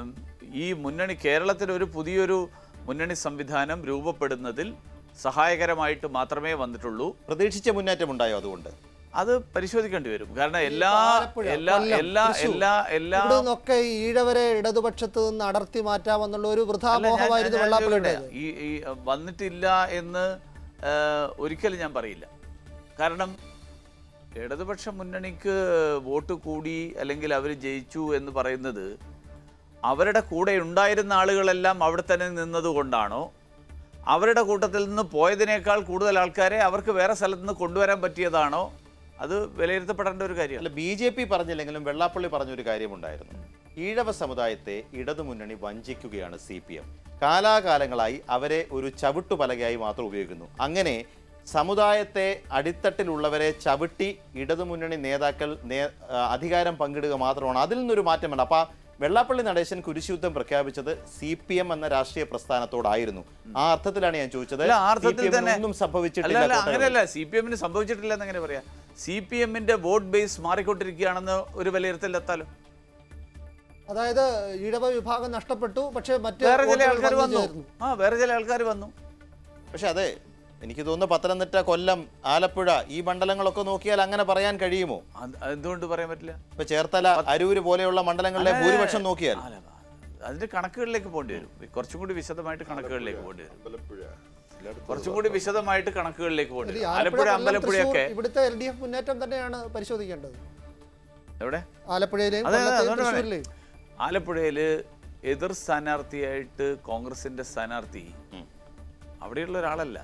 ഈ മുന്നണി കേരളത്തിൽ ഒരു പുതിയൊരു മുന്നണി സംവിധാനം രൂപപ്പെടുന്നതിൽ സഹായകരമായിട്ട് മാത്രമേ വന്നിട്ടുള്ളൂ പ്രതീക്ഷിച്ച മുന്നേറ്റം ഉണ്ടായോ അതുകൊണ്ട് അത് പരിശോധിക്കേണ്ടി വരും കാരണം എല്ലാ ആലപ്പുഴ, എല്ലാ കൊല്ലം, എല്ലാ തൃശ്ശൂർ. എല്ലാ എല്ലാ ഇവിടെ നിന്നൊക്കെ ഈ ഈഴവരെ ഇടതുപക്ഷത്ത് നിന്ന് അടർത്തി മാറ്റാമെന്നുള്ള ഒരു അല്ല, ഞാൻ- വൃഥാമോഹമായിരുന്നു ഞാൻ വെള്ളാപ്പള്ളിയുടെ ചോദിക്കട്ടെ, ഈ ഈ അഹ്, വന്നിട്ടില്ല എന്ന് ആ, ഒരിക്കലും ഞാൻ പറയില്ല കാരണം ഇടതുപക്ഷ മുന്നണിക്ക് വോട്ട് കൂടി അല്ലെങ്കിൽ അവർ ജയിച്ചു എന്ന് പറയുന്നത് അവരുടെ കൂടെ ഉണ്ടായിരുന്ന ആളുകളെല്ലാം അവിടെ തന്നെ നിന്നതുകൊണ്ടാണോ അവരുടെ കൂട്ടത്തിൽ നിന്ന് പോയതിനേക്കാൾ കൂടുതൽ ആൾക്കാരെ അവർക്ക് വേറെ സ്ഥലത്ത് നിന്ന് കൊണ്ടുവരാൻ പറ്റിയതാണോ അത് വിലയിരുത്തപ്പെടേണ്ട ഒരു കാര്യമാണ് അല്ല ബി ജെ പി പറഞ്ഞില്ലെങ്കിലും വെള്ളാപ്പള്ളി പറഞ്ഞൊരു കാര്യമുണ്ടായിരുന്നു ഈഴവ സമുദായത്തെ ഇടതുമുന്നണി വഞ്ചിക്കുകയാണ് സി പി എം കാലാകാലങ്ങളായി അവരെ ഒരു ചവിട്ടുപലകയായി മാത്രം ഉപയോഗിക്കുന്നു അങ്ങനെ സമുദായത്തെ അടിത്തട്ടിലുള്ളവരെ ചവിട്ടി ഇടതുമുന്നണി നേതാക്കൾ നേ ആ, അധികാരം പങ്കിടുക മാത്രമാണ് അതിൽ നിന്നൊരു മാറ്റം വേണം അപ്പൊ വെള്ളാപ്പള്ളി നടേശൻ കുരിശുദ്ധം പ്രഖ്യാപിച്ചത് സി പി എം എന്ന രാഷ്ട്രീയ പ്രസ്ഥാനത്തോടായിരുന്നു ആ അർത്ഥത്തിലാണ് ഞാൻ ചോദിച്ചത് അല്ല, ആ അർത്ഥത്തിൽ CPM ന് തന്നെ ഒന്നും അല്ല സംഭവിച്ചിട്ടില്ല അല്ല കോട്ടയം. അങ്ങനെയല്ല സി പി എമ്മിന് സംഭവിച്ചിട്ടില്ല എന്ന് എങ്ങനെ പറയാം സി പി എമ്മിന്റെ വോട്ട് ബേസ് മാറിക്കൊണ്ടിരിക്കുകയാണെന്ന് ഒരു വിലയിരുത്തലെത്താലോ അതായത് ഈഴവ വിഭാഗം നഷ്ടപ്പെട്ടു പക്ഷേ മറ്റ് വേറെ ചില വോട്ടുകൾ ആൾക്കാർ വന്നു വന്നു ചേർന്നു. ആ വേറെ ചില ആൾക്കാർ വന്നു പക്ഷെ അതെ എനിക്ക് തോന്നുന്നു പത്തനംതിട്ട കൊല്ലം ആലപ്പുഴ ഈ മണ്ഡലങ്ങളൊക്കെ നോക്കിയാൽ അങ്ങനെ പറയാൻ കഴിയുമോ എന്തുകൊണ്ട് പറയാൻ പറ്റില്ല ഇപ്പൊ ചേർത്തല അരൂര് പോലെയുള്ള മണ്ഡലങ്ങളിലെ അതെ. ഭൂരിപക്ഷം നോക്കിയാൽ അതിന്റെ കണക്കുകളിലേക്ക് പോകേണ്ടി വരും കുറച്ചും കൂടി വിശദമായിട്ട് കണക്കുകളിലേക്ക് പോകേണ്ടി വരും കുറച്ചും കൂടി വിശദമായിട്ട് കണക്കുകളിലേക്ക് പോകേണ്ടി ഈ വരും ആലപ്പുഴ, ആലപ്പുഴ കൊല്ലം, അമ്പലപ്പുഴയൊക്കെ തൃശ്ശൂർ ഇവിടുത്തെ എൽ ഡി എഫ് മുന്നേറ്റം തന്നെയാണ് പരിശോധിക്കേണ്ടത് എവിടെ ആലപ്പുഴയിലെയും അതെ, അതെ, കൊല്ലത്തെയും അതുകൊണ്ട് പറയാം. തൃശ്ശൂരിലെയും ആലപ്പുഴയിൽ എതിർ സ്ഥാനാർത്ഥിയായിട്ട് കോൺഗ്രസിന്റെ സ്ഥാനാർത്ഥി അവിടെയുള്ള ഒരാളല്ല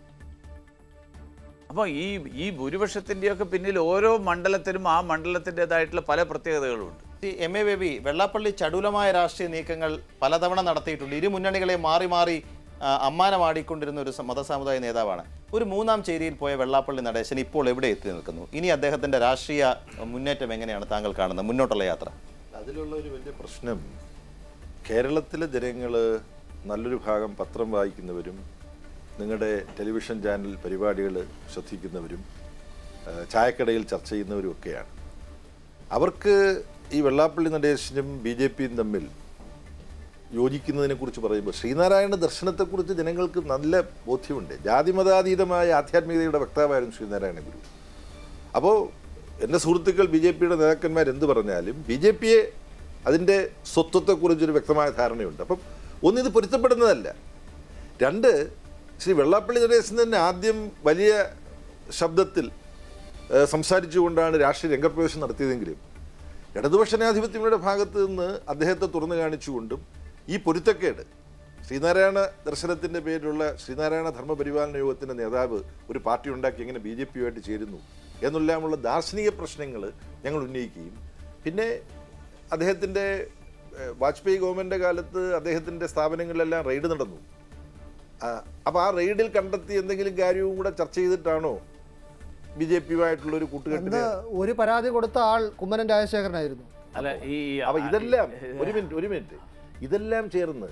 അപ്പോൾ ഈ ഈ ഭൂരിപക്ഷത്തിൻ്റെയൊക്കെ പിന്നിൽ ഓരോ മണ്ഡലത്തിനും ആ മണ്ഡലത്തിൻ്റെതായിട്ടുള്ള പല പ്രത്യേകതകളുമുണ്ട് ഈ എം എ ബേബി വെള്ളാപ്പള്ളി ചടുലമായ രാഷ്ട്രീയ നീക്കങ്ങൾ പലതവണ നടത്തിയിട്ടുണ്ട് ഇരു മുന്നണികളെ മാറി മാറി ആ, അമ്മാനമാടിക്കൊണ്ടിരുന്ന ഒരു സ- മതസമുദായ നേതാവാണ് ഒരു മൂന്നാം ചേരിയിൽ പോയ വെള്ളാപ്പള്ളി നടേശൻ ഇപ്പോൾ എവിടെ എത്തി നിൽക്കുന്നു ഇനി അദ്ദേഹത്തിന്റെ രാഷ്ട്രീയ മുന്നേറ്റം എങ്ങനെയാണ് താങ്കൾ കാണുന്നത് മുന്നോട്ടുള്ള യാത്ര അതിലുള്ള ഒരു വലിയ പ്രശ്നം കേരളത്തിലെ ജനങ്ങൾ നല്ലൊരു ഭാഗം പത്രം വായിക്കുന്നവരും നിങ്ങളുടെ ടെലിവിഷൻ ചാനൽ പരിപാടികൾ ശ്രദ്ധിക്കുന്നവരും ആ, ചായക്കടയിൽ ചർച്ച ചെയ്യുന്നവരും ഒക്കെയാണ് അവർക്ക് ഈ വെള്ളാപ്പള്ളി നടേശനും ബി ജെ പിയും തമ്മിൽ യോജിക്കുന്നതിനെ കുറിച്ച് പറയുമ്പോൾ ശ്രീനാരായണ ദർശനത്തെക്കുറിച്ച് ജനങ്ങൾക്ക് നല്ല ബോധ്യമുണ്ട് ജാതിമതാതീതമായ ആധ്യാത്മികതയുടെ വക്താവായിരുന്നു ശ്രീനാരായണ ഗുരു അപ്പോൾ എൻ്റെ സുഹൃത്തുക്കൾ ബി ജെ പിയുടെ നേതാക്കന്മാർ എന്ത് പറഞ്ഞാലും ബി ജെ പിയെ അതിൻ്റെ സ്വത്വത്തെക്കുറിച്ചൊരു വ്യക്തമായ ധാരണയുണ്ട് അപ്പം ഒന്നിത് പൊരുത്തപ്പെടുന്നതല്ല രണ്ട് ശ്രീ വെള്ളാപ്പള്ളി നടേശൻ തന്നെ ആദ്യം വലിയ ശബ്ദത്തിൽ ഏഹ്, സംസാരിച്ചുകൊണ്ടാണ് രാഷ്ട്രീയ രംഗപ്രവേശം നടത്തിയതെങ്കിലും ഇടതുപക്ഷ ജനാധിപത്യങ്ങളുടെ ഭാഗത്ത് നിന്ന് അദ്ദേഹത്തെ തുറന്നു കാണിച്ചുകൊണ്ടും ഈ പൊരുത്തക്കേട് ശ്രീനാരായണ ദർശനത്തിൻ്റെ പേരിലുള്ള ശ്രീനാരായണ ധർമ്മപരിപാലന യോഗത്തിൻ്റെ നേതാവ് ഒരു പാർട്ടി ഉണ്ടാക്കി എങ്ങനെ ബി ജെ പിയുമായിട്ട് ചേരുന്നു എന്നെല്ലാമുള്ള ദാർശനിക പ്രശ്നങ്ങൾ ഞങ്ങൾ ഉന്നയിക്കുകയും പിന്നെ അദ്ദേഹത്തിൻ്റെ ഏഹ്, വാജ്പേയി ഗവൺമെൻറ് കാലത്ത് അദ്ദേഹത്തിൻ്റെ സ്ഥാപനങ്ങളിലെല്ലാം റെയ്ഡ് നടന്നു അപ്പോൾ ആ റെയ്ഡിൽ കണ്ടെത്തി എന്തെങ്കിലും കാര്യവും കൂടെ ചർച്ച ചെയ്തിട്ടാണോ ബി ജെ പിയുമായിട്ടുള്ള ഒരു കൂട്ടുകെട്ടിന് അന്ന് ഒരു പരാതി കൊടുത്ത ആൾ കുമ്മനം രാജശേഖരനായിരുന്നു അല്ല ഈ അപ്പൊ ഇതെല്ലാം ഒരു മിനിറ്റ് ഒരു മിനിറ്റ് ഇതെല്ലാം ചേർന്ന്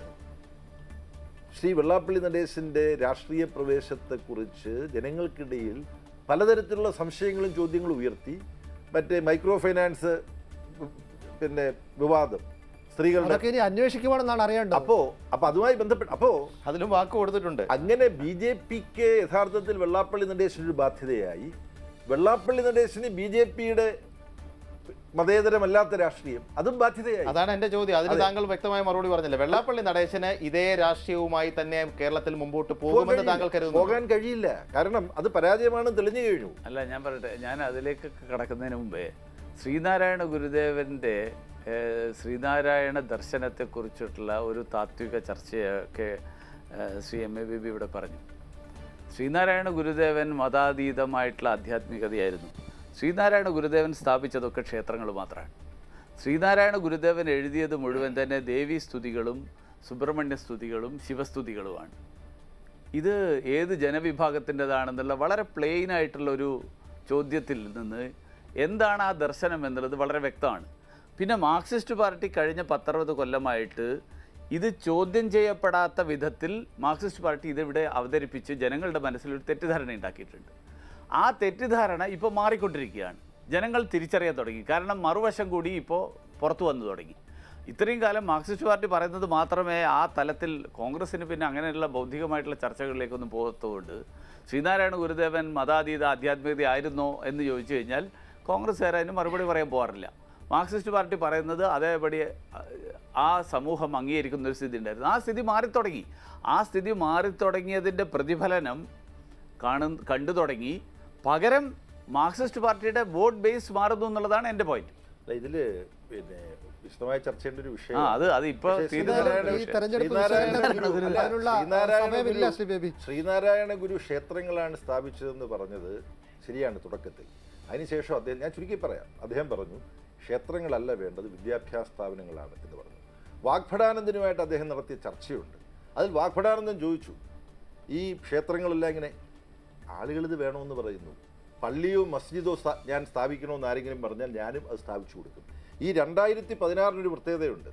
ശ്രീ വെള്ളാപ്പള്ളി നടേശന്റെ രാഷ്ട്രീയ പ്രവേശത്തെക്കുറിച്ച് ജനങ്ങൾക്കിടയിൽ പലതരത്തിലുള്ള സംശയങ്ങളും ചോദ്യങ്ങളും ഉയർത്തി മറ്റേ മൈക്രോ ഫൈനാൻസ് പിന്നെ വിവാദം സ്ത്രീകളുടെ അതൊക്കെ ഇനി അന്വേഷിക്കുവാണെന്നാണ് അറിയേണ്ടത് അപ്പോ അപ്പൊ അതുമായി ബന്ധപ്പെട്ട് അപ്പോ അതിലും വാക്ക് കൊടുത്തിട്ടുണ്ട് അങ്ങനെ ബി ജെ പിക്ക് യഥാർത്ഥത്തിൽ വെള്ളാപ്പള്ളി നടേശന് ഒരു ബാധ്യതയായി വെള്ളാപ്പള്ളി നടേശന് ബി ജെ പിയുടെ മതേതരമല്ലാത്ത രാഷ്ട്രീയം അതും ബാധ്യതയായി അതാണ് എന്റെ ചോദ്യം അതിന് അതെ. താങ്കൾ വ്യക്തമായ മറുപടി പറഞ്ഞില്ല വെള്ളാപ്പള്ളി നടേശന് ഇതേ രാഷ്ട്രീയവുമായി തന്നെ കേരളത്തിൽ മുമ്പോട്ട് പോകുമെന്ന് താങ്കൾ കരുതുന്നു പോകാൻ കഴിയില്ല കാരണം അത് പരാജയമാണെന്ന് തെളിഞ്ഞു കഴിഞ്ഞു അല്ല ഞാൻ പറയട്ടെ ഞാൻ അതിലേക്ക് കടക്കുന്നതിന് മുമ്പേ ശ്രീനാരായണ ഗുരുദേവൻ്റെ ഏഹ്, ശ്രീനാരായണ ദർശനത്തെക്കുറിച്ചിട്ടുള്ള ഒരു താത്വിക ചർച്ചയൊക്കെ ഏഹ്, Sri M A Baby ഇവിടെ പറഞ്ഞു ശ്രീനാരായണ ഗുരുദേവൻ മതാതീതമായിട്ടുള്ള ആധ്യാത്മികതയായിരുന്നു ശ്രീനാരായണ ഗുരുദേവൻ സ്ഥാപിച്ചതൊക്കെ ക്ഷേത്രങ്ങൾ മാത്രമാണ് ശ്രീനാരായണ ഗുരുദേവൻ എഴുതിയത് മുഴുവൻ തന്നെ ദേവീ സ്തുതികളും സുബ്രഹ്മണ്യ സ്തുതികളും ശിവസ്തുതികളുമാണ് ഇത് ഏത് ജനവിഭാഗത്തിൻ്റെതാണെന്നുള്ള വളരെ പ്ലെയിൻ ആയിട്ടുള്ള ഒരു ചോദ്യത്തിൽ നിന്ന് എന്താണ് ആ ദർശനം എന്നുള്ളത് വളരെ വ്യക്തമാണ് പിന്നെ മാർക്സിസ്റ്റ് പാർട്ടി കഴിഞ്ഞ പത്തറുപത് കൊല്ലമായിട്ട് ഇത് ചോദ്യം ചെയ്യപ്പെടാത്ത വിധത്തിൽ മാർക്സിസ്റ്റ് പാർട്ടി ഇതിവിടെ അവതരിപ്പിച്ച് ജനങ്ങളുടെ മനസ്സിൽ ഒരു തെറ്റിദ്ധാരണ ഉണ്ടാക്കിയിട്ടുണ്ട് ആ തെറ്റിദ്ധാരണ ഇപ്പോൾ മാറിക്കൊണ്ടിരിക്കുകയാണ് ജനങ്ങൾ തിരിച്ചറിയാൻ തുടങ്ങി കാരണം മറുവശം കൂടി ഇപ്പോൾ പുറത്തു വന്നു തുടങ്ങി ഇത്രയും കാലം മാർക്സിസ്റ്റ് പാർട്ടി പറയുന്നത് മാത്രമേ ആ തലത്തിൽ കോൺഗ്രസ്സിന് പിന്നെ അങ്ങനെയുള്ള ബൗദ്ധികമായിട്ടുള്ള ചർച്ചകളിലേക്കൊന്നും പോകത്തുകൊണ്ട് ശ്രീനാരായണ ഗുരുദേവൻ മതാതീത ആധ്യാത്മികത ആയിരുന്നോ എന്ന് ചോദിച്ചു കഴിഞ്ഞാൽ കോൺഗ്രസ്സുകാർ അതിന് മറുപടി പറയാൻ പോകാറില്ല മാർക്സിസ്റ്റ് പാർട്ടി പറയുന്നത് അതേപടി അഹ്, ആ സമൂഹം അംഗീകരിക്കുന്ന ഒരു സ്ഥിതി ഉണ്ടായിരുന്നു ആ സ്ഥിതി മാറിത്തുടങ്ങി ആ സ്ഥിതി മാറിത്തുടങ്ങിയതിൻ്റെ പ്രതിഫലനം കാണു കണ്ടു തുടങ്ങി പകരം മാർക്സിസ്റ്റ് പാർട്ടിയുടെ വോട്ട് ബേസ് മാറുന്നു എന്നുള്ളതാണ് എൻ്റെ പോയിന്റ് അല്ല, ഇതില് പിന്നെ വിശദമായി ചർച്ച ചെയ്യേണ്ട ഒരു വിഷയം ആ, അത് അത് ഇപ്പൊ പക്ഷേ തീരുമാനം- ശ്രീനാരായണ ഈ തെരഞ്ഞെടുപ്പ് ശ്രീനാരായണ വിഷയത്തിൽ ഗുരു- അല്ല, അതിനുള്ള ശ്രീനാരായണ സമയമില്ല, ഗുരു- ശ്രീ ബേബി. ശ്രീനാരായണ ഗുരു ക്ഷേത്രങ്ങളാണ് സ്ഥാപിച്ചതെന്ന് പറഞ്ഞത് ശരിയാണ് തുടക്കത്തിൽ അതിനുശേഷം അദ്ദേഹം ഞാൻ ചുരുക്കി പറയാം അദ്ദേഹം പറഞ്ഞു ക്ഷേത്രങ്ങളല്ല വേണ്ടത് വിദ്യാഭ്യാസ സ്ഥാപനങ്ങളാണ് എന്ന് പറഞ്ഞു വാഗ്ഭടാനന്ദനുമായിട്ട് അദ്ദേഹം നടത്തിയ ചർച്ചയുണ്ട് അതിൽ വാഗ്ഭടാനന്ദൻ ചോദിച്ചു ഈ ക്ഷേത്രങ്ങളെല്ലാം ഇങ്ങനെ ആളുകൾ ഇത് വേണമെന്ന് പറയുന്നു പള്ളിയോ മസ്ജിദോ സ്ഥാ- ഞാൻ സ്ഥാപിക്കണമെന്ന് ആരെങ്കിലും പറഞ്ഞാൽ ഞാനും അത് സ്ഥാപിച്ചു കൊടുക്കും ഈ രണ്ടായിരത്തി പതിനാറിനൊരു പ്രത്യേകതയുണ്ട്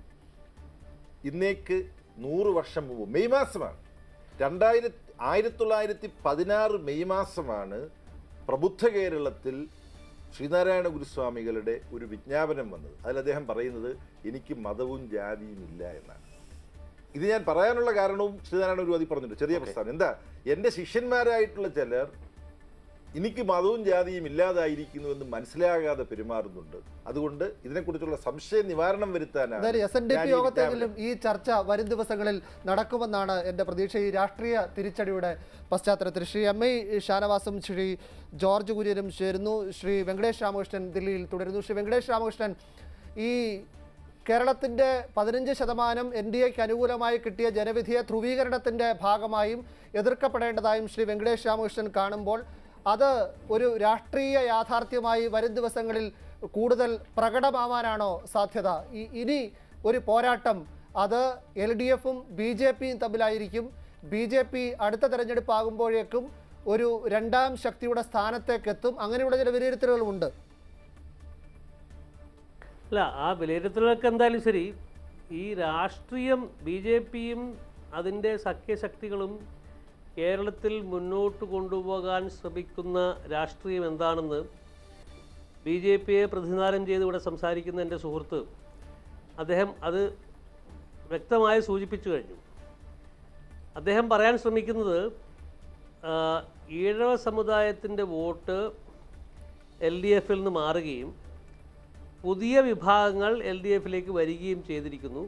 ഇന്നേക്ക് നൂറ് വർഷം മുമ്പ് മെയ് മാസമാണ് രണ്ടായിരത്തി ആയിരത്തി തൊള്ളായിരത്തി പതിനാറ് മെയ് മാസമാണ് പ്രബുദ്ധ കേരളത്തിൽ ശ്രീനാരായണ ഗുരുസ്വാമികളുടെ ഒരു വിജ്ഞാപനം വന്നത് അതിൽ അദ്ദേഹം പറയുന്നത് എനിക്ക് മതവും ജാതിയും ഇല്ല എന്നാണ് ഇത് ഞാൻ പറയാനുള്ള കാരണവും ശ്രീനാരായണ ഗുരു അതി പറഞ്ഞിട്ടുണ്ട് ചെറിയ പ്രസ്താവന എന്താ എൻ്റെ ശിഷ്യന്മാരായിട്ടുള്ള ചിലർ എനിക്ക് മതവും ജാതിയും ഇല്ലാതായിരിക്കുന്നു എന്ന് മനസ്സിലാകാതെ പെരുമാറുന്നുണ്ട് അതുകൊണ്ട് ഇതിനെക്കുറിച്ചുള്ള സംശയ നിവാരണം വരുത്താനാണ് എന്തായാലും എസ് എൻ ഡി ഞാൻ പി ഈ യോഗത്തെങ്കിലും ഈ ചർച്ച വരും ദിവസങ്ങളിൽ നടക്കുമെന്നാണ് എൻ്റെ പ്രതീക്ഷ ഈ രാഷ്ട്രീയ തിരിച്ചടിയുടെ പശ്ചാത്തലത്തിൽ ശ്രീ എം ഐ ഷാനവാസും ശ്രീ ജോർജ് കുര്യനും ചേരുന്നു ശ്രീ വെങ്കടേഷ് രാമകൃഷ്ണൻ ദില്ലിയിൽ തുടരുന്നു ശ്രീ വെങ്കടേഷ് രാമകൃഷ്ണൻ ഈ കേരളത്തിൻ്റെ പതിനഞ്ച് ശതമാനം എൻ ഡി എക്ക് അനുകൂലമായി കിട്ടിയ ജനവിധിയെ ധ്രുവീകരണത്തിൻ്റെ ഭാഗമായും എതിർക്കപ്പെടേണ്ടതായും ശ്രീ വെങ്കടേഷ് രാമകൃഷ്ണൻ കാണുമ്പോൾ അത് ഒരു രാഷ്ട്രീയ യാഥാർത്ഥ്യമായി വരും ദിവസങ്ങളിൽ കൂടുതൽ പ്രകടമാവാനാണോ സാധ്യത ഈ- ഇനി ഒരു പോരാട്ടം അത് എൽ ഡി എഫും ബി ജെ പിയും തമ്മിലായിരിക്കും ബി ജെ പി അടുത്ത തെരഞ്ഞെടുപ്പ് ആകുമ്പോഴേക്കും ഒരു രണ്ടാം ശക്തിയുടെ സ്ഥാനത്തേക്ക് എത്തും അങ്ങനെയുള്ള ചില വിലയിരുത്തലുകളുമുണ്ട് അല്ല ആ വിലയിരുത്തലൊക്കെ എന്തായാലും ശരി ഈ രാഷ്ട്രീയം ബി ജെ പിയും അതിൻ്റെ സഖ്യശക്തികളും കേരളത്തിൽ മുന്നോട്ട് കൊണ്ടുപോകാൻ ശ്രമിക്കുന്ന രാഷ്ട്രീയം എന്താണെന്ന് ബി ജെ പിയെ പ്രതിനിധാനം ചെയ്ത് ഇവിടെ സംസാരിക്കുന്ന എൻ്റെ സുഹൃത്ത് അദ്ദേഹം അത് വ്യക്തമായി സൂചിപ്പിച്ചു കഴിഞ്ഞു അദ്ദേഹം പറയാൻ ശ്രമിക്കുന്നത് ആ, ഈഴവ സമുദായത്തിൻ്റെ വോട്ട് എൽ ഡി എഫിൽ നിന്ന് മാറുകയും പുതിയ വിഭാഗങ്ങൾ എൽ ഡി എഫിലേക്ക് വരികയും ചെയ്തിരിക്കുന്നു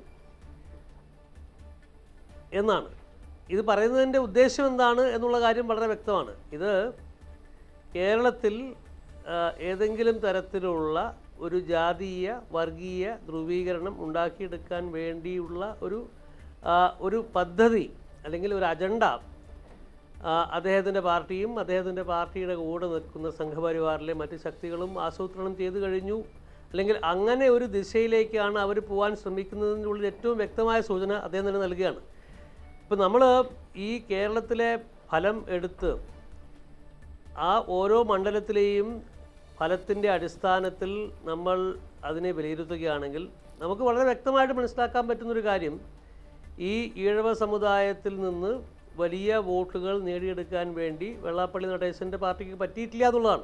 എന്നാണ് ഇത് പറയുന്നതിൻ്റെ ഉദ്ദേശം എന്താണ് എന്നുള്ള കാര്യം വളരെ വ്യക്തമാണ് ഇത് കേരളത്തിൽ ആ, ഏതെങ്കിലും തരത്തിലുള്ള ഒരു ജാതീയ വർഗീയ ധ്രുവീകരണം ഉണ്ടാക്കിയെടുക്കാൻ വേണ്ടിയുള്ള ഒരു ആ, ഒരു പദ്ധതി അല്ലെങ്കിൽ ഒരു അജണ്ട ആ, അദ്ദേഹത്തിൻ്റെ പാർട്ടിയും അദ്ദേഹത്തിൻ്റെ പാർട്ടിയുടെ കൂടെ നിൽക്കുന്ന സംഘപരിവാറിലെ മറ്റ് ശക്തികളും ആസൂത്രണം ചെയ്തു കഴിഞ്ഞു അല്ലെങ്കിൽ അങ്ങനെ ഒരു ദിശയിലേക്കാണ് അവർ പോകാൻ ശ്രമിക്കുന്നതിൻ്റെ ഉള്ളിൽ ഏറ്റവും വ്യക്തമായ സൂചന അദ്ദേഹം തന്നെ നൽകുകയാണ് ഇപ്പം നമ്മൾ ഈ കേരളത്തിലെ ഫലം എടുത്ത് ആ ഓരോ മണ്ഡലത്തിലെയും ഫലത്തിൻ്റെ അടിസ്ഥാനത്തിൽ നമ്മൾ അതിനെ വിലയിരുത്തുകയാണെങ്കിൽ നമുക്ക് വളരെ വ്യക്തമായിട്ട് മനസ്സിലാക്കാൻ പറ്റുന്നൊരു കാര്യം ഈ ഈഴവ സമുദായത്തിൽ നിന്ന് വലിയ വോട്ടുകൾ നേടിയെടുക്കാൻ വേണ്ടി വെള്ളാപ്പള്ളി നടേശൻ്റെ പാർട്ടിക്ക് പറ്റിയിട്ടില്ല എന്നുള്ളതാണ്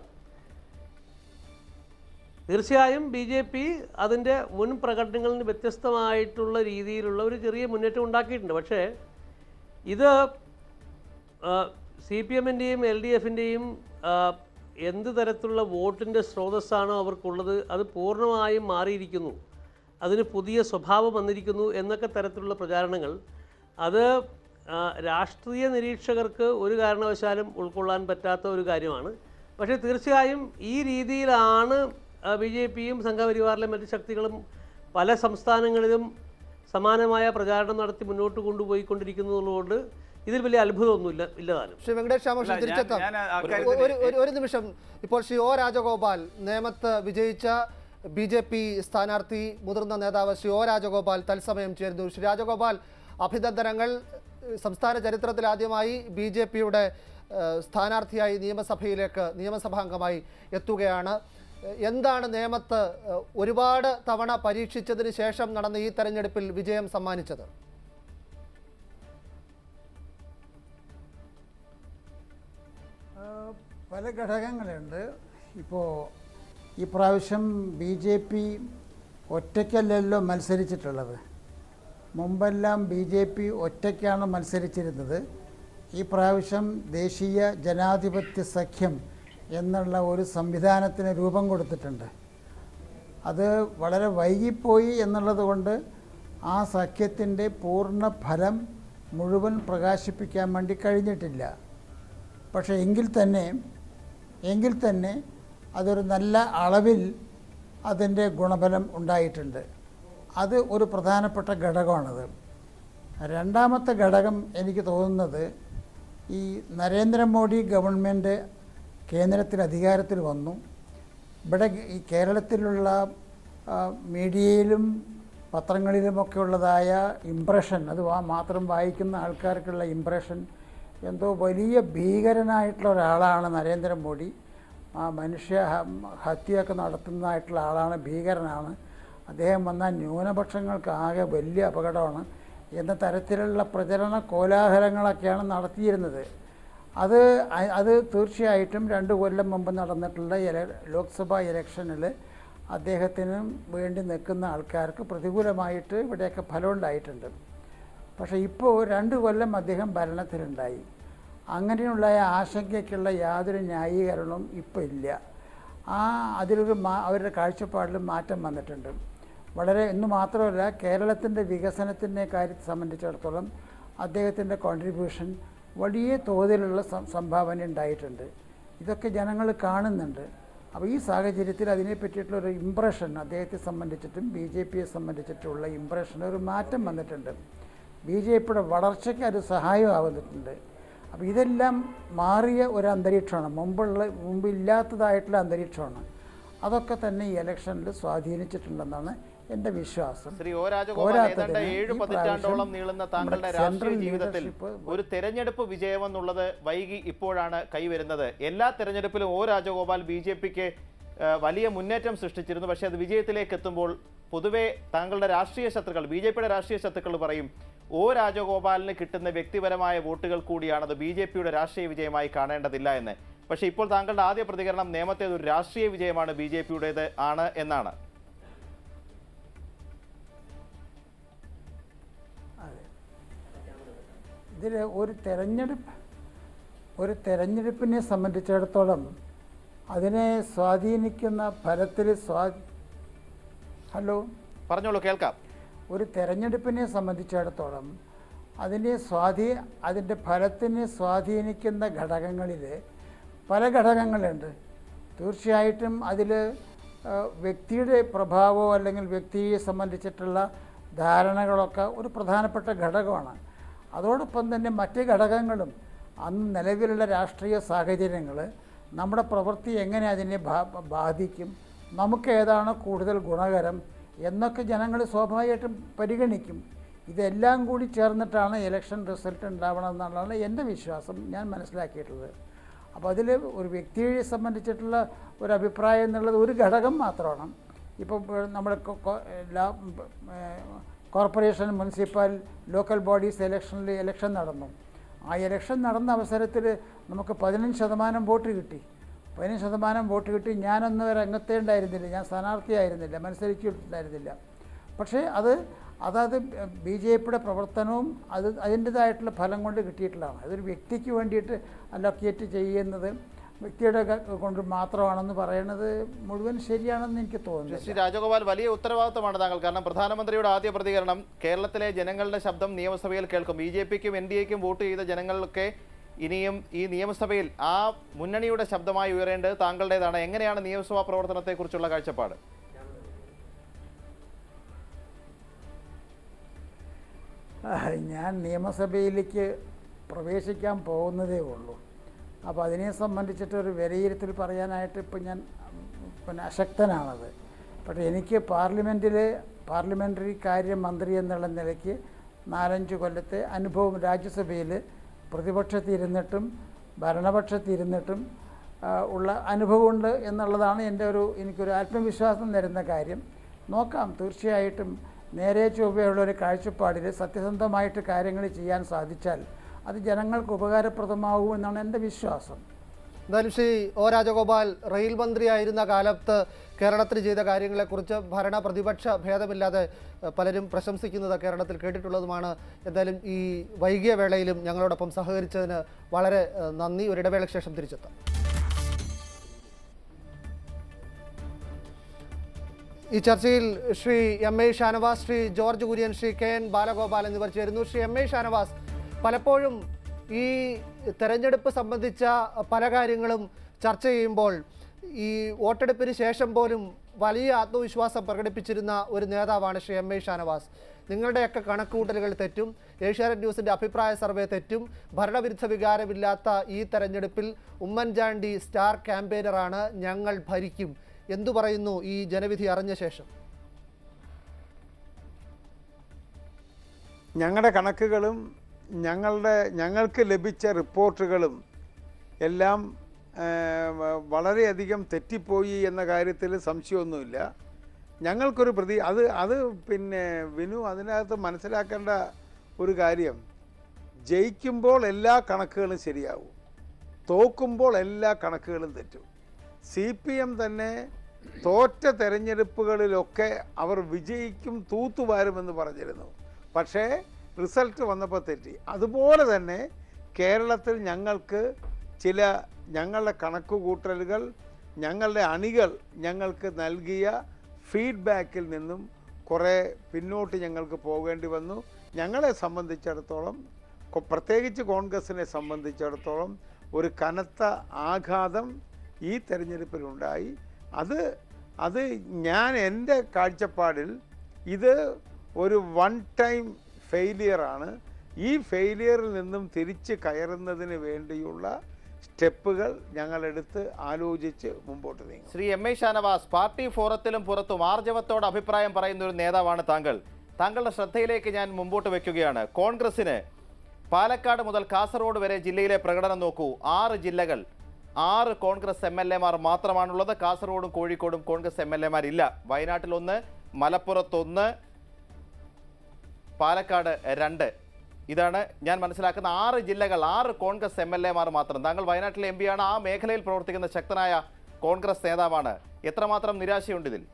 തീർച്ചയായും ബി ജെ പി അതിൻ്റെ മുൻ പ്രകടനങ്ങളിൽ നിന്ന് വ്യത്യസ്തമായിട്ടുള്ള രീതിയിലുള്ള ഒരു ചെറിയ മുന്നേറ്റം ഉണ്ടാക്കിയിട്ടുണ്ട് പക്ഷേ ഇത് സി പി എമ്മിൻ്റെയും എൽ ഡി എഫിൻ്റെയും എന്ത് തരത്തിലുള്ള വോട്ടിൻ്റെ സ്രോതസ്സാണോ അവർക്കുള്ളത് അത് പൂർണ്ണമായും മാറിയിരിക്കുന്നു അതിന് പുതിയ സ്വഭാവം വന്നിരിക്കുന്നു എന്നൊക്കെ തരത്തിലുള്ള പ്രചാരണങ്ങൾ അത് ആ, രാഷ്ട്രീയ നിരീക്ഷകർക്ക് ഒരു കാരണവശാലും ഉൾക്കൊള്ളാൻ പറ്റാത്ത ഒരു കാര്യമാണ് പക്ഷേ തീർച്ചയായും ഈ രീതിയിലാണ് ബി ജെ പിയും സംഘപരിവാറിലെ മറ്റ് ശക്തികളും പല സംസ്ഥാനങ്ങളിലും സമാനമായ പ്രചാരണം നടത്തി മുന്നോട്ട് കൊണ്ടുപോയിക്കൊണ്ടിരിക്കുന്നതുകൊണ്ട് ഇതിൽ വലിയ അത്ഭുതമൊന്നുമില്ല ഇല്ലതാനും ശ്രീ വെങ്കടേഷ് രാമകൃഷ്ണൻ അല്ല, ഞാൻ- തിരിച്ചെത്താം ഞാൻ ആ ഒരു- കാര്യത്തിന് ഒരു- ഒരു- ഒരു നിമിഷം ഇപ്പോൾ ശ്രീ ഒ രാജഗോപാൽ നേമത്ത് വിജയിച്ച ബി ജെ പി സ്ഥാനാർത്ഥി മുതിർന്ന നേതാവ് ശ്രീ ഒ രാജഗോപാൽ തത്സമയം ചേരുന്നു ശ്രീ രാജഗോപാൽ അഭിനന്ദനങ്ങൾ സംസ്ഥാന ചരിത്രത്തിൽ ആദ്യമായി ബി ജെ പിയുടെ സ്ഥാനാർത്ഥിയായി നിയമസഭയിലേക്ക് നിയമസഭാംഗമായി എത്തുകയാണ് ഏഹ് എന്താണ് നേമത്ത് ഏഹ് ഒരുപാട് തവണ പരീക്ഷിച്ചതിന് ശേഷം നടന്ന ഈ തെരഞ്ഞെടുപ്പിൽ വിജയം സമ്മാനിച്ചത് ആ, പല ഘടകങ്ങളുണ്ട് ഇപ്പോൾ ഈ പ്രാവശ്യം ബി ജെ പി ഒറ്റയ്ക്കല്ലല്ലോ മത്സരിച്ചിട്ടുള്ളത് മുമ്പെല്ലാം ബി ജെ പി ഒറ്റയ്ക്കാണ് മത്സരിച്ചിരുന്നത് ഈ പ്രാവശ്യം ദേശീയ ജനാധിപത്യ സഖ്യം എന്നുള്ള ഒരു സംവിധാനത്തിന് രൂപം കൊടുത്തിട്ടുണ്ട് അത് വളരെ വൈകിപ്പോയി എന്നുള്ളത് കൊണ്ട് ആ സഖ്യത്തിൻ്റെ പൂർണ്ണ ഫലം മുഴുവൻ പ്രകാശിപ്പിക്കാൻ വേണ്ടി കഴിഞ്ഞിട്ടില്ല പക്ഷേ എങ്കിൽ തന്നെ എങ്കിൽ തന്നെ അതൊരു നല്ല അളവിൽ അതിൻ്റെ ഗുണഫലം ഉണ്ടായിട്ടുണ്ട് അത് ഒരു പ്രധാനപ്പെട്ട ഘടകമാണത് രണ്ടാമത്തെ ഘടകം എനിക്ക് തോന്നുന്നത് ഈ നരേന്ദ്രമോദി ഗവൺമെൻറ് കേന്ദ്രത്തിൽ അധികാരത്തിൽ വന്നു ഇവിടെ ഈ കേരളത്തിലുള്ള ആ, മീഡിയയിലും പത്രങ്ങളിലുമൊക്കെ ഉള്ളതായ ഇമ്പ്രഷൻ അത് വാ- മാത്രം വായിക്കുന്ന ആൾക്കാർക്കുള്ള ഇമ്പ്രഷൻ എന്തോ വലിയ ഭീകരനായിട്ടുള്ള ഒരാളാണ് നരേന്ദ്രമോദി ആ മനുഷ്യ ഹ- ഹത്യയൊക്കെ നടത്തുന്നതായിട്ടുള്ള ആളാണ് ഭീകരനാണ് അദ്ദേഹം വന്നാൽ ന്യൂനപക്ഷങ്ങൾക്ക് ആകെ വലിയ അപകടമാണ് എന്ന തരത്തിലുള്ള പ്രചരണ കോലാഹലങ്ങളൊക്കെയാണ് നടത്തിയിരുന്നത് അത് അ- അത് തീർച്ചയായിട്ടും രണ്ട് കൊല്ലം മുമ്പ് നടന്നിട്ടുള്ള ഇല ലോക്സഭാ ഇലക്ഷനിൽ അദ്ദേഹത്തിന് വേണ്ടി നിൽക്കുന്ന ആൾക്കാർക്ക് പ്രതികൂലമായിട്ട് ഇവിടെയൊക്കെ ഫലമുണ്ടായിട്ടുണ്ട് പക്ഷേ ഇപ്പോൾ രണ്ട് കൊല്ലം അദ്ദേഹം ഭരണത്തിലുണ്ടായി അങ്ങനെയുള്ള ആശങ്കയ്ക്കുള്ള യാതൊരു ന്യായീകരണവും ഇപ്പോൾ ഇല്ല ആ അതിലൊരു മാ അവരുടെ കാഴ്ചപ്പാടിലും മാറ്റം വന്നിട്ടുണ്ട് വളരെ എന്ന് മാത്രമല്ല കേരളത്തിൻ്റെ വികസനത്തിൻ്റെ കാര്യത്തെ സംബന്ധിച്ചിടത്തോളം അദ്ദേഹത്തിൻ്റെ കോൺട്രിബ്യൂഷൻ വലിയ തോതിലുള്ള സം- സംഭാവന ഉണ്ടായിട്ടുണ്ട് ഇതൊക്കെ ജനങ്ങൾ കാണുന്നുണ്ട് അപ്പോൾ ഈ സാഹചര്യത്തിൽ അതിനെ പറ്റിയിട്ടുള്ള ഒരു ഇമ്പ്രഷൻ അദ്ദേഹത്തെ സംബന്ധിച്ചിട്ടും ബി ജെ പിയെ സംബന്ധിച്ചിട്ടുള്ള ഇമ്പ്രഷൻ ഒരു മാറ്റം വന്നിട്ടുണ്ട് ബി ജെ പിയുടെ വളർച്ചയ്ക്ക് അത് സഹായമാവുന്നിട്ടുണ്ട് അപ്പോൾ ഇതെല്ലാം മാറിയ ഒരു അന്തരീക്ഷമാണ് മുമ്പുള്ള മുമ്പില്ലാത്തതായിട്ടുള്ള അന്തരീക്ഷമാണ് അതൊക്കെ തന്നെ ഈ ഇലക്ഷനിൽ സ്വാധീനിച്ചിട്ടുണ്ടെന്നാണ് എൻ്റെ വിശ്വാസം ശ്രീ ഒ രാജഗോപാൽ പോരാത്തതിന് ഏതാണ്ട് ഏഴ് ഈ പതിറ്റാണ്ടോളം പ്രാവശ്യം നീളുന്ന താങ്കളുടെ നമ്മുടെ രാഷ്ട്രീയ സെൻട്രൽ ജീവിതത്തിൽ ലീഡർഷിപ്പ് ഒരു തെരഞ്ഞെടുപ്പ് വിജയമെന്നുള്ളത് വൈകി ഇപ്പോഴാണ് കൈവരുന്നത് എല്ലാ തെരഞ്ഞെടുപ്പിലും ഒ രാജഗോപാൽ ബി ജെ പിക്ക് വലിയ മുന്നേറ്റം സൃഷ്ടിച്ചിരുന്നു പക്ഷേ അത് വിജയത്തിലേക്ക് എത്തുമ്പോൾ പൊതുവെ താങ്കളുടെ രാഷ്ട്രീയ ശത്രുക്കൾ ബി ജെ പിയുടെ രാഷ്ട്രീയ ശത്രുക്കൾ പറയും ഒ രാജഗോപാലിന് കിട്ടുന്ന വ്യക്തിപരമായ വോട്ടുകൾ കൂടിയാണ് അത് ബി ജെ പിയുടെ രാഷ്ട്രീയ വിജയമായി കാണേണ്ടതില്ല എന്ന് പക്ഷേ ഇപ്പോൾ താങ്കളുടെ ആദ്യ പ്രതികരണം നേമത്തേത് ഒരു രാഷ്ട്രീയ വിജയമാണ് ബി ജെ പിയുടേത് ആണ് എന്നാണ് ഇതിൽ ഒരു തെരഞ്ഞെടുപ്പ് ഒരു തെരഞ്ഞെടുപ്പിനെ സംബന്ധിച്ചിടത്തോളം അതിനെ സ്വാധീനിക്കുന്ന ഫലത്തിൽ സ്വാ ഹലോ പറഞ്ഞോളൂ കേൾക്കാം ഒരു തെരഞ്ഞെടുപ്പിനെ സംബന്ധിച്ചിടത്തോളം അതിനെ സ്വാധീ അതിൻ്റെ ഫലത്തിനെ സ്വാധീനിക്കുന്ന ഘടകങ്ങളിൽ പല ഘടകങ്ങളുണ്ട് തീർച്ചയായിട്ടും അതിൽ വ്യക്തിയുടെ പ്രഭാവമോ അല്ലെങ്കിൽ വ്യക്തിയെ സംബന്ധിച്ചിട്ടുള്ള ധാരണകളൊക്കെ ഒരു പ്രധാനപ്പെട്ട ഘടകമാണ് അതോടൊപ്പം തന്നെ മറ്റ് ഘടകങ്ങളും അന്ന് നിലവിലുള്ള രാഷ്ട്രീയ സാഹചര്യങ്ങൾ നമ്മുടെ പ്രവൃത്തി എങ്ങനെ അതിനെ ബാ- ബാധിക്കും നമുക്ക് ഏതാണ് കൂടുതൽ ഗുണകരം എന്നൊക്കെ ജനങ്ങൾ സ്വാഭാവികമായിട്ടും പരിഗണിക്കും ഇതെല്ലാം കൂടി ചേർന്നിട്ടാണ് ഇലക്ഷൻ റിസൾട്ട് ഉണ്ടാവണം എന്നുള്ളതാണ് എൻ്റെ വിശ്വാസം ഞാൻ മനസ്സിലാക്കിയിട്ടുള്ളത് അപ്പോൾ അതിൽ ഒരു വ്യക്തിയെ സംബന്ധിച്ചിട്ടുള്ള ഒരു അഭിപ്രായം എന്നുള്ളത് ഒരു ഘടകം മാത്രമാണ് ഇപ്പോൾ നമ്മുടെ കൊ- കൊ- എല്ലാ ഏഹ്, കോർപ്പറേഷൻ മുനിസിപ്പൽ ലോക്കൽ ബോഡീസ് ഇലക്ഷനിൽ ഇലക്ഷൻ നടന്നു ആ ഇലക്ഷൻ നടന്ന അവസരത്തിൽ നമുക്ക് പതിനഞ്ച് ശതമാനം വോട്ട് കിട്ടി പതിനഞ്ച് ശതമാനം വോട്ട് കിട്ടി ഞാനൊന്നും രംഗത്തേ ഉണ്ടായിരുന്നില്ല ഞാൻ സ്ഥാനാർത്ഥിയായിരുന്നില്ല മത്സരിച്ചിട്ടുണ്ടായിരുന്നില്ല പക്ഷേ അത് അതത് ബി ജെ പിയുടെ പ്രവർത്തനവും അത് അതിൻ്റെതായിട്ടുള്ള ഫലം കൊണ്ട് കിട്ടിയിട്ടുള്ളതാണ് അതൊരു വ്യക്തിക്ക് വേണ്ടിയിട്ട് അലോക്കേറ്റ് ചെയ്യുന്നത് വ്യക്തിയുടെ ക- കൊണ്ട് മാത്രമാണെന്ന് പറയുന്നത് മുഴുവൻ ശരിയാണെന്ന് എനിക്ക് തോന്നുന്നു ശ്രീ രാജഗോപാൽ വലിയ ഉത്തരവാദിത്തമാണ് താങ്കൾ കാരണം പ്രധാനമന്ത്രിയുടെ ആദ്യ പ്രതികരണം കേരളത്തിലെ ജനങ്ങളുടെ ശബ്ദം നിയമസഭയിൽ കേൾക്കും ബി ജെ പിക്കും എൻ ഡി എക്കും വോട്ട് ചെയ്ത ജനങ്ങളൊക്കെ ഇനിയും ഈ നിയമസഭയിൽ ആ മുന്നണിയുടെ ശബ്ദമായി ഉയരേണ്ടത് താങ്കളുടേതാണ് എങ്ങനെയാണ് നിയമസഭാ പ്രവർത്തനത്തെക്കുറിച്ചുള്ള കാഴ്ചപ്പാട് ആ, ഞാൻ നിയമസഭയിലേക്ക് പ്രവേശിക്കാൻ പോകുന്നതേ ഉള്ളൂ അപ്പോൾ അതിനെ സംബന്ധിച്ചിട്ട് ഒരു വിലയിരുത്തൽ പറയാനായിട്ട് ഇപ്പം ഞാൻ ഉം, പിന്നെ അശക്തനാണത് പക്ഷേ എനിക്ക് പാർലമെൻറ്റിൽ പാർലമെൻ്ററി കാര്യ മന്ത്രി എന്നുള്ള നിലയ്ക്ക് നാലഞ്ച് കൊല്ലത്തെ അനുഭവം രാജ്യസഭയിൽ പ്രതിപക്ഷത്തിരുന്നിട്ടും ഭരണപക്ഷത്തിരുന്നിട്ടും ആ, ഉള്ള അനുഭവമുണ്ട് എന്നുള്ളതാണ് എൻ്റെ ഒരു എനിക്കൊരു ആത്മവിശ്വാസം തരുന്ന കാര്യം നോക്കാം തീർച്ചയായിട്ടും നേരെ ചൊവ്വയുള്ള ഒരു കാഴ്ചപ്പാടിൽ സത്യസന്ധമായിട്ട് കാര്യങ്ങൾ ചെയ്യാൻ സാധിച്ചാൽ അത് ജനങ്ങൾക്ക് ഉപകാരപ്രദമാകുമെന്നാണ് എൻ്റെ വിശ്വാസം എന്തായാലും ശ്രീ ഒ രാജഗോപാൽ റെയിൽ മന്ത്രിയായിരുന്ന കാലത്ത് കേരളത്തിൽ ചെയ്ത കാര്യങ്ങളെക്കുറിച്ച് ഭരണ പ്രതിപക്ഷ ഭേദമില്ലാതെ ഏഹ്, പലരും പ്രശംസിക്കുന്നത് കേരളത്തിൽ കേട്ടിട്ടുള്ളതുമാണ് എന്തായാലും ഈ വൈകിയ വേളയിലും ഞങ്ങളോടൊപ്പം സഹകരിച്ചതിന് വളരെ ഏഹ്, നന്ദി ഒരിടവേളയ്ക്ക് ശേഷം തിരിച്ചെത്താം ഈ ചർച്ചയിൽ Sri M A Shanavas Sri George Kurian Sri K N Balagopal എന്നിവർ ചേരുന്നു ശ്രീ എം എ ഷാനവാസ് പലപ്പോഴും ഈ തെരഞ്ഞെടുപ്പ് സംബന്ധിച്ച പല കാര്യങ്ങളും ചർച്ച ചെയ്യുമ്പോൾ ഈ വോട്ടെടുപ്പിന് ശേഷം പോലും വലിയ ആത്മവിശ്വാസം പ്രകടിപ്പിച്ചിരുന്ന ഒരു നേതാവാണ് ശ്രീ എം എ ഷാനവാസ് നിങ്ങളുടെയൊക്കെ കണക്കുകൂട്ടലുകൾ തെറ്റും ഏഷ്യാനെറ്റ് ന്യൂസിൻ്റെ അഭിപ്രായ സർവേ തെറ്റും ഭരണവിരുദ്ധ വികാരമില്ലാത്ത ഈ തെരഞ്ഞെടുപ്പിൽ ഉമ്മൻചാണ്ടി സ്റ്റാർ ക്യാമ്പയിനറാണ് ഞങ്ങൾ ഭരിക്കും എന്തു പറയുന്നു ഈ ജനവിധി അറിഞ്ഞ ശേഷം ഞങ്ങളുടെ കണക്കുകളും ഞങ്ങളുടെ ഞങ്ങൾക്ക് ലഭിച്ച റിപ്പോർട്ടുകളും എല്ലാം ആ, വ- വളരെയധികം തെറ്റിപ്പോയി എന്ന കാര്യത്തിൽ സംശയമൊന്നുമില്ല ഞങ്ങൾക്കൊരു പ്രതി അത് അത് പിന്നെ വിനു അതിനകത്ത് മനസ്സിലാക്കേണ്ട ഒരു കാര്യം ജയിക്കുമ്പോൾ എല്ലാ കണക്കുകളും ശരിയാവും തോക്കുമ്പോൾ എല്ലാ കണക്കുകളും തെറ്റും സി പി എം തന്നെ തോറ്റ തെരഞ്ഞെടുപ്പുകളിലൊക്കെ അവർ വിജയിക്കും തൂത്തുവാരുമെന്ന് പറഞ്ഞിരുന്നു പക്ഷേ റിസൾട്ട് വന്നപ്പോൾ തെറ്റി അതുപോലെ തന്നെ കേരളത്തിൽ ഞങ്ങൾക്ക് ചില ഞങ്ങളുടെ കണക്കുകൂട്ടലുകൾ ഞങ്ങളുടെ അണികൾ ഞങ്ങൾക്ക് നൽകിയ ഫീഡ്ബാക്കിൽ നിന്നും കുറേ പിന്നോട്ട് ഞങ്ങൾക്ക് പോകേണ്ടി വന്നു ഞങ്ങളെ സംബന്ധിച്ചിടത്തോളം കൊ- പ്രത്യേകിച്ച് കോൺഗ്രസിനെ സംബന്ധിച്ചിടത്തോളം ഒരു കനത്ത ആഘാതം ഈ തെരഞ്ഞെടുപ്പിലുണ്ടായി അത് അത് ഞാൻ എൻ്റെ കാഴ്ചപ്പാടിൽ ഇത് ഒരു വൺ ടൈം ഫെയിലിയറാണ് ഈ ഫെയിലിയറിൽ നിന്നും തിരിച്ച് കയറുന്നതിന് വേണ്ടിയുള്ള സ്റ്റെപ്പുകൾ ഞങ്ങളെടുത്ത് ആലോചിച്ച് മുമ്പോട്ട് നീങ്ങും Sri M A Shanavas party ഫോറത്തിലും പുറത്തും ആർജവത്തോട് അഭിപ്രായം പറയുന്ന ഒരു നേതാവാണ് താങ്കൾ താങ്കളുടെ ശ്രദ്ധയിലേക്ക് ഞാൻ മുമ്പോട്ട് വെക്കുകയാണ് കോൺഗ്രസിന് പാലക്കാട് മുതൽ കാസർഗോഡ് വരെ ജില്ലയിലെ പ്രകടനം നോക്കൂ ആറ് ജില്ലകൾ ആറ് കോൺഗ്രസ് എം എൽ എമാർ മാത്രമാണുള്ളത് കാസർഗോഡും കോഴിക്കോടും കോൺഗ്രസ് എം എൽ എമാർ ഇല്ല വയനാട്ടിൽ ഒന്ന് മലപ്പുറത്തൊന്ന് പാലക്കാട് രണ്ട് ഇതാണ് ഞാൻ മനസ്സിലാക്കുന്ന ആറ് ജില്ലകൾ ആറ് കോൺഗ്രസ് എം എൽ എമാർ മാത്രം താങ്കൾ വയനാട്ടിലെ എം പിയാണ് ആ മേഖലയിൽ പ്രവർത്തിക്കുന്ന ശക്തനായ കോൺഗ്രസ് നേതാവാണ് എത്രമാത്രം നിരാശയുണ്ട് ഇതിൽ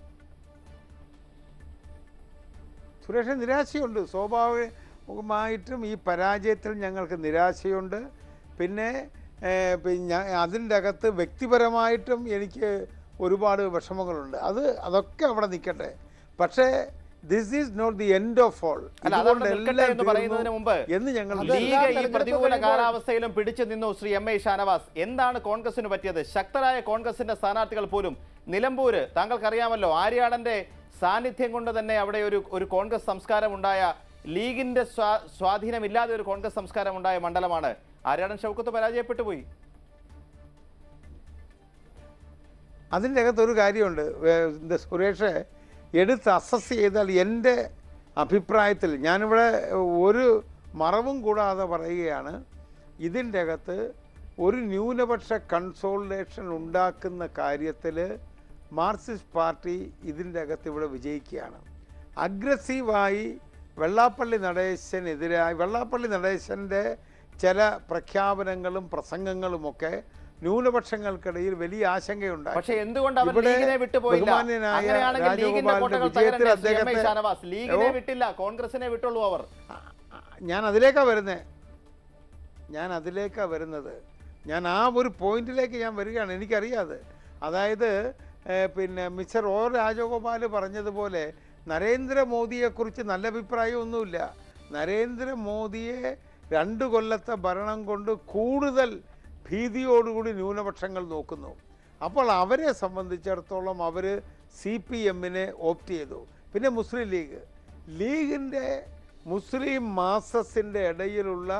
സുരേഷ് നിരാശയുണ്ട് സ്വാഭാവികമായിട്ടും ഈ പരാജയത്തിൽ ഞങ്ങൾക്ക് നിരാശയുണ്ട് പിന്നെ ഏഹ്, പിന്നെ അതിൻ്റെ അകത്ത് വ്യക്തിപരമായിട്ടും എനിക്ക് ഒരുപാട് വിഷമങ്ങളുണ്ട് അത് അതൊക്കെ അവിടെ നിൽക്കട്ടെ പക്ഷേ this is not the end of all അല്ല അതവിടെ നിൽക്കട്ടെ എന്ന് പറയുന്നതിന് മുമ്പ് എന്ന് ഞങ്ങൾ ലീഗ് ഈ പ്രതികൂല കാലാവസ്ഥയിലും പിടിച്ചു നിന്നു ശ്രീ എം എ ഷാനവാസ് എന്താണ് കോൺഗ്രസിന് പറ്റിയത് ശക്തരായ കോൺഗ്രസിന്റെ സ്ഥാനാർത്ഥികൾ പോലും നിലമ്പൂര് താങ്കൾക്കറിയാമല്ലോ ആര്യാടന്റെ സാന്നിധ്യം കൊണ്ട് തന്നെ അവിടെ ഒരു ഒരു കോൺഗ്രസ് സംസ്കാരം ഉണ്ടായ ലീഗിന്റെ സ്വാ- സ്വാധീനമില്ലാതെ ഒരു കോൺഗ്രസ് സംസ്കാരം ഉണ്ടായ മണ്ഡലമാണ് ആര്യാടൻ ഷൗക്കത്ത് പരാജയപ്പെട്ടു പോയി അതിൻ്റെ അകത്ത് ഒരു കാര്യമുണ്ട് വേ- ഇത് സുരേഷ് എടുത്ത് അസസ് ചെയ്താൽ എൻ്റെ അഭിപ്രായത്തിൽ ഞാനിവിടെ ഒരു മറവും കൂടാതെ പറയുകയാണ് ഇതിൻ്റെ അകത്ത് ഒരു ന്യൂനപക്ഷ കൺസോൾട്ടേഷൻ ഉണ്ടാക്കുന്ന കാര്യത്തിൽ മാർക്സിസ്റ്റ് പാർട്ടി ഇതിൻ്റെ അകത്ത് ഇവിടെ വിജയിക്കുകയാണ് അഗ്രസീവായി വെള്ളാപ്പള്ളി നടേശനെതിരായി വെള്ളാപ്പള്ളി നടേശൻ്റെ ചില പ്രഖ്യാപനങ്ങളും പ്രസംഗങ്ങളുമൊക്കെ ന്യൂനപക്ഷങ്ങൾക്കിടയിൽ വലിയ ആശങ്കയുണ്ടായി പക്ഷേ എന്തുകൊണ്ട് അവർ ഇവിടെ ലീഗിനെ വിട്ടുപോയില്ല ബഹുമാന്യനായ അങ്ങനെയാണെങ്കിൽ ലീഗിന്റെ രാജഗോപാലിന്റെ കോട്ടകൾ വിജയത്തിൽ തകരണ്ടേ ശ്രീ എം എ അദ്ദേഹത്തെ ഷാനവാസ് ലീഗിനെ ഓ, വിട്ടില്ല കോൺഗ്രസിനെ വിട്ടുള്ളൂ അവർ ഞാൻ അതിലേക്കാണ് വരുന്നത് ഞാൻ അതിലേക്കാണ് വരുന്നത് ഞാൻ ആ ഒരു പോയിന്റിലേക്ക് ഞാൻ വരികയാണ് എനിക്കറിയാതെ അതായത് ഏഹ്, പിന്നെ മിസ്റ്റർ ഒ രാജഗോപാൽ പറഞ്ഞതുപോലെ നരേന്ദ്രമോദിയെക്കുറിച്ച് നല്ല അഭിപ്രായമൊന്നുമില്ല നരേന്ദ്രമോദിയെ രണ്ട് കൊല്ലത്തെ ഭരണം കൊണ്ട് കൂടുതൽ ഭീതിയോടുകൂടി ന്യൂനപക്ഷങ്ങൾ നോക്കുന്നു അപ്പോൾ അവരെ സംബന്ധിച്ചിടത്തോളം അവർ സി പി എമ്മിനെ ഓപ്റ്റ് ചെയ്തു പിന്നെ മുസ്ലിം ലീഗ് ലീഗിൻ്റെ മുസ്ലിം മാസസിൻ്റെ ഇടയിലുള്ള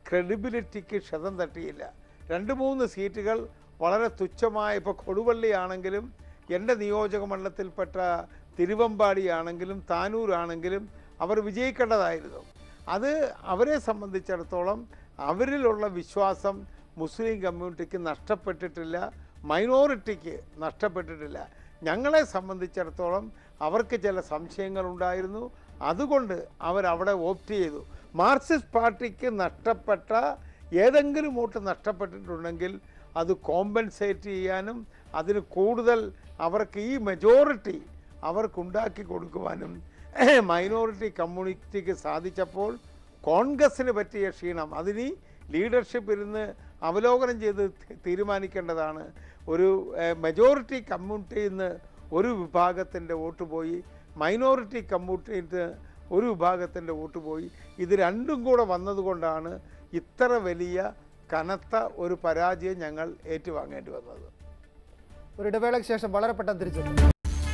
ക്രെഡിബിലിറ്റിക്ക് ക്ഷതം തട്ടിയില്ല രണ്ട് മൂന്ന് സീറ്റുകൾ വളരെ തുച്ഛമായ ഇപ്പോൾ കൊടുവള്ളി ആണെങ്കിലും എൻ്റെ നിയോജക മണ്ഡലത്തിൽപ്പെട്ട തിരുവമ്പാടി ആണെങ്കിലും താനൂരാണെങ്കിലും അവർ വിജയിക്കേണ്ടതായിരുന്നു അത് അവരെ സംബന്ധിച്ചിടത്തോളം അവരിലുള്ള വിശ്വാസം മുസ്ലിം കമ്മ്യൂണിറ്റിക്ക് നഷ്ടപ്പെട്ടിട്ടില്ല മൈനോറിറ്റിക്ക് നഷ്ടപ്പെട്ടിട്ടില്ല ഞങ്ങളെ സംബന്ധിച്ചിടത്തോളം അവർക്ക് ചില സംശയങ്ങളുണ്ടായിരുന്നു അതുകൊണ്ട് അവരവിടെ ഓപ്റ്റ് ചെയ്തു മാർക്സിസ്റ്റ് പാർട്ടിക്ക് നഷ്ടപ്പെട്ട ഏതെങ്കിലും വോട്ട് നഷ്ടപ്പെട്ടിട്ടുണ്ടെങ്കിൽ അത് കോമ്പൻസേറ്റ് ചെയ്യാനും അതിന് കൂടുതൽ അവർക്ക് ഈ മെജോറിറ്റി അവർക്കുണ്ടാക്കി കൊടുക്കുവാനും മൈനോറിറ്റി കമ്മ്യൂണിറ്റിക്ക് സാധിച്ചപ്പോൾ കോൺഗ്രസ്സിന് പറ്റിയ ക്ഷീണം അതിന് ലീഡർഷിപ്പ് ഇരുന്ന് അവലോകനം ചെയ്ത് തി- തീരുമാനിക്കേണ്ടതാണ് ഒരു മെജോറിറ്റി കമ്മ്യൂണിറ്റിയിൽ നിന്ന് ഒരു വിഭാഗത്തിൻ്റെ വോട്ട് പോയി മൈനോറിറ്റി കമ്മ്യൂണിറ്റിയിൽ നിന്ന് ഒരു വിഭാഗത്തിൻ്റെ വോട്ട് പോയി ഇത് രണ്ടും കൂടെ വന്നതുകൊണ്ടാണ് ഇത്ര വലിയ കനത്ത ഒരു പരാജയം ഞങ്ങൾ ഏറ്റുവാങ്ങേണ്ടി വന്നത് ഒരു ഇടവേളയ്ക്ക് ശേഷം വളരെ പെട്ടെന്ന് തിരിച്ചെത്തും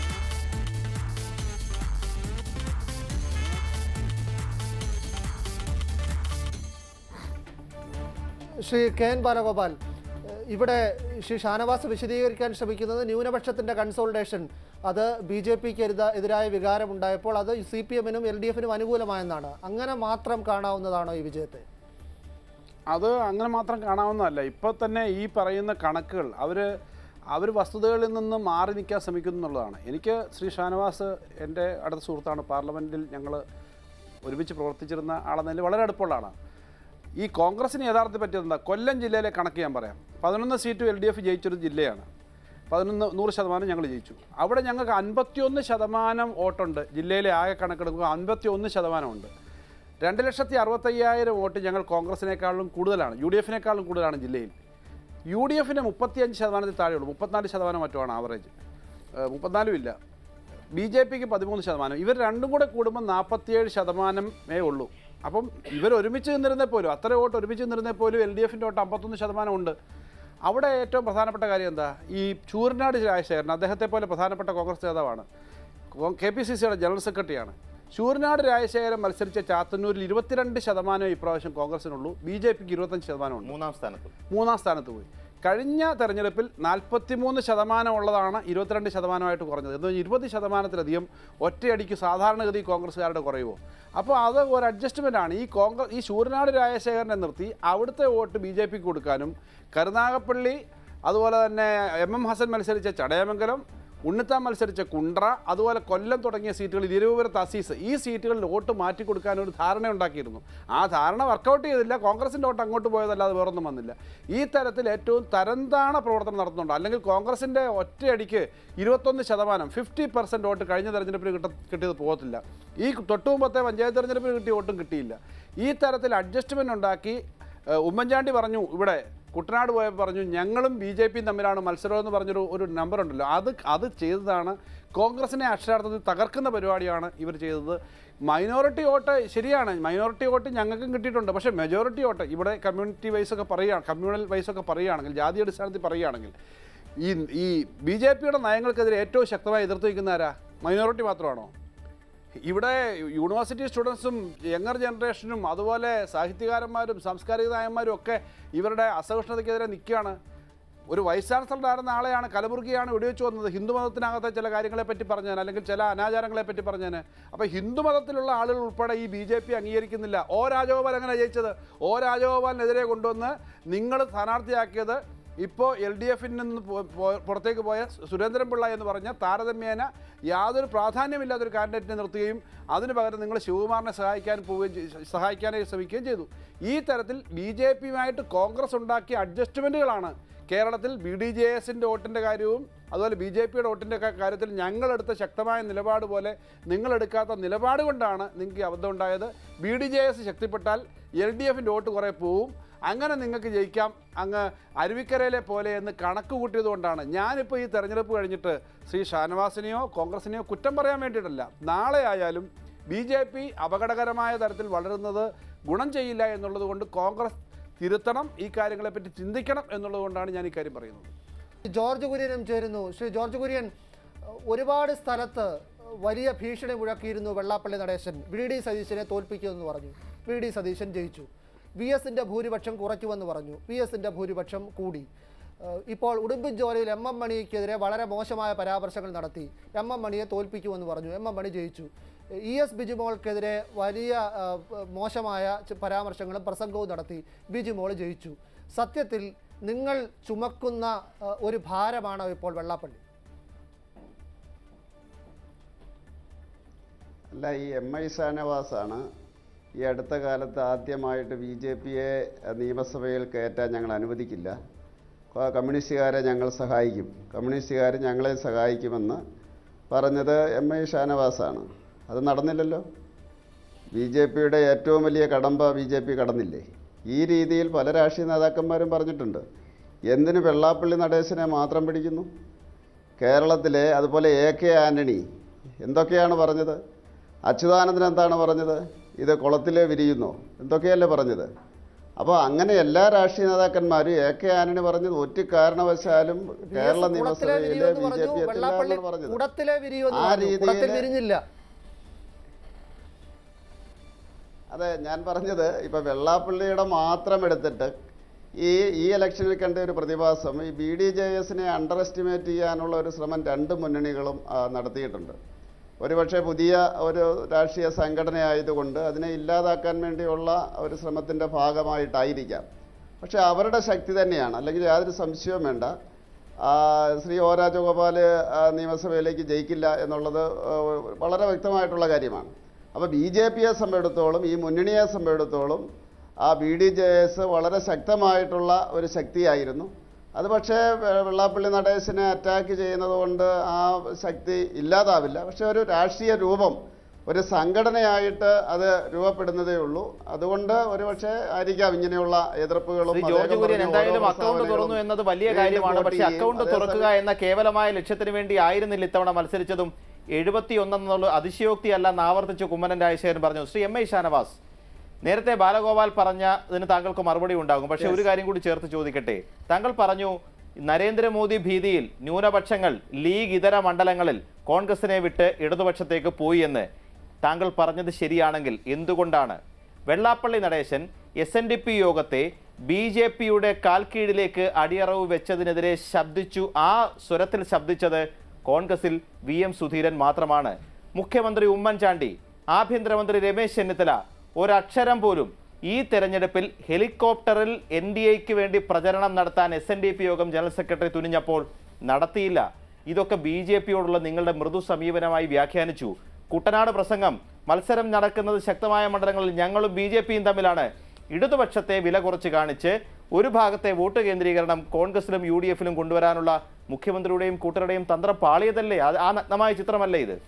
ശ്രീ കെ എൻ ബാലഗോപാൽ ഏഹ് ഇവിടെ ശ്രീ ഷാനവാസ് വിശദീകരിക്കാൻ ശ്രമിക്കുന്നത് ന്യൂനപക്ഷത്തിന്റെ കൺസോൾട്ടേഷൻ അത് ബി ജെ പിക്ക് എതിരായ വികാരമുണ്ടായപ്പോൾ അത് സി പി എമ്മിനും എൽ ഡി എഫിനും അനുകൂലമായെന്നാണ് അങ്ങനെ മാത്രം കാണാവുന്നതാണോ ഈ വിജയത്തെ അത് അങ്ങനെ മാത്രം കാണാവുന്നതല്ല ഇപ്പോൾ തന്നെ ഈ പറയുന്ന കണക്കുകൾ അവർ അവർ വസ്തുതകളിൽ നിന്ന് മാറി നിൽക്കാൻ ശ്രമിക്കുന്നു എന്നുള്ളതാണ് എനിക്ക് ശ്രീ ഷാനവാസ് എൻ്റെ അടുത്ത സുഹൃത്താണ് പാർലമെൻറ്റിൽ ഞങ്ങൾ ഒരുമിച്ച് പ്രവർത്തിച്ചിരുന്ന ആളെന്നതിൽ വളരെ അടുപ്പമുള്ള ആളാണ് ഈ കോൺഗ്രസിന് യഥാർത്ഥത്തിൽ പറ്റിയത് എന്താ കൊല്ലം ജില്ലയിലെ കണക്ക് ഞാൻ പറയാം പതിനൊന്ന് സീറ്റ് എൽ ഡി എഫ് ജയിച്ചൊരു ജില്ലയാണ് പതിനൊന്ന് നൂറ് ശതമാനം ഞങ്ങൾ ജയിച്ചു അവിടെ ഞങ്ങൾക്ക് അൻപത്തിയൊന്ന് ശതമാനം വോട്ടുണ്ട് ജില്ലയിലെ ആകെ കണക്കെടുക്കുമ്പോൾ അൻപത്തിയൊന്ന് ശതമാനമുണ്ട് രണ്ട് ലക്ഷത്തി അറുപത്തയ്യായിരം വോട്ട് ഞങ്ങൾ കോൺഗ്രസിനേക്കാളും കൂടുതലാണ് യു ഡി എഫിനേക്കാളും കൂടുതലാണ് ജില്ലയിൽ യു ഡി എഫിന് മുപ്പത്തിയഞ്ച് ശതമാനത്തിൽ താഴെയുള്ളൂ മുപ്പത്തിനാല് ശതമാനം മറ്റുമാണ് ആവറേജ് മുപ്പത്തിനാലും ഇല്ല ബി ജെ പിക്ക് പതിമൂന്ന് ശതമാനം ഇവർ രണ്ടും കൂടെ കൂടുമ്പോൾ നാൽപ്പത്തിയേഴ് ശതമാനമേ ഉള്ളൂ അപ്പം ഇവർ ഒരുമിച്ച് നിന്നിരുന്നേ പോലും അത്ര വോട്ട് ഒരുമിച്ച് നിന്നിരുന്നേ പോലും എൽ ഡി എഫിൻ്റെ വോട്ട് അമ്പത്തൊന്ന് ശതമാനം ഉണ്ട് അവിടെ ഏറ്റവും പ്രധാനപ്പെട്ട കാര്യം എന്താ ഈ ചൂരനാട് രാജശേഖരൻ അദ്ദേഹത്തെ പോലെ പ്രധാനപ്പെട്ട കോൺഗ്രസ് നേതാവാണ് കെ പി സി സിയുടെ ജനറൽ സെക്രട്ടറിയാണ് ശൂരനാട് രാജശേഖരൻ മത്സരിച്ച ചാത്തന്നൂരിൽ ഇരുപത്തിരണ്ട് ശതമാനം ഇപ്രാവശ്യം കോൺഗ്രസിനുള്ളൂ ബി ജെ പിക്ക് ഇരുപത്തഞ്ച് ശതമാനമുണ്ട് മൂന്നാം സ്ഥാനത്ത് മൂന്നാം സ്ഥാനത്ത് പോയി കഴിഞ്ഞ തെരഞ്ഞെടുപ്പിൽ നാൽപ്പത്തിമൂന്ന് ശതമാനം ഉള്ളതാണ് ഇരുപത്തിരണ്ട് ശതമാനമായിട്ട് കുറഞ്ഞത് എന്ന് പറഞ്ഞാൽ ഇരുപത് ശതമാനത്തിലധികം ഒറ്റയടിക്ക് സാധാരണഗതി കോൺഗ്രസ്സുകാരുടെ കുറയുമോ അപ്പോൾ അത് ഒരു അഡ്ജസ്റ്റ്മെൻ്റ് ആണ് ഈ കോൺഗ്രസ് ഈ ശൂരനാട് രാജശേഖരനെ നിർത്തി അവിടുത്തെ വോട്ട് ബി ജെ പിക്ക് കൊടുക്കാനും കരുനാഗപ്പള്ളി അതുപോലെ തന്നെ എം എം ഹസൻ മത്സരിച്ച ചടയമംഗലം ഉണ്ണിത്താൻ മത്സരിച്ച കുണ്ട്ര അതുപോലെ കൊല്ലം തുടങ്ങിയ സീറ്റുകളിൽ ഇരുപുരത്ത് അസീസ് ഈ സീറ്റുകളിൽ വോട്ട് മാറ്റി കൊടുക്കാൻ ഒരു ധാരണ ഉണ്ടാക്കിയിരുന്നു ആ ധാരണ വർക്കൗട്ട് ചെയ്തില്ല കോൺഗ്രസിൻ്റെ വോട്ട് അങ്ങോട്ട് പോയതല്ലാതെ വേറൊന്നും വന്നില്ല ഈ തരത്തിൽ ഏറ്റവും തരംതാണ പ്രവർത്തനം നടത്തുന്നുണ്ട് അല്ലെങ്കിൽ കോൺഗ്രസിൻ്റെ ഒറ്റയടിക്ക് ഇരുപത്തൊന്ന് ശതമാനം ഫിഫ്റ്റി പെർസെൻറ്റ് വോട്ട് കഴിഞ്ഞ തെരഞ്ഞെടുപ്പിന് കിട്ട കിട്ടിയത് പോകത്തില്ല ഈ തൊട്ടു മുമ്പത്തെ പഞ്ചായത്ത് തെരഞ്ഞെടുപ്പിന് കിട്ടിയ വോട്ടും കിട്ടിയില്ല ഈ തരത്തിൽ അഡ്ജസ്റ്റ്മെൻ്റ് ഉണ്ടാക്കി ഏഹ്, ഉമ്മൻചാണ്ടി പറഞ്ഞു ഇവിടെ കുട്ടനാട് പോയപ്പോൾ പറഞ്ഞു ഞങ്ങളും ബി ജെ പിയും തമ്മിലാണ് മത്സരം എന്ന് പറഞ്ഞൊരു ഒരു നമ്പർ ഉണ്ടല്ലോ അത് അത് ചെയ്തതാണ് കോൺഗ്രസിനെ അക്ഷരാർത്ഥത്തിൽ തകർക്കുന്ന പരിപാടിയാണ് ഇവർ ചെയ്തത് മൈനോറിറ്റി വോട്ട് ശരിയാണ് മൈനോറിറ്റി വോട്ട് ഞങ്ങൾക്കും കിട്ടിയിട്ടുണ്ട് പക്ഷേ മെജോറിറ്റി വോട്ട് ഇവിടെ കമ്മ്യൂണിറ്റി വൈസ് ഒക്കെ പറയുകയാണ് കമ്മ്യൂണൽ വൈസ് ഒക്കെ പറയുകയാണെങ്കിൽ ജാതി അടിസ്ഥാനത്തിൽ പറയുകയാണെങ്കിൽ ഈ ഈ ബി ജെ പിയുടെ നയങ്ങൾക്കെതിരെ ഏറ്റവും ശക്തമായി എതിർത്ത് നിൽക്കുന്ന ആരാ മൈനോറിറ്റി മാത്രമാണോ ഇവിടെ യൂണിവേഴ്സിറ്റി സ്റ്റുഡൻസും യങ്ങർ ജനറേഷനും അതുപോലെ സാഹിത്യകാരന്മാരും സാംസ്കാരിക നായന്മാരും ഒക്കെ ഇവരുടെ അസഹിഷ്ണുതയ്ക്കെതിരെ നിൽക്കുകയാണ് ഒരു വൈസ് ചാൻസലറായിരുന്ന ആളെയാണ് കലബുർഗിയാണ് വെടിവെച്ച് വന്നത് ഹിന്ദു മതത്തിനകത്തെ ചില കാര്യങ്ങളെ പറ്റി പറഞ്ഞാൽ അല്ലെങ്കിൽ ചില അനാചാരങ്ങളെ പറ്റി പറഞ്ഞാൽ അപ്പോൾ ഹിന്ദു മതത്തിലുള്ള ആളുകൾ ഉൾപ്പെടെ ഈ ബി ജെ പി അംഗീകരിക്കുന്നില്ല ഓ രാജഗോപാൽ എങ്ങനെ ജയിച്ചത് ഓ രാജഗോപാലിനെതിരെ കൊണ്ടുവന്ന് നിങ്ങൾ സ്ഥാനാർത്ഥിയാക്കിയത് ഇപ്പോൾ എൽ ഡി എഫിൽ നിന്ന് പോ- പോ- പുറത്തേക്ക് പോയ സുരേന്ദ്രൻ പിള്ള എന്ന് പറഞ്ഞ താരതമ്യേന യാതൊരു പ്രാധാന്യമില്ലാത്തൊരു കാൻഡിഡേറ്റിനെ നിർത്തുകയും അതിന് പകരം നിങ്ങൾ ശിവകുമാറിനെ സഹായിക്കാൻ പോവുകയും ചെയ്- സഹായിക്കാനായി ശ്രമിക്കുകയും ചെയ്തു ഈ തരത്തിൽ ബി ജെ പിയുമായിട്ട് കോൺഗ്രസ് ഉണ്ടാക്കിയ അഡ്ജസ്റ്റ്മെൻറ്റുകളാണ് കേരളത്തിൽ ബി ഡി ജെ എസിൻ്റെ വോട്ടിൻ്റെ കാര്യവും അതുപോലെ ബി ജെ പിയുടെ വോട്ടിൻ്റെ ഒക്കെ കാര്യത്തിൽ ഞങ്ങളെടുത്ത ശക്തമായ നിലപാട് പോലെ നിങ്ങളെടുക്കാത്ത നിലപാട് കൊണ്ടാണ് നിങ്ങൾക്ക് ഈ അബദ്ധം ഉണ്ടായത് ബി ഡി ജെ എസ് ശക്തിപ്പെട്ടാൽ എൽ ഡി എഫിൻ്റെ വോട്ട് കുറേ പോവും അങ്ങനെ നിങ്ങൾക്ക് ജയിക്കാം അങ്ങ് അരുവിക്കരയിലെ പോലെ എന്ന് കണക്ക് കൂട്ടിയത് കൊണ്ടാണ് ഞാനിപ്പോൾ ഈ തെരഞ്ഞെടുപ്പ് കഴിഞ്ഞിട്ട് ശ്രീ ഷാനവാസിനെയോ കോൺഗ്രസിനെയോ കുറ്റം പറയാൻ വേണ്ടിയിട്ടല്ല നാളെ ആയാലും ബി ജെ പി അപകടകരമായ തരത്തിൽ വളരുന്നത് ഗുണം ചെയ്യില്ല എന്നുള്ളത് കൊണ്ട് കോൺഗ്രസ് തിരുത്തണം ഈ കാര്യങ്ങളെപ്പറ്റി ചിന്തിക്കണം എന്നുള്ളത് കൊണ്ടാണ് ഞാൻ ഈ കാര്യം പറയുന്നത് ജോർജ് കുര്യനും ചേരുന്നു ശ്രീ ജോർജ് കുര്യൻ ഒരുപാട് സ്ഥലത്ത് വലിയ ഭീഷണി മുഴക്കിയിരുന്നു വെള്ളാപ്പള്ളി നടേശൻ വി ഡി സതീശനെ തോൽപ്പിക്കുമെന്ന് പറഞ്ഞു വി ഡി സതീശൻ ജയിച്ചു വി എസിൻ്റെ ഭൂരിപക്ഷം കുറയ്ക്കുമെന്ന് പറഞ്ഞു വി എസിൻ്റെ ഭൂരിപക്ഷം കൂടി ഏഹ് ഇപ്പോൾ ഉടുമ്പൻചോലയിൽ എം എം മണിക്കെതിരെ വളരെ മോശമായ പരാമർശങ്ങൾ നടത്തി എം എം മണിയെ തോൽപ്പിക്കുമെന്ന് പറഞ്ഞു എം എം മണി ജയിച്ചു ഇ എസ് ബിജുമോൾക്കെതിരെ വലിയ ഏഹ്, മോശമായ ച- പരാമർശങ്ങളും പ്രസംഗവും നടത്തി ബിജുമോൾ ജയിച്ചു സത്യത്തിൽ നിങ്ങൾ ചുമക്കുന്ന ഏഹ്, ഒരു ഭാരമാണോ ഇപ്പോൾ വെള്ളാപ്പള്ളി അല്ല ഈ എം ഐ ഷാനവാസാണ് ഈ അടുത്ത കാലത്ത് ആദ്യമായിട്ട് ബി ജെ പിയെ നിയമസഭയിൽ കയറ്റാൻ ഞങ്ങൾ അനുവദിക്കില്ല ക- കമ്മ്യൂണിസ്റ്റുകാരെ ഞങ്ങൾ സഹായിക്കും കമ്മ്യൂണിസ്റ്റുകാർ ഞങ്ങളെ സഹായിക്കുമെന്ന് പറഞ്ഞത് എം ഐ ഷാനവാസാണ് അത് നടന്നില്ലല്ലോ ബി ജെ പിയുടെ ഏറ്റവും വലിയ കടമ്പ ബി ജെ പി കടന്നില്ലേ ഈ രീതിയിൽ പല രാഷ്ട്രീയ നേതാക്കന്മാരും പറഞ്ഞിട്ടുണ്ട് എന്തിന് വെള്ളാപ്പള്ളി നടേശനെ മാത്രം പിടിക്കുന്നു കേരളത്തിലെ അതുപോലെ എ കെ ആൻ്റണി എന്തൊക്കെയാണ് പറഞ്ഞത് അച്യുതാനന്ദൻ എന്താണ് പറഞ്ഞത് ഇത് കുളത്തിൽ വിരിയുന്നോ എന്തൊക്കെയല്ലേ പറഞ്ഞത് അപ്പോൾ അങ്ങനെ എല്ലാ രാഷ്ട്രീയ നേതാക്കന്മാരും എ കെ ആന്റണി പറഞ്ഞത് ഒറ്റ കാരണവശാലും കേരള കുടത്തിലെ നിയമസഭയിലെ വിരിയുമെന്ന് ബി ജെ പറഞ്ഞു പി വെള്ളാപ്പള്ളി എത്തില്ല പറഞ്ഞത് കുടത്തിലെ വിരിയുമെന്ന് ആ പറഞ്ഞു കുടത്തിൽ രീതിയിൽ വിരിഞ്ഞില്ല അതെ ഞാൻ പറഞ്ഞത് ഇപ്പം വെള്ളാപ്പള്ളിയുടെ മാത്രം എടുത്തിട്ട് ഈ ഈ ഇലക്ഷനിൽ കണ്ട ഒരു പ്രതിഭാസം ഈ ബി ഡി ജെ എസിനെ അണ്ടർ എസ്റ്റിമേറ്റ് ചെയ്യാനുള്ള ഒരു ശ്രമം രണ്ട് മുന്നണികളും ആ, നടത്തിയിട്ടുണ്ട് ഒരുപക്ഷെ പുതിയ ഒരു രാഷ്ട്രീയ സംഘടനയായതുകൊണ്ട് അതിനെ ഇല്ലാതാക്കാൻ വേണ്ടിയുള്ള ഒരു ശ്രമത്തിൻ്റെ ഭാഗമായിട്ടായിരിക്കാം പക്ഷേ അവരുടെ ശക്തി തന്നെയാണ് അല്ലെങ്കിൽ യാതൊരു സംശയവും വേണ്ട ആ, ശ്രീ ഒ രാജഗോപാൽ ആ, നിയമസഭയിലേക്ക് ജയിക്കില്ല എന്നുള്ളത് ആ, വളരെ വ്യക്തമായിട്ടുള്ള കാര്യമാണ് അപ്പോൾ ബി ജെ പിയെ സംബന്ധിച്ചിടത്തോളം ഈ മുന്നണിയെ സംബന്ധിച്ചിടത്തോളം ആ ബി ഡി ജെ എസ് വളരെ ശക്തമായിട്ടുള്ള ഒരു ശക്തിയായിരുന്നു അത് പക്ഷേ വെ- വെള്ളാപ്പള്ളി നടേശനെ അറ്റാക്ക് ചെയ്യുന്നത് കൊണ്ട് ആ ശക്തി ഇല്ലാതാവില്ല പക്ഷേ ഒരു രാഷ്ട്രീയ രൂപം ഒരു സംഘടനയായിട്ട് അത് രൂപപ്പെടുന്നതേ ഉള്ളൂ അതുകൊണ്ട് ഒരു പക്ഷേ ആയിരിക്കാം ഇങ്ങനെയുള്ള എതിർപ്പുകളും ശ്രീ ജോർജ് അദ്ദേഹം കുര്യൻ പറഞ്ഞ എന്തായാലും ഓരോ അക്കൗണ്ട് പ്രസ്താവനകളും തുറന്നു എന്നത് വലിയ വീണ്ടും കാര്യമാണ് വോട്ട് പക്ഷേ ചെയ്യും. അക്കൗണ്ട് അതേസമയം- തുറക്കുക എന്ന കേവലമായ ലക്ഷ്യത്തിന് വേണ്ടി ആയിരുന്നില്ല ഇത്തവണ മത്സരിച്ചതും എഴുപത്തി ഒന്നെന്നുള്ള അതിശയോക്തിയല്ല എന്ന് ആവർത്തിച്ച് കുമ്മനം രാജശേഖരൻ പറഞ്ഞു ശ്രീ എം ഐ ഷാനവാസ് നേരത്തെ ബാലഗോപാൽ പറഞ്ഞതിന് താങ്കൾക്ക് മറുപടി ഉണ്ടാകും പക്ഷേ ഒരു കാര്യം കൂടി ചേർത്ത് ചോദിക്കട്ടെ താങ്കൾ പറഞ്ഞു നരേന്ദ്രമോദി ഭീതിയിൽ ന്യൂനപക്ഷങ്ങൾ ലീഗ് ഇതര മണ്ഡലങ്ങളിൽ കോൺഗ്രസിനെ വിട്ട് ഇടതുപക്ഷത്തേക്ക് പോയി എന്ന് താങ്കൾ പറഞ്ഞത് ശരിയാണെങ്കിൽ എന്തുകൊണ്ടാണ് Vellappally Natesan S N D P യോഗത്തെ ബി ജെ പിയുടെ കാൽക്കീഴിലേക്ക് അടിയറവ് വെച്ചതിനെതിരെ ശബ്ദിച്ചു ആ സ്വരത്തിൽ ശബ്ദിച്ചത് കോൺഗ്രസിൽ വി എം സുധീരൻ മാത്രമാണ് മുഖ്യമന്ത്രി ഉമ്മൻചാണ്ടി ആഭ്യന്തരമന്ത്രി രമേശ് ചെന്നിത്തല ഒരക്ഷരം പോലും ഈ തെരഞ്ഞെടുപ്പിൽ ഹെലികോപ്റ്ററിൽ എൻ ഡി എക്ക് വേണ്ടി പ്രചരണം നടത്താൻ എസ് എൻ ഡി പി യോഗം ജനറൽ സെക്രട്ടറി തുനിഞ്ഞപ്പോൾ നടത്തിയില്ല ഇതൊക്കെ ബി ജെ പിയോടുള്ള നിങ്ങളുടെ മൃദു സമീപനമായി വ്യാഖ്യാനിച്ചു കുട്ടനാട് പ്രസംഗം മത്സരം നടക്കുന്നത് ശക്തമായ മണ്ഡലങ്ങളിൽ ഞങ്ങളും ബി ജെ പിയും തമ്മിലാണ് ഇടതുപക്ഷത്തെ വില കുറച്ച് കാണിച്ച് ഒരു ഭാഗത്തെ വോട്ട് കേന്ദ്രീകരണം കോൺഗ്രസിലും യു ഡി എഫിലും കൊണ്ടുവരാനുള്ള മുഖ്യമന്ത്രിയുടെയും കൂട്ടരുടെയും തന്ത്രം പാളിയതല്ലേ അത് ആ നഗ്നമായ ചിത്രമല്ലേ ഇത്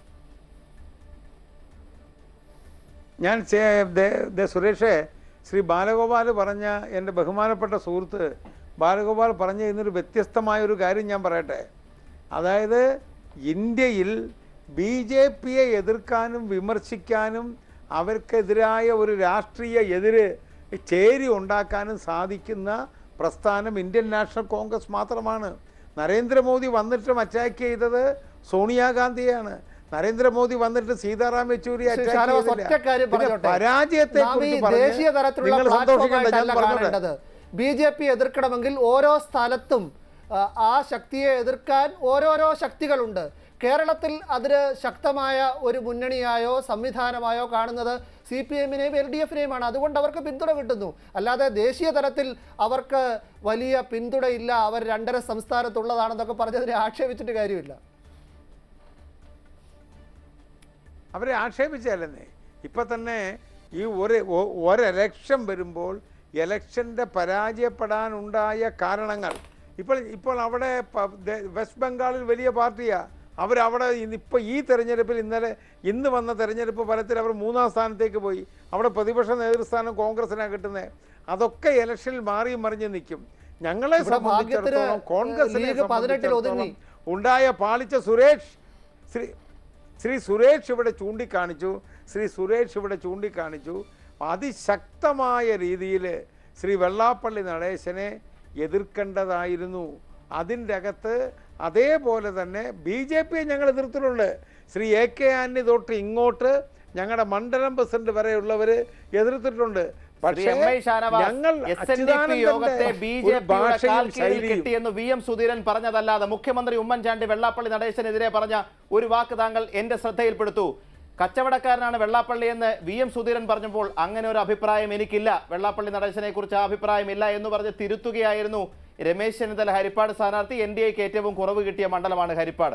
ഞാൻ ചേ- ദേ- ദേ സുരേഷേ ശ്രീ ബാലഗോപാൽ പറഞ്ഞ എൻ്റെ ബഹുമാനപ്പെട്ട സുഹൃത്ത് ബാലഗോപാൽ പറഞ്ഞ ഇന്നൊരു വ്യത്യസ്തമായ ഒരു കാര്യം ഞാൻ പറയട്ടെ അതായത് ഇന്ത്യയിൽ ബി ജെ പിയെ എതിർക്കാനും വിമർശിക്കാനും അവർക്കെതിരായ ഒരു രാഷ്ട്രീയ എതിര് ചേരി ഉണ്ടാക്കാനും സാധിക്കുന്ന പ്രസ്ഥാനം ഇന്ത്യൻ നാഷണൽ കോൺഗ്രസ് മാത്രമാണ് നരേന്ദ്രമോദി വന്നിട്ടും അറ്റാക്ക് ചെയ്തത് സോണിയാഗാന്ധിയാണ് നരേന്ദ്രമോദി വന്നിട്ട് സീതാറാം യെച്ചൂരി ശ്രീ attack ഷാനവാസ് ചെയ്തില്ല. ഒറ്റ കാര്യം പിന്നെ പറഞ്ഞോട്ടെ പരാജയത്തെ നാം ഈ കുറിച്ച് പറഞ്ഞ് ദേശീയ തലത്തിലുള്ള നിങ്ങൾ സന്തോഷിക്കണ്ട ഞാൻ പ്ലാറ്റ്ഫോമായിട്ടല്ല പറഞ്ഞോട്ടെ കാണേണ്ടത് ബി ജെ പി എതിർക്കണമെങ്കിൽ ഓരോ സ്ഥലത്തും ആ, ആ ശക്തിയെ എതിർക്കാൻ ഓരോരോ ശക്തികളുണ്ട് കേരളത്തിൽ അതിന് ശക്തമായ ഒരു മുന്നണിയായോ സംവിധാനമായോ കാണുന്നത് സി പി എമ്മിനെയും എൽ ഡി എഫിനെയുമാണ് അതുകൊണ്ട് അവർക്ക് പിന്തുണ കിട്ടുന്നു അല്ലാതെ ദേശീയ തലത്തിൽ അവർക്ക് വലിയ പിന്തുണയില്ല അവർ രണ്ടര സംസ്ഥാനത്തുള്ളതാണെന്നൊക്കെ പറഞ്ഞതിനെ ആക്ഷേപിച്ചിട്ട് കാര്യമില്ല അവരെ ആക്ഷേപിച്ചല്ലെന്നേ ഇപ്പം തന്നെ ഈ ഒരു ഒ- ഒരു എലക്ഷൻ വരുമ്പോൾ എലക്ഷൻ്റെ പരാജയപ്പെടാനുണ്ടായ കാരണങ്ങൾ ഇപ്പോൾ ഇപ്പോൾ അവിടെ പ- ദേ- വെസ്റ്റ് ബംഗാളിൽ വലിയ പാർട്ടിയാണ് അവരവിടെ ഇപ്പോൾ ഈ തെരഞ്ഞെടുപ്പിൽ ഇന്നലെ ഇന്ന് വന്ന തെരഞ്ഞെടുപ്പ് ഫലത്തിൽ അവർ മൂന്നാം സ്ഥാനത്തേക്ക് പോയി അവിടെ പ്രതിപക്ഷ നേതൃസ്ഥാനം കോൺഗ്രസിനാണ് കിട്ടുന്നത് അതൊക്കെ ഇലക്ഷനിൽ മാറി മറിഞ്ഞ് നിൽക്കും ഞങ്ങളെ ഇവിടെ ഭാഗ്യത്തിന്, സംബന്ധിച്ചിടത്തോളം കോൺഗ്രസിനെ ലീഗ് പതിനെട്ടിൽ ഒതുങ്ങി. സംബന്ധിച്ചിടത്തോളം ഉണ്ടായ പാളിച്ച സുരേഷ് ശ്രീ ശ്രീ സുരേഷ് ഇവിടെ ചൂണ്ടിക്കാണിച്ചു ശ്രീ സുരേഷ് ഇവിടെ ചൂണ്ടിക്കാണിച്ചു അതിശക്തമായ രീതിയിൽ ശ്രീ വെള്ളാപ്പള്ളി നടേശനെ എതിർക്കേണ്ടതായിരുന്നു അതിൻ്റെ അകത്ത് അതേപോലെ തന്നെ ബി ജെ പിയെ ഞങ്ങൾ എതിർത്തിട്ടുണ്ട് ശ്രീ എ കെ ആന്റണി തൊട്ട് ഇങ്ങോട്ട് ഞങ്ങളുടെ മണ്ഡലം പ്രസിഡന്റ് വരെയുള്ളവർ എതിർത്തിട്ടുണ്ട് പക്ഷേ എം ഐ ഷാനവാസ് ഞങ്ങൾ എസ് എൻ ഡി പി യോഗത്തെ അച്യുതാനന്ദന്റെ ബി ഒരു ജെ പിയുടെ ഭാഷയും കാൽ കീഴിൽ ശൈലിയും കിട്ടിയെന്ന് വി എം സുധീരൻ പറഞ്ഞതല്ലാതെ മുഖ്യമന്ത്രി ഉമ്മൻചാണ്ടി വെള്ളാപ്പള്ളി നടേശനെതിരെ പറഞ്ഞ ഒരു വാക്ക് താങ്കൾ എന്റെ ശ്രദ്ധയിൽപ്പെടുത്തു കച്ചവടക്കാരനാണ് വെള്ളാപ്പള്ളി എന്ന് വി എം സുധീരൻ പറഞ്ഞപ്പോൾ അങ്ങനെ ഒരു അഭിപ്രായം എനിക്കില്ല വെള്ളാപ്പള്ളി നടേശനെ കുറിച്ച് ആ അഭിപ്രായമില്ല എന്ന് പറഞ്ഞ് തിരുത്തുകയായിരുന്നു രമേശ് ചെന്നിത്തല ഹരിപ്പാട് സ്ഥാനാർത്ഥി എൻ ഡി എക്ക് ഏറ്റവും കുറവ് കിട്ടിയ മണ്ഡലമാണ് ഹരിപ്പാട്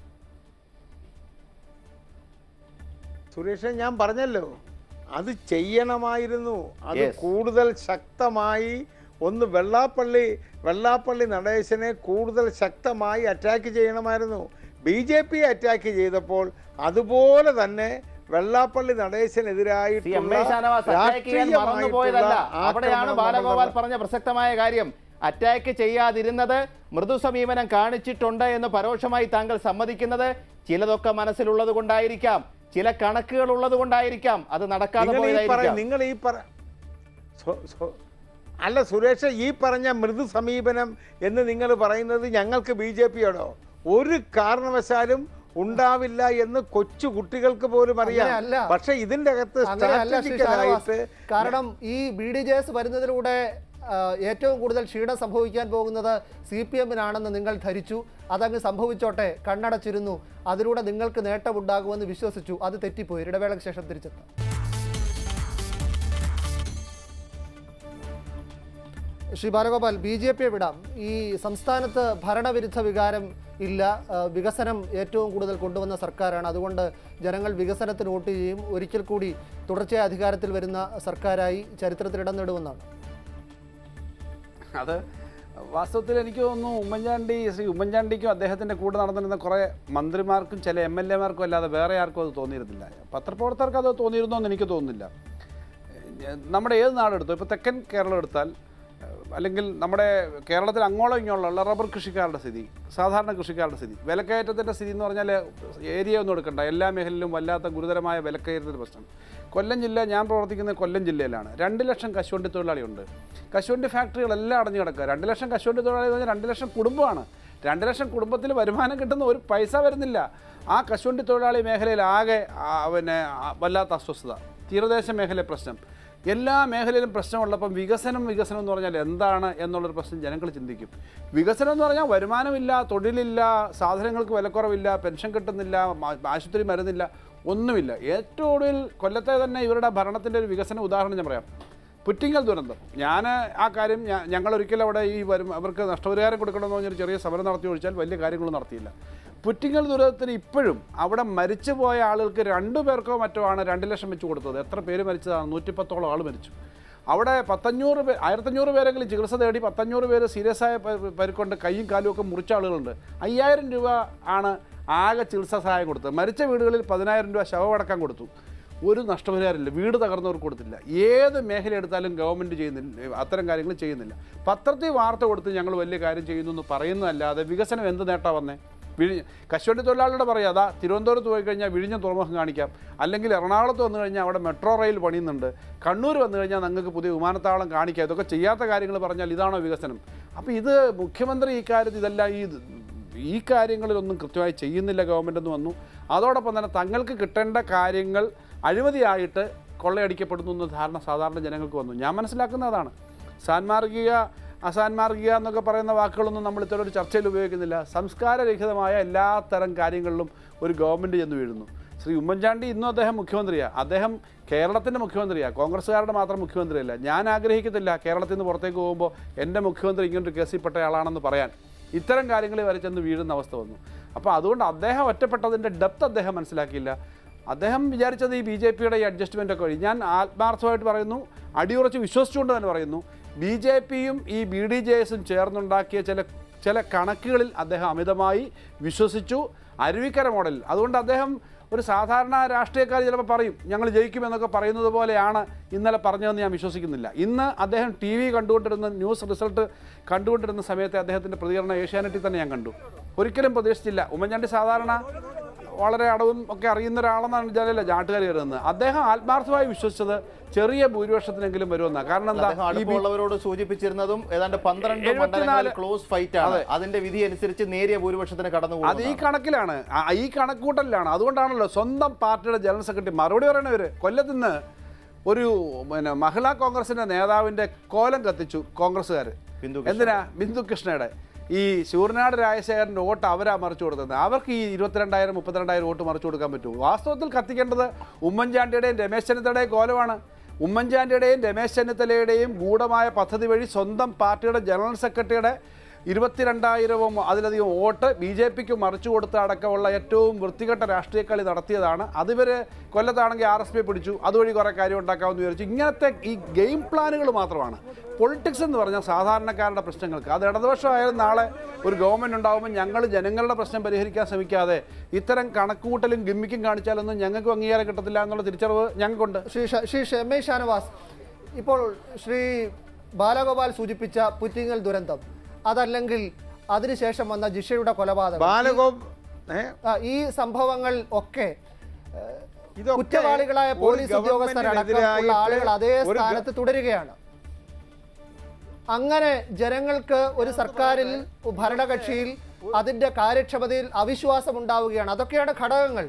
സുരേഷ് ഞാൻ പറഞ്ഞല്ലോ അത് ചെയ്യണമായിരുന്നു അത് Yes. കൂടുതൽ ശക്തമായി ഒന്ന് വെള്ളാപ്പള്ളി വെള്ളാപ്പള്ളി നടേശനെ കൂടുതൽ ശക്തമായി അറ്റാക്ക് ചെയ്യണമായിരുന്നു ബി ജെ പി അറ്റാക്ക് ചെയ്തപ്പോൾ അതുപോലെ തന്നെ വെള്ളാപ്പള്ളി സി എം നടേശനെതിരായിട്ടുള്ള എ ഷാനവാസ് അറ്റാക്ക് ചെയ്യാൻ മറന്നുപോയതല്ല രാഷ്ട്രീയമായിട്ടുള്ള അവിടെയാണ് ആക്രമണം ബാലഗോപാൽ നടന്നത്. പറഞ്ഞ പ്രസക്തമായ കാര്യം അറ്റാക്ക് ചെയ്യാതിരുന്നത് മൃദു സമീപനം കാണിച്ചിട്ടുണ്ട് എന്ന് പരോക്ഷമായി താങ്കൾ സമ്മതിക്കുന്നത് ചിലതൊക്കെ മനസ്സിലുള്ളത് കൊണ്ടായിരിക്കാം ചില കണക്കുകൾ ഉള്ളത് കൊണ്ടായിരിക്കാം അത് നടക്കാതെ നിങ്ങൾ ഈ പറ പോയതായിരിക്കാം നിങ്ങൾ ഈ പറ സോ- സോ- അല്ല സുരേഷ് ഈ പറഞ്ഞ മൃദു സമീപനം എന്ന് നിങ്ങൾ പറയുന്നത് ഞങ്ങൾക്ക് ബി ജെ പിയോടോ ഒരു കാരണവശാലും ഉണ്ടാവില്ല എന്ന് കൊച്ചു കുട്ടികൾക്ക് പോലും അറിയാം അങ്ങനെയല്ല. പക്ഷെ ഇതിന്റെ അകത്ത് അങ്ങനെയല്ല ശ്രീ ഷാനവാസ്. സ്ട്രാറ്റജിക്കലായിട്ട് കാരണം ഈ ബി ഡി ജെ എസ് വരുന്നതിലൂടെ ആ, ഏറ്റവും കൂടുതൽ ക്ഷീണം സംഭവിക്കാൻ പോകുന്നത് സി പി എമ്മിനാണെന്ന് നിങ്ങൾ ധരിച്ചു അതങ്ങ് സംഭവിച്ചോട്ടെ കണ്ണടച്ചിരുന്നു അതിലൂടെ നിങ്ങൾക്ക് നേട്ടമുണ്ടാകുമെന്ന് വിശ്വസിച്ചു അത് തെറ്റിപ്പോയി ഇടവേളയ്ക്ക് ശേഷം തിരിച്ചെത്താം ശ്രീ ബാലഗോപാൽ ബി ജെ പിയെ വിടാം ഈ സംസ്ഥാനത്ത് ഭരണവിരുദ്ധ വികാരം ഇല്ല ആ, വികസനം ഏറ്റവും കൂടുതൽ കൊണ്ടുവന്ന സർക്കാരാണ് അതുകൊണ്ട് ജനങ്ങൾ വികസനത്തിന് വോട്ട് ചെയ്യും ഒരിക്കൽ കൂടി തുടർച്ചയായ അധികാരത്തിൽ വരുന്ന സർക്കാരായി ചരിത്രത്തിൽ ഇടം നേടുമെന്നാണ് അത് വാസ്തവത്തിൽ എനിക്ക് തോന്നുന്നു ഉമ്മൻചാണ്ടി ശ്രീ ഉമ്മൻചാണ്ടിക്കും അദ്ദേഹത്തിൻ്റെ കൂടെ നടന്നിരുന്ന കുറേ മന്ത്രിമാർക്കും ചില എം എൽ എമാർക്കും അല്ലാതെ വേറെ ആർക്കും അത് തോന്നിയിരുന്നില്ല പത്രപ്രവർത്തകർക്ക് അത് തോന്നിയിരുന്നോ എന്ന് എനിക്ക് തോന്നുന്നില്ല ഏഹ് നമ്മുടെ ഏത് നാടെടുത്തു ഇപ്പോൾ തെക്കൻ കേരളം എടുത്താൽ ഏഹ് അല്ലെങ്കിൽ നമ്മുടെ കേരളത്തിൽ അങ്ങോളം ഇങ്ങോളം റബ്ബർ കൃഷിക്കാരുടെ സ്ഥിതി സാധാരണ കൃഷിക്കാരുടെ സ്ഥിതി വിലക്കയറ്റത്തിൻ്റെ സ്ഥിതി എന്ന് പറഞ്ഞാൽ ഏരിയ ഒന്നും എടുക്കണ്ട എല്ലാ മേഖലയിലും വല്ലാത്ത ഗുരുതരമായ വിലക്കയറ്റത്തിൻ്റെ പ്രശ്നം കൊല്ലം ജില്ല ഞാൻ പ്രവർത്തിക്കുന്ന കൊല്ലം ജില്ലയിലാണ് രണ്ട് ലക്ഷം കശുവണ്ടി തൊഴിലാളിയുണ്ട് കശുവണ്ടി ഫാക്ടറികളെല്ലാം അടഞ്ഞു കിടക്കുക രണ്ട് ലക്ഷം കശുവണ്ടി തൊഴിലാളി എന്ന് പറഞ്ഞാൽ രണ്ട് ലക്ഷം കുടുംബമാണ് രണ്ട് ലക്ഷം കുടുംബത്തിൽ വരുമാനം കിട്ടുന്ന ഒരു പൈസ വരുന്നില്ല ആ കശുവണ്ടി തൊഴിലാളി മേഖലയിൽ ആകെ ആ, പിന്നെ ആ, വല്ലാത്ത അസ്വസ്ഥത തീരദേശ മേഖലയിലെ പ്രശ്നം എല്ലാ മേഖലയിലും പ്രശ്നമുള്ളപ്പം വികസനം വികസനം എന്ന് പറഞ്ഞാൽ എന്താണ് എന്നുള്ളൊരു പ്രശ്നം ജനങ്ങൾ ചിന്തിക്കും വികസനം എന്ന് പറഞ്ഞാൽ വരുമാനമില്ല തൊഴിലില്ല സാധനങ്ങൾക്ക് വിലക്കുറവില്ല പെൻഷൻ കിട്ടുന്നില്ല മ- ആശുപത്രി മരുന്നില്ല ഒന്നുമില്ല ഏറ്റവും ഒടുവിൽ കൊല്ലത്തെ തന്നെ ഇവരുടെ ഭരണത്തിൻ്റെ ഒരു വികസന ഉദാഹരണം ഞാൻ പറയാം പുറ്റിങ്ങൽ ദുരന്തം ഞാൻ ആ കാര്യം ഞാ- ഞങ്ങൾ ഒരിക്കലും അവിടെ ഈ വരും അവർക്ക് നഷ്ടപരിഹാരം കൊടുക്കണമെന്ന് പറഞ്ഞൊരു ചെറിയ സമരം നടത്തി ഒഴിച്ചാൽ വലിയ കാര്യങ്ങളൊന്നും നടത്തിയില്ല പുറ്റിങ്ങൽ ദുരന്തത്തിന് ഇപ്പോഴും അവിടെ മരിച്ചുപോയ ആളുകൾക്ക് രണ്ടു പേർക്കോ മറ്റോ ആണ് രണ്ട് ലക്ഷം വെച്ച് കൊടുത്തത് എത്ര പേര് മരിച്ചതാണ് നൂറ്റിപ്പത്തോളം ആൾ മരിച്ചു അവിടെ പത്തഞ്ഞൂറ് പേർ ആയിരത്തഞ്ഞൂറ് പേരെങ്കിലും ചികിത്സ തേടി പത്തഞ്ഞൂറ് പേര് സീരിയസ് ആയ പ- പരുക്കൊണ്ട് കൈയും കാലും ഒക്കെ മുറിച്ച ആളുകളുണ്ട് അയ്യായിരം രൂപ ആണ് ആകെ ചികിത്സാ സഹായം കൊടുത്തത് മരിച്ച വീടുകളിൽ പതിനായിരം രൂപ ശവമടക്കം കൊടുത്തു ഒരു നഷ്ടപരിഹാരമില്ല വീട് തകർന്നവർക്ക് കൊടുത്തില്ല ഏത് മേഖല എടുത്താലും ഗവൺമെൻറ് ചെയ്യുന്നില്ല അത്തരം കാര്യങ്ങൾ ചെയ്യുന്നില്ല പത്രത്തിൽ വാർത്ത കൊടുത്ത് ഞങ്ങൾ വലിയ കാര്യം ചെയ്യുന്നു എന്ന് പറയുന്നതല്ലാതെ വികസനം എന്ത് നേട്ടാ വന്നേ വിഴി കശുവണ്ടി തൊഴിലാളികളുടെ പറയാം അതാ തിരുവനന്തപുരത്ത് പോയി കഴിഞ്ഞാൽ വിഴിഞ്ഞം തുറമുഖം കാണിക്കാം അല്ലെങ്കിൽ എറണാകുളത്ത് വന്നു കഴിഞ്ഞാൽ അവിടെ മെട്രോ റെയിൽ പണിയുന്നുണ്ട് കണ്ണൂർ വന്നു കഴിഞ്ഞാൽ നിങ്ങൾക്ക് പുതിയ വിമാനത്താവളം കാണിക്കാം ഇതൊക്കെ ചെയ്യാത്ത കാര്യങ്ങൾ പറഞ്ഞാൽ ഇതാണോ വികസനം അപ്പോൾ ഇത് മുഖ്യമന്ത്രി ഈ കാര്യത്തിൽ ഇതെല്ലാം ഈ ഈ കാര്യങ്ങളിലൊന്നും കൃത്യമായി ചെയ്യുന്നില്ല ഗവൺമെൻറ് എന്ന് വന്നു അതോടൊപ്പം തന്നെ തങ്ങൾക്ക് കിട്ടേണ്ട കാര്യങ്ങൾ അഴിമതിയായിട്ട് കൊള്ളയടിക്കപ്പെടുന്നു എന്ന ധാരണ സാധാരണ ജനങ്ങൾക്ക് വന്നു ഞാൻ മനസ്സിലാക്കുന്നത് അതാണ് സാൻമാർഗിക അസാൻമാർഗിക എന്നൊക്കെ പറയുന്ന വാക്കുകളൊന്നും നമ്മൾ ഇത്തരം ഒരു ചർച്ചയിൽ ഉപയോഗിക്കുന്നില്ല സംസ്കാരരഹിതമായ എല്ലാ തരം കാര്യങ്ങളിലും ഒരു ഗവൺമെൻറ് ചെന്ന് വീഴുന്നു ശ്രീ ഉമ്മൻചാണ്ടി ഇന്നും അദ്ദേഹം മുഖ്യമന്ത്രിയാണ് അദ്ദേഹം കേരളത്തിൻ്റെ മുഖ്യമന്ത്രിയാണ് കോൺഗ്രസ്സുകാരുടെ മാത്രം മുഖ്യമന്ത്രിയല്ല ഞാൻ ആഗ്രഹിക്കത്തില്ല കേരളത്തിൽ നിന്ന് പുറത്തേക്ക് പോകുമ്പോൾ എൻ്റെ മുഖ്യമന്ത്രി ഇങ്ങനൊരു കേസിൽപ്പെട്ട ആളാണെന്ന് പറയാൻ ഇത്തരം കാര്യങ്ങളിൽ വരെ ചെന്ന് വീഴുന്ന അവസ്ഥ വന്നു അപ്പോൾ അതുകൊണ്ട് അദ്ദേഹം ഒറ്റപ്പെട്ടതിൻ്റെ ഡെപ്ത് അദ്ദേഹം മനസ്സിലാക്കിയില്ല അദ്ദേഹം വിചാരിച്ചത് ഈ ബി ജെ പിയുടെ ഈ അഡ്ജസ്റ്റ്മെൻ്റ് ഒക്കെ വഴി ഞാൻ ആത്മാർത്ഥമായിട്ട് പറയുന്നു അടിയുറച്ച് വിശ്വസിച്ചുകൊണ്ട് തന്നെ പറയുന്നു ബി ജെ പിയും ഈ ബി ഡി ജെ എസും ചേർന്നുണ്ടാക്കിയ ചില ചില കണക്കുകളിൽ അദ്ദേഹം അമിതമായി വിശ്വസിച്ചു അരുവിക്കര മോഡലിൽ അതുകൊണ്ട് അദ്ദേഹം ഒരു സാധാരണ രാഷ്ട്രീയക്കാർ ചിലപ്പോൾ പറയും ഞങ്ങൾ ജയിക്കുമെന്നൊക്കെ പറയുന്നത് പോലെയാണ് ഇന്നലെ പറഞ്ഞതെന്ന് ഞാൻ വിശ്വസിക്കുന്നില്ല ഇന്ന് അദ്ദേഹം ടി വി കണ്ടുകൊണ്ടിരുന്ന ന്യൂസ് റിസൾട്ട് കണ്ടുകൊണ്ടിരുന്ന സമയത്തെ അദ്ദേഹത്തിൻ്റെ പ്രതികരണം ഏഷ്യാനെറ്റിൽ തന്നെ ഞാൻ കണ്ടു ഒരിക്കലും പ്രതീക്ഷിച്ചില്ല ഉമ്മൻചാണ്ടി സാധാരണ വളരെ അടവും ഒക്കെ അറിയുന്ന ഒരാളെന്നാണ് ജനല നാട്ടുകാർ കരുതുന്നത് അദ്ദേഹം ആത്മാർത്ഥമായി വിശ്വസിച്ചത് ചെറിയ ഭൂരിപക്ഷത്തിനെങ്കിലും വരുമെന്നാണ് കാരണം എന്താ അദ്ദേഹം ഈ ബി- അടുപ്പമുള്ളവരോട് സൂചിപ്പിച്ചിരുന്നതും ഏതാണ്ട് പന്ത്രണ്ട് എഴുപത്തിനാല് മണ്ഡലങ്ങളിൽ ക്ലോസ് ഫൈറ്റ് ആണ് അതെ. അതിന്റെ വിധി അനുസരിച്ച് നേരിയ ഭൂരിപക്ഷത്തിന് കടന്നു അത് ഈ കണക്കിലാണ് ആ- ഈ കണക്കൂട്ടലിലാണ് അതുകൊണ്ടാണല്ലോ സ്വന്തം പാർട്ടിയുടെ ജനറൽ സെക്രട്ടറി മറുപടി പറയണവര് കൊല്ലത്തുനിന്ന് ഒരു പിന്നെ മഹിളാ കോൺഗ്രസിൻ്റെ നേതാവിൻ്റെ കോലം കത്തിച്ചു കോൺഗ്രസ്സുകാർ എന്തിനാ ബിന്ദു കൃഷ്ണയുടെ ഈ ശൂർനാട് രാജശേഖരൻ്റെ വോട്ട് അവരാ മറിച്ചു കൊടുത്തത് അവർക്ക് ഈ ഇരുപത്തിരണ്ടായിരം മുപ്പത്തിരണ്ടായിരം വോട്ട് മറിച്ചു കൊടുക്കാൻ പറ്റുമോ വാസ്തവത്തിൽ കത്തിക്കേണ്ടത് ഉമ്മൻചാണ്ടിയുടെയും രമേശ് ചെന്നിത്തലയുടെയും കോലമാണ് ഉമ്മൻചാണ്ടിയുടെയും രമേശ് ചെന്നിത്തലയുടെയും ഗൂഢമായ പദ്ധതി വഴി സ്വന്തം പാർട്ടിയുടെ ജനറൽ സെക്രട്ടറിയുടെ ഇരുപത്തിരണ്ടായിരവും അതിലധികം വോട്ട് ബി ജെ പിക്ക് മറിച്ചു കൊടുത്ത അടക്കമുള്ള ഏറ്റവും വൃത്തികെട്ട രാഷ്ട്രീയ കളി നടത്തിയതാണ് അതിവർ കൊല്ലത്താണെങ്കിൽ ആർ എസ് പി പിടിച്ചു അതുവഴി കുറേ കാര്യം ഉണ്ടാക്കാമെന്ന് വിചാരിച്ചു ഇങ്ങനത്തെ ഈ ഗെയിം പ്ലാനുകൾ മാത്രമാണ് പൊളിറ്റിക്സ് എന്ന് പറഞ്ഞാൽ സാധാരണക്കാരുടെ പ്രശ്നങ്ങൾക്ക് അത് ഇടതുപക്ഷമായാലും നാളെ ഒരു ഗവൺമെൻറ് ഉണ്ടാകുമ്പോൾ ഞങ്ങൾ ജനങ്ങളുടെ പ്രശ്നം പരിഹരിക്കാൻ ശ്രമിക്കാതെ ഇത്തരം കണക്കുകൂട്ടലും ഗിമ്മിക്കും കാണിച്ചാലൊന്നും ഞങ്ങൾക്ക് അംഗീകാരം കിട്ടത്തില്ല എന്നുള്ള തിരിച്ചറിവ് ഞങ്ങൾക്കുണ്ട് ശ്രീ ഷ- ശ്രീ ഷെമൈ ഷാനവാസ് ഇപ്പോൾ ശ്രീ ബാലഗോപാൽ സൂചിപ്പിച്ച പുറ്റിങ്ങൽ ദുരന്തം അതല്ലെങ്കിൽ അതിനുശേഷം വന്ന ജിഷയുടെ കൊലപാതകം ബാലഗോ ആ, ഈ സംഭവങ്ങൾ ഒക്കെ ഏഹ്, ഇതൊക്കെ കുറ്റവാളികളായ ഒരു പോലീസ് ഉദ്യോഗസ്ഥരടക്കമുള്ള ഗവൺമെന്റിനെതിരായിട്ട് ആളുകൾ അതേ ഒരു ഗ- സ്ഥാനത്ത് തുടരുകയാണ് അങ്ങനെ ജനങ്ങൾക്ക് ഒരു സർക്കാരിൽ ഭരണകക്ഷിയിൽ അതിന്റെ കാര്യക്ഷമതയിൽ അവിശ്വാസം ഉണ്ടാവുകയാണ് അതൊക്കെയാണ് ഘടകങ്ങൾ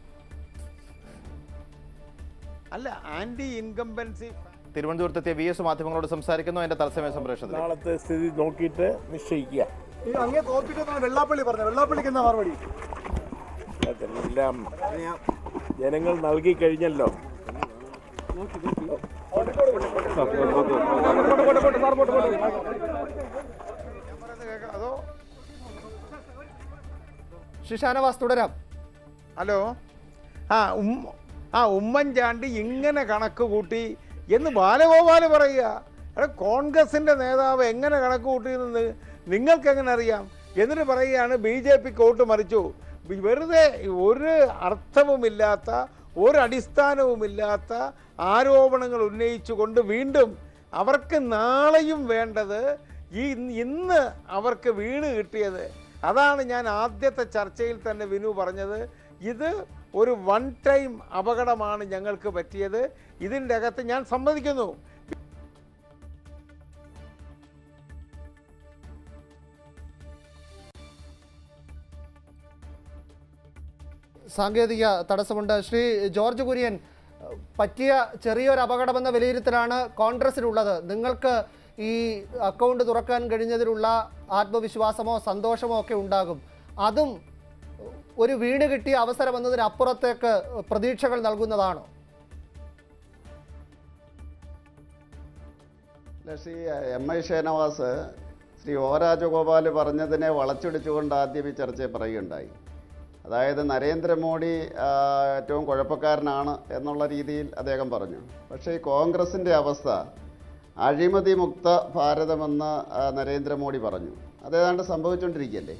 അല്ല ആന്റി ഇൻകംബൻസി തിരുവനന്തപുരത്തെത്തിയ വി എസ് മാധ്യമങ്ങളോട് സംസാരിക്കുന്നു അതിന്റെ തത്സമയ സംപ്രേഷണത്തിൽ നാളത്തെ സ്ഥിതി നോക്കിയിട്ട് നിശ്ചയിക്കുക ഈ അങ്ങേ തോൽപ്പിക്കുന്ന വെള്ളാപ്പള്ളി പറഞ്ഞു വെള്ളാപ്പള്ളിക്ക് എന്താ മറുപടി അതെല്ലാം ജനങ്ങൾ നൽകി കഴിഞ്ഞല്ലോ അതോ ശ്രീ ഷാനവാസ് തുടരാം ഹലോ ആ ഉം ആ ഉമ്മൻചാണ്ടി ഇങ്ങനെ കണക്ക് കൂട്ടി എന്ന് ബാലഗോപാൽ പറയുക എടാ കോൺഗ്രസിൻ്റെ നേതാവ് എങ്ങനെ കണക്ക് കൂട്ടിയെന്ന് നിങ്ങൾക്ക് എങ്ങനെ അറിയാം എന്നിട്ട് പറയുകയാണ് ബി ജെ പി വോട്ട് മറിച്ചു ബി- വെറുതെ ഒരു അർത്ഥവുമില്ലാത്ത ഒരു അടിസ്ഥാനവുമില്ലാത്ത ആരോപണങ്ങൾ ഉന്നയിച്ചുകൊണ്ട് വീണ്ടും അവർക്ക് നാളെയും വേണ്ടത് ഈ ഇന്ന് അവർക്ക് വീണ് കിട്ടിയത് അതാണ് ഞാൻ ആദ്യത്തെ ചർച്ചയിൽ തന്നെ വിനു പറഞ്ഞത് ഇത് ഒരു വൺ ടൈം അപകടമാണ് ഞങ്ങൾക്ക് പറ്റിയത് ഇതിൻ്റെ അകത്ത് ഞാൻ സമ്മതിക്കുന്നു സാങ്കേതിക തടസ്സമുണ്ട് ശ്രീ ജോർജ് കുര്യൻ ഏഹ്, പറ്റിയ ചെറിയൊരു അപകടമെന്ന വിലയിരുത്തലാണ് കോൺഗ്രസിനുള്ളത് നിങ്ങൾക്ക് ഈ അക്കൗണ്ട് തുറക്കാൻ കഴിഞ്ഞതിലുള്ള ആത്മവിശ്വാസമോ സന്തോഷമോ ഒക്കെ ഉണ്ടാകും അതും ഒരു വീണ് കിട്ടിയ അവസരം എന്നതിനപ്പുറത്തേക്ക് പ്രതീക്ഷകൾ നൽകുന്നതാണോ അല്ല, Sri M I Shanavas Sri O Rajagopal പറഞ്ഞതിനെ വളച്ചൊടിച്ചുകൊണ്ട് ആദ്യം ഈ ചർച്ചയെ പറയുകയുണ്ടായി അതായത് നരേന്ദ്രമോദി ആ, ഏറ്റവും കുഴപ്പക്കാരനാണ് എന്നുള്ള രീതിയിൽ അദ്ദേഹം പറഞ്ഞു പക്ഷേ ഈ കോൺഗ്രസിൻ്റെ അവസ്ഥ അഴിമതി മുക്ത ഭാരതമെന്ന് ആ, നരേന്ദ്രമോദി പറഞ്ഞു അതേതാണ്ട് സംഭവിച്ചുകൊണ്ടിരിക്കുകയല്ലേ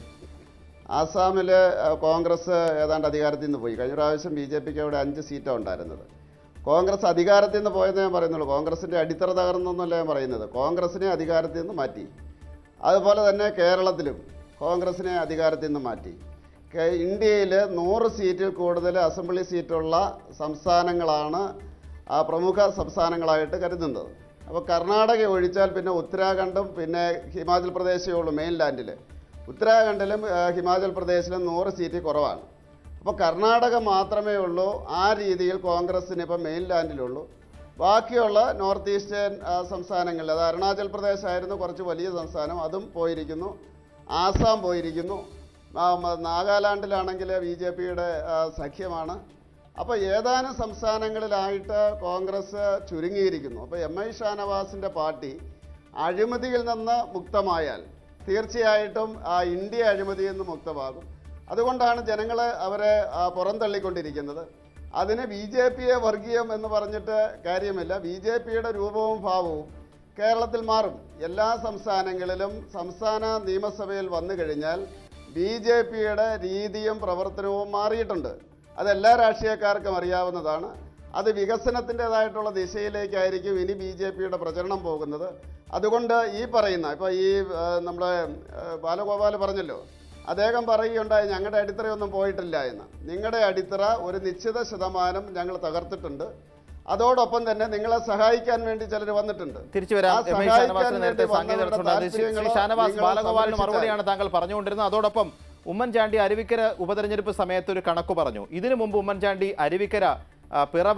ആസാമിൽ കോൺഗ്രസ് ഏതാണ്ട് അധികാരത്തിൽ നിന്ന് പോയി കഴിഞ്ഞ പ്രാവശ്യം ബി ജെ പിക്ക് അവിടെ അഞ്ച് സീറ്റാണ് ഉണ്ടായിരുന്നത് കോൺഗ്രസ് അധികാരത്തിൽ നിന്ന് പോയെന്ന് ഞാൻ പറയുന്നുള്ളൂ കോൺഗ്രസിൻ്റെ അടിത്തറ തകർന്നൊന്നുമല്ല ഞാൻ പറയുന്നത് കോൺഗ്രസിനെ അധികാരത്തിൽ നിന്ന് മാറ്റി അതുപോലെ തന്നെ കേരളത്തിലും കോൺഗ്രസിനെ അധികാരത്തിൽ നിന്ന് മാറ്റി കേ- ഇന്ത്യയിൽ നൂറ് സീറ്റിൽ കൂടുതൽ അസംബ്ലി സീറ്റുള്ള സംസ്ഥാനങ്ങളാണ് ആ പ്രമുഖ സംസ്ഥാനങ്ങളായിട്ട് കരുതുന്നത് അപ്പോൾ കർണാടക ഒഴിച്ചാൽ പിന്നെ ഉത്തരാഖണ്ഡും പിന്നെ ഹിമാചൽ പ്രദേശേ ഉള്ളൂ മെയിൻലാൻഡിൽ ഉത്തരാഖണ്ഡിലും ആ, ഹിമാചൽ പ്രദേശിലും നൂറ് സീറ്റ് കുറവാണ് അപ്പോൾ കർണാടക മാത്രമേ ഉള്ളൂ ആ രീതിയിൽ കോൺഗ്രസ്സിന് ഇപ്പം മെയിൻലാൻഡിലുള്ളൂ ബാക്കിയുള്ള നോർത്ത് ഈസ്റ്റേൺ ആ, സംസ്ഥാനങ്ങളിൽ അത് അരുണാചൽ പ്രദേശ് ആയിരുന്നു കുറച്ച് വലിയ സംസ്ഥാനം അതും പോയിരിക്കുന്നു ആസാം പോയിരിക്കുന്നു ആ, മ- നാഗാലാൻഡിലാണെങ്കിൽ ബി ജെ പിയുടെ സഖ്യമാണ് അപ്പോൾ ഏതാനും സംസ്ഥാനങ്ങളിലായിട്ട് കോൺഗ്രസ് ചുരുങ്ങിയിരിക്കുന്നു അപ്പോൾ എം ഐ ഷാനവാസിൻ്റെ പാർട്ടി അഴിമതിയിൽ നിന്ന് മുക്തമായാൽ തീർച്ചയായിട്ടും ആ ഇന്ത്യ അഴിമതിയിൽ നിന്ന് മുക്തമാകും അതുകൊണ്ടാണ് ജനങ്ങൾ അവരെ ആ, പുറന്തള്ളിക്കൊണ്ടിരിക്കുന്നത് അതിന് ബി ജെ പിയെ വർഗീയം എന്ന് പറഞ്ഞിട്ട് കാര്യമില്ല ബി ജെ പിയുടെ രൂപവും ഭാവവും കേരളത്തിൽ മാറും എല്ലാ സംസ്ഥാനങ്ങളിലും സംസ്ഥാന നിയമസഭയിൽ വന്നു കഴിഞ്ഞാൽ ബി ജെ പിയുടെ രീതിയും പ്രവർത്തനവും മാറിയിട്ടുണ്ട് അതെല്ലാ രാഷ്ട്രീയക്കാർക്കും അറിയാവുന്നതാണ് അത് വികസനത്തിൻ്റെതായിട്ടുള്ള ദിശയിലേക്കായിരിക്കും ഇനി ബി ജെ പിയുടെ പ്രചരണം പോകുന്നത് അതുകൊണ്ട് ഈ പറയുന്ന ഇപ്പോൾ ഈ ആ, നമ്മുടെ ആ, ബാലഗോപാൽ പറഞ്ഞല്ലോ അദ്ദേഹം പറയുകയുണ്ടായി ഞങ്ങളുടെ അടിത്തറയൊന്നും പോയിട്ടില്ല എന്ന് നിങ്ങളുടെ അടിത്തറ ഒരു നിശ്ചിത ശതമാനം ഞങ്ങൾ തകർത്തിട്ടുണ്ട് അതോടൊപ്പം തന്നെ നിങ്ങളെ സഹായിക്കാൻ വേണ്ടി ചിലർ വന്നിട്ടുണ്ട് തിരിച്ചു വരാം ആ എം ഐ സഹായിക്കാൻ ഷാനവാസിന് നേരത്തെ വേണ്ടി സാങ്കേതിക വന്നവരുടെ തടസ്സമുണ്ടായിരുന്നു ശ്രീ താല്പര്യങ്ങളോ ഷാനവാസ് നിങ്ങൾ ബാലഗോപാലിന് സംരക്ഷിച്ചാൽ മറുപടിയാണ് താങ്കൾ പറഞ്ഞുകൊണ്ടിരുന്നത് അതോടൊപ്പം ഉമ്മൻചാണ്ടി അരുവിക്കര ഉപതെരഞ്ഞെടുപ്പ് സമയത്ത് ഒരു കണക്ക് പറഞ്ഞു ഇതിനു മുമ്പ് ഉമ്മൻചാണ്ടി അരുവിക്കര ആ, പിറവം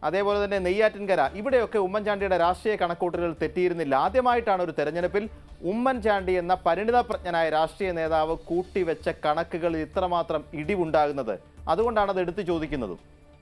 അതേപോലെ തന്നെ നെയ്യാറ്റിൻകര ഇവിടെയൊക്കെ ഉമ്മൻചാണ്ടിയുടെ രാഷ്ട്രീയ കണക്കൂട്ടലുകൾ തെറ്റിയിരുന്നില്ല ആദ്യമായിട്ടാണ് ഒരു തെരഞ്ഞെടുപ്പിൽ ഉമ്മൻചാണ്ടി എന്ന പരിണിതപ്രജ്ഞനായ രാഷ്ട്രീയ നേതാവ് കൂട്ടിവെച്ച കണക്കുകളിൽ ഇത്രമാത്രം ഇടിവുണ്ടാകുന്നത് അതുകൊണ്ടാണ് അത് എടുത്തു ചോദിക്കുന്നതും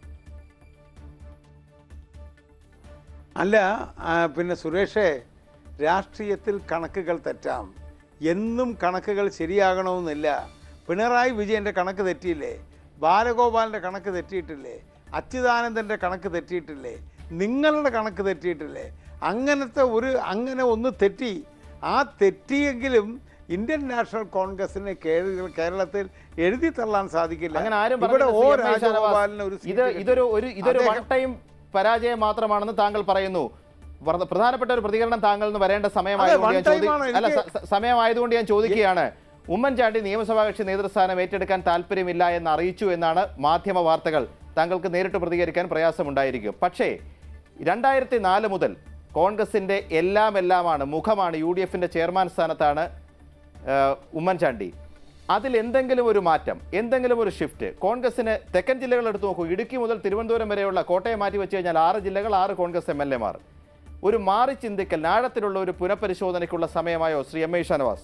അല്ല ആ, പിന്നെ സുരേഷേ രാഷ്ട്രീയത്തിൽ കണക്കുകൾ തെറ്റാം എന്നും കണക്കുകൾ ശരിയാകണമെന്നില്ല പിണറായി വിജയൻ്റെ കണക്ക് തെറ്റിയില്ലേ ബാലഗോപാലിൻ്റെ കണക്ക് തെറ്റിയിട്ടില്ലേ അച്യുതാനന്ദൻ്റെ കണക്ക് തെറ്റിയിട്ടില്ലേ നിങ്ങളുടെ കണക്ക് തെറ്റിയിട്ടില്ലേ അങ്ങനത്തെ ഒരു അങ്ങനെ ഒന്ന് തെറ്റി ആ തെറ്റിയെങ്കിലും ഇന്ത്യൻ നാഷണൽ കോൺഗ്രസിന് കേര- കേരളത്തിൽ എഴുതി തള്ളാൻ സാധിക്കില്ല അങ്ങനെ ആരും ഇവിടെ പറഞ്ഞില്ല, O C. M. I. Shanavas. രാജഗോപാലിന് ഒരു ഇത് സീറ്റ് ഇതൊരു ഒരു ഇതൊരു വൺ അദ്ദേഹം- ടൈം പരാജയം മാത്രമാണെന്ന് താങ്കൾ പറയുന്നു വർദ്ധ- പ്രധാനപ്പെട്ട ഒരു പ്രതികരണം താങ്കൾ നിന്ന് വരേണ്ട സമയമായതുകൊണ്ട് ഞാൻ one time ചോദി- ആണ് അല്ല എനിക്ക് സ- സ- സമയമായതുകൊണ്ട് ഞാൻ ചോദിക്കുകയാണ് ഉമ്മൻചാണ്ടി നിയമസഭാ കക്ഷി നേതൃസ്ഥാനം ഏറ്റെടുക്കാൻ താല്പര്യമില്ല എന്ന് അറിയിച്ചു എന്നാണ് മാധ്യമ വാർത്തകൾ താങ്കൾക്ക് നേരിട്ട് പ്രതികരിക്കാൻ പ്രയാസമുണ്ടായിരിക്കും പക്ഷേ രണ്ടായിരത്തി നാല് മുതൽ കോൺഗ്രസിന്റെ എല്ലാം എല്ലാമാണ് മുഖമാണ് യു ഡി എഫിന്റെ ചെയർമാൻ സ്ഥാനത്താണ് ഏഹ്, ഉമ്മൻചാണ്ടി അതിൽ എന്തെങ്കിലും ഒരു മാറ്റം എന്തെങ്കിലും ഒരു ഷിഫ്റ്റ് കോൺഗ്രസിന് തെക്കൻ ജില്ലകൾ എടുത്തു നോക്കൂ ഇടുക്കി മുതൽ തിരുവനന്തപുരം വരെയുള്ള കോട്ടയം മാറ്റി വെച്ച് കഴിഞ്ഞാൽ ആറ് ജില്ലകൾ ആറ് കോൺഗ്രസ് എം എൽ എമാർ ഒരു മാറി ചിന്തിക്കൽ ആഴത്തിലുള്ള ഒരു പുനഃപരിശോധനയ്ക്കുള്ള സമയമായോ ശ്രീ എം ഐ ഷാനവാസ്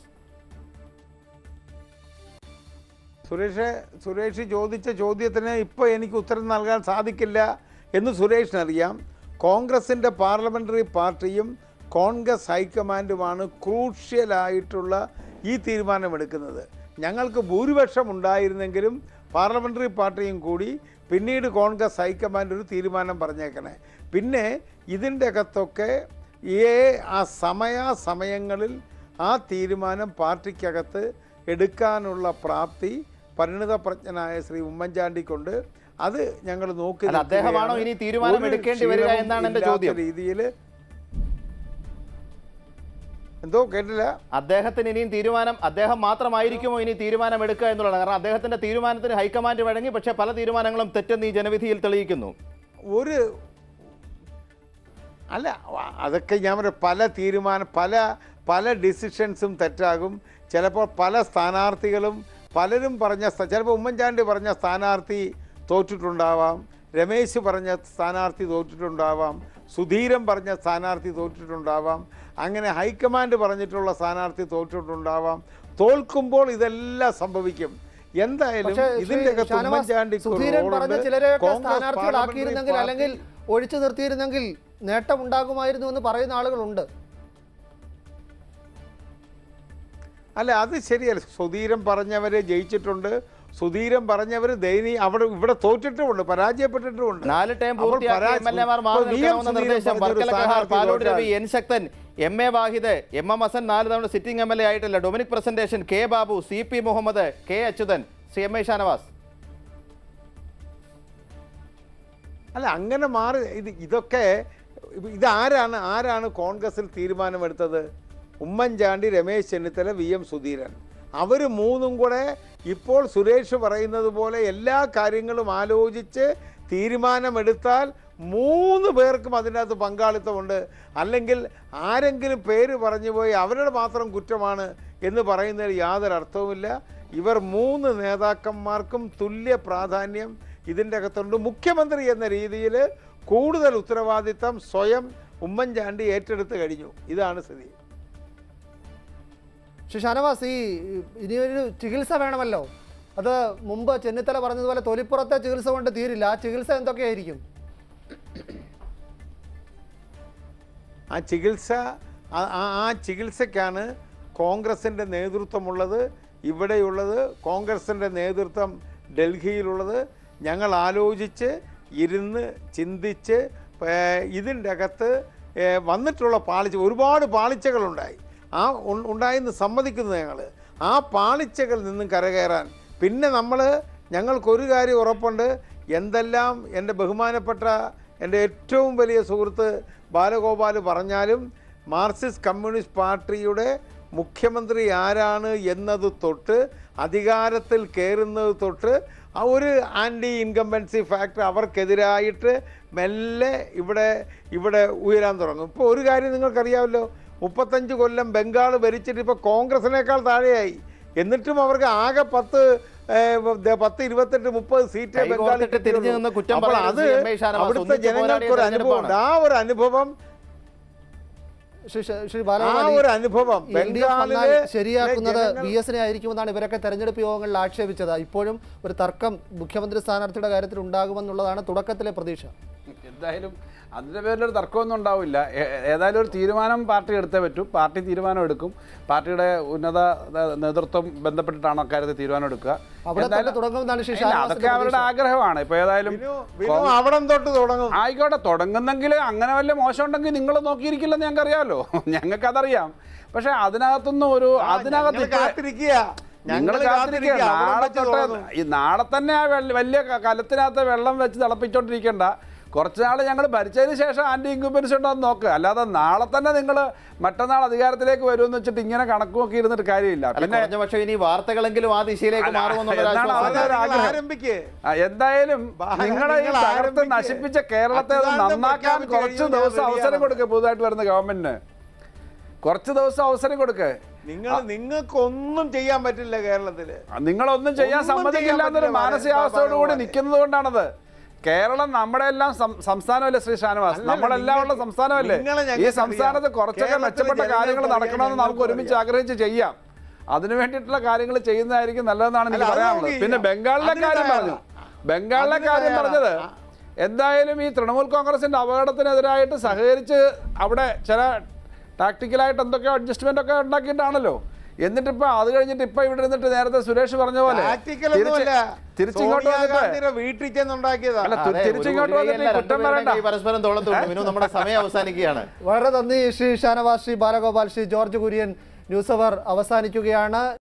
സുരേഷ് സുരേഷ് ചോദിച്ച ചോദ്യത്തിന് ഇപ്പോൾ എനിക്ക് ഉത്തരം നൽകാൻ സാധിക്കില്ല എന്ന് സുരേഷിനറിയാം കോൺഗ്രസിൻ്റെ പാർലമെൻ്ററി പാർട്ടിയും കോൺഗ്രസ് ഹൈക്കമാൻഡുമാണ് ക്രൂഷ്യലായിട്ടുള്ള ഈ തീരുമാനമെടുക്കുന്നത് ഞങ്ങൾക്ക് ഭൂരിപക്ഷം ഉണ്ടായിരുന്നെങ്കിലും പാർലമെൻ്ററി പാർട്ടിയും കൂടി പിന്നീട് കോൺഗ്രസ് ഹൈക്കമാൻഡ് ഒരു തീരുമാനം പറഞ്ഞേക്കണേ പിന്നെ ഇതിൻ്റെ അകത്തൊക്കെ ഏ ആ സമയാസമയങ്ങളിൽ ആ തീരുമാനം പാർട്ടിക്കകത്ത് എടുക്കാനുള്ള പ്രാപ്തി പരിണിതപ്രജ്ഞനായ ശ്രീ ഉമ്മൻചാണ്ടിക്കുണ്ട് അത് ഞങ്ങൾ നോക്കി അല്ല, അദ്ദേഹമാണോ ഇനി തീരുമാനം എടുക്കേണ്ടി വരിക എന്നാണ് എൻ്റെ ചോദ്യം. രീതിയിൽ എന്തോ കേട്ടില്ല അദ്ദേഹത്തിന് ഇനിയും തീരുമാനം അദ്ദേഹം മാത്രമായിരിക്കുമോ ഇനി തീരുമാനം എടുക്കുക എന്നുള്ളതാണ് കാരണം അദ്ദേഹത്തിന്റെ തീരുമാനത്തിന് ഹൈക്കമാൻഡ് വഴങ്ങി പക്ഷേ പല തീരുമാനങ്ങളും തെറ്റെന്ന് ഈ ജനവിധിയിൽ തെളിയിക്കുന്നു ഒരു അല്ല വ- അതൊക്കെ ഞാൻ പറയാം പല തീരുമാനം പല പല ഡിസിഷൻസും തെറ്റാകും ചിലപ്പോൾ പല സ്ഥാനാർത്ഥികളും പലരും പറഞ്ഞ സ്ഥ- ചിലപ്പോൾ ഉമ്മൻചാണ്ടി പറഞ്ഞ സ്ഥാനാർത്ഥി തോറ്റിട്ടുണ്ടാവാം രമേശ് പറഞ്ഞ സ്ഥാനാർത്ഥി തോറ്റിട്ടുണ്ടാവാം സുധീരൻ പറഞ്ഞ സ്ഥാനാർത്ഥി തോറ്റിട്ടുണ്ടാവാം അങ്ങനെ ഹൈക്കമാൻഡ് പറഞ്ഞിട്ടുള്ള സ്ഥാനാർത്ഥി തോറ്റിട്ടുണ്ടാവാം തോൽക്കുമ്പോൾ ഇതെല്ലാം സംഭവിക്കും എന്തായാലും പക്ഷേ ശ്രീ ഇതിന്റെ അകത്ത് ഷാനവാസ്, ഉമ്മൻചാണ്ടിക്ക് ഒരു സുധീരൻ റോളുണ്ട്. പറഞ്ഞ ചിലരെയൊക്കെ കോൺഗ്രസ് സ്ഥാനാർത്ഥികളാക്കിയിരുന്നെങ്കിൽ പാർലമെന്ററി അല്ലെങ്കിൽ ഒഴിച്ചു നിർത്തിയിരുന്നെങ്കിൽ നേട്ടം ഉണ്ടാകുമായിരുന്നു എന്ന് പറയുന്ന ആളുകളുണ്ട് അല്ല അത് ശരിയല്ല സുധീരൻ പറഞ്ഞവര് ജയിച്ചിട്ടുണ്ട് സുധീരൻ പറഞ്ഞവർ ദയനീയ അവിടെ ഇവിടെ തോറ്റിട്ടുമുണ്ട് പരാജയപ്പെട്ടിട്ടുമുണ്ട് നാല് ടൈം അപ്പോൾ പൂർത്തിയാക്കിയ പരാജയ- എം എൽ എമാർ മാറി ഇപ്പോൾ വി എം നിൽക്കണമെന്ന സുധീരൻ നിർദ്ദേശം പറഞ്ഞൊരു വർക്കല കഹാർ സ്ഥാനാർത്ഥി പാലോട് തോറ്റാൽ Ravi N Sakthan M A Vahid M M Hassan നാല് തവണ സിറ്റിംഗ് എം എൽ എ ആയിട്ടില്ല Dominic presentation K Babu C P Muhammad K Achuthan C M I Shanavas അല്ല അങ്ങനെ മാറി ഇത് ഇതൊക്കെ ഇതാരാണ് ആരാണ് കോൺഗ്രസിൽ തീരുമാനമെടുത്തത് ഉമ്മൻചാണ്ടി രമേശ് ചെന്നിത്തല വി എം സുധീരൻ അവർ മൂന്നും കൂടെ ഇപ്പോൾ സുരേഷ് പറയുന്നത് പോലെ എല്ലാ കാര്യങ്ങളും ആലോചിച്ച് തീരുമാനമെടുത്താൽ മൂന്ന് പേർക്കും അതിനകത്ത് പങ്കാളിത്തമുണ്ട് അല്ലെങ്കിൽ ആരെങ്കിലും പേര് പറഞ്ഞു പോയി അവരുടെ മാത്രം കുറ്റമാണ് എന്ന് പറയുന്നതിൽ യാതൊരു അർത്ഥവുമില്ല ഇവർ മൂന്ന് നേതാക്കന്മാർക്കും തുല്യ പ്രാധാന്യം ഇതിൻ്റെ അകത്തുണ്ട് മുഖ്യമന്ത്രി എന്ന രീതിയിൽ കൂടുതൽ ഉത്തരവാദിത്തം സ്വയം ഉമ്മൻചാണ്ടി ഏറ്റെടുത്ത് കഴിഞ്ഞു ഇതാണ് സ്ഥിതി പക്ഷെ ഷാനവാസ് ഈ ഇനിയൊരു ചികിത്സ വേണമല്ലോ അത് മുമ്പ് ചെന്നിത്തല പറഞ്ഞതുപോലെ തൊലിപ്പുറത്തെ ചികിത്സ കൊണ്ട് തീരില്ല ആ ചികിത്സ എന്തൊക്കെയായിരിക്കും ആ ചികിത്സ ആ- ആ ആ ചികിത്സയ്ക്കാണ് കോൺഗ്രസിൻ്റെ നേതൃത്വമുള്ളത് ഇവിടെയുള്ളത് കോൺഗ്രസിൻ്റെ നേതൃത്വം ഡൽഹിയിലുള്ളത് ഞങ്ങൾ ആലോചിച്ച് ഇരുന്ന് ചിന്തിച്ച് ഏർ, ഇതിൻ്റെ അകത്ത് ഏർ, വന്നിട്ടുള്ള പാളിച്ച ഒരുപാട് പാളിച്ചകളുണ്ടായി ആ ഉ- ഉണ്ടായെന്ന് സമ്മതിക്കുന്നു ഞങ്ങൾ ആ പാളിച്ചകളിൽ നിന്നും കരകയറാൻ പിന്നെ നമ്മൾ ഞങ്ങൾക്കൊരു കാര്യം ഉറപ്പുണ്ട് എന്തെല്ലാം എൻ്റെ ബഹുമാനപ്പെട്ട എൻ്റെ ഏറ്റവും വലിയ സുഹൃത്ത് ബാലഗോപാൽ പറഞ്ഞാലും മാർക്സിസ്റ്റ് കമ്മ്യൂണിസ്റ്റ് പാർട്ടിയുടെ മുഖ്യമന്ത്രി ആരാണ് എന്നത് തൊട്ട് അധികാരത്തിൽ കയറുന്നത് തൊട്ട് ആ ഒരു ആൻറ്റി ഇൻകംബൻസി ഫാക്ടർ അവർക്കെതിരായിട്ട് മെല്ലെ ഇവിടെ ഇവിടെ ഉയരാൻ തുടങ്ങും ഇപ്പോൾ ഒരു കാര്യം നിങ്ങൾക്കറിയാമല്ലോ മുപ്പത്തഞ്ച് കൊല്ലം ബംഗാൾ ഭരിച്ചിട്ട് ഇപ്പോൾ കോൺഗ്രസിനേക്കാൾ താഴെയായി എന്നിട്ടും അവർക്ക് ആകെ പത്ത് ഏ, ദേ പത്ത് ഇരുപത്തെട്ട് മുപ്പത് സീറ്റ് കൈ ബംഗാളിൽ കോർത്തിട്ട് തിരിഞ്ഞു കിട്ടിയുള്ളൂ. നിന്ന് കുറ്റം അപ്പോൾ പറയുന്നത് അത് സി. എം. ഐ. ഷാനവാസ് അവിടുത്തെ ഒന്നിച്ച് ജനങ്ങൾക്ക് ഒരു പോരാടിയ അനുഭവം ഉണ്ട് ആ ഒരു അനുഭവം ശ്രീ ശ്രീ- ശ്രീ ആ ബാലഗോപാൽ ഒരു അനുഭവം എൽ ഡി എഫ് വന്നാൽ ബംഗാളിലെ ശരിയാക്കുന്നത് ജനങ്ങൾ- ബി എസിനെ ആയിരിക്കുമെന്നാണ് ഇവരൊക്കെ തെരഞ്ഞെടുപ്പ് യോഗങ്ങളിൽ ആക്ഷേപിച്ചത് ഇപ്പോഴും ഒരു തർക്കം മുഖ്യമന്ത്രി സ്ഥാനാർത്ഥിയുടെ കാര്യത്തിൽ ഉണ്ടാകുമെന്നുള്ളതാണ് തുടക്കത്തിലെ പ്രതീക്ഷ എന്തായാലും അതിൻ്റെ പേരിലൊരു തർക്കമൊന്നും ഉണ്ടാവില്ല ഏ- ഏതായാലും ഒരു തീരുമാനം പാർട്ടി എടുത്തേ പറ്റൂ പാർട്ടി തീരുമാനം എടുക്കും പാർട്ടിയുടെ ഉന്നത ന- നേതൃത്വം ബന്ധപ്പെട്ടിട്ടാണ് അക്കാര്യത്തിൽ തീരുമാനം എടുക്കുക അവിടെ തന്നെ എന്തായാലും- തുടങ്ങുമെന്നാണ് ശ്രീ ഇല്ല, ഷാനവാസിന്റെ അതൊക്കെ അവരുടെ പ്രതീക്ഷ. ആഗ്രഹമാണ് ഇപ്പൊ ഏതായാലും വിനു അവിടം തൊട്ട് തുടങ്ങും ആയിക്കോട്ടെ തുടങ്ങുന്നെങ്കിൽ അങ്ങനെ വല്ല മോശം ഉണ്ടെങ്കിൽ നിങ്ങൾ നോക്കിയിരിക്കില്ലെന്ന് ഞങ്ങൾക്ക് അറിയാമല്ലോ ഞങ്ങൾക്ക് അതറിയാം പക്ഷെ അതിനകത്തൊന്നും ഒരു അതിനകത്ത് ഞങ്ങൾ ഇപ്പൊ- കാത്തിരിക്കുക നിങ്ങൾ ഞങ്ങൾ കാത്തിരിക്കുക കാത്തിരിക്കുക അവിടം നാളെ വെച്ച് തൊട്ട് തുടങ്ങും. ഈ നാളെ തന്നെ ആ വെള്ള- വലിയ ക- കലത്തിനകത്ത് വെള്ളം വെച്ച് തിളപ്പിച്ചോണ്ടിരിക്കണ്ട കുറച്ച് നാൾ ഞങ്ങൾ ഭരിച്ചതിന് ശേഷം ആന്റി ഇൻക്യുബൻസ് ഉണ്ടോ എന്ന് നോക്ക് അല്ലാതെ നാളെ തന്നെ നിങ്ങൾ മറ്റന്നാൾ അധികാരത്തിലേക്ക് വരുമെന്ന് വെച്ചിട്ട് ഇങ്ങനെ കണക്ക് നോക്കി ഇരുന്നിട്ട് കാര്യമില്ല അല്ല, കുറഞ്ഞ പക്ഷേ ഇനി വാർത്തകളെങ്കിലും ആ ദിശയിലേക്ക് അല്ല, മാറുമെന്നുള്ള എന്നാണ് അവരുടെ ഒരു ആഗ്രഹം. ആരംഭിക്കേ ആ, എന്തായാലും നിങ്ങളെ ഈ നിങ്ങൾ തകർത്ത് ആരംഭിക്ക്. നശിപ്പിച്ച കേരളത്തെ ഒന്ന് അച്യുതാനന്ദൻ നന്നാക്കാൻ പ്രഖ്യാപിച്ച് കുറച്ച് കഴിഞ്ഞു, ദിവസം ഞാൻ അവസരം റെഡിയാണ്. കൊടുക്കുക പുതുതായിട്ട് വരുന്ന ഗവൺമെന്റിന് കുറച്ച് ദിവസം അവസരം കൊടുക്കുക നിങ്ങൾ നിങ്ങൾക്ക് ഒന്നും ചെയ്യാൻ പറ്റില്ല കേരളത്തില് നിങ്ങളൊന്നും ചെയ്യാൻ ഒന്നും സമ്മതിക്കില്ല ചെയ്യാൻ എന്നൊരു പറ്റില്ല, മാനസികാവസ്ഥയോടുകൂടി ഭഗവാനെ. നിൽക്കുന്നത് കൊണ്ടാണത് കേരളം നമ്മുടെ എല്ലാം സം- സംസ്ഥാനമല്ലേ ശ്രീ ഷാനവാസ് അല്ലല്ല, നമ്മളെല്ലാം ഉള്ള നിങ്ങൾക്ക് സംസ്ഥാനമല്ലേ നിങ്ങളെ ഈ ഞങ്ങൾക്ക് സംസ്ഥാനത്ത് അറിയാം. കുറച്ചൊക്കെ കേരളത്തിലെ മെച്ചപ്പെട്ട കാര്യങ്ങൾ ജനങ്ങൾക്ക് നടക്കണമെന്ന് അറിയാം, നമുക്ക് ഒരുമിച്ച് ആഗ്രഹിച്ച് ചെയ്യാം അതിനു വേണ്ടിയിട്ടുള്ള കാര്യങ്ങൾ ചെയ്യുന്നതായിരിക്കും നല്ലതെന്നാണ് എനിക്ക് അല്ല, അത് പറയാനുള്ളത് നമുക്ക് പിന്നെ ചെയ്യാം. ബംഗാളിലെ അതിന് കാര്യം തയ്യാറാ. പറഞ്ഞു ബംഗാളിലെ അതിന് കാര്യം തയ്യാറാ. പറഞ്ഞത് എന്തായാലും ഈ തൃണമൂൽ കോൺഗ്രസിന്റെ അപകടത്തിനെതിരായിട്ട് സഹകരിച്ച് അവിടെ ചില ടാക്ടിക്കലായിട്ട് എന്തൊക്കെയോ അഡ്ജസ്റ്റ്മെന്റ് ഒക്കെ ഉണ്ടാക്കിയിട്ടാണല്ലോ എന്നിട്ടിപ്പോ അത് കഴിഞ്ഞിട്ട് ഇപ്പൊ ഇവിടെ ഇരുന്നിട്ട് നേരത്തെ സുരേഷ് പറഞ്ഞ പോലെ Tactical ഒന്നുമല്ല. തിരിച്ച് തിരിച്ചിങ്ങോട്ട് വന്നിട്ട് സോണിയാഗാന്ധിയുടെ വീട്ടിൽ ചെന്നുണ്ടാക്കിയതാ അല്ല, തു- തിരിച്ചിങ്ങോട്ട് വന്നിട്ട് ഈ കുറ്റം പറയണ്ട ഈ പരസ്പരം തോളത്തുണ്ട് വിനു നമ്മുടെ സമയം അവസാനിക്കുകയാണ് വളരെ നന്ദി ശ്രീ ഷാനവാസ് ശ്രീ ബാലഗോപാൽ ശ്രീ ജോർജ് കുര്യൻ ന്യൂസ് അവർ അവസാനിക്കുകയാണ്